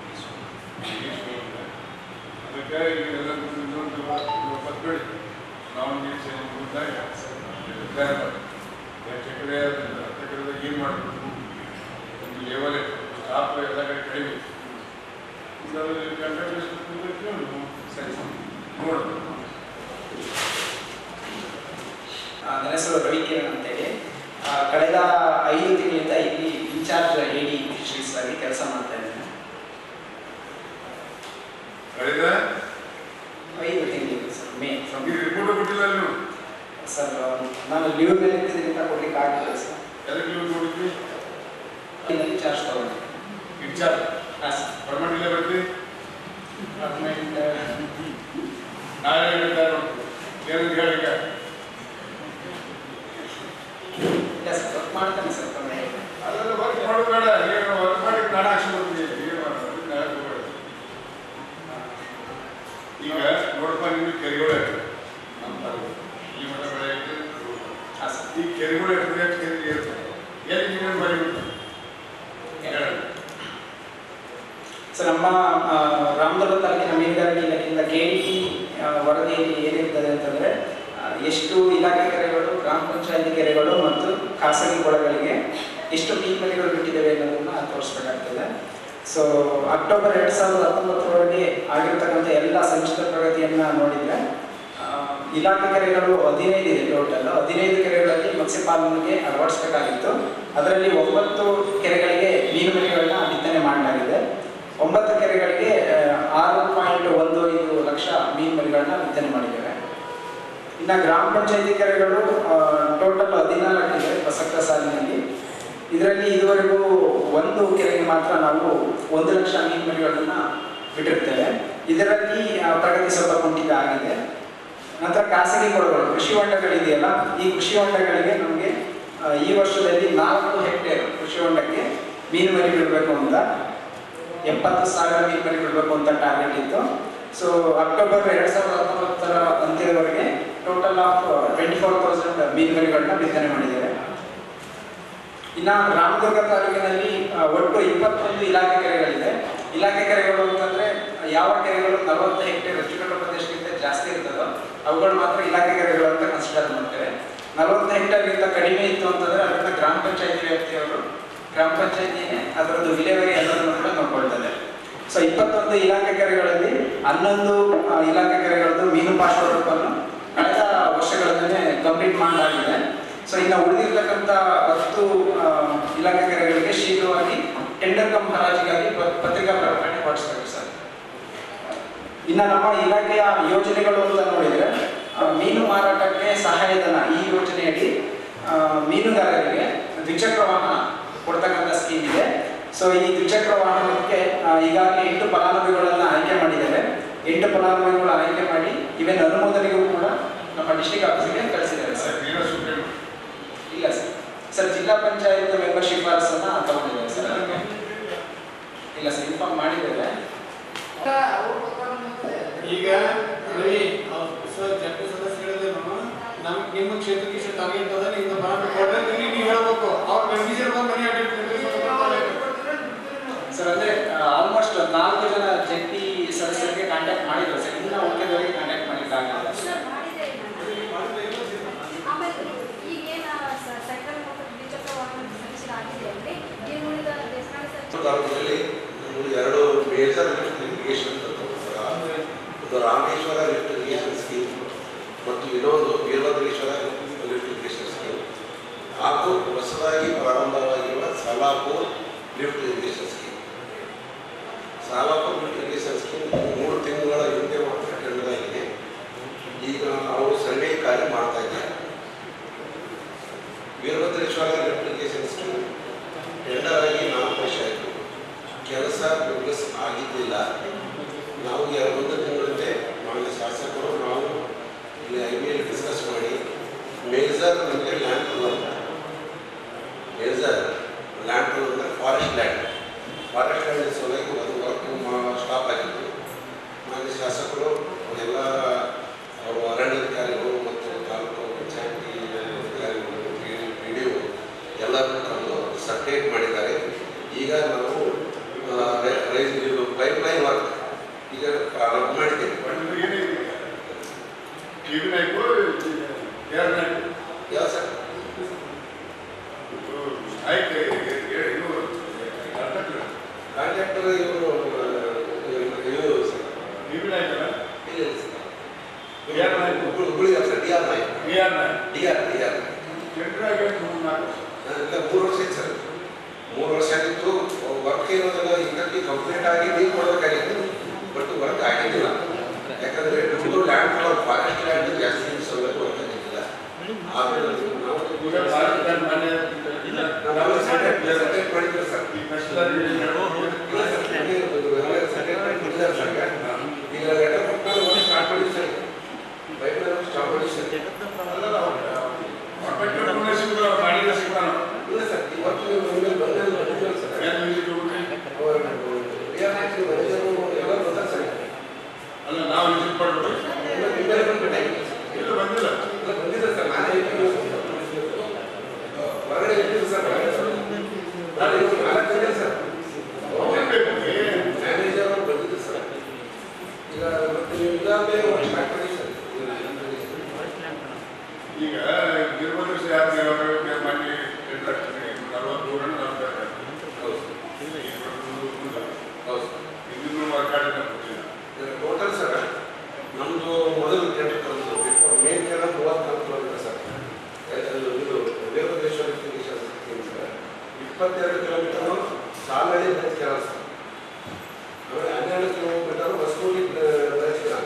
ಅದಕ್ಕೆ ಈಗ ಎಲ್ಲ ಇನ್ನೊಂದು ಪತ್ಬೇಡಿ ನಾವು ನೀರು ಸೇರಿ ಮುಂದಾಗ ರಿಟೈರ್ ಮಾಡಿ ಎಷ್ಟು ಎಕರೆ ಹತ್ತು ಎಕರೆದಾಗ ಏನು ಮಾಡಬೇಕು ಒಂದು ಲೆವೆಲ್ ಸ್ಟಾಪ್ ಎಲ್ಲ ಕಡೆ ಕಡಿಮೆ ಸರಿ ಸರ್ ನೋಡೋದು ಆ, ನನ್ನ ಹೆಸರು ರವಿಕಿರಣ್ ಅಂತೇಳಿ ಆ, ಕಳೆದ ಐದು ತಿಂಗಳಿಂದ ಇಲ್ಲಿ ಇನ್ಚಾರ್ಜ್ ಎ ಡಿ ಫಿಶರೀಸ್ ಆಗಿ ಕೆಲಸ ಮಾಡ್ತಾ ಇದ್ದೇನೆ ಕಳೆದ ಐದು ತಿಂಗಳಿಂದ ಸರ್ ಮೇ ನಮಗೆ ರಿಪೋರ್ಟ್ ಕೊಟ್ಟಿಲ್ಲ ನೀವು ಸರ್ ನಾನು ಲೀವ್ ಮೇಲೆ ಇದ್ದಿದ್ದರಿಂದ ಕೊಡ್ಲಿಕ್ಕೆ ಆಗಿಲ್ಲ ಸರ್ ಎದಕ್ಕೆ ನೀವು ನೋಡಿದ್ವಿ ಇಲ್ಲಿ ಇನ್ಚಾರ್ಜ್ ತಗೊಂಡೆ ಇನ್ಚಾರ್ಜ್ ಹಾಂ ಸರ್ ಪರ್ಮನೆಂಟ್ ಇಲ್ಲೇ ಬರ್ತೀವಿ ಗೌರ್ಮೆಂಟ್ ನಾಳೆ ಹೇಳ್ತಾರೆ ಏನಂತ ಹೇಳಿ ಈಗ ಇಲ್ಲ ಸರ್ ವರ್ಕ್ ಮಾಡ್ತಾನೆ ಸರ್ ತೊಂದರೆ ಇಲ್ಲ. ಅದೆಲ್ಲ ವರ್ಕ್ ಮಾಡೋದು ಬೇಡ ಏನು ವರ್ಕ್ ಮಾಡಿ ನಾನು ಆಕ್ಷನ್ ಬರ್ತೀನಿ ಏನು ಮಾಡೋದು ನಾಳೆ ಹೋಗ್ಬೇಡ. ಈಗ ನೋಡಪ್ಪ ನಿಮ್ಗೆ ಕೆರೆಗಳು ನಮ್ಮ ತಾಲೂಕು. ಈ ಮಠ ಬೆಳೆ ಐತೆ. ಈ ಕೆರೆಗಳು ಇರ್ತದೆ ಕೆರೆ ಇರ್ತದೆ ಎಲ್ಲಿ ನೀವೇನು ಮಾಡಿಬಿಟ್ಟು ಸರ್ ನಮ್ಮ ಆ, ರಾಮದುರ್ಗ ತಾಲೂಕಿನ ಮೀನುಗಾರಿಕೆ ಇಲಾಖೆಯಿಂದ ಕೆ ಡಿ ಪಿ ವರದಿಯಲ್ಲಿ ಏನಿರ್ತದೆ ಅಂತಂದರೆ ಎಷ್ಟು ಇಲಾಖೆ ಕೆರೆಗಳು ಗ್ರಾಮ ಪಂಚಾಯತಿ ಕೆರೆಗಳು ಮತ್ತು ಖಾಸಗಿ ಕೊಳಗಳಿಗೆ ಎಷ್ಟು ಪೀಕ್ ಮರಿಗಳು ಬಿಟ್ಟಿದ್ದೇವೆ ಅನ್ನೋದನ್ನ ತೋರಿಸ್ಬೇಕಾಗ್ತದೆ ಸೊ ಅಕ್ಟೋಬರ್ ಎರಡು ಸಾವಿರದ ಹತ್ತೊಂಬತ್ತರವರೆಗೆ ಆಗಿರ್ತಕ್ಕಂಥ ಎಲ್ಲ ಸಂಚಿತ ಪ್ರಗತಿಯನ್ನ ನೋಡಿದ್ರೆ ಆ, ಇಲಾಖೆ ಕೆರೆಗಳು ಹದಿನೈದು ಇದೆ ಟೋಟಲ್ ಹದಿನೈದು ಕೆರೆಗಳಲ್ಲಿ ಮತ್ಸ್ಯಪಾಲನೆಗೆ ಅಳವಡಿಸಬೇಕಾಗಿತ್ತು ಅದರಲ್ಲಿ ಒಂಬತ್ತು ಕೆರೆಗಳಿಗೆ ಮೀನು ಮರಿಗಳನ್ನ ಬಿತ್ತನೆ ಮಾಡಲಾಗಿದೆ ಒಂಬತ್ತು ಕೆರೆಗಳಿಗೆ ಆ, ಆರು ಪಾಯಿಂಟ್ ಒಂದು ಐದು ಲಕ್ಷ ಮೀನು ಮರಿಗಳನ್ನ ಬಿತ್ತನೆ ಮಾಡಿದ್ದೇವೆ ಇನ್ನು ಗ್ರಾಮ ಪಂಚಾಯತಿ ಕೆರೆಗಳು ಟೋಟಲ್ ಹದಿನಾಲ್ಕಿದೆ ಪ್ರಸಕ್ತ ಸಾಲಿನಲ್ಲಿ ಇದರಲ್ಲಿ ಇದುವರೆಗೂ ಒಂದು ಕೆರೆಗೆ ಮಾತ್ರ ನಾವು ಒಂದು ಲಕ್ಷ ಮೀನು ಮರಿಗಳನ್ನ ಬಿಟ್ಟಿರ್ತೇವೆ ಇದರಲ್ಲಿ ಆ, ಪ್ರಗತಿ ಸ್ವಲ್ಪ ಕುಂಠಿತ ಆಗಿದೆ ನಂತರ ಖಾಸಗಿ ಕೊಳಗಳು ಕೃಷಿ ಹೊಂಡಗಳಿದೆಯಲ್ಲ ಈ ಕೃಷಿ ಹೊಂಡಗಳಿಗೆ ನಮಗೆ ಆ, ಈ ವರ್ಷದಲ್ಲಿ ನಾಲ್ಕು ಹೆಕ್ಟೇರ್ ಕೃಷಿ ಹೊಂಡಕ್ಕೆ ಮೀನು ಮರಿ ಬಿಡಬೇಕು ಅಂತ ಎಪ್ಪತ್ತು ಸಾವಿರ ಮೀನು ಮರಿ ಬಿಡಬೇಕು ಅಂತ ಟಾರ್ಗೆಟ್ ಇತ್ತು ಸೊ ಅಕ್ಟೋಬರ್ ಎರಡ್ ಸಾವಿರದ ಹತ್ತೊಂಬತ್ತರ ಅಂತ್ಯದವರೆಗೆ total of twenty four thousand ಮೀನು ಮರಿಗಳನ್ನ ಬಿತ್ತನೆ ಮಾಡಿದ್ದೇವೆ ಇನ್ನ ರಾಮದುರ್ಗ ತಾಲೂಕಿನಲ್ಲಿ ಆ, ಒಟ್ಟು ಇಪ್ಪತ್ತೊಂದು ಇಲಾಖೆ ಕೆರೆಗಳಿದೆ ಇಲಾಖೆ ಕೆರೆಗಳು ಅಂತಂದ್ರೆ ಯಾವ ಕೆರೆಗಳು ನಲವತ್ತು ಹೆಕ್ಟೇರ್ ಅಚ್ಚುಕಟ್ಟು ಪ್ರದೇಶಕ್ಕಿಂತ ಜಾಸ್ತಿ ಇರ್ತದೋ ಅವುಗಳು ಮಾತ್ರ ಇಲಾಖೆ ಕೆರೆಗಳು ಅಂತ ಕನ್ಸಿಡರ್ ಮಾಡ್ತೇವೆ ನಲವತ್ತು ಹೆಕ್ಟೇರ್ಗಿಂತ ಕಡಿಮೆ ಇತ್ತು ಅಂತಂದ್ರೆ ಅದನ್ನ ಗ್ರಾಮ ಪಂಚಾಯತಿ ವ್ಯಾಪ್ತಿಯವರು ಗ್ರಾಮ ಪಂಚಾಯತಿನೇ ಅದರದ್ದು ವಿಲೇವಾರಿ ಎಲ್ಲದನ್ನು ಕೂಡ ನೋಡ್ಕೊಳ್ತದೆ ಸೊ ಇಪ್ಪತ್ತೊಂದು ಇಲಾಖೆ ಕೆರೆಗಳಲ್ಲಿ ಹನ್ನೊಂದು ಆ, ಇಲಾಖೆ ಕೆರೆಗಳದ್ದು ಮೀನು ಪಾಶ್ವರೂಪವನ್ನು ಕಳೆದ ವರ್ಷಗಳಲ್ಲೇ ಕಂಪ್ಲೀಟ್ ಮಾಡಲಾಗಿದೆ ಸೊ ಇನ್ನು ಉಳಿದಿರ್ತಕ್ಕಂಥ ಹತ್ತು ಆ, ಇಲಾಖೆ ಕೆರೆಗಳಿಗೆ ಶೀಘ್ರವಾಗಿ ಟೆಂಡರ್ ಕಮ್ ಹರಾಜಿಗಾಗಿ ಪ- ಪತ್ರಿಕಾ ಪ್ರಕಟಣೆ ಹೊರಡಿಸ್ತಾರೆ ಸರ್ ಇನ್ನು ನಮ್ಮ ಇಲಾಖೆಯ ಯೋಜನೆಗಳು ಅಂತ ನೋಡಿದ್ರೆ ಆ, ಮೀನು ಮಾರಾಟಕ್ಕೆ ಸಹಾಯಧನ ಈ ಯೋಜನೆಯಡಿ ಆ, ಮೀನುಗಾರರಿಗೆ ದ್ವಿಚಕ್ರ ವಾಹನ ಕೊಡ್ತಕ್ಕಂಥ ಸ್ಕೀಮ್ ಇದೆ ಸೊ ಈ ದ್ವಿಚಕ್ರ ವಾಹನಕ್ಕೆ ಆ, ಈಗಾಗಲೇ ಎಂಟು ಫಲಾನುಭವಿಗಳನ್ನ ಆಯ್ಕೆ ಮಾಡಿದ್ದಾರೆ ಎಂಟು ಫಲಾನುಭವಿಗಳು ಆಯ್ಕೆ ಮಾಡಿ ಇವೆನ್ ಅನುಮೋದನೆಗೂ ಕೂಡ ನಮ್ಮ ಡಿಸ್ಟಿಕ್ ಆಫೀಸಿಗೆ ಕಳಿಸಿದ್ದಾರೆ ಸರ್ ಇಲ್ಲ ಸರ್ ಸರ್ ಜಿಲ್ಲಾ ಪಂಚಾಯತ್ ಮೆಂಬರ್ಶಿಪ್ ಅನ್ನ ತಗೊಂಡಿದ್ದಾರೆ ಸರ್ ಅದಕ್ಕೆ ಇಲ್ಲ ಸರ್ ಇನ್ಫಾರ್ಮ್ ಮಾಡಿದ್ದೇವೆ ಈಗ ರವಿ ಸರ್ ಜಂಟಿ ಸದಸ್ಯರಿದ್ದೇನು ನಮ್ಗೆ ನಿಮ್ಮ ಕ್ಷೇತ್ರಕ್ಕೆ ಇಷ್ಟು ಟಾರ್ಗೆಟ್ ಅದ ನಿಮ್ಗೆ ಬರಾಟ ಕೊಡ್ರೆ ಇಲ್ಲಿ ನೀವು ಹೇಳ್ಬೇಕು ಅವ್ರ ಬೆನಿಫಿಷಿಯರ್ ಬಂದು ಮನೆ ಅಡ್ಡಿಟ್ ಸರ್ ಅಂದ್ರೆ ಆಲ್ಮೋಸ್ಟ್ ನಾಲ್ಕು ಜನ ಜಂಟಿ ಸದಸ್ಯರಿಗೆ ಕಾಂಟ್ಯಾಕ್ಟ್ ಮಾಡಿದ್ರು ಸರ್ ಇನ್ನು ಉಳಿದವರಿಗೆ ಕಾಂಟ್ಯಾಕ್ಟ್ ಮಾಡಿದ್ದಾಗಲ್ಲ ಆಮೇಲೆ ಈಗೇನ ಸೆಂಟ್ರಲ್ ದ್ವಿಚಕ್ರ ವಾಹನ ಸಂಚಿತ ಆಗಿದೆ ಅಂದ್ರೆ ಈ ಉಳಿದ ದೇಶನಾಡ ತಾಲೂಕಿನಲ್ಲಿ ನಮ್ಮಲ್ಲಿ ಎರಡು ಮೇಜರ್ ಲಿಫ್ಟ್ ಇರಿಗೇಷನ್ ಅಂತ ತಗೊಂಡ್ರೆ ಒಂದು ರಾಮೇಶ್ವರ ಲಿಫ್ಟ್ ಇರಿಗೇಷನ್ ಸ್ಕೀಮ್ ಮತ್ತು ಇನ್ನೊಂದು ವೀರಭದ್ರೇಶ್ವರ ಲಿಫ್ಟ್ ಇರಿಗೇಷನ್ ಸ್ಕೀಮ್ ಹಾಗೂ ಹೊಸದಾಗಿ ಪ್ರಾರಂಭವಾಗಿರುವ Salapur lift irrigation scheme Salapur lift irrigation scheme ಮೂರು ತಿಂಗಳ ಹಿಂದೆ ಮಾತ್ರ ಟೆಂಡರ್ ಆಗಿದೆ ಈಗ ಅವರು ಸರ್ವೆ ಕಾರ್ಯ ಮಾಡ್ತಾ ಇದ್ದಾರೆ Veerabhadreshwara lift irrigation scheme tender ಆಗಿ ನಾಲ್ಕು ವರ್ಷ ಆಯಿತು ಕೆಲಸ ಪ್ರೋಗ್ರೆಸ್ ಆಗಿದ್ದಿಲ್ಲ ನಾವು ಎರಡು ಒಂದು ತಿಂಗಳಿಂದ ಮಾನ್ಯ ಶಾಸಕರು ನಾವು ಇಲ್ಲಿ ಐ ಬಿ ಡಿಸ್ಕಸ್ ಮಾಡಿ ಮೇಜರ್ ನಮಗೆ ಲ್ಯಾಂಡ್ ಪೂಲ್ ಅಂತ ಮೇಜರ್ ಲ್ಯಾಂಡ್ ಪೂಲ್ ಅಂದರೆ ಫಾರೆಸ್ಟ್ ಲ್ಯಾಂಡ್ ಫಾರೆಸ್ಟ್ ಲ್ಯಾಂಡ್ ಸಲುವಾಗಿ ಅದು ವರ್ಕ್ ಸ್ಟಾಪ್ ಆಗಿತ್ತು ಮಾನ್ಯ ಶಾಸಕರು ಎಲ್ಲ ಅವರು ಅರಣ್ಯಾಧಿಕಾರಿಗಳು ಮತ್ತು ತಾಲೂಕು ಪಂಚಾಯತಿ ಅಧಿಕಾರಿಗಳು ಪಿ ಡಿ ಒ ಎಲ್ಲರೂ ತಂದು ಸರ್ಟೇಟ್ ಮಾಡಿದ್ದಾರೆ ಈಗ ನಾವು ಪೈಪ್ ಲೈನ್ ವರ್ಕ್ ಈಗ ಪ್ರಾರಂಭ ಮಾಡಿದ್ದೇವೆ ಟಿವಿ ನಾಯ್ಕು ಯಾರು ನಾಯ್ಕು ಯಾವ ಸರ್ ಆಯ್ಕೆ ಇವರು ಕಾಂಟ್ರಾಕ್ಟರ್ ಇವರು ಇವರು ಸರ್ ಟಿವಿ ನಾಯ್ಕಲ್ಲ ಇಲ್ಲ ಇಲ್ಲ ಸರ್ ಯಾರು Naik Hubballi sir D R Naik D R Naik D R D R tender ಆಗಿ ಮೂರು ನಾಲ್ಕು ಇಲ್ಲ ಮೂರು ವರ್ಷ ಇತ್ತು ಸರ್ ಮೂರು ವರ್ಷ ಆಗಿತ್ತು ವರ್ಕ್ ಇರೋದೆಲ್ಲ ಈಗ ಕಂಪ್ಲೀಟ್ ಆಗಿ ನೀರು ಕೊಡಬೇಕಾಗಿತ್ತು ಬಟ್ ವರ್ಕ್ ಆಗಿದ್ದಿಲ್ಲ ಯಾಕಂದ್ರೆ ನಮ್ಮದು ಲ್ಯಾಂಡ್ ಫಾರ್ ಫಾರೆಸ್ಟ್ ಲ್ಯಾಂಡ್ ಜಾಸ್ತಿ ಸೌಲಭ್ಯ ವರ್ಕ್ ಆಗಿದ್ದಿಲ್ಲ ಆಮೇಲೆ ನಾವು ಈಗ ಭಾರತ ಮನೆ ನಾವು ಸೆಟೆಟ್ ಮಾಡಿದ್ವಿ ಸರ್ ಇಲ್ಲ ಸರ್ ಸೆಟೆಟ್ ಮಾಡಿದ್ದಾರೆ ಸರ್ ಈಗ ಲೆಟರ್ ಕೊಟ್ಟು ಒಂದು ಸ್ಟಾರ್ಟ್ ಮಾಡಿದ್ವಿ ಸರ್ ಪೈಪ್ ಲೈನ್ ಸ್ಟಾರ್ಟ್ ಮಾಡಿದ್ವಿ ಸರ್ ಮಾಡಿದ ಸಿಗ್ತಾನ ಇಲ್ಲ ಸರ್ ಈ ವರ್ಕ್ ನಿಮಗೆ ಬಂದಿಲ್ಲ ಬಂದಿಲ್ಲ ಸರ್ ಏನು ವಿಸಿಟ್ ಹೋಗ್ಬಿಟ್ಟು ಎಲ್ಲ ಬರ್ತಾರೆ ಸರ್ ಅಲ್ಲ ನಾವು ವಿಸಿಟ್ ಮಾಡ್ಬಿಟ್ಟು ಇಲ್ಲ ನಿಮ್ಮಲ್ಲಿ ಬಂದ್ಬಿಟ್ಟೆ ಇಲ್ಲ ಬಂದಿಲ್ಲ ಇಲ್ಲ ಬಂದಿದೆ ಸರ್ ನಾನೇ ಇದ್ದೀನಿ. ಹೊರಗಡೆ ಇದ್ದೀನಿ ಸರ್ ಹೊರಗಡೆ ಸರ್. ನಾನು ಇವತ್ತು ನಾಲ್ಕು ಜನ ಸರ್ ಸಾಗಣೆ ಬ್ರಾಂಚ್ ಕೆನಾಲ್ ಸರ್ ಆಮೇಲೆ ಹನ್ನೆರಡು ಕಿಲೋಮೀಟರ್ ಹೊಸಕೋಟಿ ಬ್ರಾಂಚ್ ಕೆನಾಲ್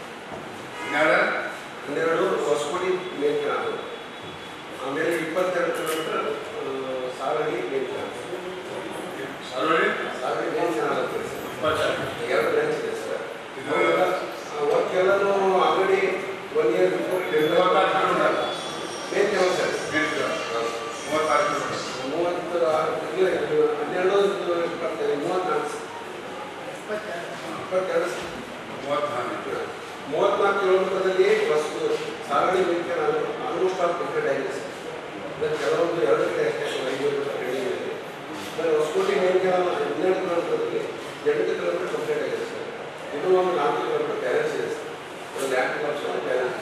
ಹನ್ನೆರಡು ಹೊಸಕೋಟಿ ಮೇನ್ ಕೆನಾಲ್ ಆಮೇಲೆ ಇಪ್ಪತ್ತೆರಡು ಕಿಲೋಮೀಟರ್ ಸಾಗಣಿ ಮೇನ್ ಕೆನಾಲ್ ಸಾಗಣಿ ಮೇನ್ ಕೆನಾಲ್ ಅಂತ ಹೇಳಿ ಸರ್ ಎರಡು ಬ್ರಾಂಚ್ ಇದೆ ಸರ್ ವರ್ಕ್ ಎಲ್ಲನೂ already one year before main canal sir ಮೂವತ್ತು ಆರು ಇಲ್ಲ, ಹನ್ನೆರಡು ಇಪ್ಪತ್ತೈದು ಮೂವತ್ನಾಲ್ಕು ಸರ್. ಇಪ್ಪತ್ತೆರಡು ಸರ್. ಮೂವತ್ನಾಲ್ಕು ಕಿಲೋಮೀಟರ್ದಲ್ಲಿ ಬಸ್ ಸಾಗಣೆ ಬೇಕು ನಾನು ಆಲ್ಮೋಸ್ಟ್ ಆಲ್ ಕಂಪ್ಲೀಟ್ ಆಗಿದೆ ಸರ್ ಇದಕ್ಕೆ ಕೆಲವೊಂದು ಎರಡು ಕಡೆ ಅಷ್ಟೇ ಒಂದು ಐದು ಕಿಲೋಮೀಟರ್ ರೆಡಿ ಇದೆ ಆಮೇಲೆ ಹೊಸಕೋಟೆ ಮೇನ್ ಕೆನಾಲ್ ಹನ್ನೆರಡು ಕಿಲೋಮೀಟರ್ದಲ್ಲಿ ಎಂಟು ಕಿಲೋಮೀಟರ್ ಕಂಪ್ಲೀಟ್ ಆಗಿದೆ ಸರ್ ಇದು ಒಂದು ನಾಲ್ಕು ಕಿಲೋಮೀಟರ್ ಬ್ಯಾಲೆನ್ಸ್ ಇದೆ ಸರ್ ಒಂದು ಲ್ಯಾಕ್ ವರ್ಷ ಬ್ಯಾಲೆನ್ಸ್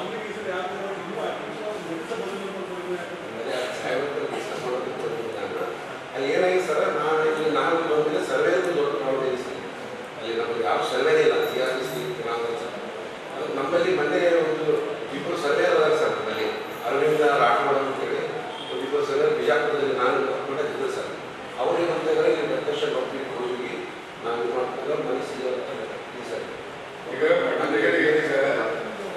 ಅಲ್ಲಿ ಏನಾಗಿದೆ ಸರ್ ನಾನು ಇಲ್ಲಿ ನಾನು ಬಂದಿಲ್ಲ ಸರ್ವೆ ದೊಡ್ಡ ಪ್ರಾಬ್ಲಮ್ ಇದೆ ಸರ್ ಅಲ್ಲಿ ನಮಗೆ ಯಾವ ಸರ್ವೇನೇ ಇಲ್ಲ ಸಿ ಆರ್ ಪಿ ಸಿ ಅದು ನಮ್ಮಲ್ಲಿ ಮೊನ್ನೆ ಒಂದು ಇಬ್ಬರು ಸರ್ವೆ ಅದಾರ ಸರ್ ನಮ್ಮಲ್ಲಿ ಅರವಿಂದ ರಾಠೋಡ್ ಅಂತೇಳಿ ಒಂದು ಇಬ್ಬರು ಸರ್ವೆ ಬಿಜಾಪುರದಲ್ಲಿ ನಾನು ಕೂಡ ಇದ್ದರು ಸರ್ ಅವ್ರಿಗೆ ಅಂತ ಇಲ್ಲಿ ಪ್ರತ್ಯಕ್ಷ ಕಂಪ್ಲೀಟ್ ಹೋಗಿ ನಾವು ಇದು ಮಾಡ್ತಾರೆ ಮನಸ್ಸಿಗೆ ಈ ಸರ್ ಈಗ ಮಂಡ್ಯದಲ್ಲಿ ಏನಿದೆ ಸರ್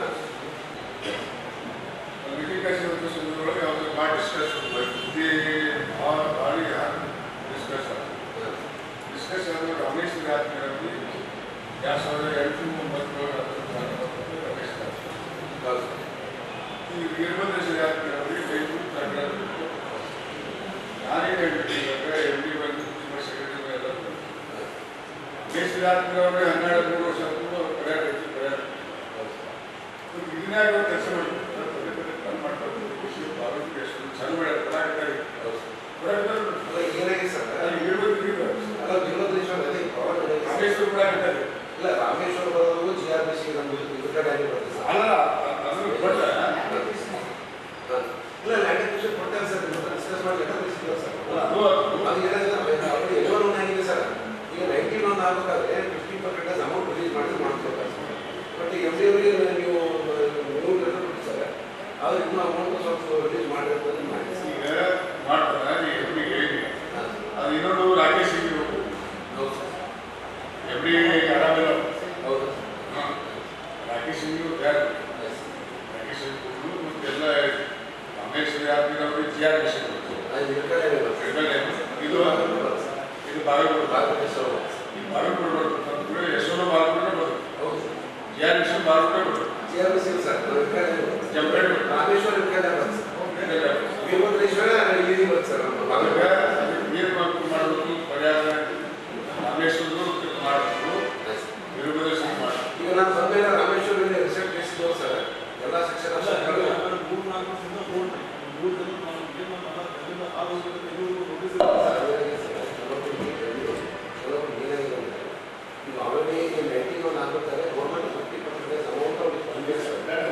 ಲಿಟಿಗೇಷನ್ ಸಂದರ್ಭದೊಳಗೆ ಯಾವುದು ಮಾಡಿ ಡಿಸ್ಕಸ್ ಬುದ್ಧಿ ಭಾಳ ಡಿಸ್ಕಸ್ ಡಿಸ್ಕಸ್ ಆದ್ರೆ ರಮೇಶ್ ರಾಜ್ಯದಲ್ಲಿ ಎರಡು ಸಾವಿರದ ಎಂಟು ಒಂಬತ್ತು ರಮೇಶ್ ಈ ವೀರಭದ್ರ ರಾಜ್ಯದಲ್ಲಿ ರೈತರು ತಗೊಂಡು ನಾನೇ ಹೇಳ್ಬಿಟ್ಟಿದ್ದಾಗ ಎಮ್ ಡಿ ಬಂದು ಸೆಕ್ರೆಟರಿ ಎಲ್ಲ ರಮೇಶ್ ರಾಜ್ಯದವ್ರಿಗೆ ಹನ್ನೆರಡು ಮೂರು ವರ್ಷ ಪರಿಹಾರ ಐತಿ ಪರಿಹಾರ ಇದನ್ನೇ ಕೆಲಸ ಮಾಡ್ತಾರೆ ಕೃಷಿ ಆರೋಗ್ಯ ಚಲೋ ಮಾಡ್ತಾರೆ ಏನಾಗಿದೆ ಸರ್ ಅಲ್ಲಿ ಇರ್ಬೇಕು ಅಲ್ಲ ವೀರಭದ್ರೇಶ್ವರ ಅದೇ ಪ್ರಾಬ್ಲಮ್ ರಾಮೇಶ್ವರ ಕೂಡ ಇರ್ತದೆ ಇಲ್ಲ ರಾಮೇಶ್ವರ ಬರೋದು ಜಿ ಆರ್ ಬಿ ಸಿ ನಮ್ದು ಇದು ಕಡೆ ಆಗಿ ಬರ್ತದೆ ಸರ್ ಅಲ್ಲ ಅದನ್ನು ಕೊಟ್ಟ ಇಲ್ಲ ಲ್ಯಾಂಡ್ ಅಕ್ವಿಷನ್ ಕೊಡ್ತಾರೆ ಸರ್ ನಿಮ್ಮ ಹತ್ರ ಡಿಸ್ಕಸ್ ಮಾಡಿ ಲೆಟರ್ ಕಳಿಸಿದ್ರು ಸರ್ ಅದು- ಅದು ಏನಾಗಿದೆ ಆಲ್ರೆಡಿ ಎಲ್ವನ್ ಒನ್ ಆಗಿದೆ ಸರ್ ಈಗ ನೈನ್ಟೀನ್ ಒನ್ ಆಗಬೇಕಾದ್ರೆ ಫಿಫ್ಟಿ ಪರ್ಸೆಂಟೇಜ್ ಅಮೌಂಟ್ ರಿಲೀಸ್ ಮಾಡಿದ್ರೆ ಮಾಡ್ಕೊಳ್ತಾರೆ ಸರ್ ಬಟ್ ಎಮ್ ಡಿ ಅವರಿಗೆ ನೀವು ನೀವು ಲೆಟರ್ ಕೊಟ್ಟು ಸರ್ ಆದ್ರೆ ಇನ್ನೂ ಅಮೌಂಟ್ ಸ್ವಲ್ಪ ರಿಲೀಸ್ ಮಾಡಿ ಅಂತ ಮಾಡಿ ಸರ್ ಈಗ ಮಾಡ್ತಾರೆ ಈಗ ಎಮ್ ಡಿ ಹೇಳಿ ಅದು ಇನ್ನೊಂದು ರಾಕೇಶ್ ಸಿಂಗ್ ಹೌದು ಸರ್ ಎಮ್ ಡಿ ಆರಾಮಿಲ್ಲ ಹೌದು ಹಾಂ ರಾಕೇಶ್ ಸಿಂಗ್ ಬ್ಯಾಗ್ ರಾಕೇಶ್ ಸಿಂಗ್ ಮತ್ತು ಎಲ್ಲ ರಮೇಶ್ ಯಾದಗಿರಿ ಅವ್ರಿಗೆ ಜಿ ಆರ್ ಬಿ ಸಿ ಅದು ಇರ್ತಾರೆ ಇದು ಇದು ಬಾಗಲಕೋಟೆ ಬಾಗಲಕೋಟೆ ಈ ಬಾಗಲಕೋಟೆ ಬರ್ತದೆ ಯಶೋಧ ಬಾಗಲಕೋಟೆ ಬರ್ತದೆ ಹೌದು G R B C Bagalkot ಬರ್ತದೆ G R B C sir ಜಂಪೇಟ್ ರಾಮೇಶ್ವರ ಇರ್ತಾರೆ ಬರ್ತದೆ ಸರ್ ವೀರಭದ್ರೇಶ್ವರ ಈಸಿ ಬರ್ತದೆ ಸರ್ ನಮ್ಮ ಬಾಗಲಕೋಟೆ ಏನು ಮಾಡಬೇಕು ಪರಿಹಾರ ರಾಮೇಶ್ವರದು ಮಾಡಬೇಕು ವೀರಭದ್ರೇಶ್ವರ ಮಾಡಬೇಕು ಈಗ ನಾನು ಬಂದ್ಮೇಲೆ ರಾಮೇಶ್ವರಲ್ಲಿ ರಿಸಲ್ಟ್ ಬೇಸಿದ್ದು ಸರ್ ಎಲ್ಲ section of circle already nineteen one ಆಗ್ಬೇಕಾದ್ರೆ ಗೌರ್ಮೆಂಟ್ ಫಿಫ್ಟಿ ಪರ್ಸೆಂಟೇಜ್ ಅಮೌಂಟ್ ಅವ್ರಿಗೆ ಬಂದಿದೆ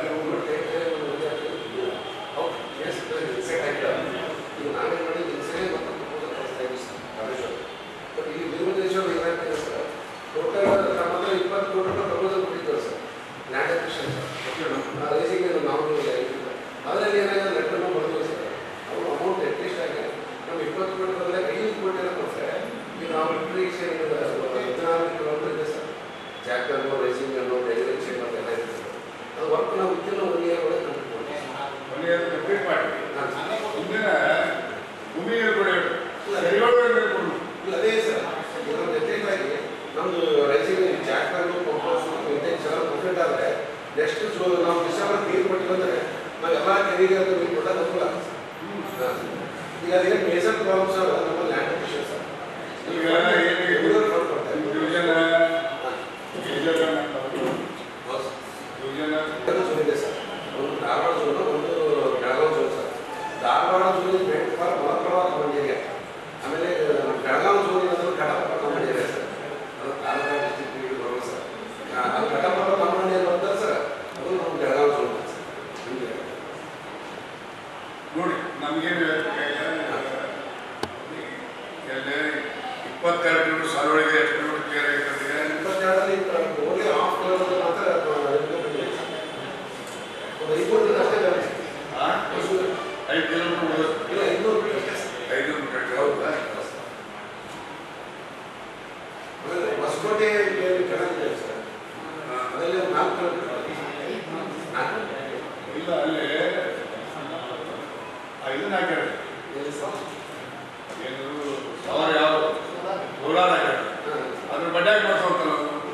ಸರ್ ರಿಸೆಟ್ ಆಗಿಲ್ಲ ಈಗ ನಾವೇನು ಮಾಡಿದ್ದು ಇನ್ಸೇ ಮತ್ತು ಪ್ರಪೋಸಲ್ ಕಳಿಸ್ತಾ ಇದ್ದೀವಿ ಸರ್ ರಾಮೇಶ್ವರ ಬಟ್ ಇಲ್ಲಿ ವೀರಭದ್ರೇಶ್ವರ ಏನಾಗ್ತಿದೆ ಸರ್ ಟೋಟಲ್ ನಮ್ಮ ಹತ್ರ ಇಪ್ಪತ್ತು ಕೋಟಿ ರೂಪಾಯಿ ಪ್ರಪೋಸಲ್ ಕೊಟ್ಟಿದ್ದಾರೆ sir land acquisition sir raising ನಾವು ಅದರಲ್ಲಿ ಏನಾಗಿದೆ ಲೆಟರ್ನ ಬರ್ತೀವಿ ಸರ್ ಅವರು ಅಮೌಂಟ್ ಅಟ್ಲೀಸ್ಟ್ ಆಗಿ ನಮ್ಮ ಇಪ್ಪತ್ತು ಕೋಟಿ ಬದಲಾಗಿ ಐದು ಕೋಟಿ ಏನೋ ಕೊಡ್ತಾರೆ ಈಗ ನಾವು ಲಿಟ್ರೇಷನ್ ಹದಿನಾರು ಕಿಲೋಮೀಟರ್ ಇದೆ ಸರ್ ಜಾಕನ್ನು ರೈಸಿಂಗ್ ಅನ್ನು ಡೆಲಿವರಿ ಮತ್ತು ಎಲ್ಲ ಇದೆ ಸರ್ ಅದು ವರ್ಕ್ ನಾವು ವಿತಿನ್ ಒನ್ ಇಯರ್ ಒಳಗೆ ಕಂಪ್ಲೀಟ್ ಮಾಡ್ತೀವಿ ಮನೆ ಕಂಪ್ಲೀಟ್ ಮಾಡಿ ಮುಂದಿನ ಭೂಮಿಗೆ ಕೂಡ ಸರಿಗಳು ಕೊಡು ಇಲ್ಲ ಅದೇ ಸರ್ ಇದೊಂದು ಎಕ್ಸಾಕ್ಟಾಗಿ ನಮ್ಮದು ರೈಸಿಂಗ್ ಜಾಕ್ಟನ್ನು ಕಂಪೋಸ್ ಇಂಟೆಕ್ಸ್ ಎಲ್ಲ ಕಂಪ್ಲೀಟ್ ಆದರೆ ನೆಕ್ಸ್ಟ್ ಜೋ ನಾವು ಡಿಸೆಂಬರ್ ನೀರು ಕೊಟ್ಟಿವಂದ್ರೆ ನಾವು ಎಲ್ಲ ಕೆರೆಗೆ ಅದು ನೀರು ಕೊಡೋದು ಅನುಕೂಲ ಆಗುತ್ತೆ ಸರ್. ಈಗ ಅದೇನು ಮೇಜರ್ ಪ್ರಾಬ್ಲಮ್ಸ್ ನಮ್ಮ ಲ್ಯಾಂಡ್ ಅಕ್ವಿಷನ್ ಸರ್ ಈಗ ಏನು ಹುಡುಗರು ಮಾಡ್ಕೊಡ್ತಾರೆ ಯೋಜನೆ ಯೋಜನೆ ಯೋಜನೆ ಎರಡು ಝೋನ್ ಇದೆ ಸರ್ ಒಂದು ಧಾರವಾಡ ಝೋನು ಒಂದು Belagavi zone sir Dharwad zone bent for Malaprabha command area ಆಮೇಲೆ ಬೆಳಗಾವಿ ಝೋನ್ ಏನಂದ್ರೆ ಕಡಪ ಕಮಾಂಡ್ ಏರಿಯಾ ಸರ್ ಅದು ಧಾರವಾಡ ಡಿಸ್ಟ್ರಿಕ್ಟ್ ಬರೋದು ಸರ್ ಆ, ಅದು ಕಡಪ ಕಮಾಂಡ್ ಏನು ಬರ್ತದೆ ಸರ್ ಅದು ನಮ್ಮ ಬೆಳಗಾವಿ ಝೋನ್ ಸರ್ ಹಿಂಗೆ ನೋಡಿ ನಮಗೇನು ಎಲ್ಲ ಇಪ್ಪತ್ತೆರಡು ಸಾವಿರಗಳಿಗೆ ಎಷ್ಟು ಕಿಲೋಮೀಟರ್ ಕ್ಲಿಯರ್ ಆಗಿರ್ತದೆ ಇಪ್ಪತ್ತೆರಡರಲ್ಲಿ ಓನ್ಲಿ ಹಾಫ್ ಕಿಲೋಮೀಟರ್ ಮಾತ್ರ ಅದು ಇದು ಬಂದಿದೆ. ಒಂದು ಐವತ್ತು ಅಷ್ಟೇ ಬೇರೆ. ಐದು ಕಿಲೋಮೀಟರ್ ಇಲ್ಲ ಇನ್ನೂರು ಮೀಟರ್ ಅಷ್ಟೇ ಸರ್. ಐದು ಮೀಟರ್ ಹೌದಾ ಹೊಸಕೋಟೆ ಕೆಳಗಿದೆ ಸರ್ ಅದರಲ್ಲಿ ಒಂದು ನಾಲ್ಕು ಕಿಲೋಮೀಟರ್ ಇಲ್ಲ ಅಲ್ಲಿ ಆ ಇದನ್ನ ಹಾಕ್ಯಾರ ಏನು ಸವಾರ ಯಾವ ಕೋಲಾರ ಹಾಕ್ಯಾರ ಅದ್ರ ಬಡ್ಡೆ ಹಾಕಿ ಮಾಡ್ತಾವಂತಲ್ಲ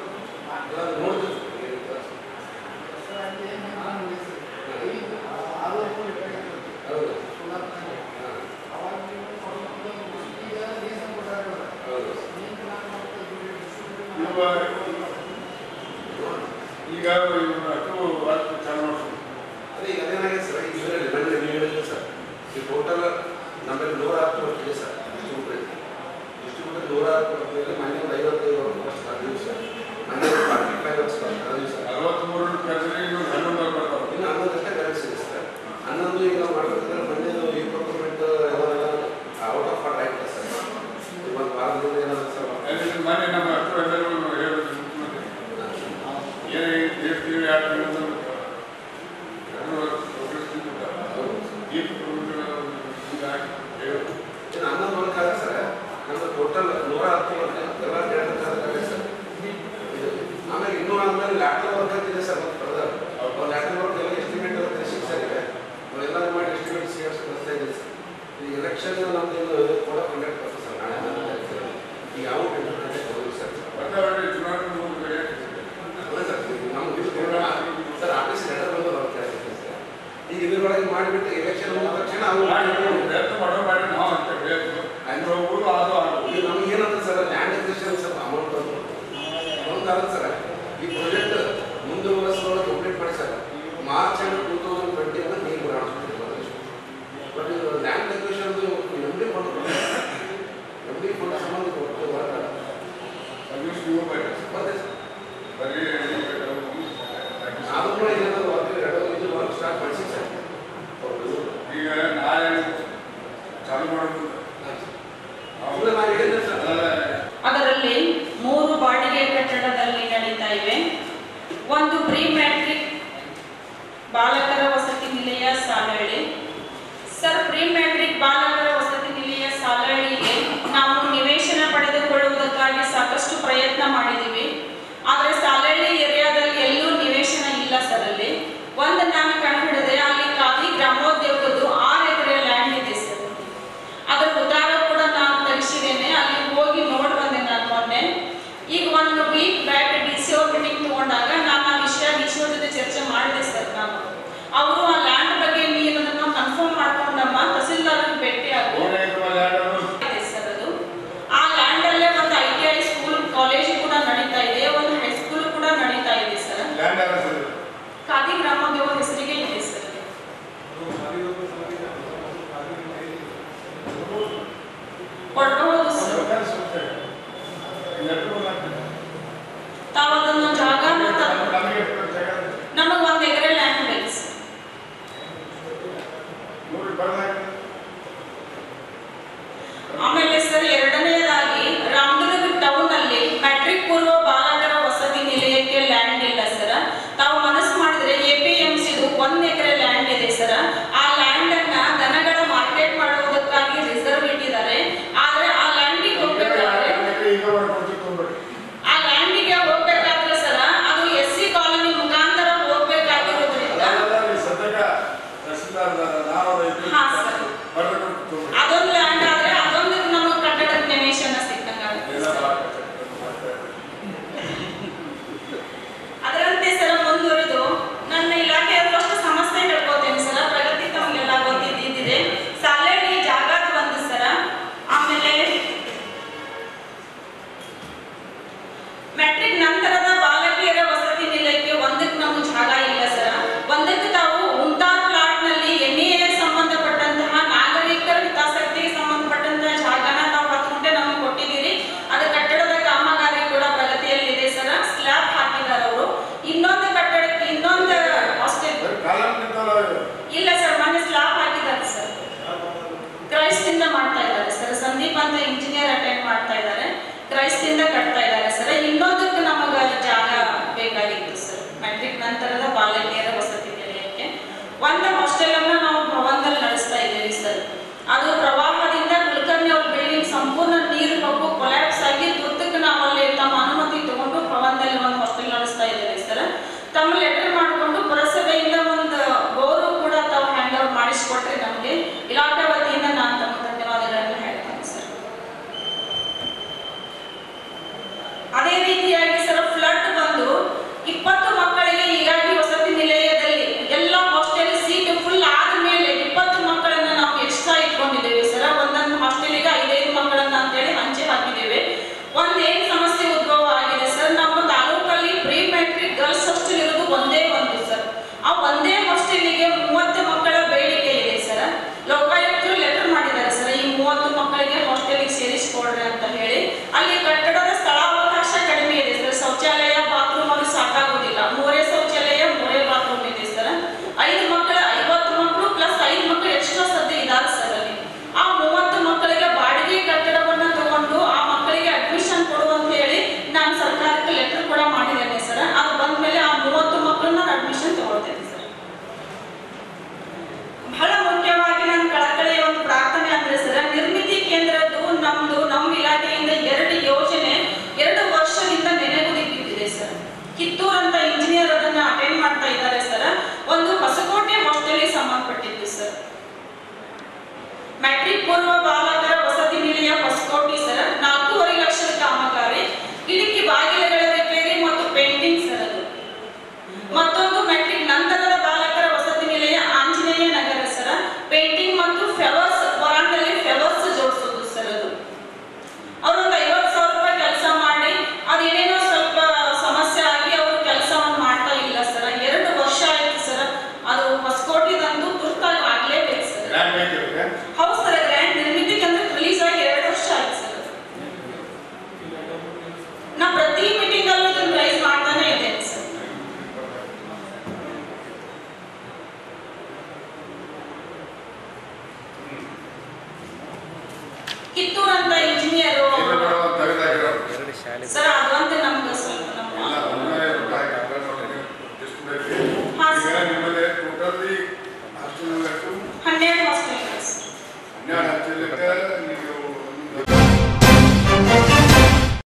ಈಗ ಇವನ್ನ ಅಷ್ಟು ರಾತ್ರಿ ಚಾಲು ಮಾಡ್ತಾರೆ ಅದೇ ಈಗ ಅದೇನಾಗಿದೆ ಸರ್ ಈಗ ಇದರಲ್ಲಿ ನನ್ನ ನೀವು ಹೇಳಿಲ್ಲ ಸರ್ ಈ ಟೋಟಲ್ ನಮ್ಮಲ್ಲಿ ನೂರ ಹತ್ತು ವರ್ಷ ಇದೆ ಸರ್ ಡಿಸ್ಟ್ರಿಬ್ಯೂಟರ್ ಡಿಸ್ಟ್ರಿಬ್ಯೂಟರ್ ನೂರ ಹತ್ತು ವರ್ಷದಲ್ಲಿ ಮನೆ ಒಂದು ಐವತ್ತೈದು ವರ್ಷ ಆಗಿವೆ ಸರ್ ಮನೆ ಫಾರ್ಟಿ ಫೈವ್ ವರ್ಷ ಆಗಿವೆ ಸರ್ ಅರವತ್ತ್ಮೂರು ಕರೆದ್ರೆ ಇನ್ನು ಹನ್ನೊಂದು ಬರ್ತಾವೆ ಇನ್ನು ಹನ್ನೊಂದಷ್ಟೇ ಬ್ಯಾಲೆನ್ಸ್ ಇದೆ ಸರ್ ಹನ್ನೊಂದು ಈಗ ನಾವು ಮಾಡ್ಬೇಕಂದ್ರೆ ಮನೆಯದು ಈ ಪ್ರೊಕ್ಯೂರ್ಮೆಂಟ್ ಎಲ್ಲ ಔಟ್ ಆಫ್ ಆರ್ಡರ್ ಆಯ್ತು ಸರ್ ಒಂದು ವಾರದಿಂದ ಏನಾದ್ರು ಸರ್ ಅಲ್ಲಿ ಮನೆ ನಮ್ಮ ಹತ್ರ ಎಲ್ಲರೂ ಹೇಳೋದು ಏನು ಎಷ್ಟು ತಿಂಗಳು ಎರಡು ತಿಂಗಳು ಈ ಇನ್ನು ಹನ್ನೊಂದು ವರ್ಷ ಆಗಿದೆ ಸರ್ ನಮ್ಮದು ಟೋಟಲ್ ನೂರ ಹತ್ತು ವರ್ಷ ಎಲ್ಲ ಹೇಳ್ಬೇಕಾದ್ರೆ ಸರ್ ಇದು ಆಮೇಲೆ ಇನ್ನೂ ಆದ್ಮೇಲೆ ಲ್ಯಾಟ್ರಲ್ ವರ್ಕ್ ಅಂತ ಇದೆ ಸರ್ ಮತ್ತೆ ಫರ್ದರ್ ಲ್ಯಾಟ್ರಲ್ ವರ್ಕ್ ಎಲ್ಲ ಎಸ್ಟಿಮೇಟ್ ಎಲ್ಲ ತ್ರೀ ಸಿಕ್ಸ್ ಆಗಿದೆ ಅವೆಲ್ಲ ಮಾಡಿ ಎಸ್ಟಿಮೇಟ್ ಸಿಗರ್ಸ್ ಬರ್ತಾ ಇದೆ ಸರ್ ಈ ಎಲೆಕ್ಷನ್ ನಮ್ದು ಇದು ಕೂಡ ಕಂಡಕ್ಟ್ ಮಾಡ್ತೀವಿ ಸರ್ ನಾಳೆ ನಾಳೆ ಈಗ ಯಾವ ಕಂಡಕ್ಟ್ ಹೋಗಿ ಸರ್ ಚುನಾವಣೆ ಮುಂದೆ ಬೇರೆ ಅಲ್ಲ ಸರ್ ನಮ್ಗೆ ಇದು ಸರ್ ಆಫೀಸ್ ಲೆಟರ್ ಬಂದು ನಾವು ಕೇಳ್ತೀವಿ ಸರ್ ಈಗ ಇದ್ರೊಳಗೆ ಮಾಡಿಬಿಟ್ಟು ಎಲೆಕ್ಷನ್ ಮುಗಿದ ತಕ್ಷಣ ಅವು ಪ್ರಯತ್ನ ಮಾಡೋ ಮಾಡಿ ನಾವು ಅಂತ ಬೇಕು ಅಂದ್ರೆ ಹೋಗ್ಬೋದು ಅದು ಆಗ್ಬೋದು ಈಗ ನಮ್ಗೆ ಏನಂತ ಸರ್ ಲ್ಯಾಂಡ್ ಎಕ್ವಿಷನ್ ಸ್ವಲ್ಪ ಅಮೌಂಟ್ ಬಂದು ಒಂದಾದ ಸರ್ ಈ ಪ್ರಾಜೆಕ್ಟ್ ಮುಂದಿನ ವರ್ಷದೊಳಗೆ ಕಂಪ್ಲೀಟ್ ಮಾಡಿ sir March and two thousand twenty ಅನ್ನ ನೀವು ಬಟ್ ಇದು land acquisition M D fund M D fund ಸಂಬಂಧ ಕೊಟ್ಟು ಬರಲ್ಲ ಅದು ಶಿವ ಬೇರೆ ಬರ್ತದೆ ಸರ್ ಬರೀ ಆದ್ರೂ ಕೂಡ ಏನಾದ್ರು ವರ್ಕ್ ಎರಡು ಇದು ವರ್ಕ್ ಸ್ಟಾರ್ಟ್ ಮಾಡಿಸಿ ಸರ್ ಈಗ ನಾಳೆ ಚಾಲು ಮಾಡೋದು ಇಲ್ಲ ನಾನು ಹೇಳಿದ್ದೆ ಸರ್ ಅದರಲ್ಲಿ ಮೂರು ಬಾಡಿಗೆ ಕಟ್ಟಡದಲ್ಲಿ ನಡೀತಾ ಇವೆ ಒಂದು ಪ್ರೀ ಮ್ಯಾಟ್ರಿಕ್ ಬಾಲಕರ ವಸತಿ ನಿಲಯ ಸಾಲಹಳ್ಳಿ ಸರ್ ಪ್ರೀ ಮ್ಯಾಟ್ರಿಕ್ ಬಾಲಕರ ವಸತಿ ನಿಲಯ ಸಾಲಹಳ್ಳಿಗೆ ನಾವು ನಿವೇಶನ ಪಡೆದುಕೊಳ್ಳುವುದಕ್ಕಾಗಿ ಸಾಕಷ್ಟು ಪ್ರಯತ್ನ ಮಾಡಿದ್ದೀವಿ ಆದರೆ ಸಾಲಹಳ್ಳಿ ಏರಿಯಾದಲ್ಲಿ ಎಲ್ಲೂ ನಿವೇಶನ ಇಲ್ಲ ಸರ್ ಅಲ್ಲಿ ಒಂದು ನಾನು ಕಂಡುಹಿಡಿದೆ ಅಲ್ಲಿ ಖಾದಿ ಗ್ರಾಮೋದ್ಯೋಗದ್ದು ಆರು ಎಕರೆ ಲ್ಯಾಂಡ್ ಇದೆ ಸರ್ ಅದರ ಉದಾರ ಕೂಡ ನಾನು ತೆಗೆಸಿದ್ದೇನೆ ಅಲ್ಲಿ ಹೋಗಿ ನೋಡಿ ಬಂದೆ ನಾನು ಮೊನ್ನೆ ಈಗ ಒಂದು ವೀಕ್ ಬ್ಯಾಕ್ ಡಿ ಸಿ ಅವ್ರ ಮೀಟಿಂಗ್ ತಗೊಂಡಾಗ ನಾನು ಆ ವಿಷಯ ಡಿ ಸಿ ಅವ್ರ ಜೊತೆ ಚರ್ಚೆ ಮಾಡಿದೆ ಸರ್ ನಾನು ಅವರು ಆ ಲ್ಯಾಂಡ್ ಬಗ್ಗೆ ನೀವು ಅದನ್ನು ಕನ್ಫರ್ಮ್ ಮಾಡ್ಕೊಂಡಮ್ಮ ತಹಸೀಲ್ದಾರ್ಗೆ ಭೇಟಿ ಆಗು ಇದೆ ಸರ್ ಅದು ಆ ಲ್ಯಾಂಡ್ ಅಲ್ಲೇ ಒಂದು I T I school college ಕೂಡ ನಡೀತಾ ಇದೆ ಒಂದು ಹೈಸ್ಕೂಲ್ ಕೂಡ ನಡೀತಾ ಇದೆ ಸರ್ ಲ್ಯಾಂಡ್ ಯಾರ ಸರ್ ಖಾದಿ ಗ್ರಾಮೋದ್ಯೋಗ ಹೆಸರಿಗೆ ಇದೆ ಸರ್ ಕೊಡ್ಬಹುದು ಸರ್ ತಾವು ಅದನ್ನು ಜಾಗನ ನಮಗೆ ಒಂದು ಎಕರೆ ಲ್ಯಾಂಡ್ ಬೇಕು ಸರ್ ಆಮೇಲೆ ಸರ್ ಎರಡನೇದಾಗಿ ರಾಮದುರ್ಗ ಟೌನ್ ಅಲ್ಲಿ ಮ್ಯಾಟ್ರಿಕ್ ಪೂರ್ವ ಬಾಲಕರ ವಸತಿ ನಿಲಯಕ್ಕೆ ಲ್ಯಾಂಡ್ ಇಲ್ಲ ಸರ್ ತಾವು ಮನಸ್ಸು ಮಾಡಿದ್ರೆ ಎ ಪಿ ಎಂ ಸಿದು ಒಂದ್ ಎಕರೆ ಲ್ಯಾಂಡ್ ಇದೆ ಸರ್ ಆ ಲ್ಯಾಂಡ್ ಅನ್ನ ದನಗಳ ಮಾರ್ಕೆಟ್ ಮಾಡುವುದಕ್ಕಾಗಿ ರಿಸರ್ವ್ ಇಟ್ಟಿದ್ದಾರೆ ಆದ್ರೆ ಆ ಲ್ಯಾಂಡಿಗೆ ಹೋಗ್ಬೇಕಾದ್ರೆ ಆ ಲ್ಯಾಂಡಿಗೆ ಹೋಗ್ಬೇಕಾದ್ರೆ ಸರ್ ಅದು ಎಸ್ ಸಿ ಕಾಲೋನಿ ಮುಖಾಂತರ ಹೋಗ್ಬೇಕಾಗಿರೋದ್ರಿಂದ ಹಾ ಸರ್ ಅದೊಂದು ಲ್ಯಾಂಡ್ ಆದ್ರೆ ಅದೊಂದು ನಮಗೆ ಕಟ್ಟಡದ ನಿವೇಶನ ಸಿಕ್ಕಂಗಾಗುತ್ತೆ ಅದರಂತೆ ಸರ್ ಮುಂದುವರೆದು ನನ್ನ ಇಲಾಖೆಯ ಫಸ್ಟ್ ಸಮಸ್ಯೆ ಹೇಳ್ಕೊತೇನೆ ಸರ್ ಪ್ರಗತಿ ತಮಗೆಲ್ಲ ಗೊತ್ತಿದ್ದಿದೆ ಸಾಲಹಳ್ಳಿ ಜಾಗದ ಒಂದು ಸರ ಆಮೇಲೆ ಪೂರ್ವ ಬಾಲಕರ ವಸತಿ ನಿಲಯ ಹೊಸಕೋಟೆ ಸರ್ ನಾಲ್ಕೂವರೆ ಲಕ್ಷದ ಕಾಮಗಾರಿ ಕಿಟಕಿ ಬಾಗಿಲುಗಳ ರಿಪೇರಿ ಮತ್ತು ಪೇಂಟಿಂಗ್ ಸರ್ ಅದು ಮತ್ತೊಂದು ಮೆಟ್ರಿಕ್ ನಂತರದ ಬಾಲಕರ ವಸತಿ ನಿಲಯ ಆಂಜನೇಯ ನಗರ ಸರ್ ಪೇಂಟಿಂಗ್ ಮತ್ತು ಫೆವರ್ಸ್ ವರಾಂಡಲ್ಲಿ ಫೆವರ್ಸ್ ಜೋಡಿಸೋದು ಸರ್ ಅದು ಅವ್ರೊಂದು ಐವತ್ತು ಸಾವಿರ ರೂಪಾಯಿ ಕೆಲಸ ಮಾಡಿ ಅದೇನೇನೋ ಸ್ವಲ್ಪ ಸಮಸ್ಯೆ ಆಗಿ ಅವರು ಕೆಲಸವನ್ನು ಮಾಡ್ತಾ ಇಲ್ಲ ಸರ್ ಎರಡು ವರ್ಷ ಆಯ್ತು ಸರ್ ಅದು ಹೊಸಕೋಟಿದಂತೂ ತುರ್ತಾಗಿ ಆಗ್ಲೇಬೇಕು ಸರ್ ಹೌದು ಸರ್ ಗ್ರ್ಯಾಂಡ್ ನಿರ್ಮಿತಿಗೆ ರಿಲೀಸ್ ಆಗಿ ಎರಡು ವರ್ಷ ಆಯ್ತು ಸರ್ ನಾ ಪ್ರತಿ ಮೀಟಿಂಗ್ ಅಲ್ಲೂ ಇದನ್ನ ರೈಸ್ ಮಾಡ್ತಾನೆ ಇದ್ದೇನೆ ಸರ್ ಕಿತ್ತೂರ್ ಅಂತ ಇಂಜಿನಿಯರ್ ಸರ್ ಅದು